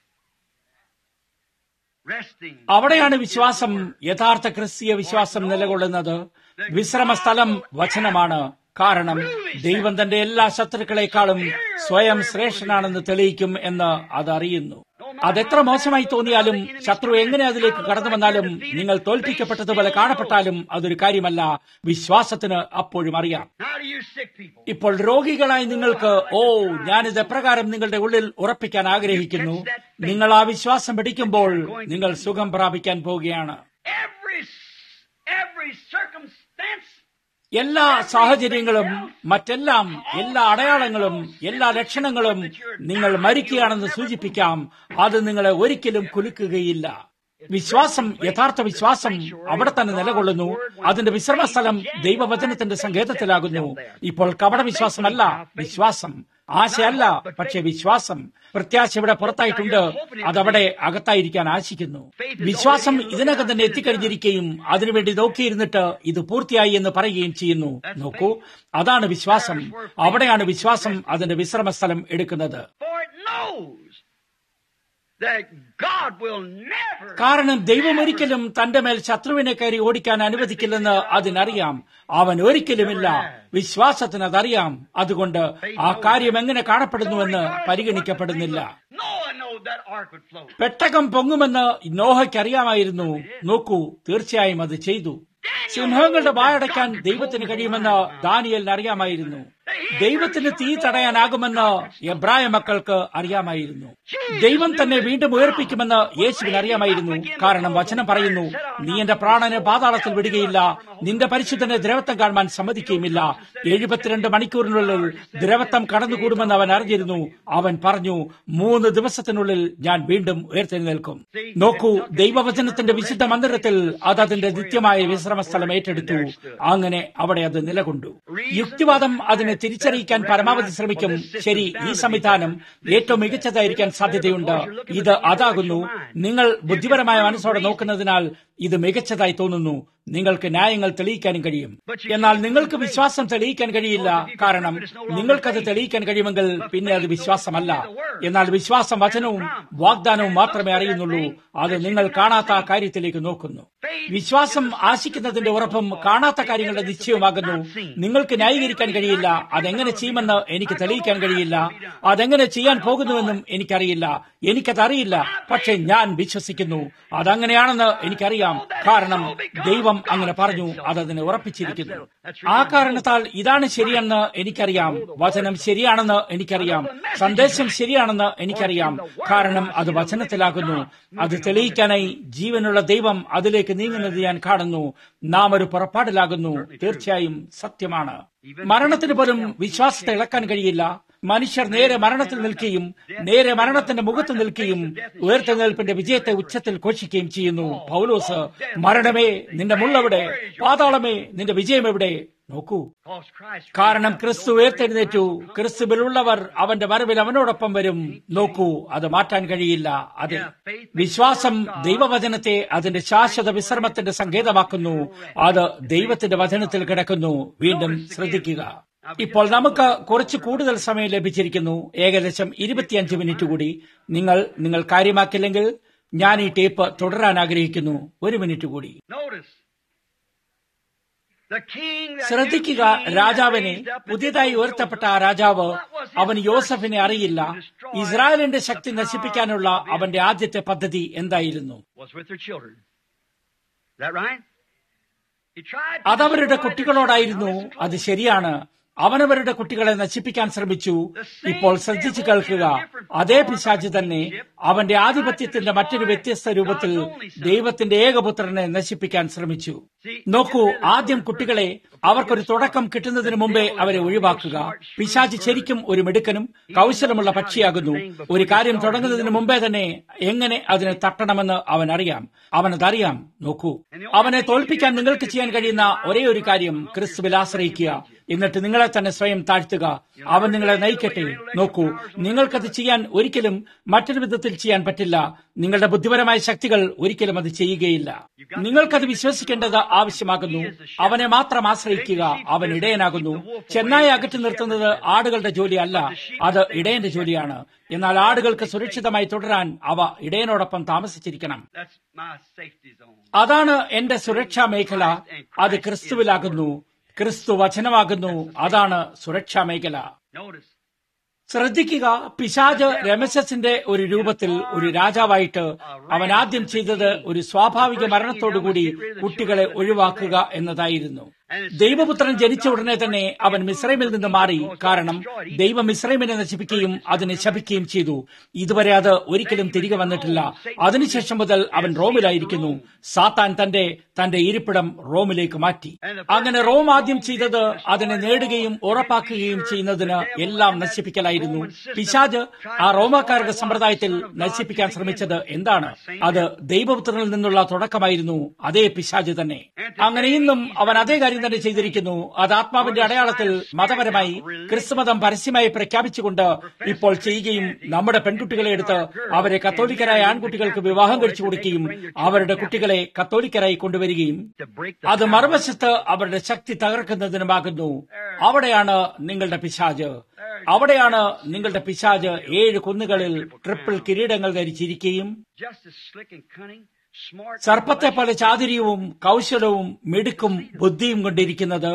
Resting. അവിടെയാണ് വിശ്വാസം യഥാർത്ഥ ക്രിസ്തീയ വിശ്വാസം നിലകൊള്ളുന്നത് വിശ്രമ സ്ഥലം വചനമാണ് കാരണം ദൈവം തന്റെ എല്ലാ ശത്രുക്കളെക്കാളും സ്വയം ശ്രേഷ്ഠനാണെന്ന് തെളിയിക്കും എന്ന് അതറിയുന്നു അതെത്ര മോശമായി തോന്നിയാലും ശത്രു എങ്ങനെ അതിലേക്ക് കടന്നു വന്നാലും നിങ്ങൾ തോൽപ്പിക്കപ്പെട്ടതുപോലെ കാണപ്പെട്ടാലും അതൊരു കാര്യമല്ല വിശ്വാസത്തിന് അപ്പോഴും അറിയാം Now to you sick people. ഇപ്പോൾ രോഗികളായി നിങ്ങൾക്ക് ഓ ഞാനിത് എപ്രകാരം നിങ്ങളുടെ ഉള്ളിൽ ഉറപ്പിക്കാൻ ആഗ്രഹിക്കുന്നു നിങ്ങൾ ആ വിശ്വാസം പിടിക്കുമ്പോൾ നിങ്ങൾ സുഖം പ്രാപിക്കാൻ പോവുകയാണ് Every, every circumstance എല്ലാ സാഹചര്യങ്ങളും മറ്റെല്ലാം എല്ലാ അടയാളങ്ങളും എല്ലാ ലക്ഷണങ്ങളും നിങ്ങൾ മരിക്കുകയാണെന്ന് സൂചിപ്പിക്കാം അത് നിങ്ങളെ ഒരിക്കലും കുലുക്കുകയില്ല വിശ്വാസം യഥാർത്ഥ വിശ്വാസം അവിടെ തന്നെ നിലകൊള്ളുന്നു അതിന്റെ വിശ്രമസ്ഥലം ദൈവവചനത്തിന്റെ സങ്കേതത്തിലാകുന്നു ഇപ്പോൾ കപട വിശ്വാസമല്ല വിശ്വാസം ആശയല്ല പക്ഷെ വിശ്വാസം പ്രത്യാശ ഇവിടെ പുറത്തായിട്ടുണ്ട് അതവിടെ അകത്തായിരിക്കാൻ ആശിക്കുന്നു വിശ്വാസം ഇതിനകം തന്നെ എത്തിക്കഴിഞ്ഞിരിക്കുകയും അതിനുവേണ്ടി നോക്കിയിരുന്നിട്ട് ഇത് പൂർത്തിയായി എന്ന് പറയുകയും ചെയ്യുന്നു നോക്കൂ അതാണ് വിശ്വാസം അവിടെയാണ് വിശ്വാസം അതിന്റെ വിശ്രമസ്ഥലം എടുക്കുന്നത് For it knows that God will never കാരണം ദൈവം ഒരിക്കലും തന്റെ മേൽ ശത്രുവിനെ കയറി ഓടിക്കാൻ അനുവദിക്കില്ലെന്ന് അതിനറിയാം അവൻ ഒരിക്കലുമില്ല വിശ്വാസത്തിന് അതറിയാം അതുകൊണ്ട് ആ കാര്യം എങ്ങനെ കാണപ്പെടുന്നുവെന്ന് പരിഗണിക്കപ്പെടുന്നില്ല Noah know that ark would float. പെട്ടകം പൊങ്ങുമെന്ന് നോഹയ്ക്ക് അറിയാമായിരുന്നു നോക്കൂ തീർച്ചയായും അത് ചെയ്തു സിംഹങ്ങളുടെ വായടയ്ക്കാൻ ദൈവത്തിന് കഴിയുമെന്ന് ദാനിയലിന് അറിയാമായിരുന്നു ദൈവത്തിന് തീ തടയാനാകുമെന്ന് എബ്രായ മക്കൾക്ക് അറിയാമായിരുന്നു ദൈവം തന്നെ വീണ്ടും ഉയർപ്പിക്കുമെന്ന് യേശുവിന് അറിയാമായിരുന്നു കാരണം വചനം പറയുന്നു നീ എന്റെ പ്രാണനെ പാതാളത്തിൽ വിടുകയില്ല നിന്റെ പരിശുദ്ധനെ ദ്രവത്വം കാണുവാൻ സമ്മതിക്കുകയുമില്ല എഴുപത്തിരണ്ട് മണിക്കൂറിനുള്ളിൽ ദ്രവത്വം കടന്നുകൂടുമെന്ന് അവൻ അറിഞ്ഞിരുന്നു അവൻ പറഞ്ഞു മൂന്ന് ദിവസത്തിനുള്ളിൽ ഞാൻ വീണ്ടും ഉയർത്തെഴുന്നേൽക്കും നോക്കൂ ദൈവവചനത്തിന്റെ വിശുദ്ധ മന്ദിരത്തിൽ അത് അതിന്റെ നിത്യമായ വിശ്രമ സ്ഥലം ഏറ്റെടുത്തു അങ്ങനെ അവിടെ അത് നിലകൊണ്ടു യുക്തിവാദം അതിനെ തിരിച്ചറിയിക്കാൻ പരമാവധി ശ്രമിക്കും ശരി ഈ സംവിധാനം ഏറ്റവും മികച്ചതായിരിക്കാൻ സാധ്യതയുണ്ട് ഇത് അതാകുന്നു നിങ്ങൾ ബുദ്ധിപരമായ മനസ്സോടെ നോക്കുന്നതിനാൽ ഇത് മികച്ചതായി തോന്നുന്നു നിങ്ങൾക്ക് ന്യായങ്ങൾ തെളിയിക്കാനും കഴിയും എന്നാൽ നിങ്ങൾക്ക് വിശ്വാസം തെളിയിക്കാൻ കഴിയില്ല കാരണം നിങ്ങൾക്കത് തെളിയിക്കാൻ കഴിയുമെങ്കിൽ പിന്നെ അത് വിശ്വാസമല്ല എന്നാൽ വിശ്വാസം വചനവും വാഗ്ദാനവും മാത്രമേ അറിയുന്നുള്ളൂ അത് നിങ്ങൾ കാണാത്ത ആ കാര്യത്തിലേക്ക് നോക്കുന്നു വിശ്വാസം ആശിക്കുന്നതിന്റെ ഉറപ്പും കാണാത്ത കാര്യങ്ങളുടെ നിശ്ചയമാകുന്നു നിങ്ങൾക്ക് ന്യായീകരിക്കാൻ കഴിയില്ല അതെങ്ങനെ ചെയ്യുമെന്ന് എനിക്ക് തെളിയിക്കാൻ കഴിയില്ല അതെങ്ങനെ ചെയ്യാൻ പോകുന്നുവെന്നും എനിക്കറിയില്ല എനിക്കതറിയില്ല പക്ഷെ ഞാൻ വിശ്വസിക്കുന്നു അതങ്ങനെയാണെന്ന് എനിക്കറിയാം കാരണം ദൈവം അങ്ങനെ പറഞ്ഞു അതതിനെ ഉറപ്പിച്ചിരിക്കുന്നു ആ കാരണത്താൽ ഇതാണ് ശരിയെന്ന് എനിക്കറിയാം വചനം ശരിയാണെന്ന് എനിക്കറിയാം സന്ദേശം ശരിയാണെന്ന് എനിക്കറിയാം കാരണം അത് വചനത്തിലാകുന്നു അത് തെളിയിക്കാനായി ജീവനുള്ള ദൈവം അതിലേക്ക് നീങ്ങുന്നത് ഞാൻ കാണുന്നു നാം ഒരു പുറപ്പാടിലാകുന്നു തീർച്ചയായും സത്യമാണ് മരണത്തിന് പോലും വിശ്വാസത്തെ ഇളക്കാൻ കഴിയില്ല മനുഷ്യർ നേരെ മരണത്തിൽ നിൽക്കുകയും നേരെ മരണത്തിന്റെ മുഖത്ത് നിൽക്കുകയും ഉയർത്തെഴുന്നേൽപ്പിന്റെ വിജയത്തെ ഉച്ചത്തിൽ ഘോഷിക്കുകയും ചെയ്യുന്നു പൗലോസ് മരണമേ നിന്റെ മുള്ളെവിടെ പാതാളമേ നിന്റെ വിജയം എവിടെ നോക്കൂ കാരണം ക്രിസ്തു ഉയർത്തെഴുന്നേറ്റു ക്രിസ്തുവിലുള്ളവർ അവന്റെ വരവിൽ അവനോടൊപ്പം വരും നോക്കൂ അത് മാറ്റാൻ കഴിയില്ല അതെ വിശ്വാസം ദൈവവചനത്തെ അതിന്റെ ശാശ്വത വിശ്രമത്തിന്റെ സങ്കേതമാക്കുന്നു അത് ദൈവത്തിന്റെ വചനത്തിൽ കിടക്കുന്നു വീണ്ടും ശ്രദ്ധിക്കുക ഇപ്പോൾ നമുക്ക് കുറച്ച് കൂടുതൽ സമയം ലഭിച്ചിരിക്കുന്നു ഏകദേശം ഇരുപത്തിയഞ്ച് മിനിറ്റ് കൂടി നിങ്ങൾ നിങ്ങൾ കാര്യമാക്കില്ലെങ്കിൽ ഞാൻ ഈ ടേപ്പ് തുടരാൻ ആഗ്രഹിക്കുന്നു ഒരു മിനിറ്റ് കൂടി ശ്രദ്ധിക്കുക രാജാവിനെ പുതിയതായി ഉയർത്തപ്പെട്ട ആ രാജാവ് അവൻ യോസഫിനെ അറിയില്ല ഇസ്രായേലിന്റെ ശക്തി നശിപ്പിക്കാനുള്ള അവന്റെ ആദ്യത്തെ പദ്ധതി എന്തായിരുന്നു അതവരുടെ കുട്ടികളോടായിരുന്നു അത് ശരിയാണ് അവനവരുടെ കുട്ടികളെ നശിപ്പിക്കാൻ ശ്രമിച്ചു ഇപ്പോൾ ശ്രദ്ധിച്ചു കേൾക്കുക അതേ പിശാചി തന്നെ അവന്റെ ആധിപത്യത്തിന്റെ മറ്റൊരു വ്യത്യസ്ത രൂപത്തിൽ ദൈവത്തിന്റെ ഏകപുത്രനെ നശിപ്പിക്കാൻ ശ്രമിച്ചു നോക്കൂ ആദ്യം കുട്ടികളെ അവർക്കൊരു തുടക്കം കിട്ടുന്നതിന് മുമ്പേ അവരെ ഒഴിവാക്കുക പിശാചി ശരിക്കും ഒരു മിടുക്കനും കൗശലമുള്ള പക്ഷിയാകുന്നു ഒരു കാര്യം തുടങ്ങുന്നതിന് മുമ്പേ തന്നെ എങ്ങനെ അതിനെ തട്ടണമെന്ന് അവൻ അറിയാം അവനതറിയാം നോക്കൂ അവനെ തോൽപ്പിക്കാൻ നിങ്ങൾക്ക് ചെയ്യാൻ കഴിയുന്ന ഒരേ ഒരു കാര്യം ക്രിസ്തുവിൽ ആശ്രയിക്കുക എന്നിട്ട് നിങ്ങളെ തന്നെ സ്വയം താഴ്ത്തുക അവൻ നിങ്ങളെ നയിക്കട്ടെ നോക്കൂ നിങ്ങൾക്കത് ചെയ്യാൻ ഒരിക്കലും മറ്റൊരു വിധത്തിൽ ചെയ്യാൻ പറ്റില്ല നിങ്ങളുടെ ബുദ്ധിപരമായ ശക്തികൾ ഒരിക്കലും അത് ചെയ്യുകയില്ല നിങ്ങൾക്കത് വിശ്വസിക്കേണ്ടത് ആവശ്യമാകുന്നു അവനെ മാത്രം ആശ്രയിക്കുക അവൻ ഇടയനാകുന്നു ചെന്നായി അകറ്റി നിർത്തുന്നത് ആടുകളുടെ ജോലിയല്ല അത് ഇടയന്റെ ജോലിയാണ് എന്നാൽ ആടുകൾക്ക് സുരക്ഷിതമായി തുടരാൻ അവ ഇടയനോടൊപ്പം താമസിച്ചിരിക്കണം അതാണ് എന്റെ സുരക്ഷാ മേഖല അത് ക്രിസ്തുവിലാകുന്നു ക്രിസ്തു വചനമാകുന്നു അതാണ് സുരക്ഷാ മേഖല ശ്രദ്ധിക്കുക പിശാജ് രമസസിന്റെ ഒരു രൂപത്തിൽ ഒരു രാജാവായിട്ട് അവൻ ആദ്യം ചെയ്തത് ഒരു സ്വാഭാവിക മരണത്തോടുകൂടി കുട്ടികളെ ഒഴിവാക്കുക എന്നതായിരുന്നു ദൈവപുത്രൻ ജനിച്ച ഉടനെ തന്നെ അവൻ മിശ്രൈമിൽ നിന്ന് മാറി കാരണം ദൈവം മിശ്രൈമിനെ നശിപ്പിക്കുകയും അതിനെ ശപിക്കുകയും ചെയ്തു ഇതുവരെ അത് ഒരിക്കലും തിരികെ വന്നിട്ടില്ല അതിനുശേഷം മുതൽ അവൻ റോമിലായിരിക്കുന്നു സാത്താൻ തന്റെ തന്റെ ഇരിപ്പിടം റോമിലേക്ക് മാറ്റി അങ്ങനെ റോം ആദ്യം ചെയ്തത് അതിനെ നേടുകയും ഉറപ്പാക്കുകയും ചെയ്യുന്നതിന് എല്ലാം നശിപ്പിക്കലായിരുന്നു പിശാജ് ആ റോമാക്കാരുടെ സമ്പ്രദായത്തിൽ നശിപ്പിക്കാൻ ശ്രമിച്ചത് എന്താണ് അത് ദൈവപുത്രനിൽ നിന്നുള്ള തുടക്കമായിരുന്നു അതേ പിശാജ് തന്നെ അങ്ങനെ ഇന്നും അവൻ അതേ കാര്യം തന്നെ ചെയ്തിരിക്കുന്നു അത് ആത്മാവിന്റെ അടയാളത്തിൽ മതപരമായി ക്രിസ്തുമതം പരസ്യമായി പ്രഖ്യാപിച്ചുകൊണ്ട് ഇപ്പോൾ ചെയ്യുകയും നമ്മുടെ പെൺകുട്ടികളെ എടുത്ത് അവരെ കത്തോലിക്കരായ ആൺകുട്ടികൾക്ക് വിവാഹം കഴിച്ചു കൊടുക്കുകയും അവരുടെ കുട്ടികളെ കത്തോലിക്കരായി കൊണ്ടുവരികയും അത് മറുവശത്ത് അവരുടെ ശക്തി തകർക്കുന്നതിനുമാകുന്നു അവിടെയാണ് നിങ്ങളുടെ പിശാജ് അവിടെയാണ് നിങ്ങളുടെ പിശാജ് ഏഴ് കുന്നുകളിൽ ട്രിപ്പിൾ കിരീടങ്ങൾ ധരിച്ചിരിക്കുകയും സർപ്പത്തെ പോലെ ചാതുര്യവും കൗശലവും മിടുക്കും ബുദ്ധിയും കൊണ്ടിരിക്കുന്നത്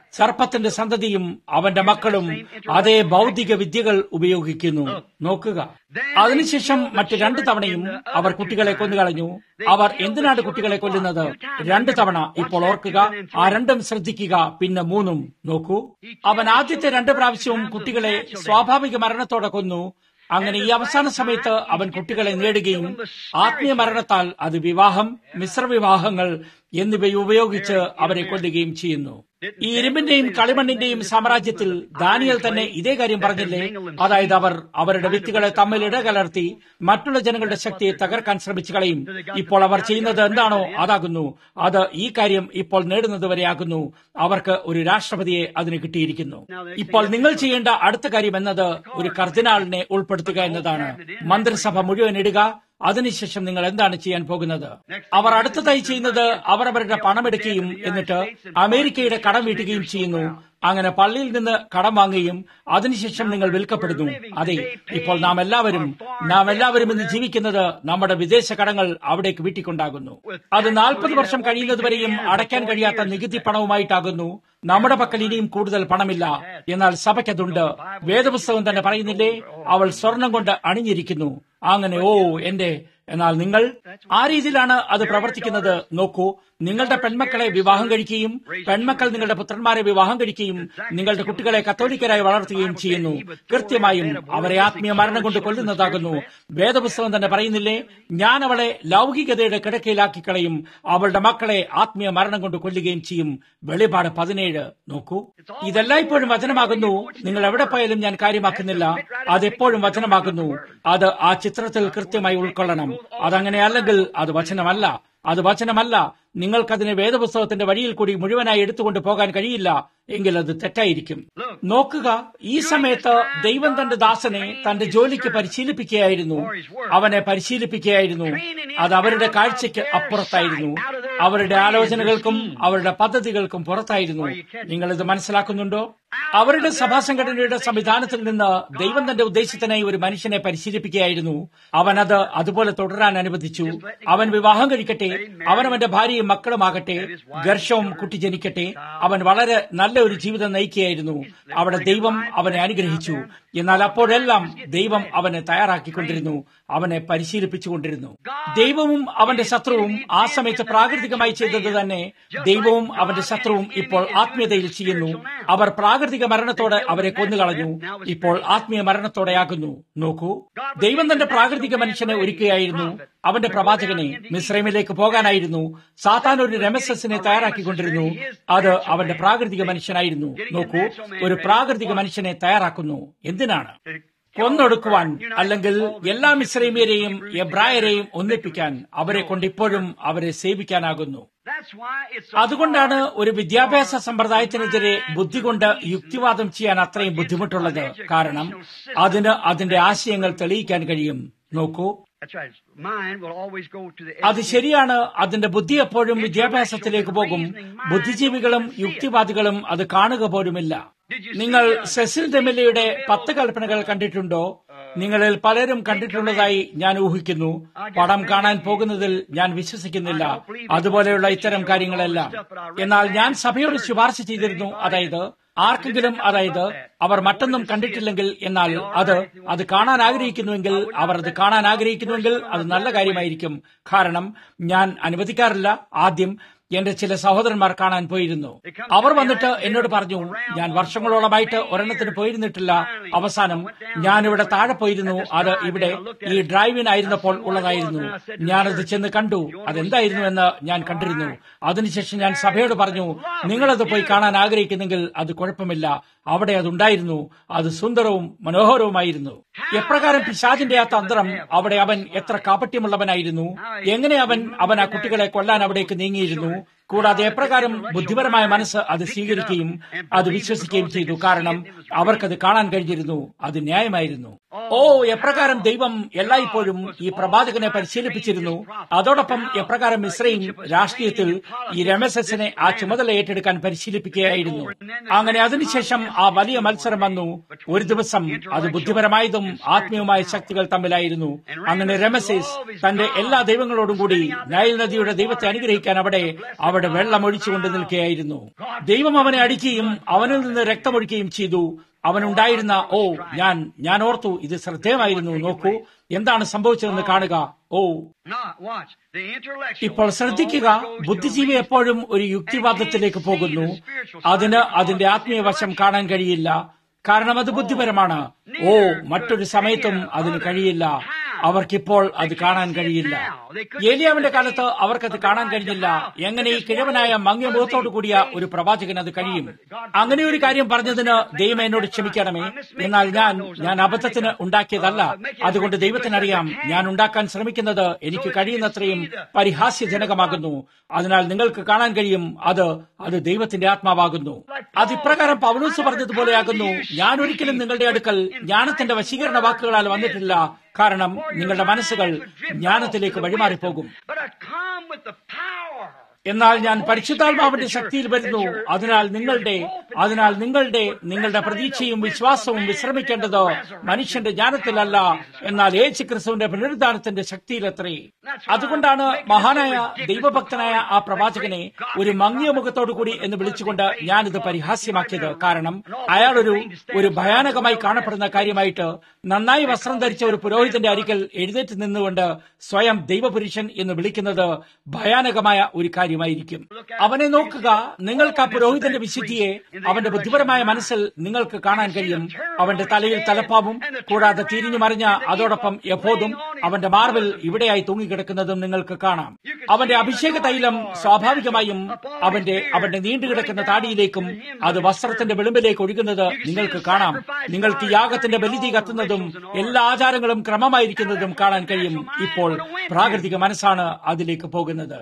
സർപ്പത്തിന്റെ സന്തതിയും അവന്റെ മക്കളും അതേ ഭൗതിക വിദ്യകൾ ഉപയോഗിക്കുന്നു നോക്കുക അതിനുശേഷം മറ്റ് രണ്ടു തവണയും അവർ കുട്ടികളെ കൊന്നുകളഞ്ഞു അവർ എന്തിനാണ് കുട്ടികളെ കൊല്ലുന്നത് രണ്ടു തവണ ഇപ്പോൾ ഓർക്കുക ആ രണ്ടും ശ്രദ്ധിക്കുക പിന്നെ മൂന്നും നോക്കൂ അവൻ ആദ്യത്തെ രണ്ട് പ്രാവശ്യവും കുട്ടികളെ സ്വാഭാവിക മരണത്തോടെ കൊന്നു അങ്ങനെ ഈ അവസാന സമയത്ത് അവൻ കുട്ടികളെ നേടുകയും ആത്മീയ മരണത്താൽ അത് വിവാഹം മിശ്രവിവാഹങ്ങൾ എന്നിവ ഉപയോഗിച്ച് അവരെ കൊല്ലുകയും ചെയ്യുന്നു ഈ ഇരുമ്പിന്റെയും കളിമണ്ണിന്റെയും സാമ്രാജ്യത്തിൽ ദാനിയൽ തന്നെ ഇതേ കാര്യം പറഞ്ഞില്ലേ അതായത് അവർ അവരുടെ വ്യക്തികളെ തമ്മിൽ ഇടകലർത്തി മറ്റുള്ള ജനങ്ങളുടെ ശക്തിയെ തകർക്കാൻ ശ്രമിച്ചു കളയും ഇപ്പോൾ അവർ ചെയ്യുന്നത് എന്താണോ അതാകുന്നു അത് ഈ കാര്യം ഇപ്പോൾ നേടുന്നത് വരെയാകുന്നു അവർക്ക് ഒരു രാഷ്ട്രപതിയെ അതിന് കിട്ടിയിരിക്കുന്നു ഇപ്പോൾ നിങ്ങൾ ചെയ്യേണ്ട അടുത്ത കാര്യം എന്നത് ഒരു കർദിനാളിനെ ഉൾപ്പെടുത്തുക എന്നതാണ് മന്ത്രിസഭ മുഴുവൻ ഇടുക അതിനുശേഷം നിങ്ങൾ എന്താണ് ചെയ്യാൻ പോകുന്നത് അവർ അടുത്തതായി ചെയ്യുന്നത് അവർ അവരുടെ പണമെടുക്കുകയും എന്നിട്ട് അമേരിക്കയുടെ കടം വീട്ടുകയും ചെയ്യുന്നു അങ്ങനെ പള്ളിയിൽ നിന്ന് കടം വാങ്ങുകയും അതിനുശേഷം നിങ്ങൾ വിൽക്കപ്പെടുന്നു അതെ ഇപ്പോൾ നാം എല്ലാവരും നാം എല്ലാവരും ഇന്ന് ജീവിക്കുന്നത് നമ്മുടെ വിദേശ കടങ്ങൾ അവിടേക്ക് വീട്ടിക്കൊണ്ടാകുന്നു അത് നാൽപ്പത് വർഷം കഴിയുന്നതുവരെയും അടയ്ക്കാൻ കഴിയാത്ത നികുതി പണവുമായിട്ടാകുന്നു നമ്മുടെ പക്കൽ ഇനിയും കൂടുതൽ പണമില്ല എന്നാൽ സഭയ്ക്കതുണ്ട് വേദപുസ്തകം തന്നെ പറയുന്നില്ലേ അവൾ സ്വർണം കൊണ്ട് അണിഞ്ഞിരിക്കുന്നു അങ്ങനെ ഓ എന്റെ എന്നാൽ നിങ്ങൾ ആ രീതിയിലാണ് അത് പ്രവർത്തിക്കുന്നത് നോക്കൂ നിങ്ങളുടെ പെൺമക്കളെ വിവാഹം കഴിക്കുകയും പെൺമക്കൾ നിങ്ങളുടെ പുത്രന്മാരെ വിവാഹം കഴിക്കുകയും നിങ്ങളുടെ കുട്ടികളെ കത്തോലിക്കരായി വളർത്തുകയും ചെയ്യുന്നു കൃത്യമായും അവരെ ആത്മീയ മരണം കൊണ്ട് കൊല്ലുന്നതാകുന്നു വേദപുസ്തകം തന്നെ പറയുന്നില്ലേ ഞാൻ അവളെ ലൗകികതയുടെ കിടക്കയിലാക്കി കളയും അവളുടെ മക്കളെ ആത്മീയ മരണം കൊണ്ട് കൊല്ലുകയും ചെയ്യും വെളിപാട് പതിനേഴ് നോക്കൂ ഇതെല്ലായ്പ്പോഴും വചനമാകുന്നു നിങ്ങൾ എവിടെ പോയാലും ഞാൻ കാര്യമാക്കുന്നില്ല അതെപ്പോഴും വചനമാകുന്നു അത് ആ ചിത്രത്തിൽ കൃത്യമായി ഉൾക്കൊള്ളണം അതങ്ങനെയല്ലെങ്കിൽ അത് വചനമല്ല അത് വചനമല്ല നിങ്ങൾക്കതിനെ വേദപുസ്തകത്തിന്റെ വഴിയിൽ കൂടി മുഴുവനായി എടുത്തുകൊണ്ട് പോകാൻ കഴിയില്ല എങ്കിൽ അത് തെറ്റായിരിക്കും നോക്കുക ഈ സമയത്ത് ദൈവം തന്റെ ദാസനെ തന്റെ ജോലിക്ക് പരിശീലിപ്പിക്കുകയായിരുന്നു അവനെ പരിശീലിപ്പിക്കുകയായിരുന്നു അത് അവരുടെ കാഴ്ചയ്ക്ക് അപ്പുറത്തായിരുന്നു അവരുടെ ആലോചനകൾക്കും അവരുടെ പദ്ധതികൾക്കും പുറത്തായിരുന്നു നിങ്ങൾ ഇത് മനസ്സിലാക്കുന്നുണ്ടോ അവരുടെ സഭാ സംഘടനയുടെ സംവിധാനത്തിൽ നിന്ന് ദൈവം തന്റെ ഉദ്ദേശത്തിനായി ഒരു മനുഷ്യനെ പരിശീലിപ്പിക്കുകയായിരുന്നു അവൻ അത് അതുപോലെ തുടരാൻ അനുവദിച്ചു അവൻ വിവാഹം കഴിക്കട്ടെ അവൻ അവന്റെ ഭാര്യയും മക്കളുമാകട്ടെ ഗർഷവും കുട്ടി ജനിക്കട്ടെ അവൻ വളരെ നല്ല ഒരു ജീവിതം നയിക്കുകയായിരുന്നു അവിടെ ദൈവം അവനെ അനുഗ്രഹിച്ചു എന്നാൽ അപ്പോഴെല്ലാം ദൈവം അവനെ തയ്യാറാക്കിക്കൊണ്ടിരുന്നു അവനെ പരിശീലിപ്പിച്ചുകൊണ്ടിരുന്നു ദൈവവും അവന്റെ ശത്രുവും ആ സമയത്ത് പ്രാകൃതികമായി ചെയ്തത് തന്നെ ദൈവവും അവന്റെ ശത്രുവും ഇപ്പോൾ ആത്മീയതയിൽ ചെയ്യുന്നു അവർ പ്രാകൃതിക മരണത്തോടെ അവരെ കൊന്നുകളഞ്ഞു ഇപ്പോൾ ആത്മീയ മരണത്തോടെയാകുന്നു നോക്കൂ ദൈവം തന്റെ പ്രാകൃതിക മനുഷ്യനെ ഒരുക്കുകയായിരുന്നു അവന്റെ പ്രവാചകനെ മിശ്രമിലേക്ക് പോകാനായിരുന്നു സാത്താൻ ഒരു രമസസിനെ തയ്യാറാക്കിക്കൊണ്ടിരുന്നു അത് അവന്റെ പ്രാകൃതിക മനുഷ്യനായിരുന്നു നോക്കൂ ഒരു പ്രാകൃതിക മനുഷ്യനെ തയ്യാറാക്കുന്നു എന്തിനാണ് കൊന്നൊടുക്കുവാൻ അല്ലെങ്കിൽ എല്ലാ മിശ്രൈമ്യരെയും എബ്രായരെയും ഒന്നിപ്പിക്കാൻ അവരെ കൊണ്ട് ഇപ്പോഴും അവരെ സേവിക്കാനാകുന്നു അതുകൊണ്ടാണ് ഒരു വിദ്യാഭ്യാസ സമ്പ്രദായത്തിനെതിരെ ബുദ്ധി കൊണ്ട് യുക്തിവാദം ചെയ്യാൻ അത്രയും ബുദ്ധിമുട്ടുള്ളത് കാരണം അതിന് അതിന്റെ ആശയങ്ങൾ തെളിയിക്കാൻ കഴിയും നോക്കൂ അത് ശരിയാണ് അതിന്റെ ബുദ്ധി എപ്പോഴും വിദ്യാഭ്യാസത്തിലേക്ക് പോകും ബുദ്ധിജീവികളും യുക്തിവാദികളും അത് കാണുക പോലുമില്ല നിങ്ങൾ സെസിൽ ദെമിലയുടെ പത്ത് കൽപ്പനകൾ കണ്ടിട്ടുണ്ടോ നിങ്ങളിൽ പലരും കണ്ടിട്ടുള്ളതായി ഞാൻ ഊഹിക്കുന്നു പടം കാണാൻ പോകുന്നതിൽ ഞാൻ വിശ്വസിക്കുന്നില്ല അതുപോലെയുള്ള ഇത്തരം കാര്യങ്ങളെല്ലാം എന്നാൽ ഞാൻ സഭയോട് ശുപാർശ ചെയ്തിരുന്നു അതായത് ആർക്കെങ്കിലും അതായത് അവർ മറ്റൊന്നും കണ്ടിട്ടില്ലെങ്കിൽ എന്നാൽ അത് അത് കാണാൻ ആഗ്രഹിക്കുന്നുവെങ്കിൽ അവർ അത് കാണാൻ ആഗ്രഹിക്കുന്നുവെങ്കിൽ അത് നല്ല കാര്യമായിരിക്കും കാരണം ഞാൻ അനുവദിക്കാറില്ല ആദ്യം എന്റെ ചില സഹോദരന്മാർ കാണാൻ പോയിരുന്നു അവർ വന്നിട്ട് എന്നോട് പറഞ്ഞു ഞാൻ വർഷങ്ങളോളമായിട്ട് ഒരെണ്ണത്തിന് പോയിരുന്നിട്ടില്ല അവസാനം ഞാൻ ഇവിടെ താഴെ പോയിരുന്നു അത് ഇവിടെ ഈ ഡ്രൈവിനായിരുന്നപ്പോൾ ഉള്ളതായിരുന്നു ഞാനത് ചെന്ന് കണ്ടു അതെന്തായിരുന്നു എന്ന് ഞാൻ കണ്ടിരുന്നു അതിനുശേഷം ഞാൻ സഭയോട് പറഞ്ഞു നിങ്ങളത് പോയി കാണാൻ ആഗ്രഹിക്കുന്നെങ്കിൽ അത് കുഴപ്പമില്ല അവിടെ അതുണ്ടായിരുന്നു അത് സുന്ദരവും മനോഹരവുമായിരുന്നു എപ്രകാരം പിശാചിന്റെ ആ തന്ത്രം അവിടെ അവൻ എത്ര കാപട്യമുള്ളവനായിരുന്നു എങ്ങനെ അവൻ അവൻ ആ കുട്ടികളെ കൊല്ലാൻ അവിടേക്ക് നീങ്ങിയിരുന്നു കൂടാതെ എപ്രകാരം ബുദ്ധിപരമായ മനസ്സ് അത് സ്വീകരിക്കുകയും അത് വിശ്വസിക്കുകയും ചെയ്തു കാരണം അവർക്കത് കാണാൻ കഴിഞ്ഞിരുന്നു അത് ന്യായമായിരുന്നു ഓ എപ്രകാരം ദൈവം എല്ലായ്പ്പോഴും ഈ പ്രവാചകനെ പരിശീലിപ്പിച്ചിരുന്നു അതോടൊപ്പം എപ്രകാരം ഇസ്രയും രാഷ്ട്രീയത്തിൽ ഈ രമസസിനെ ആ ചുമതല ഏറ്റെടുക്കാൻ പരിശീലിപ്പിക്കുകയായിരുന്നു അങ്ങനെ അതിനുശേഷം ആ വലിയ മത്സരം വന്നു ഒരു ദിവസം അത് ബുദ്ധിപരമായതും ആത്മീയവുമായ ശക്തികൾ തമ്മിലായിരുന്നു അങ്ങനെ രമസേസ് തന്റെ എല്ലാ ദൈവങ്ങളോടും കൂടി നൈൽ നദിയുടെ ദൈവത്തെ അനുഗ്രഹിക്കാൻ അവിടെ അവിടെ അവിടെ വെള്ളം ഒഴിച്ചുകൊണ്ട് നിൽക്കുകയായിരുന്നു ദൈവം അവനെ അടിക്കുകയും അവനിൽ നിന്ന് രക്തമൊഴിക്കുകയും ചെയ്തു അവനുണ്ടായിരുന്ന ഓ ഞാൻ ഞാൻ ഓർത്തു ഇത് ശ്രദ്ധേയമായിരുന്നു നോക്കൂ എന്താണ് സംഭവിച്ചതെന്ന് കാണുക ഓ ഇപ്പോൾ ശ്രദ്ധിക്കുക ബുദ്ധിജീവി എപ്പോഴും ഒരു യുക്തിവാദത്തിലേക്ക് പോകുന്നു അതിന് അതിന്റെ ആത്മീയ വശം കാണാൻ കഴിയില്ല കാരണം അത് ബുദ്ധിപരമാണ് ഓ മറ്റൊരു സമയത്തും അതിന് കഴിയില്ല അവർക്കിപ്പോൾ അത് കാണാൻ കഴിയില്ല ഏലിയാവിന്റെ കാലത്ത് അവർക്കത് കാണാൻ കഴിഞ്ഞില്ല എങ്ങനെ ഈ കിഴവനായ മങ്ങിയ മുഖത്തോടു കൂടിയ ഒരു പ്രവാചകൻ അത് കഴിയും അങ്ങനെ ഒരു കാര്യം പറഞ്ഞതിന് ദൈവം എന്നോട് ക്ഷമിക്കണമേ എന്നാൽ ഞാൻ ഞാൻ അബദ്ധത്തിന് ഉണ്ടാക്കിയതല്ല അതുകൊണ്ട് ദൈവത്തിനറിയാം ഞാൻ ഉണ്ടാക്കാൻ ശ്രമിക്കുന്നത് എനിക്ക് കഴിയുന്നത്രയും പരിഹാസ്യജനകമാകുന്നു അതിനാൽ നിങ്ങൾക്ക് കാണാൻ കഴിയും അത് അത് ദൈവത്തിന്റെ ആത്മാവാകുന്നു അത് ഇപ്രകാരം പൗലൂസ് പറഞ്ഞതുപോലെയാകുന്നു ഞാൻ ഒരിക്കലും നിങ്ങളുടെ അടുക്കൽ ജ്ഞാനത്തിന്റെ വശീകരണ വാക്കുകളാൽ വന്നിട്ടില്ല കാരണം നിങ്ങളുടെ മനസ്സുകൾ ജ്ഞാനത്തിലേക്ക് വഴിമാറിപ്പോകും എന്നാൽ ഞാൻ പരിശുദ്ധാത്മാവിന്റെ ശക്തിയിൽ വരുന്നു അതിനാൽ നിങ്ങളുടെ അതിനാൽ നിങ്ങളുടെ നിങ്ങളുടെ പ്രതീക്ഷയും വിശ്വാസവും വിശ്രമിക്കേണ്ടത് മനുഷ്യന്റെ ജ്ഞാനത്തിലല്ല എന്നാൽ യേശു ക്രിസ്തുവിന്റെ പുനരുദ്ധാനത്തിന്റെ ശക്തിയിലത്രേ അതുകൊണ്ടാണ് മഹാനായ ദൈവഭക്തനായ ആ പ്രവാചകനെ ഒരു മങ്ങിയ മുഖത്തോടു കൂടി എന്ന് വിളിച്ചുകൊണ്ട് ഞാനിത് പരിഹാസ്യമാക്കിയത് കാരണം അയാൾ ഒരു ഒരു ഭയാനകമായി കാണപ്പെടുന്ന കാര്യമായിട്ട് നന്നായി വസ്ത്രം ധരിച്ച ഒരു പുരോഹിതന്റെ അരികൽ എഴുന്നേറ്റ് നിന്നുകൊണ്ട് സ്വയം ദൈവപുരുഷൻ എന്ന് വിളിക്കുന്നത് ഭയാനകമായ ഒരു കാര്യമായിരിക്കും അവനെ നോക്കുക നിങ്ങൾക്ക് ആ പുരോഹിതന്റെ വിശുദ്ധിയെ അവന്റെ ബുദ്ധിപരമായ മനസ്സിൽ നിങ്ങൾക്ക് കാണാൻ കഴിയും അവന്റെ തലയിൽ തലപ്പാവും കൂടാതെ തിരിഞ്ഞു മറിഞ്ഞ അതോടൊപ്പം യഹോദും അവന്റെ മാർബിൽ ഇവിടെയായി തൂങ്ങിക്കിടക്കുന്നതും നിങ്ങൾക്ക് കാണാം അവന്റെ അഭിഷേക തൈലം സ്വാഭാവികമായും അവന്റെ അവന്റെ നീണ്ടുകിടക്കുന്ന താടിയിലേക്കും അത് വസ്ത്രത്തിന്റെ വെളുമ്പിലേക്ക് ഒഴുകുന്നത് നിങ്ങൾക്ക് കാണാം നിങ്ങൾക്ക് യാഗത്തിന്റെ ബലിതി കത്തുന്നതും എല്ലാ ആചാരങ്ങളും ക്രമമായിരിക്കുന്നതും കാണാൻ കഴിയും ഇപ്പോൾ പ്രാകൃതിക മനസ്സാണ് അതിലേക്ക് പോകുന്നത്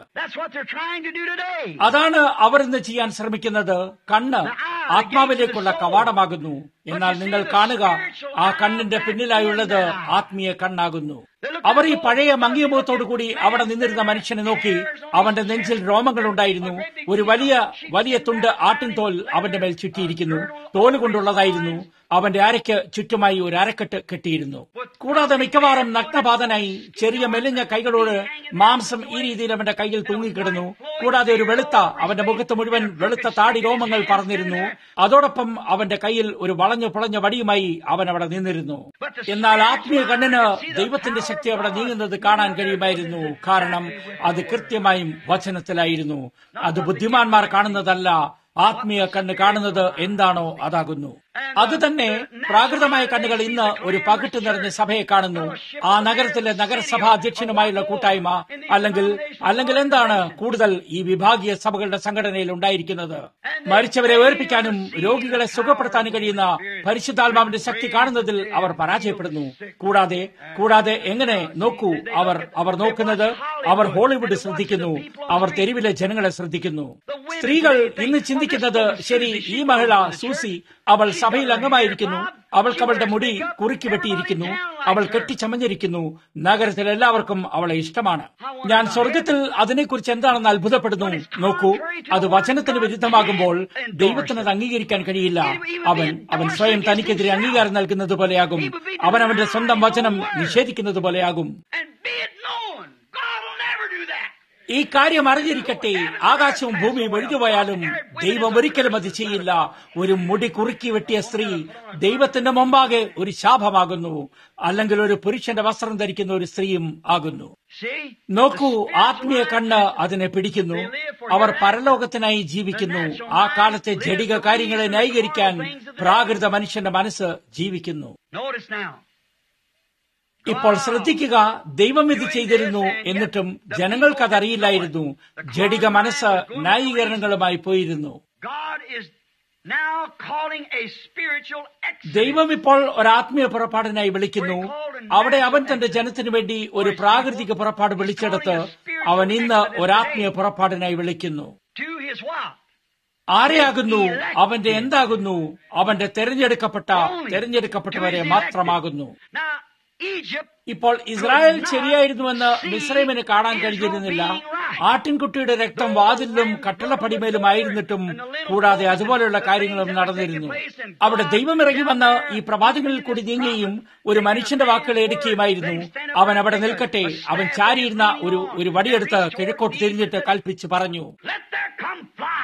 അതാണ് അവർ ഇന്ന് ചെയ്യാൻ ശ്രമിക്കുന്നത് കണ്ണ് ആത്മാവിലേക്കുള്ള കവാടമാകുന്നു എന്നാൽ നിങ്ങൾ കാണുക ആ കണ്ണിന്റെ പിന്നിലായുള്ളത് ആത്മീയ കണ്ണാകുന്നു അവർ ഈ പഴയ മങ്ങിയമുഖത്തോടുകൂടി അവിടെ നിന്നിരുന്ന മനുഷ്യനെ നോക്കി അവന്റെ നെഞ്ചിൽ രോമങ്ങൾ ഉണ്ടായിരുന്നു ഒരു വലിയ വലിയ തുണ്ട് ആട്ടിൻതോൽ അവന്റെ മേൽ ചുറ്റിയിരിക്കുന്നു തോല് കൊണ്ടുള്ളതായിരുന്നു അവന്റെ അരയ്ക്ക് ചുറ്റുമായി ഒരു അരക്കെട്ട് കെട്ടിയിരുന്നു കൂടാതെ മിക്കവാറും നഗ്നപാതനായി ചെറിയ മെലിഞ്ഞ കൈകളോട് മാംസം ഈ രീതിയിൽ അവന്റെ കയ്യിൽ തൂങ്ങിക്കിടന്നു കൂടാതെ ഒരു വെളുത്ത അവന്റെ മുഖത്ത് മുഴുവൻ വെളുത്ത താടി രോമങ്ങൾ പറന്നിരുന്നു അതോടൊപ്പം അവന്റെ കയ്യിൽ ഒരു വളഞ്ഞു പുളഞ്ഞ വടിയുമായി അവൻ അവിടെ നിന്നിരുന്നു എന്നാൽ ആത്മീയ കണ്ണിന് ദൈവത്തിന്റെ ശക്തി അവിടെ നീങ്ങുന്നത് കാണാൻ കഴിയുമായിരുന്നു കാരണം അത് കൃത്യമായും വചനത്തിലായിരുന്നു അത് ബുദ്ധിമാന്മാർ കാണുന്നതല്ല ആത്മീയ കണ്ണ് കാണുന്നത് എന്താണോ അതാകുന്നു അത് തന്നെ പ്രാകൃതമായ കണ്ണുകൾ ഇന്ന് ഒരു പകിട്ട് നിറഞ്ഞ സഭയെ കാണുന്നു ആ നഗരത്തിലെ നഗരസഭാ അധ്യക്ഷനുമായുള്ള കൂട്ടായ്മ അല്ലെങ്കിൽ അല്ലെങ്കിൽ എന്താണ് കൂടുതൽ ഈ വിഭാഗീയ സഭകളുടെ സംഘടനയിൽ ഉണ്ടായിരിക്കുന്നത് മരിച്ചവരെ ഉയർപ്പിക്കാനും രോഗികളെ സുഖപ്പെടുത്താനും കഴിയുന്ന പരിശുദ്ധാത്മാവിന്റെ ശക്തി കാണുന്നതിൽ അവർ പരാജയപ്പെടുന്നു കൂടാതെ കൂടാതെ എങ്ങനെ നോക്കൂ അവർ അവർ നോക്കുന്നത് അവർ ഹോളിവുഡ് ശ്രദ്ധിക്കുന്നു അവർ തെരുവിലെ ജനങ്ങളെ ശ്രദ്ധിക്കുന്നു സ്ത്രീകൾ ഇന്ന് ചിന്തിക്കുന്നത് ശരി ഈ മഹിള സൂസി അവൾ സഭയിൽ അംഗമായിരിക്കുന്നു അവൾക്ക് അവളുടെ മുടി കുറുക്കി വെട്ടിയിരിക്കുന്നു അവൾ കെട്ടിച്ചമഞ്ഞിരിക്കുന്നു നഗരത്തിൽ എല്ലാവർക്കും അവളെ ഇഷ്ടമാണ് ഞാൻ സ്വർഗത്തിൽ അതിനെക്കുറിച്ച് എന്താണെന്ന് അത്ഭുതപ്പെടുന്നു നോക്കൂ അത് വചനത്തിന് വിരുദ്ധമാകുമ്പോൾ ദൈവത്തിന് അത് അംഗീകരിക്കാൻ കഴിയില്ല അവൻ അവൻ സ്വയം തനിക്കെതിരെ അംഗീകാരം നൽകുന്നത് പോലെയാകും അവൻ അവന്റെ സ്വന്തം വചനം നിഷേധിക്കുന്നത് പോലെയാകും ഈ കാര്യം അറിഞ്ഞിരിക്കട്ടെ ആകാശവും ഭൂമിയും ഒഴുകിപ്പോയാലും ദൈവം ഒരിക്കലും അത് ചെയ്യില്ല ഒരു മുടി കുറുക്കി വെട്ടിയ സ്ത്രീ ദൈവത്തിന്റെ മുമ്പാകെ ഒരു ശാപമാകുന്നു അല്ലെങ്കിൽ ഒരു പുരുഷന്റെ വസ്ത്രം ധരിക്കുന്ന ഒരു സ്ത്രീയും ആകുന്നു നോക്കൂ ആത്മീയ കണ്ണ് അതിനെ പിടിക്കുന്നു അവർ പരലോകത്തിനായി ജീവിക്കുന്നു ആ കാലത്തെ ജടിക കാര്യങ്ങളെ ന്യായീകരിക്കാൻ പ്രാകൃത മനുഷ്യന്റെ മനസ്സ് ജീവിക്കുന്നു ഇപ്പോൾ ശ്രദ്ധിക്കുക ദൈവം ഇത് ചെയ്തിരുന്നു എന്നിട്ടും ജനങ്ങൾക്കതറിയില്ലായിരുന്നു ജഡിക മനസ്സ് ന്യായീകരണങ്ങളുമായി പോയിരുന്നു ദൈവം ഇപ്പോൾ ഒരാത്മീയ പുറപ്പാടിനായി വിളിക്കുന്നു അവിടെ അവൻ തന്റെ ജനത്തിനു വേണ്ടി ഒരു പ്രാകൃതിക പുറപ്പാട് വിളിച്ചെടുത്ത് അവൻ ഇന്ന് ഒരാത്മീയ പുറപ്പാടിനായി വിളിക്കുന്നു ആരെയാകുന്നു അവന്റെ എന്താകുന്നു അവന്റെ തെരഞ്ഞെടുക്കപ്പെട്ട തെരഞ്ഞെടുക്കപ്പെട്ടവരെ മാത്രമാകുന്നു ഇപ്പോൾ ഇസ്രായേൽ ശരിയായിരുന്നുവെന്ന് മിസ്രൈമിന് കാണാൻ കഴിഞ്ഞിരുന്നില്ല ആട്ടിൻകുട്ടിയുടെ രക്തം വാതിലിലും കട്ടളപ്പടിമേലുമായിരുന്നിട്ടും കൂടാതെ അതുപോലെയുള്ള കാര്യങ്ങളും നടന്നിരുന്നു അവിടെ ദൈവം ഇറങ്ങി വന്ന് ഈ പ്രവാദികളിൽ കൂടി നീങ്ങുകയും ഒരു മനുഷ്യന്റെ വാക്കുകൾ എടുക്കുകയുമായിരുന്നു അവൻ അവിടെ നിൽക്കട്ടെ അവൻ ചാരിയിരുന്ന ഒരു ഒരു വടിയെടുത്ത് കിഴക്കോട്ട് തിരിഞ്ഞിട്ട് കൽപ്പിച്ച് പറഞ്ഞു Let there come fly.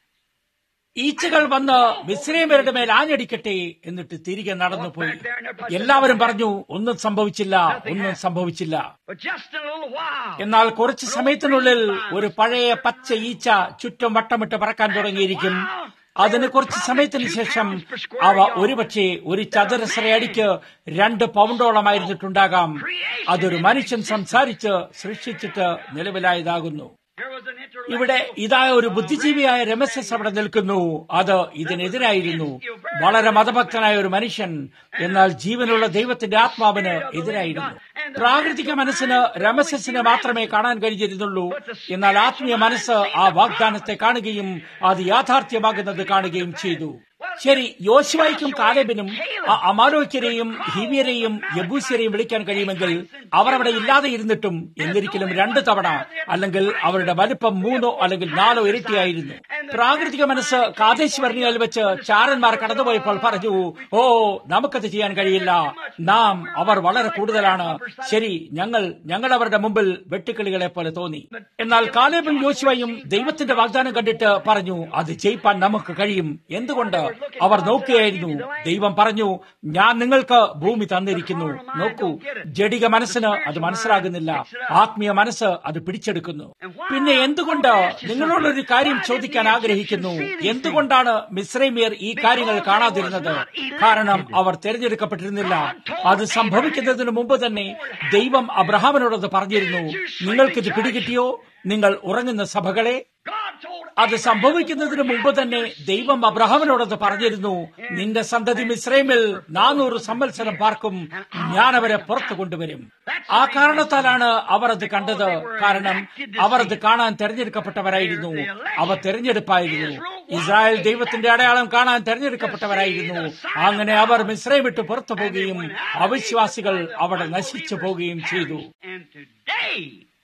ഈച്ചകൾ വന്ന് മിശ്രൈമരുടെ മേൽ ആഞ്ഞടിക്കട്ടെ എന്നിട്ട് തിരികെ നടന്നുപോയി എല്ലാവരും പറഞ്ഞു ഒന്നും സംഭവിച്ചില്ല ഒന്നും സംഭവിച്ചില്ല But just in a little while, എന്നാൽ കുറച്ച് സമയത്തിനുള്ളിൽ ഒരു പഴയ പച്ച ഈച്ച ചുറ്റും വട്ടമിട്ട് പറക്കാൻ തുടങ്ങിയിരിക്കും അതിന് കുറച്ച് സമയത്തിന് ശേഷം അവ ഒരുപക്ഷെ ഒരു ചതുരശ്ര അടിക്ക് രണ്ട് പൗണ്ടോളമായിരുന്നിട്ടുണ്ടാകാം അതൊരു മനുഷ്യൻ സംസാരിച്ച് സൃഷ്ടിച്ചിട്ട് നിലവിലായതാകുന്നു there was an intellectual ഇവിടെ ഇതായ ഒരു ബുദ്ധിജീവിയായ രമസസ് അവിടെ നിൽക്കുന്നു അത് ഇതിനെതിരായിരുന്നു വളരെ മതഭക്തനായ ഒരു മനുഷ്യൻ എന്നാൽ ജീവനുള്ള ദൈവത്തിന്റെ ആത്മാവിന് എതിരായിരുന്നു പ്രാകൃതിക മനസ്സിന് രമസസിനെ മാത്രമേ കാണാൻ കഴിഞ്ഞിരുന്നുള്ളൂ എന്നാൽ ആത്മീയ മനസ്സ് ആ വാഗ്ദാനത്തെ കാണുകയും അത് യാഥാർത്ഥ്യമാകുന്നത് കാണുകയും ചെയ്തു ശരി യോശുവായിക്കും കാലേബിനും ആ അമാലോക്യരെയും ഹിവിയരെയും യബൂസ്യരെയും വിളിക്കാൻ കഴിയുമെങ്കിൽ അവർ അവിടെ ഇല്ലാതെ ഇരുന്നിട്ടും എന്നിരിക്കലും രണ്ട് തവണ അല്ലെങ്കിൽ അവരുടെ വലുപ്പം മൂന്നോ അല്ലെങ്കിൽ നാലോ ഇരട്ടിയായിരുന്നു പ്രാകൃതിക മനസ്സ് കാതേശ് വർണിയാൽ വെച്ച് ചാരന്മാർ കടന്നുപോയപ്പോൾ പറഞ്ഞു ഓ നമുക്കത് ചെയ്യാൻ കഴിയില്ല നാം അവർ വളരെ കൂടുതലാണ് ശരി ഞങ്ങൾ ഞങ്ങൾ അവരുടെ മുമ്പിൽ വെട്ടുക്കിളികളെ പോലെ തോന്നി എന്നാൽ കാലേബും യോശുവയും ദൈവത്തിന്റെ വാഗ്ദാനം കണ്ടിട്ട് പറഞ്ഞു അത് ജയിപ്പാൻ നമുക്ക് കഴിയും എന്തുകൊണ്ട് അവർ നോക്കുകയായിരുന്നു ദൈവം പറഞ്ഞു ഞാൻ നിങ്ങൾക്ക് ഭൂമി തന്നിരിക്കുന്നു നോക്കൂ ജഡിക മനസ്സിന് അത് മനസ്സിലാകുന്നില്ല ആത്മീയ മനസ്സ് അത് പിടിച്ചെടുക്കുന്നു പിന്നെ എന്തുകൊണ്ട് നിങ്ങളോടൊരു കാര്യം ചോദിക്കാൻ ആഗ്രഹിക്കുന്നു എന്തുകൊണ്ടാണ് മിശ്രൈമിയർ ഈ കാര്യങ്ങൾ കാണാതിരുന്നത് കാരണം അവർ തിരഞ്ഞെടുക്കപ്പെട്ടിരുന്നില്ല അത് സംഭവിക്കുന്നതിന് മുമ്പ് തന്നെ ദൈവം അബ്രഹാമിനോടത് പറഞ്ഞിരുന്നു നിങ്ങൾക്കിത് പിടികിട്ടിയോ നിങ്ങൾ ഉറങ്ങുന്ന സഭകളെ God told അത് സംഭവിക്കുന്നതിന് മുമ്പ് തന്നെ ദൈവം അബ്രഹാമിനോടത് പറഞ്ഞിരുന്നു നിന്റെ സന്തതി മിശ്രൈമിൽ നാനൂറ് സംവത്സരം പാർക്കും ഞാൻ അവരെ പുറത്തു കൊണ്ടുവരും ആ കാരണത്താലാണ് അവർ അത് കണ്ടത് കാരണം അവർ അത് കാണാൻ തെരഞ്ഞെടുക്കപ്പെട്ടവരായിരുന്നു അവ തെരഞ്ഞെടുപ്പായിരുന്നു ഇസ്രായേൽ ദൈവത്തിന്റെ അടയാളം കാണാൻ തെരഞ്ഞെടുക്കപ്പെട്ടവരായിരുന്നു അങ്ങനെ അവർ മിശ്രൈം വിട്ട് പുറത്തു പോവുകയും അവിശ്വാസികൾ അവിടെ നശിച്ചു പോവുകയും ചെയ്തു And today,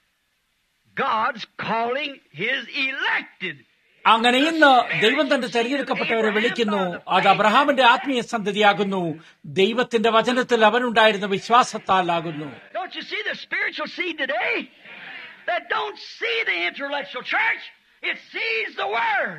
God's calling His elected. അങ്ങനെ ഇന്ന് ദൈവം തന്റെ തെരഞ്ഞെടുക്കപ്പെട്ടവരെ വിളിക്കുന്നു അത് അബ്രഹാമിന്റെ ആത്മീയ സന്തതിയാകുന്നു ദൈവത്തിന്റെ വചനത്തിൽ അവനുണ്ടായിരുന്ന വിശ്വാസത്താലാകുന്നു Don't you see the spiritual seed today? That don't see the intellectual church. It sees the Word.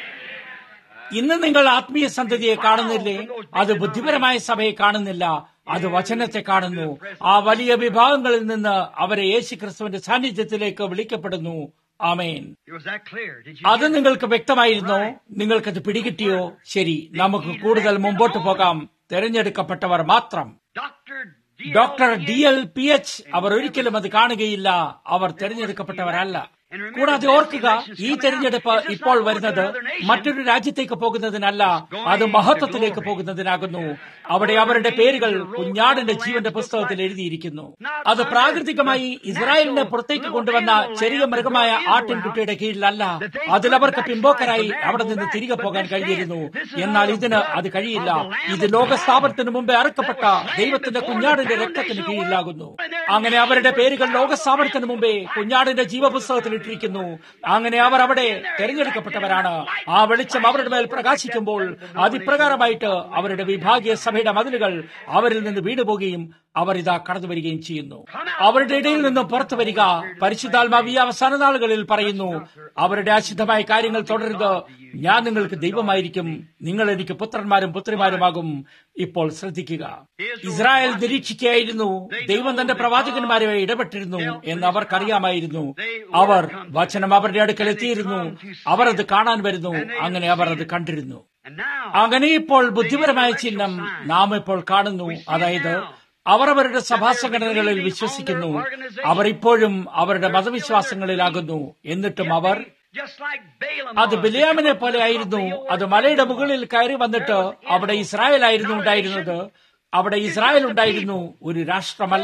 ഇന്ന് നിങ്ങൾ ആത്മീയ സന്തതിയെ കാണുന്നില്ലേ അത് ബുദ്ധിപരമായ സഭയെ കാണുന്നില്ല അത് വചനത്തെ കാണുന്നു ആ വലിയ വിഭാഗങ്ങളിൽ നിന്ന് അവരെ യേശുക്രിസ്തുവിന്റെ സാന്നിധ്യത്തിലേക്ക് വിളിക്കപ്പെടുന്നു ആമേൻ Was that clear? Did you? അത് നിങ്ങൾക്ക് വ്യക്തമായിരുന്നോ നിങ്ങൾക്കത് പിടികിട്ടിയോ ശരി നമുക്ക് കൂടുതൽ മുമ്പോട്ട് പോകാം തെരഞ്ഞെടുക്കപ്പെട്ടവർ മാത്രം Doctor D. Doctor D L P H അവർ ഒരിക്കലും അത് കാണുകയില്ല അവർ തെരഞ്ഞെടുക്കപ്പെട്ടവരല്ല കൂടാതെ ഓർക്കുക ഈ തെരഞ്ഞെടുപ്പ് ഇപ്പോൾ വരുന്നത് മറ്റൊരു രാജ്യത്തേക്ക് പോകുന്നതിനല്ല അത് മഹത്വത്തിലേക്ക് പോകുന്നതിനാകുന്നു അവിടെ അവരുടെ പേരുകൾ കുഞ്ഞാടിന്റെ ജീവന്റെ പുസ്തകത്തിൽ എഴുതിയിരിക്കുന്നു അത് പ്രാകൃതികമായി ഇസ്രായേലിനെ പുറത്തേക്ക് കൊണ്ടുവന്ന ചെറിയ മൃഗമായ ആട്ടിൻകുട്ടിയുടെ കീഴിലല്ല അതിലവർക്ക് പിമ്പോക്കരായി അവിടെ നിന്ന് തിരികെ പോകാൻ കഴിഞ്ഞിരുന്നു എന്നാൽ ഇതിന് അത് കഴിയില്ല ഇത് ലോകസ്ഥാപനത്തിന് മുമ്പേ അറുക്കപ്പെട്ട ദൈവത്തിന്റെ കുഞ്ഞാടിന്റെ രക്തത്തിന് കീഴിലാകുന്നു അങ്ങനെ അവരുടെ പേരുകൾ ലോകസ്ഥാപനത്തിന് മുമ്പേ കുഞ്ഞാടിന്റെ ജീവപുസ്തകത്തിൽ ഇട്ടിരിക്കുന്നു അങ്ങനെ അവർ അവിടെ തെരഞ്ഞെടുക്കപ്പെട്ടവരാണ് ആ വെളിച്ചം അവരുടെ മേൽ പ്രകാശിക്കുമ്പോൾ അതിപ്രകാരമായിട്ട് അവരുടെ വിഭാഗീയ സഭയുടെ മതിലുകൾ അവരിൽ നിന്ന് വീണുപോകുകയും അവർ ഇതാ കടന്നു വരികയും ചെയ്യുന്നു അവരുടെ ഇടയിൽ നിന്നും പുറത്തു വരിക പരിശുദ്ധാത്മാവ് ഈ അവസാന നാളുകളിൽ പറയുന്നു അവരുടെ അശുദ്ധമായ കാര്യങ്ങൾ തുടരുത് ഞാൻ നിങ്ങൾക്ക് ദൈവമായിരിക്കും നിങ്ങൾ എനിക്ക് പുത്രന്മാരും പുത്രിമാരുമാകും ഇപ്പോൾ ശ്രദ്ധിക്കുക ഇസ്രായേൽ നിരീക്ഷിക്കുകയായിരുന്നു ദൈവം തന്റെ പ്രവാചകന്മാരെ ഇടപെട്ടിരുന്നു എന്ന് അവർക്കറിയാമായിരുന്നു അവർ വചനം അവരുടെ അടുക്കൽ എത്തിയിരുന്നു അവർ അത് കാണാൻ വരുന്നു അങ്ങനെ അവർ അത് കണ്ടിരുന്നു And now, അങ്ങനെ ഇപ്പോൾ ബുദ്ധിപരമായ ചിഹ്നം നാം ഇപ്പോൾ കാണുന്നു അതായത് അവർ അവരുടെ സഭാ സംഘടനകളിൽ വിശ്വസിക്കുന്നു അവർ ഇപ്പോഴും അവരുടെ മതവിശ്വാസങ്ങളിലാകുന്നു എന്നിട്ടും അവർ just like Balaam അത് was, ബിലിയാമിനെ പോലെ ആയിരുന്നു അത് മലയുടെ മുകളിൽ കയറി വന്നിട്ട് അവിടെ ഇസ്രായേൽ ആയിരുന്നു ഉണ്ടായിരുന്നത് അവിടെ ഇസ്രായേൽ ഉണ്ടായിരുന്നു ഒരു രാഷ്ട്രമല്ല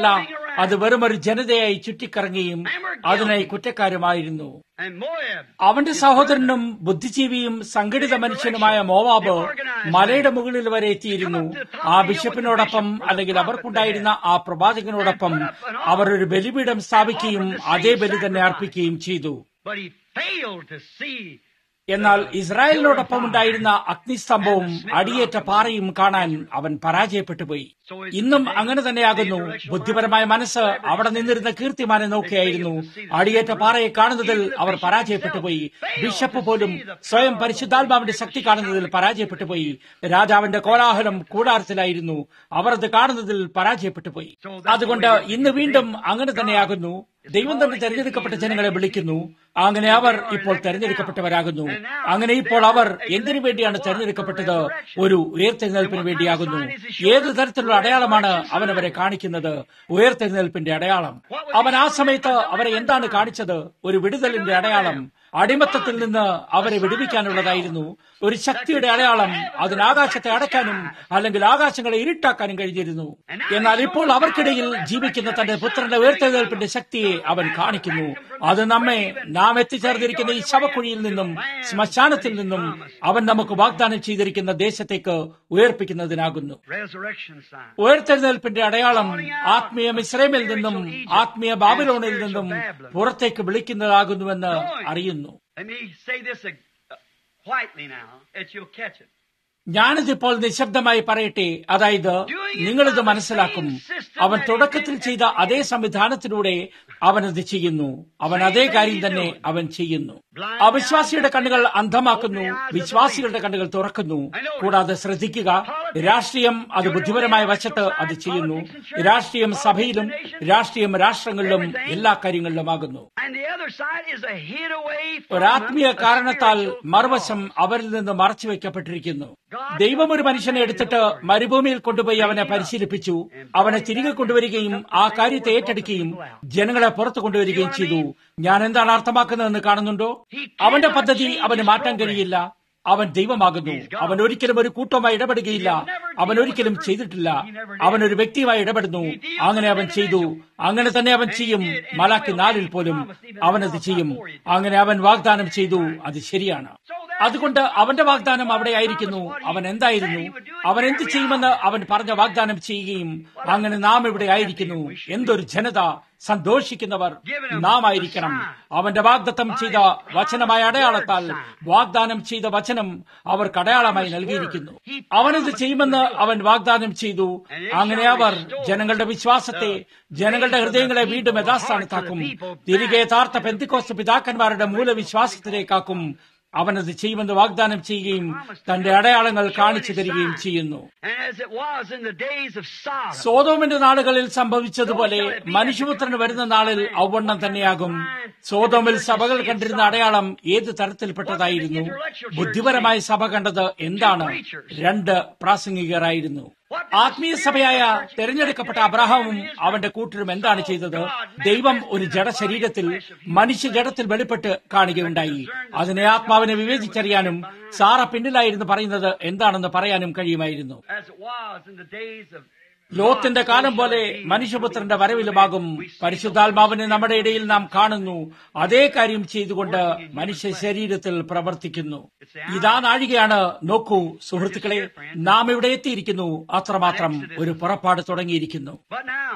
അത് വെറും ഒരു ജനതയായി ചുറ്റിക്കറങ്ങുകയും അതിനായി കുറ്റക്കാരുമായിരുന്നു And Moab. അവന്റെ സഹോദരനും ബുദ്ധിജീവിയും സംഘടിത മനുഷ്യനുമായ മോവാബ് മലയുടെ മുകളിൽ വരെ എത്തിയിരുന്നു ആ ബിഷപ്പിനോടൊപ്പം അല്ലെങ്കിൽ അവർക്കുണ്ടായിരുന്ന ആ പ്രവാചകനോടൊപ്പം അവർ ഒരു ബലിപീഠം സ്ഥാപിക്കുകയും അതേ ബലി തന്നെ അർപ്പിക്കുകയും ചെയ്തു But he failed to see എന്നാൽ ഇസ്രായേലിനോടൊപ്പം ഉണ്ടായിരുന്ന അഗ്നിസ്തംഭവും അടിയേറ്റ പാറയും കാണാൻ അവൻ പരാജയപ്പെട്ടു പോയി ഇന്നും അങ്ങനെ തന്നെയാകുന്നു ബുദ്ധിപരമായ മനസ്സ് അവിടെ നിന്നിരുന്ന കീർത്തിമാനെ നോക്കിയായിരുന്നു അടിയേറ്റ പാറയെ കാണുന്നതിൽ അവർ പരാജയപ്പെട്ടു പോയി ബിഷപ്പ് പോലും സ്വയം പരിശുദ്ധാത്മാവിന്റെ ശക്തി കാണുന്നതിൽ പരാജയപ്പെട്ടു പോയി രാജാവിന്റെ കോലാഹലം കൂടാരത്തിലായിരുന്നു അവർ അത് കാണുന്നതിൽ പരാജയപ്പെട്ടു പോയി അതുകൊണ്ട് ഇന്ന് വീണ്ടും അങ്ങനെ തന്നെയാകുന്നു ദൈവം തന്നെ തെരഞ്ഞെടുക്കപ്പെട്ട ജനങ്ങളെ വിളിക്കുന്നു അങ്ങനെ അവർ ഇപ്പോൾ തെരഞ്ഞെടുക്കപ്പെട്ടവരാകുന്നു അങ്ങനെ ഇപ്പോൾ അവർ എന്തിനു വേണ്ടിയാണ് തെരഞ്ഞെടുക്കപ്പെട്ടത് ഒരു ഉയർത്തെഴുന്നേൽപ്പിന് വേണ്ടിയാകുന്നു ഏത് തരത്തിലുള്ള അടയാളമാണ് അവൻ അവരെ കാണിക്കുന്നത് ഉയർത്തെഴുന്നേൽപ്പിന്റെ അടയാളം അവൻ ആ സമയത്ത് അവരെ എന്താണ് കാണിച്ചത് ഒരു വിടുതലിന്റെ അടയാളം അടിമത്തത്തിൽ നിന്ന് അവരെ വിടുവിക്കാനുള്ളതായിരുന്നു ഒരു ശക്തിയുടെ അടയാളം അതിന് ആകാശത്തെ അടയ്ക്കാനും അല്ലെങ്കിൽ ആകാശങ്ങളെ ഇരുട്ടാക്കാനും കഴിഞ്ഞിരുന്നു എന്നാൽ ഇപ്പോൾ അവർക്കിടയിൽ ജീവിക്കുന്ന തന്റെ പുത്രന്റെ ഉയർത്തെഴുന്നേൽപ്പിന്റെ ശക്തിയെ അവൻ കാണിക്കുന്നു അത് നമ്മെ നാം എത്തിച്ചേർന്നിരിക്കുന്ന ഈ ശവക്കുഴിയിൽ നിന്നും ശ്മശാനത്തിൽ നിന്നും അവൻ നമുക്ക് വാഗ്ദാനം ചെയ്തിരിക്കുന്ന ദേശത്തേക്ക് ഉയർപ്പിക്കുന്നതിനാകുന്നു resurrection sign. ഉയർത്തെഴുന്നേൽപ്പിന്റെ അടയാളം ആത്മീയ മിശ്രമിൽ നിന്നും ആത്മീയ ബാബിലോണിൽ നിന്നും പുറത്തേക്ക് വിളിക്കുന്നതാകുന്നുവെന്ന് അറിയുന്നു Let me say this uh, quietly now, that you'll catch it. ഞാനിതിപ്പോൾ നിശബ്ദമായി പറയട്ടെ അതായത് നിങ്ങളിത് മനസ്സിലാക്കും അവൻ തുടക്കത്തിൽ ചെയ്ത അതേ സംവിധാനത്തിലൂടെ അവനത് ചെയ്യുന്നു അവൻ അതേ കാര്യം തന്നെ അവൻ ചെയ്യുന്നു അവിശ്വാസിയുടെ കണ്ണുകൾ അന്ധമാക്കുന്നു വിശ്വാസികളുടെ കണ്ണുകൾ തുറക്കുന്നു കൂടാതെ ശ്രദ്ധിക്കുക രാഷ്ട്രീയം അത് ബുദ്ധിപരമായ വശത്ത് അത് ചെയ്യുന്നു രാഷ്ട്രീയം സഭയിലും രാഷ്ട്രീയം രാഷ്ട്രങ്ങളിലും എല്ലാ കാര്യങ്ങളിലുമാകുന്നു And the other side is a hid away from ഒരാത്മീയ them, a കാരണത്താൽ spiritual മറുവശം അവരിൽ നിന്ന് മറച്ചു വയ്ക്കപ്പെട്ടിരിക്കുന്നു ദൈവം ഒരു മനുഷ്യനെ എടുത്തിട്ട് മരുഭൂമിയിൽ കൊണ്ടുപോയി അവനെ പരിശീലിപ്പിച്ചു അവനെ തിരികെ കൊണ്ടുവരികയും ആ കാര്യത്തെ ഏറ്റെടുക്കുകയും ജനങ്ങളെ പുറത്തു കൊണ്ടുവരികയും ചെയ്തു ഞാൻ എന്താണ് അർത്ഥമാക്കുന്നതെന്ന് കാണുന്നുണ്ടോ അവന്റെ പദ്ധതി അവന് മാറ്റാൻ കഴിയില്ല അവൻ ദൈവമാകുന്നു അവൻ ഒരിക്കലും ഒരു കൂട്ടവുമായി ഇടപെടുകയില്ല അവൻ ഒരിക്കലും ചെയ്തിട്ടില്ല അവൻ ഒരു വ്യക്തിയുമായി ഇടപെടുന്നു അങ്ങനെ അവൻ ചെയ്തു അങ്ങനെ തന്നെ അവൻ ചെയ്യും മലാക്കി നാലിൽ പോലും അവനത് ചെയ്യും അങ്ങനെ അവൻ വാഗ്ദാനം ചെയ്തു അത് ശരിയാണ് അതുകൊണ്ട് അവന്റെ വാഗ്ദാനം അവിടെ ആയിരിക്കുന്നു അവൻ എന്തായിരുന്നു അവൻ എന്ത് ചെയ്യുമെന്ന് അവൻ പറഞ്ഞ വാഗ്ദാനം ചെയ്യുകയും അങ്ങനെ നാം ഇവിടെ ആയിരിക്കുന്നു എന്തൊരു ജനത സന്തോഷിക്കുന്നവർ നാം ആയിരിക്കണം അവന്റെ വാഗ്ദത്തം ചെയ്ത വചനമായ അടയാളത്താൽ വാഗ്ദാനം ചെയ്ത വചനം അവർക്ക് അടയാളമായി നൽകിയിരിക്കുന്നു അവനത് ചെയ്യുമെന്ന് അവൻ വാഗ്ദാനം ചെയ്തു അങ്ങനെ അവർ ജനങ്ങളുടെ വിശ്വാസത്തെ ജനങ്ങളുടെ ഹൃദയങ്ങളെ വീണ്ടും യഥാസ്ഥാനത്താക്കും തിരികെ യഥാർത്ഥ പെന്തിക്കോസ് പിതാക്കന്മാരുടെ മൂലവിശ്വാസത്തിലേക്കാക്കും അവനത് ചെയ്യുമെന്ന് വാഗ്ദാനം ചെയ്യുകയും തന്റെ അടയാളങ്ങൾ കാണിച്ചു തരികയും ചെയ്യുന്നു And as it was in the days of Sodom, സോതോമിന്റെ നാളുകളിൽ സംഭവിച്ചതുപോലെ മനുഷ്യപുത്രന് വരുന്ന നാളിൽ ഔവണ്ണം തന്നെയാകും സോതോമിൽ സഭകൾ കണ്ടിരുന്ന അടയാളം ഏത് തരത്തിൽപ്പെട്ടതായിരുന്നു ബുദ്ധിപരമായ സഭ കണ്ടത് എന്താണ് രണ്ട് പ്രാസംഗികരായിരുന്നു ആത്മീയ സഭയായ തെരഞ്ഞെടുക്കപ്പെട്ട അബ്രഹാമും അവന്റെ കൂട്ടരും എന്താണ് ചെയ്തത് ദൈവം ഒരു ജഡശരീരത്തിൽ മനുഷ്യ ജഡത്തിൽ വെളിപ്പെട്ട് കാണുകയുണ്ടായി അതിനെ ആത്മാവിനെ വിവേചിച്ചറിയാനും സാറ പിന്നിലായിരുന്നു പറയുന്നത് എന്താണെന്ന് പറയാനും കഴിയുമായിരുന്നു as it was in the days of ലോത്തിന്റെ കാലം പോലെ മനുഷ്യപുത്രന്റെ വരവിലുമാകും പരിശുദ്ധാത്മാവിനെ നമ്മുടെ ഇടയിൽ നാം കാണുന്നു അതേ കാര്യം ചെയ്തുകൊണ്ട് മനുഷ്യ ശരീരത്തിൽ പ്രവർത്തിക്കുന്നു ഇതാ നാഴികയാണ് നോക്കൂ സുഹൃത്തുക്കളെ നാം ഇവിടെ എത്തിയിരിക്കുന്നു അത്രമാത്രം ഒരു പുറപ്പാട് തുടങ്ങിയിരിക്കുന്നു But now,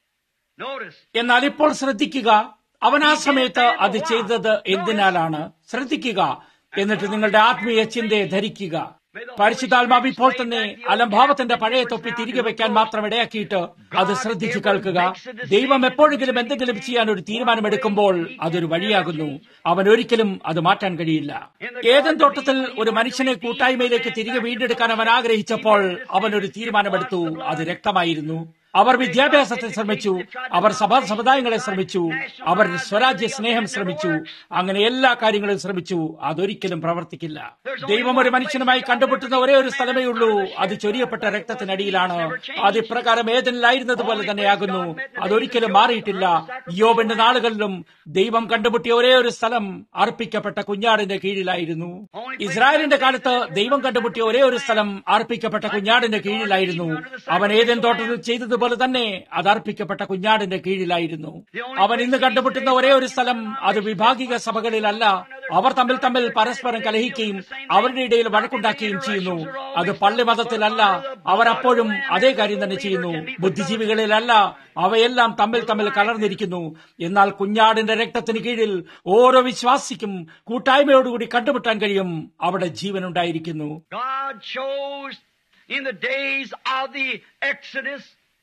notice, എന്നാൽ ഇപ്പോൾ ശ്രദ്ധിക്കുക അവൻ ആ സമയത്ത് അത് ചെയ്തത് എന്തിനാലാണ് ശ്രദ്ധിക്കുക എന്നിട്ട് നിങ്ങളുടെ ആത്മീയ ചിന്തയെ ധരിക്കുക പരിശുദ്ധാത്മാവ് ഇപ്പോൾ തന്നെ അലംഭാവത്തിന്റെ പഴയ തൊപ്പി തിരികെ വെക്കാൻ മാത്രം ഇടയാക്കിയിട്ട് അത് ശ്രദ്ധിച്ചു കേൾക്കുക ദൈവം എപ്പോഴെങ്കിലും എന്തെങ്കിലും ചെയ്യാൻ ഒരു തീരുമാനമെടുക്കുമ്പോൾ അതൊരു വഴിയാകുന്നു അവൻ ഒരിക്കലും അത് മാറ്റാൻ കഴിയില്ല ഏതൻ തോട്ടത്തിൽ ഒരു മനുഷ്യനെ കൂട്ടായ്മയിലേക്ക് തിരികെ വീണ്ടെടുക്കാൻ അവൻ ആഗ്രഹിച്ചപ്പോൾ അവൻ ഒരു തീരുമാനമെടുത്തു അത് രക്തമായിരുന്നു അവർ വിദ്യാഭ്യാസത്തെ ശ്രമിച്ചു അവർ സഭാ സമുദായങ്ങളെ ശ്രമിച്ചു അവർ സ്വരാജ്യ സ്നേഹം ശ്രമിച്ചു അങ്ങനെ എല്ലാ കാര്യങ്ങളും ശ്രമിച്ചു അതൊരിക്കലും പ്രവർത്തിക്കില്ല ദൈവം ഒരു മനുഷ്യനുമായി കണ്ടുമുട്ടുന്ന ഒരേ ഒരു സ്ഥലമേ ഉള്ളൂ അത് ചൊരിയപ്പെട്ട രക്തത്തിനടിയിലാണ് അത് ഇപ്രകാരം ഏതെല്ലായിരുന്നത് പോലെ തന്നെയാകുന്നു അതൊരിക്കലും മാറിയിട്ടില്ല യോബിന്റെ നാളുകളിലും ദൈവം കണ്ടുമുട്ടിയ ഒരേ ഒരു സ്ഥലം അർപ്പിക്കപ്പെട്ട കുഞ്ഞാടിന്റെ കീഴിലായിരുന്നു ഇസ്രായേലിന്റെ കാലത്ത് ദൈവം കണ്ടുമുട്ടിയ ഒരേ ഒരു സ്ഥലം അർപ്പിക്കപ്പെട്ട കുഞ്ഞാടിന്റെ കീഴിലായിരുന്നു അവൻ ഏതൻ തോട്ടത്തിൽ ചെയ്തതുപോലെ അതുപോലെ തന്നെ അത് അർപ്പിക്കപ്പെട്ട കുഞ്ഞാടിന്റെ കീഴിലായിരുന്നു അവൻ ഇന്ന് കണ്ടുമുട്ടുന്ന ഒരേ ഒരു സ്ഥലം അത് വിഭാഗിക സഭകളിലല്ല അവർ തമ്മിൽ തമ്മിൽ പരസ്പരം കലഹിക്കുകയും അവരുടെ ഇടയിൽ വഴക്കുണ്ടാക്കുകയും ചെയ്യുന്നു അത് പള്ളി മതത്തിലല്ല അവർ അപ്പോഴും അതേ കാര്യം തന്നെ ചെയ്യുന്നു ബുദ്ധിജീവികളിലല്ല അവയെല്ലാം തമ്മിൽ തമ്മിൽ കലർന്നിരിക്കുന്നു എന്നാൽ കുഞ്ഞാടിന്റെ രക്തത്തിന് കീഴിൽ ഓരോ വിശ്വാസിക്കും കൂട്ടായ്മയോടുകൂടി കണ്ടുമുട്ടാൻ കഴിയും അവിടെ ജീവനുണ്ടായിരിക്കുന്നു God chose in the days of the Exodus,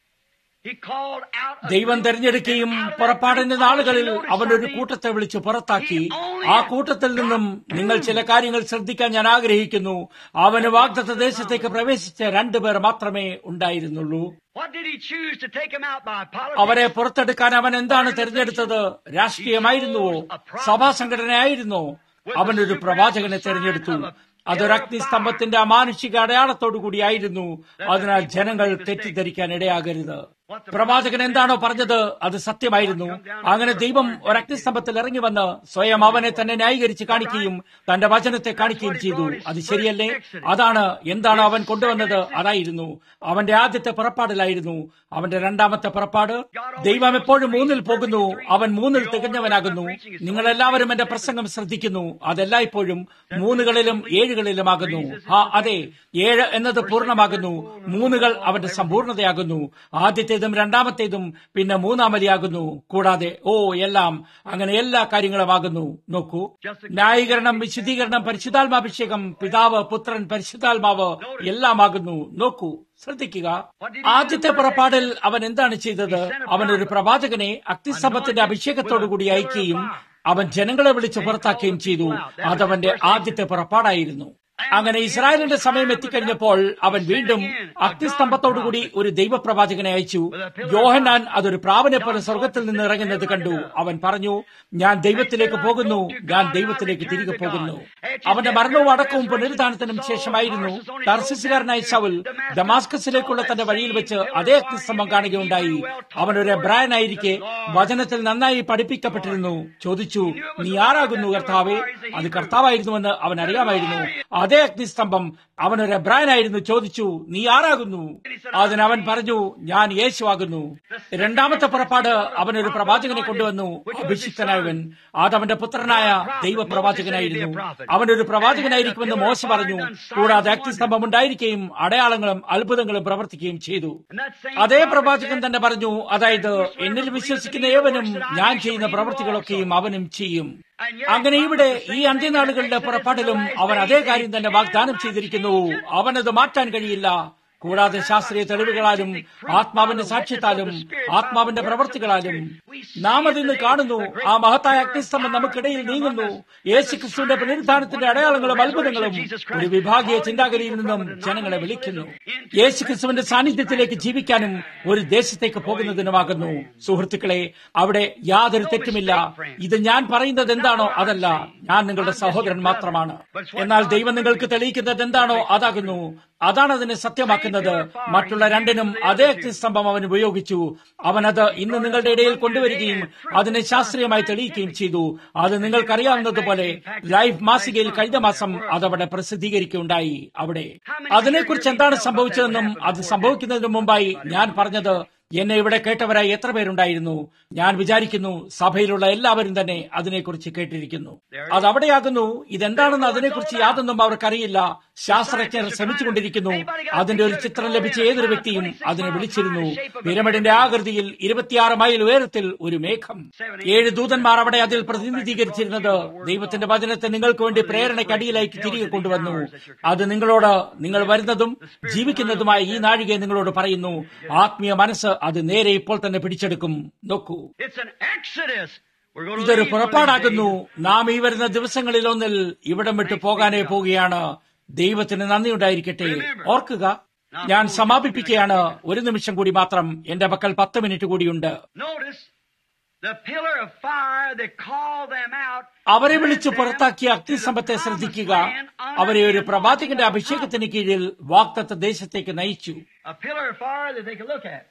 He called out a ദൈവം group, തെരഞ്ഞെടുക്കുകയും and out of that പുറപ്പാടിന്റെ group, നാളുകളിൽ also notice അവനൊരു something. കൂട്ടത്തെ വിളിച്ച് പുറത്താക്കി ആ കൂട്ടത്തിൽ നിന്നും നിങ്ങൾ ചില കാര്യങ്ങൾ ശ്രദ്ധിക്കാൻ ഞാൻ ആഗ്രഹിക്കുന്നു അവന് വാഗ്ദത്ത ദേശത്തേക്ക് പ്രവേശിച്ച രണ്ടുപേർ മാത്രമേ ഉണ്ടായിരുന്നുള്ളൂ What did He choose to take them out by? അവരെ Politics? പുറത്തെടുക്കാൻ അവൻ എന്താണ് തെരഞ്ഞെടുത്തത് രാഷ്ട്രീയമായിരുന്നുവോ സഭാ സംഘടനയായിരുന്നോ അവനൊരു പ്രവാചകനെ തെരഞ്ഞെടുത്തു അതൊരു അഗ്നിസ്തംഭത്തിന്റെ അമാനുഷിക അടയാളത്തോടു കൂടിയായിരുന്നു അതിനാൽ ജനങ്ങൾ തെറ്റിദ്ധരിക്കാൻ ഇടയാകരുത് പ്രവാചകൻ എന്താണോ പറഞ്ഞത് അത് സത്യമായിരുന്നു അങ്ങനെ ദൈവം ഒരു അഗ്നിസ്തംഭത്തിൽ ഇറങ്ങി വന്ന് സ്വയം അവനെ തന്നെ ന്യായീകരിച്ച് കാണിക്കുകയും തന്റെ വചനത്തെ കാണിക്കുകയും ചെയ്തു അത് ശരിയല്ലേ അതാണ് എന്താണോ അവൻ കൊണ്ടുവന്നത് അതായിരുന്നു അവന്റെ ആദ്യത്തെ പുറപ്പാടിലായിരുന്നു അവന്റെ രണ്ടാമത്തെ പുറപ്പാട് ദൈവം എപ്പോഴും മൂന്നിൽ പോകുന്നു അവൻ മൂന്നിൽ തികഞ്ഞവനാകുന്നു നിങ്ങളെല്ലാവരും എന്റെ പ്രസംഗം ശ്രദ്ധിക്കുന്നു അതെല്ലായ്പ്പോഴും മൂന്നുകളിലും ഏഴുകളിലുമാകുന്നു ആ അതെ ഏഴ് എന്നത് പൂർണ്ണമാകുന്നു മൂന്നുകൾ അവന്റെ സമ്പൂർണതയാകുന്നു ആദ്യത്തേതും രണ്ടാമത്തേതും പിന്നെ മൂന്നാമതിയാകുന്നു കൂടാതെ ഓ എല്ലാം അങ്ങനെ എല്ലാ കാര്യങ്ങളുമാകുന്നു നോക്കൂ ന്യായീകരണം വിശുദ്ധീകരണം പരിശുദ്ധാത്മാഭിഷേകം പിതാവ് പുത്രൻ പരിശുദ്ധാത്മാവ് എല്ലാമാകുന്നു നോക്കൂ ശ്രദ്ധിക്കുക ആദ്യത്തെ പുറപ്പാടിൽ അവൻ എന്താണ് ചെയ്തത് അവൻ ഒരു പ്രവാചകനെ അഗ്നിസ്തംഭത്തിന്റെ അഭിഷേകത്തോടുകൂടി അയക്കുകയും അവൻ ജനങ്ങളെ വിളിച്ച് പുറത്താക്കുകയും ചെയ്തു അതവന്റെ ആദ്യത്തെ പുറപ്പാടായിരുന്നു അങ്ങനെ ഇസ്രായേലിന്റെ സമയം എത്തിക്കഴിഞ്ഞപ്പോൾ അവൻ വീണ്ടും അഗ്നിസ്തംഭത്തോടുകൂടി ഒരു ദൈവപ്രവാചകനെ അയച്ചു യോഹന്നാൻ അതൊരു പ്രാവനെ പോലെ സ്വർഗത്തിൽ നിന്ന് ഇറങ്ങുന്നത് കണ്ടു അവൻ പറഞ്ഞു ഞാൻ ദൈവത്തിലേക്ക് പോകുന്നു ഞാൻ ദൈവത്തിലേക്ക് തിരികെ പോകുന്നു അവന്റെ മരണവും അടക്കവും പുനരുദ്ധാനത്തിനും ശേഷമായിരുന്നു ടർസിസുകാരനായ ശൗൽ ഡമാസ്കസിലേക്കുള്ള തന്റെ വഴിയിൽ വെച്ച് അതേ അഗ്നിസ്തംഭം കാണുകയുണ്ടായി അവൻ ഒരു എബ്രായനായിരിക്കെ വചനത്തിൽ നന്നായി പഠിപ്പിക്കപ്പെട്ടിരുന്നു ചോദിച്ചു നീ ആരാകുന്നു കർത്താവേ അത് കർത്താവായിരുന്നുവെന്ന് അവൻ അറിയാമായിരുന്നു അതേ അഗ്നിസ്തംഭം അവനൊരു എബ്രായനായിരുന്നു ചോദിച്ചു നീ ആരാകുന്നു അതിനവൻ പറഞ്ഞു ഞാൻ യേശുവാകുന്നു രണ്ടാമത്തെ പുറപ്പാട് അവനൊരു പ്രവാചകനെ കൊണ്ടുവന്നു അഭിഷിക്തനായവൻ അതവന്റെ പുത്രനായ ദൈവപ്രവാചകനായിരുന്നു അവനൊരു പ്രവാചകനായിരിക്കുമെന്ന് മോശ പറഞ്ഞു കൂടാതെ അഗ്നിസ്തംഭം ഉണ്ടായിരിക്കുകയും അടയാളങ്ങളും അത്ഭുതങ്ങളും പ്രവർത്തിക്കുകയും ചെയ്തു അതേ പ്രവാചകൻ തന്നെ പറഞ്ഞു അതായത് എന്നിൽ വിശ്വസിക്കുന്ന ഏവനും ഞാൻ ചെയ്യുന്ന പ്രവൃത്തികളൊക്കെയും അവനും ചെയ്യും അങ്ങനെ ഇവിടെ ഈ അന്ത്യനാളുകളുടെ പുറപ്പാടിലും അവൻ അതേ കാര്യം തന്നെ വാഗ്ദാനം ചെയ്തിരിക്കുന്നു അവനത് മാറ്റാൻ കഴിയില്ല കൂടാതെ ശാസ്ത്രീയ തെളിവുകളാലും ആത്മാവിന്റെ സാക്ഷ്യത്താലും ആത്മാവിന്റെ പ്രവർത്തികളാലും നാം അതിന്ന് കാണുന്നു ആ മഹത്തായ അഗ്നിസ്തംഭം നമുക്കിടയിൽ നീങ്ങുന്നു യേശു ക്രിസ്തുവിന്റെ പുനരുദ്ധാനത്തിന്റെ അടയാളങ്ങളും അത്ഭുതങ്ങളും ഒരു വിഭാഗീയ ചിന്താഗതിയിൽ നിന്നും ജനങ്ങളെ വിളിക്കുന്നു യേശു ക്രിസ്തുവിന്റെ സാന്നിധ്യത്തിലേക്ക് ജീവിക്കാനും ഒരു ദേശത്തേക്ക് പോകുന്നതിനുമാകുന്നു സുഹൃത്തുക്കളെ അവിടെ യാതൊരു തെറ്റുമില്ല ഇത് ഞാൻ പറയുന്നത് എന്താണോ അതല്ല ഞാൻ നിങ്ങളുടെ സഹോദരൻ മാത്രമാണ് എന്നാൽ ദൈവം നിങ്ങൾക്ക് തെളിയിക്കുന്നത് എന്താണോ അതാകുന്നു അതാണ് അതിനെ സത്യമാക്കുന്നത് മറ്റുള്ള രണ്ടിനും അതേ അഗ്നിസ്തംഭം അവൻ ഉപയോഗിച്ചു അവൻ അത് ഇന്ന് നിങ്ങളുടെ ഇടയിൽ കൊണ്ടുവരികയും അതിനെ ശാസ്ത്രീയമായി തെളിയിക്കുകയും ചെയ്തു അത് നിങ്ങൾക്കറിയാവുന്നതുപോലെ ലൈഫ് മാസികയിൽ കഴിഞ്ഞ മാസം അതവിടെ പ്രസിദ്ധീകരിക്കുകയുണ്ടായി അവിടെ അതിനെക്കുറിച്ച് എന്താണ് സംഭവിച്ചതെന്നും അത് സംഭവിക്കുന്നതിന് മുമ്പായി ഞാൻ പറഞ്ഞത് എന്നെ ഇവിടെ കേട്ടവരായി എത്ര പേരുണ്ടായിരുന്നു ഞാൻ വിചാരിക്കുന്നു സഭയിലുള്ള എല്ലാവരും തന്നെ അതിനെക്കുറിച്ച് കേട്ടിരിക്കുന്നു അത് അവിടെയാകുന്നു ഇതെന്താണെന്ന് അതിനെക്കുറിച്ച് യാതൊന്നും അവർക്കറിയില്ല ശാസ്ത്രജ്ഞർ ശ്രമിച്ചുകൊണ്ടിരിക്കുന്നു അതിന്റെ ഒരു ചിത്രം ലഭിച്ച ഏതൊരു വ്യക്തിയും അതിനെ വിളിച്ചിരുന്നു പിരമിഡിന്റെ ആകൃതിയിൽ ഇരുപത്തിയാറ് മൈൽ ഉയരത്തിൽ ഒരു മേഘം ഏഴ് ദൂതന്മാർ അവിടെ അതിൽ പ്രതിനിധീകരിച്ചിരുന്നത് ദൈവത്തിന്റെ വചനത്തെ നിങ്ങൾക്ക് വേണ്ടി പ്രേരണയ്ക്കടിയിലേക്ക് തിരികെ കൊണ്ടുവന്നു അത് നിങ്ങളോട് നിങ്ങൾ വരുന്നതും ജീവിക്കുന്നതുമായ ഈ നാഴികയെ നിങ്ങളോട് പറയുന്നു ആത്മീയ മനസ്സ് അത് നേരെ ഇപ്പോൾ തന്നെ പിടിച്ചെടുക്കും നോക്കൂ It's an exodus. We're going to ഇതൊരു leave one of these പുറപ്പാടാകുന്നു days. നാം ഈ വരുന്ന ദിവസങ്ങളിൽ ഒന്നിൽ ഇവിടം വിട്ട് പോകാനേ പോവുകയാണ് ദൈവത്തിന് നന്ദിയുണ്ടായിരിക്കട്ടെ ഓർക്കുക ഞാൻ സമാപിപ്പിക്കുകയാണ് ഒരു നിമിഷം കൂടി മാത്രം എന്റെ പക്കൽ പത്ത് മിനിറ്റ് കൂടിയുണ്ട് Notice the pillar of fire that called them out. അവരെ വിളിച്ച് പുറത്താക്കിയ അഗ്നിസമ്പത്തെ ശ്രദ്ധിക്കുക അവരെ ഒരു പ്രവാചകന്റെ അഭിഷേകത്തിന് കീഴിൽ വാക്തത്വ ദേശത്തേക്ക് നയിച്ചു A pillar of fire that they could look at.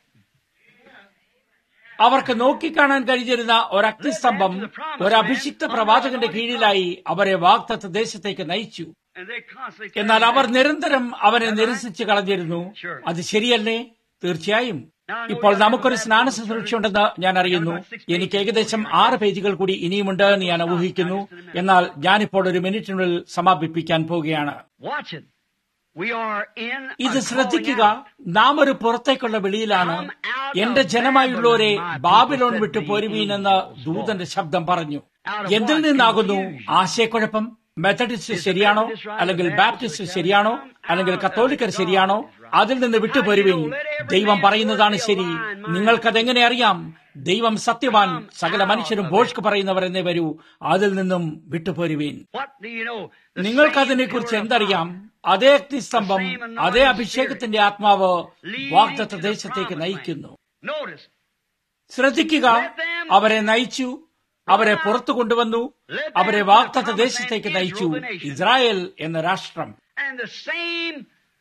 അവർക്ക് നോക്കിക്കാണാൻ കഴിഞ്ഞിരുന്ന ഒരു അഗ്നിസ്തംഭം ഒരു അഭിഷിക്ത പ്രവാചകന്റെ കീഴിലായി അവരെ വാക്തത്വ ദേശത്തേക്ക് നയിച്ചു And they constantly എന്നാൽ അവർ നിരന്തരം അവനെ നിരസിച്ച് കളഞ്ഞിരുന്നു അത് ശരിയല്ലേ തീർച്ചയായും ഇപ്പോൾ നമുക്കൊരു സ്നാന ശുശ്രൂഷ ഉണ്ടെന്ന് ഞാൻ അറിയുന്നു എനിക്ക് ഏകദേശം ആറ് പേജുകൾ കൂടി ഇനിയുമുണ്ട് എന്ന് ഞാൻ ഊഹിക്കുന്നു എന്നാൽ ഞാനിപ്പോൾ ഒരു മിനിറ്റിനുള്ളിൽ സമാപിപ്പിക്കാൻ പോവുകയാണ് Watch it. We are in a ഇത് calling ശ്രദ്ധിക്കുക out. നാം ഒരു പുറത്തേക്കുള്ള വെളിയിലാണ് എന്റെ ജനമായുള്ളവരെ ബാബിലോൺ വിട്ടു പോരുവീനെന്ന് ദൂതന്റെ ശബ്ദം പറഞ്ഞു എന്തിൽ നിന്നാകുന്നു ആശയക്കുഴപ്പം മെത്തഡിസ്റ്റ് ശരിയാണോ അല്ലെങ്കിൽ ബാപ്റ്റിസ്റ്റ് ശരിയാണോ അല്ലെങ്കിൽ കത്തോലിക്കർ ശരിയാണോ അതിൽ നിന്ന് വിട്ടുപോരുവിൻ ദൈവം പറയുന്നതാണ് ശരി നിങ്ങൾക്കതെങ്ങനെ അറിയാം ദൈവം സത്യവാൻ സകല മനുഷ്യരും ഭോഷ്ക്ക് പറയുന്നവർ എന്നേ വരൂ അതിൽ നിന്നും വിട്ടുപോരുവീൻ What do you know? The നിങ്ങൾക്കതിനെ same കുറിച്ച് pillar of എന്തറിയാം fire അതേ അഗ്നിസ്തംഭം അതേ അഭിഷേകത്തിന്റെ ആത്മാവ് വാഗ്ദത്ത ദേശത്തേക്ക് നയിക്കുന്നു Notice, ശ്രദ്ധിക്കുക അവരെ നയിച്ചു അവരെ പുറത്തു കൊണ്ടുവന്നു അവരെ വാഗ്ദത്ത ദേശത്തേക്ക് നയിച്ചു ഇസ്രായേൽ എന്ന രാഷ്ട്രം and the same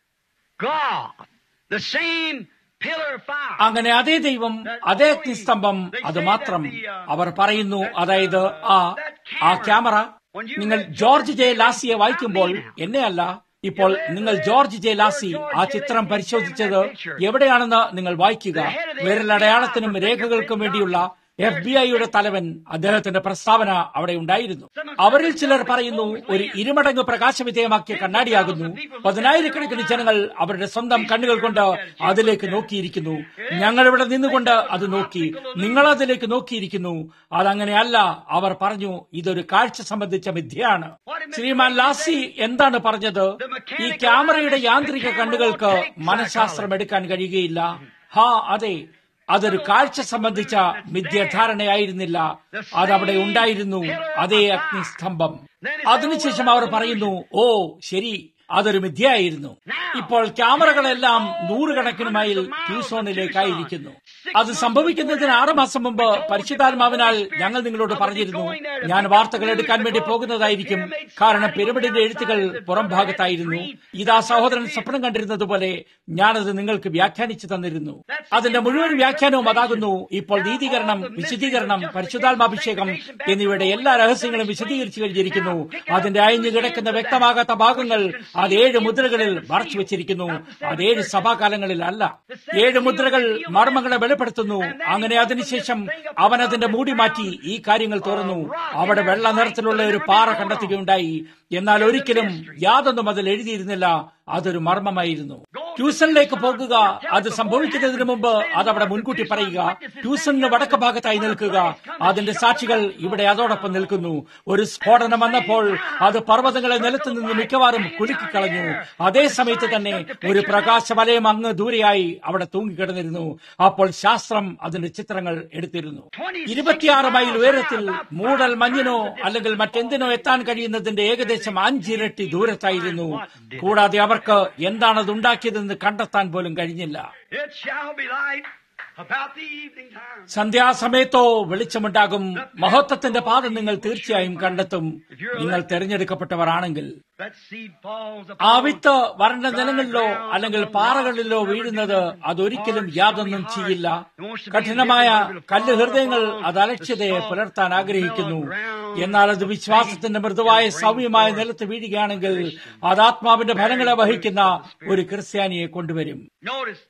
God, the same pillar of fire. അങ്ങനെ അതേ ദൈവം അതേ അഗ്നിസ്തംഭം അത് മാത്രം അവർ പറയുന്നു അതായത് ആ ആ ക്യാമറ നിങ്ങൾ ജോർജ് ജെ ലാസിയെ വായിക്കുമ്പോൾ എന്നെ അല്ല ഇപ്പോൾ നിങ്ങൾ ജോർജ് ജെ ലാസി ആ ചിത്രം പരിശോധിച്ചത് എവിടെയാണെന്ന് നിങ്ങൾ വായിക്കുക വിരലടയാളത്തിനും രേഖകൾക്കും വേണ്ടിയുള്ള എഫ് ബി ഐയുടെ തലവൻ അദ്ദേഹത്തിന്റെ പ്രസ്താവന അവിടെ ഉണ്ടായിരുന്നു അവരിൽ ചിലർ പറയുന്നു ഒരു ഇരുമടങ്ങ് പ്രകാശവിധേയമാക്കിയ കണ്ണാടിയാകുന്നു പതിനായിരക്കണക്കിന് ജനങ്ങൾ അവരുടെ സ്വന്തം കണ്ണുകൾ കൊണ്ട് അതിലേക്ക് നോക്കിയിരിക്കുന്നു ഞങ്ങൾ ഇവിടെ നിന്നുകൊണ്ട് അത് നോക്കി നിങ്ങൾ അതിലേക്ക് നോക്കിയിരിക്കുന്നു അതങ്ങനെയല്ല അവർ പറഞ്ഞു ഇതൊരു കാഴ്ച സംബന്ധിച്ച മിഥ്യയാണ് ശ്രീമാൻ ലാസി എന്താണ് പറഞ്ഞത് ഈ ക്യാമറയുടെ യാന്ത്രിക കണ്ണുകൾക്ക് മനഃശാസ്ത്രം എടുക്കാൻ കഴിയുകയില്ല ഹാ അതെ അതൊരു കാഴ്ച സംബന്ധിച്ച മിഥ്യധാരണയായിരുന്നില്ല അതവിടെ ഉണ്ടായിരുന്നു അതേ അഗ്നിസ്തംഭം അതിനുശേഷം അവർ പറയുന്നു ഓ ശരി അതൊരു മിഥ്യയായിരുന്നു ഇപ്പോൾ ക്യാമറകളെല്ലാം നൂറുകണക്കിന് മൈൽ ട്യൂസോണിലേക്കായിരിക്കുന്നു അത് സംഭവിക്കുന്നതിന് ആറ് മാസം മുമ്പ് പരിശുദ്ധാത്മാവിനാൽ ഞങ്ങൾ നിങ്ങളോട് പറഞ്ഞിരുന്നു ഞാൻ വാർത്തകൾ എടുക്കാൻ വേണ്ടി പോകുന്നതായിരിക്കും കാരണം പിരമിഡിന്റെ എഴുത്തുകൾ പുറം ഭാഗത്തായിരുന്നു ഇതാ സഹോദരൻ സ്വപ്നം കണ്ടിരുന്നത് പോലെ ഞാനത് നിങ്ങൾക്ക് വ്യാഖ്യാനിച്ചു തന്നിരുന്നു അതിന്റെ മുഴുവൻ വ്യാഖ്യാനവും അതാകുന്നു ഇപ്പോൾ നീതീകരണം വിശദീകരണം പരിശുദ്ധാത്മാഭിഷേകം എന്നിവയുടെ എല്ലാ രഹസ്യങ്ങളും വിശദീകരിച്ചു കഴിഞ്ഞിരിക്കുന്നു അതിന്റെ അയഞ്ഞു കിടക്കുന്ന വ്യക്തമാകാത്ത ഭാഗങ്ങൾ അത് ഏഴ് മുദ്രകളിൽ മറച്ചു വെച്ചിരിക്കുന്നു അത് ഏഴ് സഭാകാലങ്ങളിൽ അല്ല ഏഴ് മുദ്രകൾ മർമ്മങ്ങളെ വെളിപ്പെടുത്തുന്നു അങ്ങനെ അതിനുശേഷം അവൻ അതിന്റെ മൂടി മാറ്റി ഈ കാര്യങ്ങൾ തുറന്നു അവിടെ വെള്ള നിറത്തിലുള്ള ഒരു പാറ കണ്ടെത്തുകയുണ്ടായി എന്നാൽ ഒരിക്കലും യാതൊന്നും അതിൽ എഴുതിയിരുന്നില്ല അതൊരു മർമ്മമായിരുന്നു ട്യൂഷനിലേക്ക് പോകുക അത് സംഭവിക്കുന്നതിന് മുമ്പ് അതവിടെ മുൻകൂട്ടി പറയുക ട്യൂഷന് വടക്ക് ഭാഗത്തായി നിൽക്കുക അതിന്റെ സാക്ഷികൾ ഇവിടെ അതോടൊപ്പം നിൽക്കുന്നു ഒരു സ്ഫോടനം വന്നപ്പോൾ അത് പർവ്വതങ്ങളെ നിലത്ത് നിന്ന് മിക്കവാറും കുലുക്കിക്കളഞ്ഞു അതേ സമയത്ത് തന്നെ ഒരു പ്രകാശവലയം അങ്ങ് ദൂരെയായി അവിടെ തൂങ്ങിക്കിടന്നിരുന്നു അപ്പോൾ ശാസ്ത്രം അതിന്റെ ചിത്രങ്ങൾ എടുത്തിരുന്നു ഇരുപത്തിയാറ് മൈൽ ഉയരത്തിൽ മൂടൽ മഞ്ഞിനോ അല്ലെങ്കിൽ മറ്റെന്തിനോ എത്താൻ കഴിയുന്നതിന്റെ ഏകദേശം അഞ്ചിരട്ടി ദൂരത്തായിരുന്നു കൂടാതെ അവർക്ക് എന്താണത് ഉണ്ടാക്കിയതെന്ന് കണ്ടെത്താൻ പോലും കഴിഞ്ഞില്ല It shall be light about the evening time. സന്ധ്യാസമയത്തോ വെളിച്ചമുണ്ടാകും മഹത്വത്തിന്റെ പാദം നിങ്ങൾ തീർച്ചയായും കണ്ടെത്തും നിങ്ങൾ തെരഞ്ഞെടുക്കപ്പെട്ടവരാണെങ്കിൽ That seed falls ആ upon വിത്ത് വരണ്ട നിലങ്ങളിലോ അല്ലെങ്കിൽ പാറകളിലോ വീഴുന്നത് അതൊരിക്കലും യാതൊന്നും ചെയ്യില്ല കഠിനമായ കല്ല് ഹൃദയങ്ങൾ അത് അലക്ഷ്യതയെ പുലർത്താൻ ആഗ്രഹിക്കുന്നു എന്നാൽ അത് വിശ്വാസത്തിന്റെ മൃദുവായ സൗമ്യമായ നിലത്ത് വീഴുകയാണെങ്കിൽ അത് ആത്മാവിന്റെ ഫലങ്ങളെ വഹിക്കുന്ന ഒരു ക്രിസ്ത്യാനിയെ കൊണ്ടുവരും Notice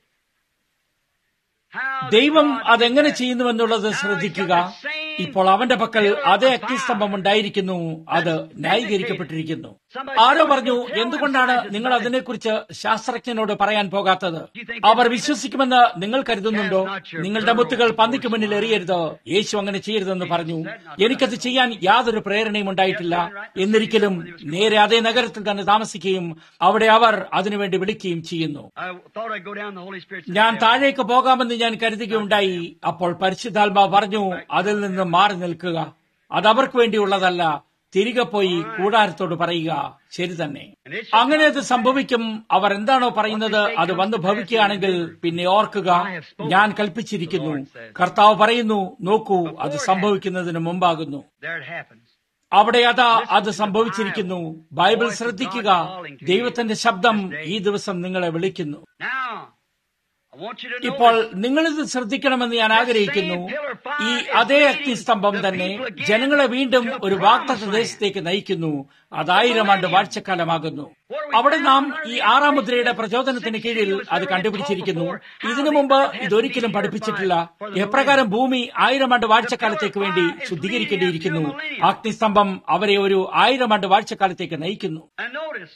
how ദൈവം God അതെങ്ങനെ did that. ചെയ്യുന്നുവെന്നുള്ളത് ശ്രദ്ധിക്കുക ഇപ്പോൾ അവന്റെ പക്കൽ അതേ അഗ്നിസ്തംഭം ഉണ്ടായിരിക്കുന്നു അത് ന്യായീകരിക്കപ്പെട്ടിരിക്കുന്നു ആരോ പറഞ്ഞു എന്തുകൊണ്ടാണ് നിങ്ങൾ അതിനെക്കുറിച്ച് ശാസ്ത്രജ്ഞനോട് പറയാൻ പോകാത്തത് അവർ വിശ്വസിക്കുമെന്ന് നിങ്ങൾ കരുതുന്നുണ്ടോ നിങ്ങളുടെ മുത്തുകൾ പന്നിക്ക് മുന്നിൽ എറിയരുത് യേശു അങ്ങനെ ചെയ്യരുതെന്ന് പറഞ്ഞു എനിക്കത് ചെയ്യാൻ യാതൊരു പ്രേരണയും ഉണ്ടായിട്ടില്ല എന്നിരിക്കലും നേരെ അതേ നഗരത്തിൽ തന്നെ താമസിക്കുകയും അവിടെ അവർ അതിനുവേണ്ടി വിളിക്കുകയും ചെയ്യുന്നു I thought I'd go down the Holy Spirit. ഞാൻ താഴേക്ക് പോകാമെന്ന് ഞാൻ കരുതുകയുണ്ടായി അപ്പോൾ പരിശുദ്ധാത്മാ പറഞ്ഞു അതിൽ നിന്ന് മാറി നിൽക്കുക അത് അവർക്ക് വേണ്ടിയുള്ളതല്ല തിരികെ പോയി കൂടാരത്തോട് പറയുക ശരി തന്നെ അങ്ങനെ അത് സംഭവിക്കും അവർ എന്താണോ പറയുന്നത് അത് വന്ന് ഭവിക്കുകയാണെങ്കിൽ പിന്നെ ഓർക്കുക ഞാൻ കൽപ്പിച്ചിരിക്കുന്നു കർത്താവ് പറയുന്നു നോക്കൂ അത് സംഭവിക്കുന്നതിന് മുമ്പാകുന്നു There it happens. അവിടെ അതാ അത് സംഭവിച്ചിരിക്കുന്നു ബൈബിൾ ശ്രദ്ധിക്കുക ദൈവത്തിന്റെ ശബ്ദം ഈ ദിവസം നിങ്ങളെ വിളിക്കുന്നു Now, I want you to ഇപ്പോൾ notice. നിങ്ങളിത് ശ്രദ്ധിക്കണമെന്ന് ഞാൻ ആഗ്രഹിക്കുന്നു ഈ അതേ അഗ്നിസ്തംഭം തന്നെ ജനങ്ങളെ വീണ്ടും ഒരു വാഗ്ദത്ത ദേശത്തേക്ക് നയിക്കുന്നു അതായിരം ആണ്ട് വാഴ്ചക്കാലമാകുന്നു അവിടെ നാം ഈ ആറാം മുദ്രയുടെ പ്രചോദനത്തിന് കീഴിൽ അത് കണ്ടുപിടിച്ചിരിക്കുന്നു ഇതിനു മുമ്പ് ഇതൊരിക്കലും പഠിപ്പിച്ചിട്ടില്ല എപ്രകാരം ഭൂമി ആയിരം ആണ്ട് വാഴ്ചക്കാലത്തേക്ക് വേണ്ടി ശുദ്ധീകരിക്കേണ്ടിയിരിക്കുന്നു അഗ്നിസ്തംഭം അവരെ ഒരു ആയിരം ആണ്ട് വാഴ്ചക്കാലത്തേക്ക് നയിക്കുന്നു And notice,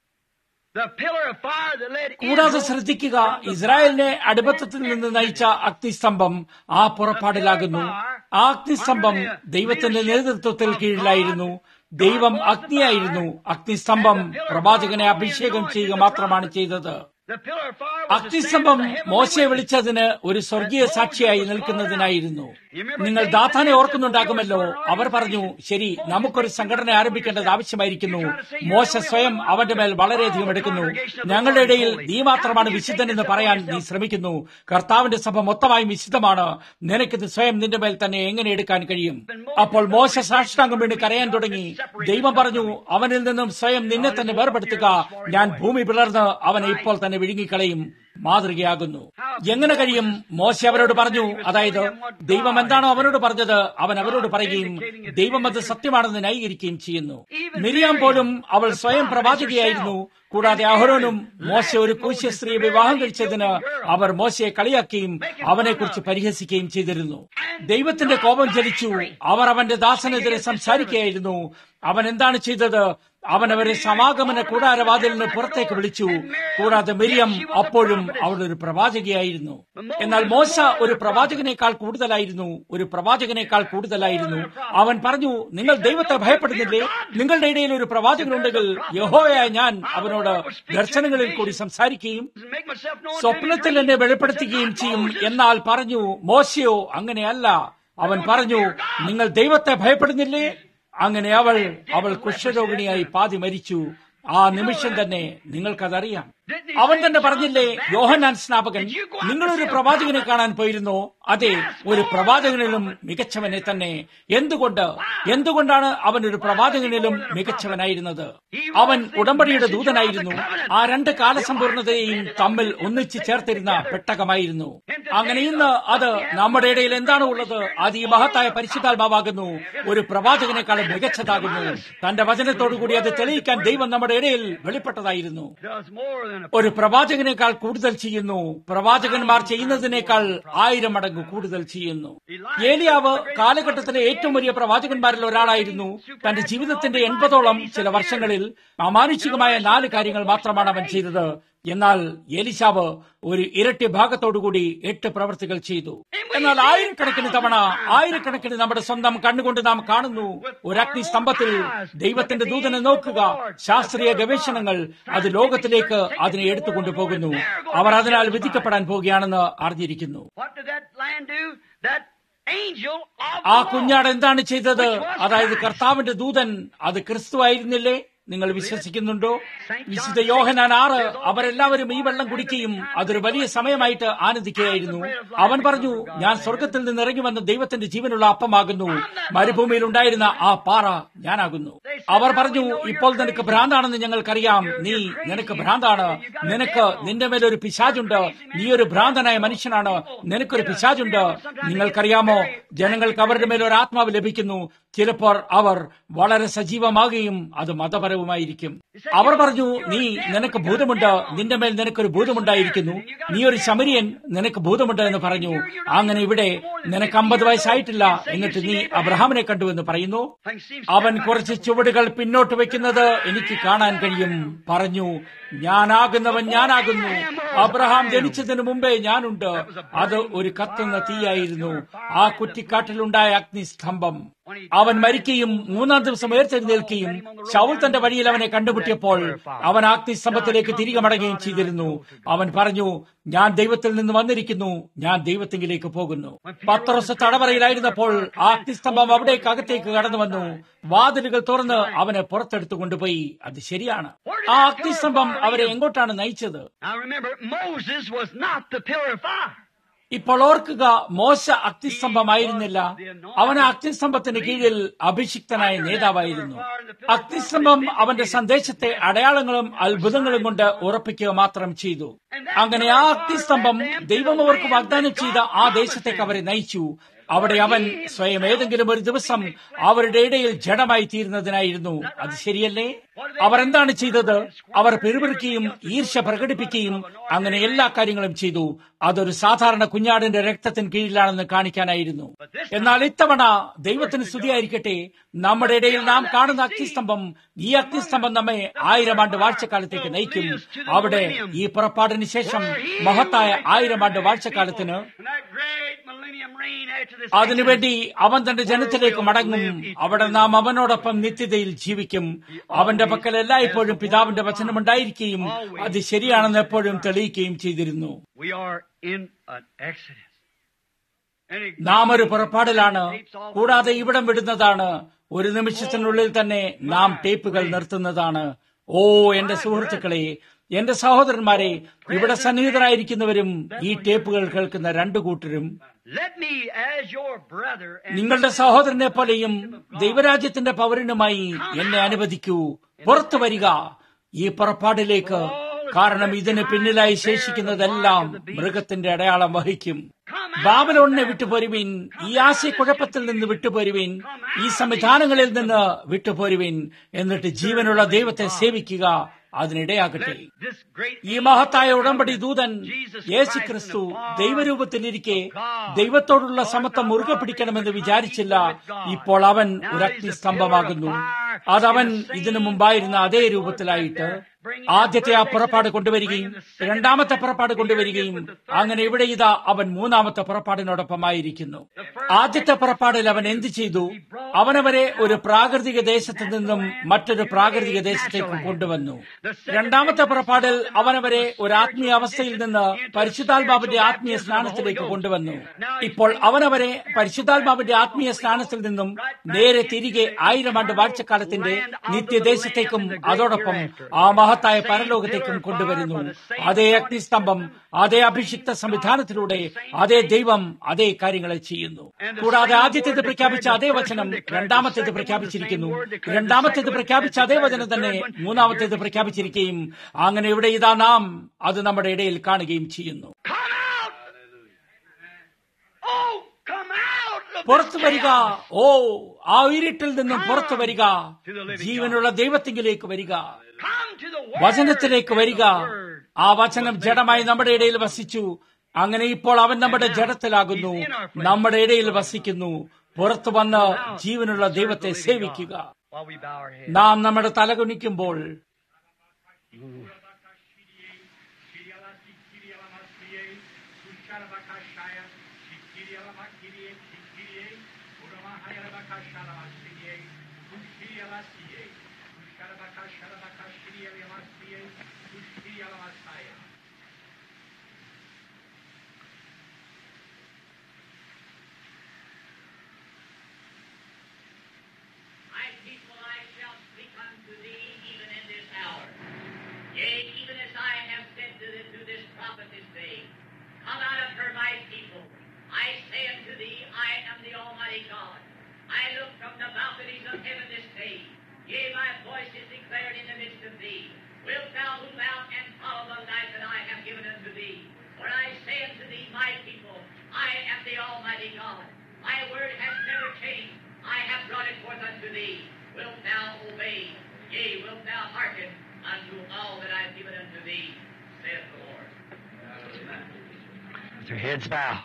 the pillar of fire that led കൂടാതെ Israel ശ്രദ്ധിക്കുക ഇസ്രായേലിനെ അടിമത്തത്തിൽ നിന്ന് നയിച്ച അഗ്നിസ്തംഭം ആ പുറപ്പാടിലാകുന്നു ആ അഗ്നിസ്തംഭം ദൈവത്തിന്റെ നേതൃത്വത്തിൽ കീഴിലായിരുന്നു ദൈവം അഗ്നിയായിരുന്നു അഗ്നിസ്തംഭം പ്രവാചകനെ അഭിഷേകം ചെയ്യുക മാത്രമാണ് ചെയ്തത് The pillar of fire was a അഗ്നിസ്തംഭം standard for the മോശയെ heavenly വിളിച്ചതിന് ഒരു സ്വർഗീയ സാക്ഷിയായി നിൽക്കുന്നതിനായിരുന്നു നിങ്ങൾ ദാഥാനെ ഓർക്കുന്നുണ്ടാകുമല്ലോ അവർ പറഞ്ഞു ശരി നമുക്കൊരു സംഘടന ആരംഭിക്കേണ്ടത് ആവശ്യമായിരിക്കുന്നു മോശ സ്വയം അവന്റെ മേൽ വളരെയധികം എടുക്കുന്നു ഞങ്ങളുടെ ഇടയിൽ നീ മാത്രമാണ് വിശുദ്ധൻ എന്ന് പറയാൻ നീ ശ്രമിക്കുന്നു കർത്താവിന്റെ സഭ മൊത്തമായും വിശുദ്ധമാണ് നിനക്കിത് സ്വയം നിന്റെ മേൽ തന്നെ എങ്ങനെ എടുക്കാൻ കഴിയും അപ്പോൾ മോശ സാഷ്ടാംഗം വീണ് കരയാൻ തുടങ്ങി ദൈവം പറഞ്ഞു അവനിൽ നിന്നും സ്വയം നിന്നെ തന്നെ വേർപെടുത്തുക ഞാൻ ഭൂമി പിളർന്ന് അവനെ ഇപ്പോൾ തന്നെ വിഴുങ്ങിക്കളയും മാതൃകയാകുന്നു എങ്ങനെ കഴിയും മോശ അവരോട് പറഞ്ഞു അതായത് ദൈവം എന്താണോ അവനോട് പറഞ്ഞത് അവൻ അവരോട് പറയുകയും ദൈവം അത് സത്യമാണെന്ന് ന്യായീകരിക്കുകയും ചെയ്യുന്നു മിരിയാം പോലും അവൾ സ്വയം പ്രവാചകയായിരുന്നു കൂടാതെ അഹരോനും മോശ ഒരു കൂശ്യ സ്ത്രീയെ വിവാഹം കഴിച്ചതിന് അവർ മോശയെ കളിയാക്കുകയും അവനെക്കുറിച്ച് പരിഹസിക്കുകയും ചെയ്തിരുന്നു ദൈവത്തിന്റെ കോപം ജലിച്ചു അവർ അവന്റെ ദാസനെതിരെ സംസാരിക്കുകയായിരുന്നു അവൻ എന്താണ് ചെയ്തത് അവൻ അവരെ സമാഗമന കൂടാരവാതിലിന് പുറത്തേക്ക് വിളിച്ചു കൂടാതെ മിരിയം അപ്പോഴും അവൾ ഒരു പ്രവാചകയായിരുന്നു എന്നാൽ മോശ ഒരു പ്രവാചകനേക്കാൾ കൂടുതലായിരുന്നു ഒരു പ്രവാചകനേക്കാൾ കൂടുതലായിരുന്നു അവൻ പറഞ്ഞു നിങ്ങൾ ദൈവത്തെ ഭയപ്പെടുന്നില്ലേ നിങ്ങളുടെ ഇടയിൽ ഒരു പ്രവാചകനുണ്ടെങ്കിൽ യഹോയായ ഞാൻ അവനോട് ദർശനങ്ങളിൽ കൂടി സംസാരിക്കുകയും and make myself known to സ്വപ്നത്തിൽ you. എന്നെ വെളിപ്പെടുത്തുകയും ചെയ്യും എന്നാൽ പറഞ്ഞു മോശയോ അങ്ങനെയല്ല അവൻ പറഞ്ഞു നിങ്ങൾ ദൈവത്തെ ഭയപ്പെടുന്നില്ലേ അങ്ങനെ അവൾ അവൾ കുഷ്ഠരോഗിണിയായി പാതി മരിച്ചു ആ നിമിഷം തന്നെ നിങ്ങൾക്കതറിയാം അവൻ തന്നെ പറഞ്ഞില്ലേ യോഹന്നാൻ സ്നാപകൻ നിങ്ങളൊരു പ്രവാചകനെ കാണാൻ പോയിരുന്നോ അതെ ഒരു പ്രവാചകനിലും മികച്ചവനെ തന്നെ എന്തുകൊണ്ട് എന്തുകൊണ്ടാണ് അവൻ ഒരു പ്രവാചകനിലും മികച്ചവനായിരുന്നത് അവൻ ഉടമ്പടിയുടെ ദൂതനായിരുന്നു ആ രണ്ട് കാലസമ്പൂർണതയെയും തമ്മിൽ ഒന്നിച്ചു ചേർത്തിരുന്ന പെട്ടകമായിരുന്നു അങ്ങനെ ഇന്ന് അത് നമ്മുടെ ഇടയിൽ എന്താണ് ഉള്ളത് അത് ഈ മഹത്തായ പരിശുദ്ധാത്മാവാകുന്നു ഒരു പ്രവാചകനേക്കാളും മികച്ചതാകുന്നു തന്റെ വചനത്തോടുകൂടി അത് തെളിയിക്കാൻ ദൈവം നമ്മുടെ ഇടയിൽ വെളിപ്പെട്ടതായിരുന്നു Does more than a ഒരു പ്രവാചകനേക്കാൾ കൂടുതൽ ചെയ്യുന്നു പ്രവാചകന്മാർ ചെയ്യുന്നതിനേക്കാൾ ആയിരം മടങ്ങ് കൂടുതൽ ചെയ്യുന്നു ഏലിയാവ് കാലഘട്ടത്തിലെ ഏറ്റവും വലിയ പ്രവാചകന്മാരിൽ ഒരാളായിരുന്നു തന്റെ ജീവിതത്തിന്റെ എൺപതോളം ചില വർഷങ്ങളിൽ അമാനുഷികമായ നാല് കാര്യങ്ങൾ മാത്രമാണ് അവൻ ചെയ്തത് എന്നാൽ എലിശാവ് ഒരു ഇരട്ടി ഭാഗത്തോടുകൂടി എട്ട് പ്രവൃത്തികൾ ചെയ്തു എന്നാൽ ആയിരക്കണക്കിന് തവണ ആയിരക്കണക്കിന് നമ്മുടെ സ്വന്തം കണ്ണുകൊണ്ട് നാം കാണുന്നു ഒരു അഗ്നി സ്തംഭത്തിൽ ദൈവത്തിന്റെ ദൂതനെ നോക്കുക ശാസ്ത്രീയ ഗവേഷണങ്ങൾ അത് ലോകത്തിലേക്ക് അതിനെ എടുത്തുകൊണ്ടുപോകുന്നു അവർ അതിനാൽ വിധിക്കപ്പെടാൻ പോവുകയാണെന്ന് അറിഞ്ഞിരിക്കുന്നു What did that land do? That angel of ആ the Lord. കുഞ്ഞാട് എന്താണ് ചെയ്തത് അതായത് കർത്താവിന്റെ ദൂതൻ അത് ക്രിസ്തു ആയിരുന്നില്ലേ നിങ്ങൾ വിശ്വസിക്കുന്നുണ്ടോ വിശുദ്ധ യോഹനാൻ ആറ് അവരെല്ലാവരും ഈ വെള്ളം കുടിക്കുകയും അതൊരു വലിയ സമയമായിട്ട് ആനന്ദിക്കുകയായിരുന്നു അവൻ പറഞ്ഞു ഞാൻ സ്വർഗത്തിൽ നിന്ന് ഇറങ്ങി വന്ന ദൈവത്തിന്റെ ജീവനുള്ള അപ്പമാകുന്നു മരുഭൂമിയിൽ ഉണ്ടായിരുന്ന ആ പാറ ഞാനാകുന്നു അവർ പറഞ്ഞു ഇപ്പോൾ നിനക്ക് ഭ്രാന്താണെന്ന് ഞങ്ങൾക്കറിയാം നീ നിനക്ക് ഭ്രാന്താണ് നിനക്ക് നിന്റെ മേലൊരു പിശാചുണ്ട് നീ ഒരു ഭ്രാന്തനായ മനുഷ്യനാണ് നിനക്കൊരു പിശാചുണ്ട് നിങ്ങൾക്കറിയാമോ ജനങ്ങൾക്ക് അവരുടെ മേൽ ഒരു ആത്മാവ് ലഭിക്കുന്നു ചിലപ്പോൾ അവർ വളരെ സജീവമാകുകയും അത് മതപരവുമായിരിക്കും അവർ പറഞ്ഞു നീ നിനക്ക് ഭൂതമുണ്ട് നിന്റെ മേൽ നിനക്കൊരു ഭൂതമുണ്ടായിരിക്കുന്നു നീ ഒരു ശമരിയൻ നിനക്ക് ഭൂതമുണ്ട് എന്ന് പറഞ്ഞു അങ്ങനെ ഇവിടെ നിനക്ക് അമ്പത് വയസ്സായിട്ടില്ല എന്നിട്ട് നീ അബ്രഹാമിനെ കണ്ടു എന്ന് പറയുന്നു Things seem അവൻ കുറച്ച് ചുവടുകൾ പിന്നോട്ട് വെക്കുന്നത് എനിക്ക് കാണാൻ കഴിയും പറഞ്ഞു ഞാനാകുന്നവൻ ഞാനാകുന്നു അബ്രഹാം ജനിച്ചതിന് മുമ്പേ ഞാനുണ്ട് അത് ഒരു കത്തുന്ന തീയായിരുന്നു ആ കുറ്റിക്കാട്ടിലുണ്ടായ അഗ്നിസ്തംഭം അവൻ മരിക്കുകയും മൂന്നാം ദിവസം ഉയർത്തെഴുന്നേൽക്കുകയും ശൗൽ തന്റെ വഴിയിൽ അവനെ കണ്ടുമുട്ടിയപ്പോൾ അവൻ അഗ്നിസ്തംഭത്തിലേക്ക് തിരികെ മടങ്ങുകയും ചെയ്തിരുന്നു അവൻ പറഞ്ഞു ഞാൻ ദൈവത്തിൽ നിന്ന് വന്നിരിക്കുന്നു ഞാൻ ദൈവത്തെങ്കിലേക്ക് പോകുന്നു പത്രോസ് തടവറയിലായിരുന്നപ്പോൾ ആ അഗ്നിസ്തംഭം അവിടേക്ക് അകത്തേക്ക് കടന്നു വന്നു വാതിലുകൾ തുറന്ന് അവനെ പുറത്തെടുത്തു കൊണ്ടുപോയി അത് ശരിയാണ് ആ അഗ്നിസ്തംഭം അവരെ എങ്ങോട്ടാണ് നയിച്ചത് Now remember, Moses was not the pillar of fire. ഇപ്പോൾ ഓർക്കുക മോശ അഗ്നിസ്തംഭമായിരുന്നില്ല അവൻ ആ അഗ്നിസ്തംഭത്തിന് കീഴിൽ അഭിഷിക്തനായ നേതാവായിരുന്നു അഗ്നിസ്തംഭം അവന്റെ സന്ദേശത്തെ അടയാളങ്ങളും അത്ഭുതങ്ങളും കൊണ്ട് ഉറപ്പിക്കുക മാത്രം ചെയ്തു അങ്ങനെ ആ അഗ്നിസ്തംഭം ദൈവം അവർക്ക് വാഗ്ദാനം ചെയ്ത ആ ദേശത്തേക്ക് അവരെ നയിച്ചു അവിടെ അവൻ സ്വയം ഏതെങ്കിലും ഒരു ദിവസം അവരുടെ ഇടയിൽ ജഡമായി തീരുന്നതിനായിരുന്നു അത് ശരിയല്ലേ അവർ എന്താണ് ചെയ്തത് അവർ പിറുപിറുക്കുകയും ഈർഷ്യ പ്രകടിപ്പിക്കുകയും അങ്ങനെ എല്ലാ കാര്യങ്ങളും ചെയ്തു അതൊരു സാധാരണ കുഞ്ഞാടിന്റെ രക്തത്തിന് കീഴിലാണെന്ന് കാണിക്കാനായിരുന്നു എന്നാൽ ഇത്തവണ ദൈവത്തിന് സ്തുതിയായിരിക്കട്ടെ നമ്മുടെ ഇടയിൽ നാം കാണുന്ന അഗ്നിസ്തംഭം ഈ അഗ്നിസ്തംഭം നമ്മെ ആയിരം ആണ്ട് വാഴ്ചക്കാലത്തേക്ക് നയിക്കും അവിടെ ഈ പുറപ്പാടിന് ശേഷം മഹത്തായ ആയിരം ആണ്ട് വാഴ്ചക്കാലത്തിന് അതിനുവേണ്ടി അവൻ തന്റെ ജനത്തിലേക്ക് മടങ്ങും അവിടെ നാം അവനോടൊപ്പം നിത്യതയിൽ ജീവിക്കും അവന്റെ പക്കൽ എല്ലായ്പ്പോഴും പിതാവിന്റെ വചനമുണ്ടായിരിക്കുകയും അത് ശരിയാണെന്ന് എപ്പോഴും തെളിയിക്കുകയും ചെയ്തിരുന്നു നാം ഒരു പുറപ്പാടിലാണ് കൂടാതെ ഇവിടം വിടുന്നതാണ് ഒരു നിമിഷത്തിനുള്ളിൽ തന്നെ നാം ടേപ്പുകൾ നിർത്തുന്നതാണ് ഓ എന്റെ സുഹൃത്തുക്കളെ എന്റെ സഹോദരന്മാരെ ഇവിടെ സന്നിഹിതരായിരിക്കുന്നവരും ഈ ടേപ്പുകൾ കേൾക്കുന്ന രണ്ടു കൂട്ടരും നിങ്ങളുടെ സഹോദരനെ പോലെയും ദൈവരാജ്യത്തിന്റെ പൗരനുമായി എന്നെ അനുവദിക്കൂ പുറത്തു വരിക ഈ പുറപ്പാടിലേക്ക് കാരണം ഇതിന് പിന്നിലായി ശേഷിക്കുന്നതെല്ലാം മൃഗത്തിന്റെ അടയാളം വഹിക്കും ബാബലോണിനെ വിട്ടുപോരുവിൻ ഈ ആശയക്കുഴപ്പത്തിൽ നിന്ന് വിട്ടുപോരുവിൻ ഈ സംവിധാനങ്ങളിൽ നിന്ന് വിട്ടുപോരുവിൻ എന്നിട്ട് ജീവനുള്ള ദൈവത്തെ സേവിക്കുക അതിനിടയാകട്ടെ ഈ മഹത്തായ ഉടമ്പടി ദൂതൻ യേശു ക്രിസ്തു ദൈവരൂപത്തിലിരിക്കെ ദൈവത്തോടുള്ള സമത്വം മുറുകെ പിടിക്കണമെന്ന് വിചാരിച്ചില്ല ഇപ്പോൾ അവൻ ഒരു അഗ്നിസ്തംഭമാകുന്നു അതവൻ ഇതിനു മുമ്പായിരുന്ന അതേ രൂപത്തിലായിട്ട് ആദ്യത്തെ ആ പുറപ്പാട് കൊണ്ടുവരികയും രണ്ടാമത്തെ പുറപ്പാട് കൊണ്ടുവരികയും അങ്ങനെ ഇവിടെ ഇതാ അവൻ മൂന്നാമത്തെ പുറപ്പാടിനോടൊപ്പമായിരിക്കുന്നു ആദ്യത്തെ പുറപ്പാടിൽ അവൻ എന്ത് ചെയ്തു അവനവരെ ഒരു പ്രാകൃതിക ദേശത്ത് നിന്നും മറ്റൊരു പ്രാകൃതിക ദേശത്തേക്ക് കൊണ്ടുവന്നു രണ്ടാമത്തെ പുറപ്പാടിൽ അവനവരെ ഒരു ആത്മീയ അവസ്ഥയിൽ നിന്ന് പരിശുദ്ധാത്മാവിന്റെ ആത്മീയ സ്നാനത്തിലേക്ക് കൊണ്ടുവന്നു ഇപ്പോൾ അവനവരെ പരിശുദ്ധാത്മാവിന്റെ ആത്മീയ സ്നാനത്തിൽ നിന്നും നേരെ തിരികെ ആയിരം ആണ്ട് വാഴ്ചക്കാലത്തിന്റെ നിത്യദേശത്തേക്കും അതോടൊപ്പം ആ മഹത്തായ പരലോകത്തേക്കും കൊണ്ടുവരുന്നു അതേ അഗ്നിസ്തംഭം അതേ അഭിഷിക്ത സംവിധാനത്തിലൂടെ അതേ ദൈവം അതേ കാര്യങ്ങളെ ചെയ്യുന്നു കൂടാതെ ആദ്യത്തേത് പ്രഖ്യാപിച്ച അതേ വചനം രണ്ടാമത്തേത് പ്രഖ്യാപിച്ചിരിക്കുന്നു രണ്ടാമത്തേത് പ്രഖ്യാപിച്ച അതേ വചനം തന്നെ മൂന്നാമത്തേത് പ്രഖ്യാപിച്ചിരിക്കുകയും അങ്ങനെ ഇവിടെ ഇതാ നാം അത് നമ്മുടെ ഇടയിൽ കാണുകയും ചെയ്യുന്നു പുറത്തു വരിക ഓ ആ ഉയരിട്ടിൽ നിന്നും പുറത്തു വരിക ജീവനുള്ള ദൈവത്തിങ്കിലേക്ക് വരിക വചനത്തിലേക്ക് വരിക ആ വചനം ജഡമായി നമ്മുടെ ഇടയിൽ വസിച്ചു അങ്ങനെ ഇപ്പോൾ അവൻ നമ്മുടെ ജഡത്തിലാകുന്നു നമ്മുടെ ഇടയിൽ വസിക്കുന്നു പുറത്തു വന്ന് ജീവനുള്ള ദൈവത്തെ സേവിക്കുക നാം നമ്മുടെ തലകുനിക്കുമ്പോൾ With your heads bowed.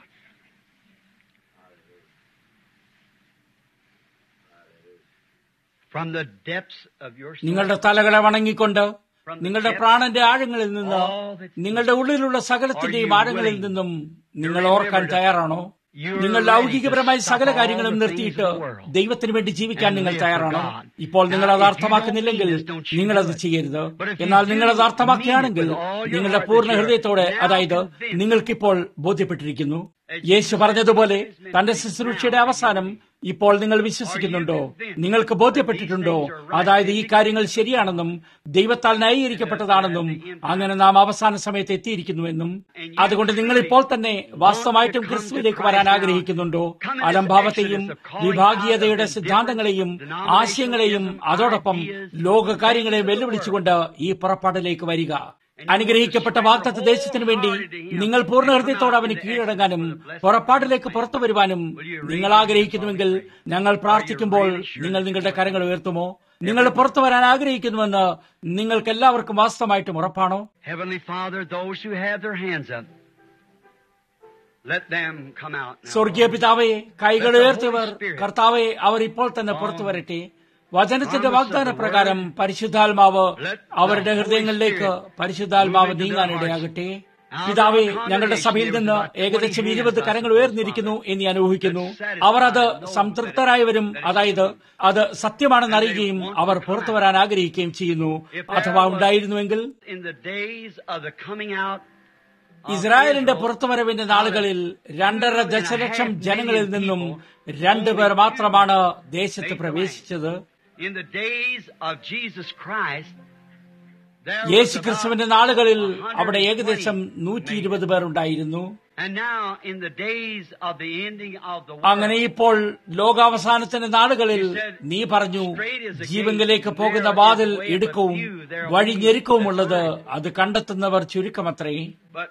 From the depths of your soul, നിങ്ങളുടെ തലകളെ വണങ്ങിക്കൊണ്ട് നിങ്ങളുടെ പ്രാണന്റെ ആഴങ്ങളിൽ നിന്ന് നിങ്ങളുടെ ഉള്ളിലുള്ള സകലത്തിന്റെയും ആഴങ്ങളിൽ നിന്നും നിങ്ങൾ ഓർക്കാൻ തയ്യാറാണോ നിങ്ങൾ ലൗകികപരമായി സകല കാര്യങ്ങളും നിർത്തിയിട്ട് ദൈവത്തിന് വേണ്ടി ജീവിക്കാൻ നിങ്ങൾ തയ്യാറാണോ ഇപ്പോൾ നിങ്ങൾ അത് അർത്ഥമാക്കുന്നില്ലെങ്കിൽ നിങ്ങൾ അത് ചെയ്യരുത് എന്നാൽ നിങ്ങൾ അത് അർത്ഥമാക്കുകയാണെങ്കിൽ നിങ്ങളുടെ പൂർണ്ണ ഹൃദയത്തോടെ അതായത് നിങ്ങൾക്കിപ്പോൾ ബോധ്യപ്പെട്ടിരിക്കുന്നു യേശു പറഞ്ഞതുപോലെ തന്റെ ശുശ്രൂഷയുടെ അവസാനം ഇപ്പോൾ നിങ്ങൾ വിശ്വസിക്കുന്നുണ്ടോ നിങ്ങൾക്ക് ബോധ്യപ്പെട്ടിട്ടുണ്ടോ അതായത് ഈ കാര്യങ്ങൾ ശരിയാണെന്നും ദൈവത്താൽ ന്യായീകരിക്കപ്പെട്ടതാണെന്നും അങ്ങനെ നാം അവസാന സമയത്ത് എത്തിയിരിക്കുന്നുവെന്നും അതുകൊണ്ട് നിങ്ങൾ ഇപ്പോൾ തന്നെ വാസ്തവമായിട്ടും ക്രിസ്തുവിലേക്ക് വരാൻ ആഗ്രഹിക്കുന്നുണ്ടോ അലംഭാവത്തെയും വിഭാഗീയതയുടെ സിദ്ധാന്തങ്ങളെയും ആശയങ്ങളെയും അതോടൊപ്പം ലോക കാര്യങ്ങളെയും വെല്ലുവിളിച്ചുകൊണ്ട് ഈ പുറപ്പാടിലേക്ക് വരിക അനുഗ്രഹിക്കപ്പെട്ട വാഗ്ദത്ത ദേശത്തിനു വേണ്ടി നിങ്ങൾ പൂർണ്ണ ഹൃദയത്തോടെ അവന് കീഴടങ്ങാനും പുറപ്പാടിലേക്ക് പുറത്തു വരുവാനും നിങ്ങൾ ആഗ്രഹിക്കുന്നുവെങ്കിൽ ഞങ്ങൾ പ്രാർത്ഥിക്കുമ്പോൾ നിങ്ങൾ നിങ്ങളുടെ കരങ്ങൾ ഉയർത്തുമോ നിങ്ങൾ പുറത്തു വരാൻ ആഗ്രഹിക്കുന്നുവെന്ന് നിങ്ങൾക്ക് എല്ലാവർക്കും വാസ്തവമായിട്ടും ഉറപ്പാണോ Heavenly Father, those who have their hands up, let them come out now. സ്വർഗീയ പിതാവേ കൈകൾ ഉയർത്തിയവർ കർത്താവെ അവർ ഇപ്പോൾ തന്നെ പുറത്തു വരട്ടെ വചനത്തിന്റെ വാഗ്ദാന പ്രകാരം പരിശുദ്ധാത്മാവ് അവരുടെ ഹൃദയങ്ങളിലേക്ക് പരിശുദ്ധാത്മാവ് നീങ്ങാനിടയാകട്ടെ പിതാവേ ഞങ്ങളുടെ സഭയിൽ നിന്ന് ഏകദേശം ഇരുപത് കരങ്ങൾ ഉയർന്നിരിക്കുന്നു എന്ന് ഞാൻ ഊഹിക്കുന്നു അവർ അത് സംതൃപ്തരായവരും അതായത് അത് സത്യമാണെന്ന് അറിയുകയും അവർ പുറത്തു വരാൻ ആഗ്രഹിക്കുകയും ചെയ്യുന്നു അഥവാ ഉണ്ടായിരുന്നുവെങ്കിൽ In the days of the coming out of ഇസ്രായേലിന്റെ Israel, പുറത്തുവരവിന്റെ നാളുകളിൽ രണ്ടര ദശലക്ഷം ജനങ്ങളിൽ നിന്നും രണ്ടുപേർ മാത്രമാണ് ദേശത്ത് പ്രവേശിച്ചത് in the days of Jesus Christ, there Yeshu was ക്രിസ്തുവിന്റെ about നാളുകളിൽ അവിടെ 120. ഏകദേശം നൂറ്റി ഇരുപത് പേർ ഉണ്ടായിരുന്നു And now, in the days of the ending of the അങ്ങനെ world, ഇപ്പോൾ ലോകാവസാനത്തിന്റെ നാളുകളിൽ നീ പറഞ്ഞു ജീവങ്കിലേക്ക് പോകുന്ന വാതിൽ ഇടുക്കവും വഴി ഞെരുക്കവുമുള്ളത് അത് കണ്ടെത്തുന്നവർ ചുരുക്കമത്രേ but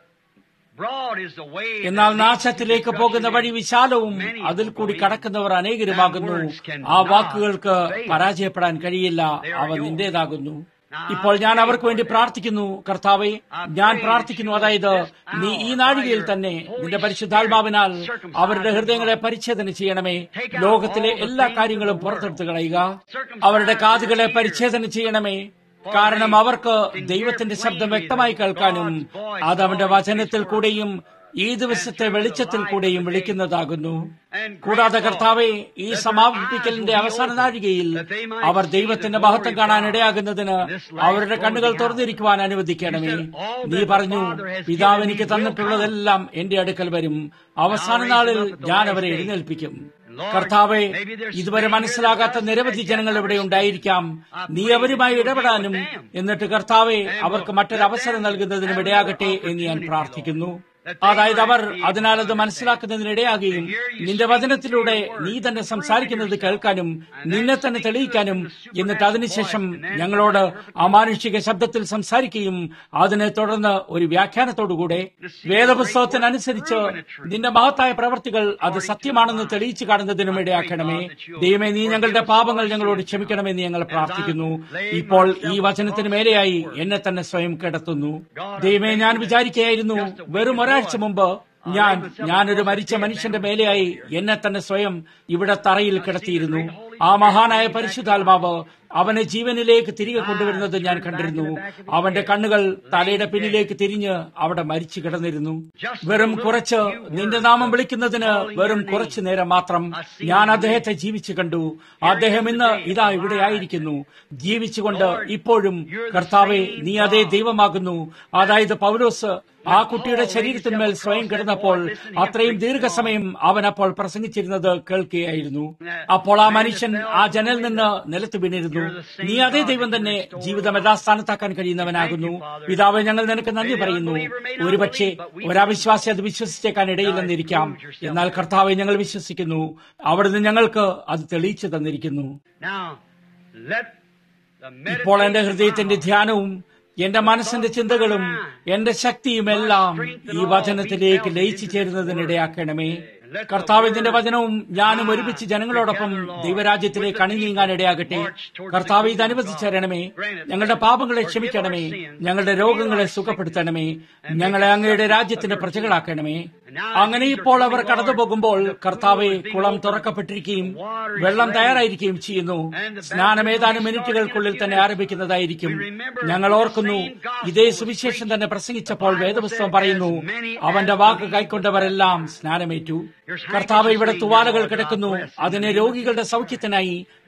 broad is the way that എന്നാൽ leads to നാശത്തിലേക്ക് പോകുന്ന destruction. വഴി വിശാലവും അതിൽ കൂടി കടക്കുന്നവർ അനേകരുമാകുന്നു ആ വാക്കുകൾക്ക് പരാജയപ്പെടാൻ കഴിയില്ല അവ നിന്റേതാകുന്നു ഇപ്പോൾ ഞാൻ അവർക്ക് വേണ്ടി പ്രാർത്ഥിക്കുന്നു കർത്താവെ ഞാൻ പ്രാർത്ഥിക്കുന്നു അതായത് നീ ഈ നാഴികയിൽ തന്നെ നിന്റെ പരിശുദ്ധാത്മാവിനാൽ അവരുടെ ഹൃദയങ്ങളെ പരിച്ഛേദന ചെയ്യണമേ ലോകത്തിലെ എല്ലാ കാര്യങ്ങളും പുറത്തെടുത്ത് കളയുക അവരുടെ കാതുകളെ പരിച്ഛേദന ചെയ്യണമേ കാരണം അവർക്ക് ദൈവത്തിന്റെ ശബ്ദം വ്യക്തമായി കേൾക്കാനും അത് അവന്റെ വചനത്തിൽ കൂടെയും ഈ ദിവസത്തെ വെളിച്ചത്തിൽ കൂടെയും വിളിക്കുന്നതാകുന്നു കൂടാതെ കർത്താവെ ഈ സമാപിപ്പിക്കലിന്റെ അവസാന നാഴികയിൽ അവർ ദൈവത്തിന്റെ മഹത്വം കാണാൻ ഇടയാകുന്നതിന് അവരുടെ കണ്ണുകൾ തുറന്നിരിക്കുവാൻ അനുവദിക്കണമേ നീ പറഞ്ഞു പിതാവ് എനിക്ക് തന്നിട്ടുള്ളതെല്ലാം എന്റെ അടുക്കൽ വരും അവസാന നാളിൽ ഞാൻ അവരെ എഴുന്നേൽപ്പിക്കും കർത്താവെ ഇതുവരെ മനസ്സിലാകാത്ത നിരവധി ജനങ്ങൾ ഇവിടെ ഉണ്ടായിരിക്കാം നീ അവരുമായി ഇടപെടാനും എന്നിട്ട് കർത്താവെ അവർക്ക് മറ്റൊരു അവസരം നൽകുന്നതിനും ഇടയാകട്ടെ എന്ന് ഞാൻ പ്രാർത്ഥിക്കുന്നു അതായത് അവർ അതിനാൽ അത് മനസ്സിലാക്കുന്നതിനിടയാകുകയും നിന്റെ വചനത്തിലൂടെ നീ തന്നെ സംസാരിക്കുന്നത് കേൾക്കാനും നിന്നെ തന്നെ തെളിയിക്കാനും എന്നിട്ട് അതിനുശേഷം ഞങ്ങളോട് അമാനുഷിക ശബ്ദത്തിൽ സംസാരിക്കുകയും അതിനെ തുടർന്ന് ഒരു വ്യാഖ്യാനത്തോടുകൂടെ വേദപുസ്തകത്തിനനുസരിച്ച് നിന്റെ മഹത്തായ പ്രവർത്തികൾ അത് സത്യമാണെന്ന് തെളിയിച്ചു കാണുന്നതിനും ഇടയാക്കണമേ ദൈവമേ നീ ഞങ്ങളുടെ പാപങ്ങൾ ഞങ്ങളോട് ക്ഷമിക്കണമെന്ന് ഞങ്ങൾ പ്രാർത്ഥിക്കുന്നു ഇപ്പോൾ ഈ വചനത്തിന് മേലെയായി എന്നെ തന്നെ സ്വയം കിടത്തുന്നു ദൈവമേ ഞാൻ വിചാരിക്കുകയായിരുന്നു വെറും ഒരാഴ്ച മുമ്പ് ഞാൻ ഞാനൊരു മരിച്ച മനുഷ്യന്റെ മേലെയായി എന്നെ തന്നെ സ്വയം ഇവിടെ തറയിൽ കിടത്തിയിരുന്നു ആ മഹാനായ പരിശുദ്ധാത്മാവ് അവനെ ജീവനിലേക്ക് തിരികെ കൊണ്ടുവരുന്നത് ഞാൻ കണ്ടിരുന്നു അവന്റെ കണ്ണുകൾ തലയുടെ പിന്നിലേക്ക് തിരിഞ്ഞ് അവിടെ മരിച്ചു കിടന്നിരുന്നു വെറും കുറച്ച് നിന്റെ നാമം വിളിക്കുന്നതിന് വെറും കുറച്ചു നേരം മാത്രം ഞാൻ അദ്ദേഹത്തെ ജീവിച്ചു കണ്ടു അദ്ദേഹം ഇന്ന് ഇതാ ഇവിടെ ആയിരിക്കുന്നു ജീവിച്ചുകൊണ്ട് ഇപ്പോഴും കർത്താവെ നീ അതേ ദൈവമാകുന്നു അതായത് പൗലോസ് ആ കുട്ടിയുടെ ശരീരത്തിന്മേൽ സ്വയം കിടന്നപ്പോൾ അത്രയും ദീർഘസമയം അവൻ അപ്പോൾ പ്രസംഗിച്ചിരുന്നത് കേൾക്കുകയായിരുന്നു അപ്പോൾ ആ മനുഷ്യൻ ആ ജനൽ നിന്ന് നിലത്ത് വീണിരുന്നു നീ അതേ ദൈവം തന്നെ ജീവിതം യഥാസ്ഥാനത്താക്കാൻ കഴിയുന്നവനാകുന്നു പിതാവ് ഞങ്ങൾ നിനക്ക് നന്ദി പറയുന്നു ഒരുപക്ഷെ ഒരവിശ്വാസി അത് വിശ്വസിച്ചേക്കാൻ ഇടയില്ലെന്നിരിക്കാം എന്നാൽ കർത്താവെ ഞങ്ങൾ വിശ്വസിക്കുന്നു അവിടുന്ന് ഞങ്ങൾക്ക് അത് തെളിയിച്ചു തന്നിരിക്കുന്നു Now, let the ഇപ്പോൾ എന്റെ meditation of ഹൃദയത്തിന്റെ my ധ്യാനവും എന്റെ മനസ്സിന്റെ ചിന്തകളും എന്റെ ശക്തിയും എല്ലാം ഈ വചനത്തിലേക്ക് ലയിച്ചു ചേരുന്നതിനിടയാക്കണമേ കർത്താവ് ഇതിന്റെ വചനവും ഞാനും ഒരുമിച്ച് ജനങ്ങളോടൊപ്പം ദൈവരാജ്യത്തിലേക്ക് അണിനീങ്ങാൻ ഇടയാകട്ടെ കർത്താവ് ഇത് അനുവദിച്ചു തരണമേ ഞങ്ങളുടെ പാപങ്ങളെ ക്ഷമിക്കണമേ ഞങ്ങളുടെ രോഗങ്ങളെ സുഖപ്പെടുത്തണമേ ഞങ്ങളെ അങ്ങയുടെ രാജ്യത്തിന്റെ പ്രജകളാക്കണമേ അങ്ങനെ ഇപ്പോൾ അവർ കടന്നു പോകുമ്പോൾ കർത്താവെ കുളം തുറക്കപ്പെട്ടിരിക്കുകയും വെള്ളം തയ്യാറായിരിക്കുകയും ചെയ്യുന്നു സ്നാനം ഏതാനും മിനിറ്റുകൾക്കുള്ളിൽ തന്നെ ആരംഭിക്കുന്നതായിരിക്കും ഞങ്ങൾ ഓർക്കുന്നു ഇതേ സുവിശേഷം തന്നെ പ്രസംഗിച്ചപ്പോൾ വേദപുസ്തകം പറയുന്നു അവന്റെ വാക്ക് കൈക്കൊണ്ടവരെല്ലാം സ്നാനമേറ്റു കർത്താവ് ഇവിടെ തുവാലകൾ കിടക്കുന്നു അതിനെ രോഗികളുടെ സൗഖ്യത്തിനായി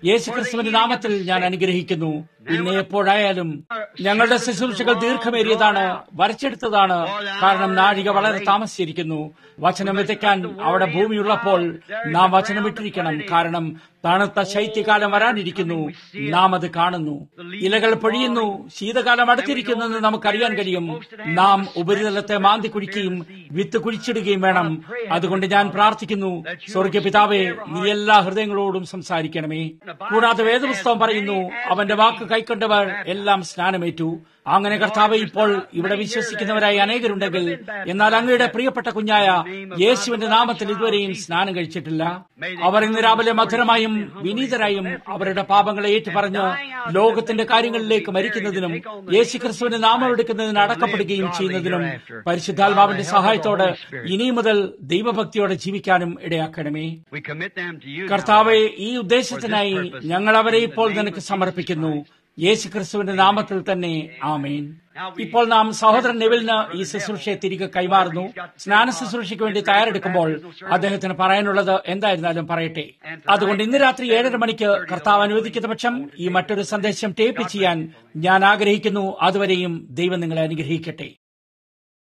യേശുക്രിസ്തുവിന്റെ നാമത്തിൽ ഞാൻ അനുഗ്രഹിക്കുന്നു ഇന്ന് എപ്പോഴായാലും ഞങ്ങളുടെ ശുശ്രൂഷകൾ ദീർഘമേറിയതാണ് വരച്ചെടുത്തതാണ് കാരണം നാഴിക വളരെ താമസിച്ചിരിക്കുന്നു വചനം വിതയ്ക്കാൻ അവിടെ ഭൂമിയുള്ളപ്പോൾ നാം വചനം ഇട്ടിരിക്കണം കാരണം തണുത്ത ശൈത്യകാലം വരാനിരിക്കുന്നു നാം അത് കാണുന്നു ഇലകൾ പൊഴിയുന്നു ശീതകാലം അടുത്തിരിക്കുന്നെന്ന് നമുക്കറിയാൻ കഴിയും നാം ഉപരിതലത്തെ മാന്തി കുഴിക്കുകയും വിത്ത് കുഴിച്ചിടുകയും വേണം അതുകൊണ്ട് ഞാൻ പ്രാർത്ഥിക്കുന്നു സ്വർഗ പിതാവേ നീ എല്ലാ ഹൃദയങ്ങളോടും സംസാരിക്കണമേ കൂടാതെ വേദപുസ്തകം പറയുന്നു അവന്റെ വാക്ക് കൈക്കൊണ്ടവർ എല്ലാം സ്നാനമേറ്റു അങ്ങനെ കർത്താവ് ഇപ്പോൾ ഇവിടെ വിശ്വസിക്കുന്നവരായി അനേകരുണ്ടെങ്കിൽ എന്നാൽ അങ്ങയുടെ പ്രിയപ്പെട്ട കുഞ്ഞായ യേശുവിന്റെ നാമത്തിൽ ഇതുവരെയും സ്നാനം കഴിച്ചിട്ടില്ല അവർ ഇന്ന് രാവിലെ മധുരമായും വിനീതരായും അവരുടെ പാപങ്ങളെ ഏറ്റുപറഞ്ഞ് ലോകത്തിന്റെ കാര്യങ്ങളിലേക്ക് മരിക്കുന്നതിനും യേശു ക്രിസ്തുവിന്റെ നാമം എടുക്കുന്നതിന് അടക്കപ്പെടുകയും ചെയ്യുന്നതിനും പരിശുദ്ധാത്മാവിന്റെ സഹായത്തോടെ ഇനി മുതൽ ദൈവഭക്തിയോടെ ജീവിക്കാനും ഇടയാക്കണമേ കർത്താവെ ഈ ഉദ്ദേശത്തിനായി ഞങ്ങൾ അവരെ ഇപ്പോൾ നിനക്ക് സമർപ്പിക്കുന്നു യേശു ക്രിസ്തുവിന്റെ നാമത്തിൽ തന്നെ ആമേൻ ഇപ്പോൾ നാം സഹോദരൻ നെവിലിന് ഈ ശുശ്രൂഷയെ തിരികെ കൈമാറുന്നു സ്നാന ശുശ്രൂഷയ്ക്ക് വേണ്ടി തയ്യാറെടുക്കുമ്പോൾ അദ്ദേഹത്തിന് പറയാനുള്ളത് എന്തായിരുന്നാലും പറയട്ടെ അതുകൊണ്ട് ഇന്ന് രാത്രി ഏഴര മണിക്ക് കർത്താവ് അനുവദിക്കുന്ന പക്ഷം ഈ മറ്റൊരു സന്ദേശം ടേപ്പ് ചെയ്യാൻ ഞാൻ ആഗ്രഹിക്കുന്നു അതുവരെയും ദൈവം നിങ്ങളെ അനുഗ്രഹിക്കട്ടെ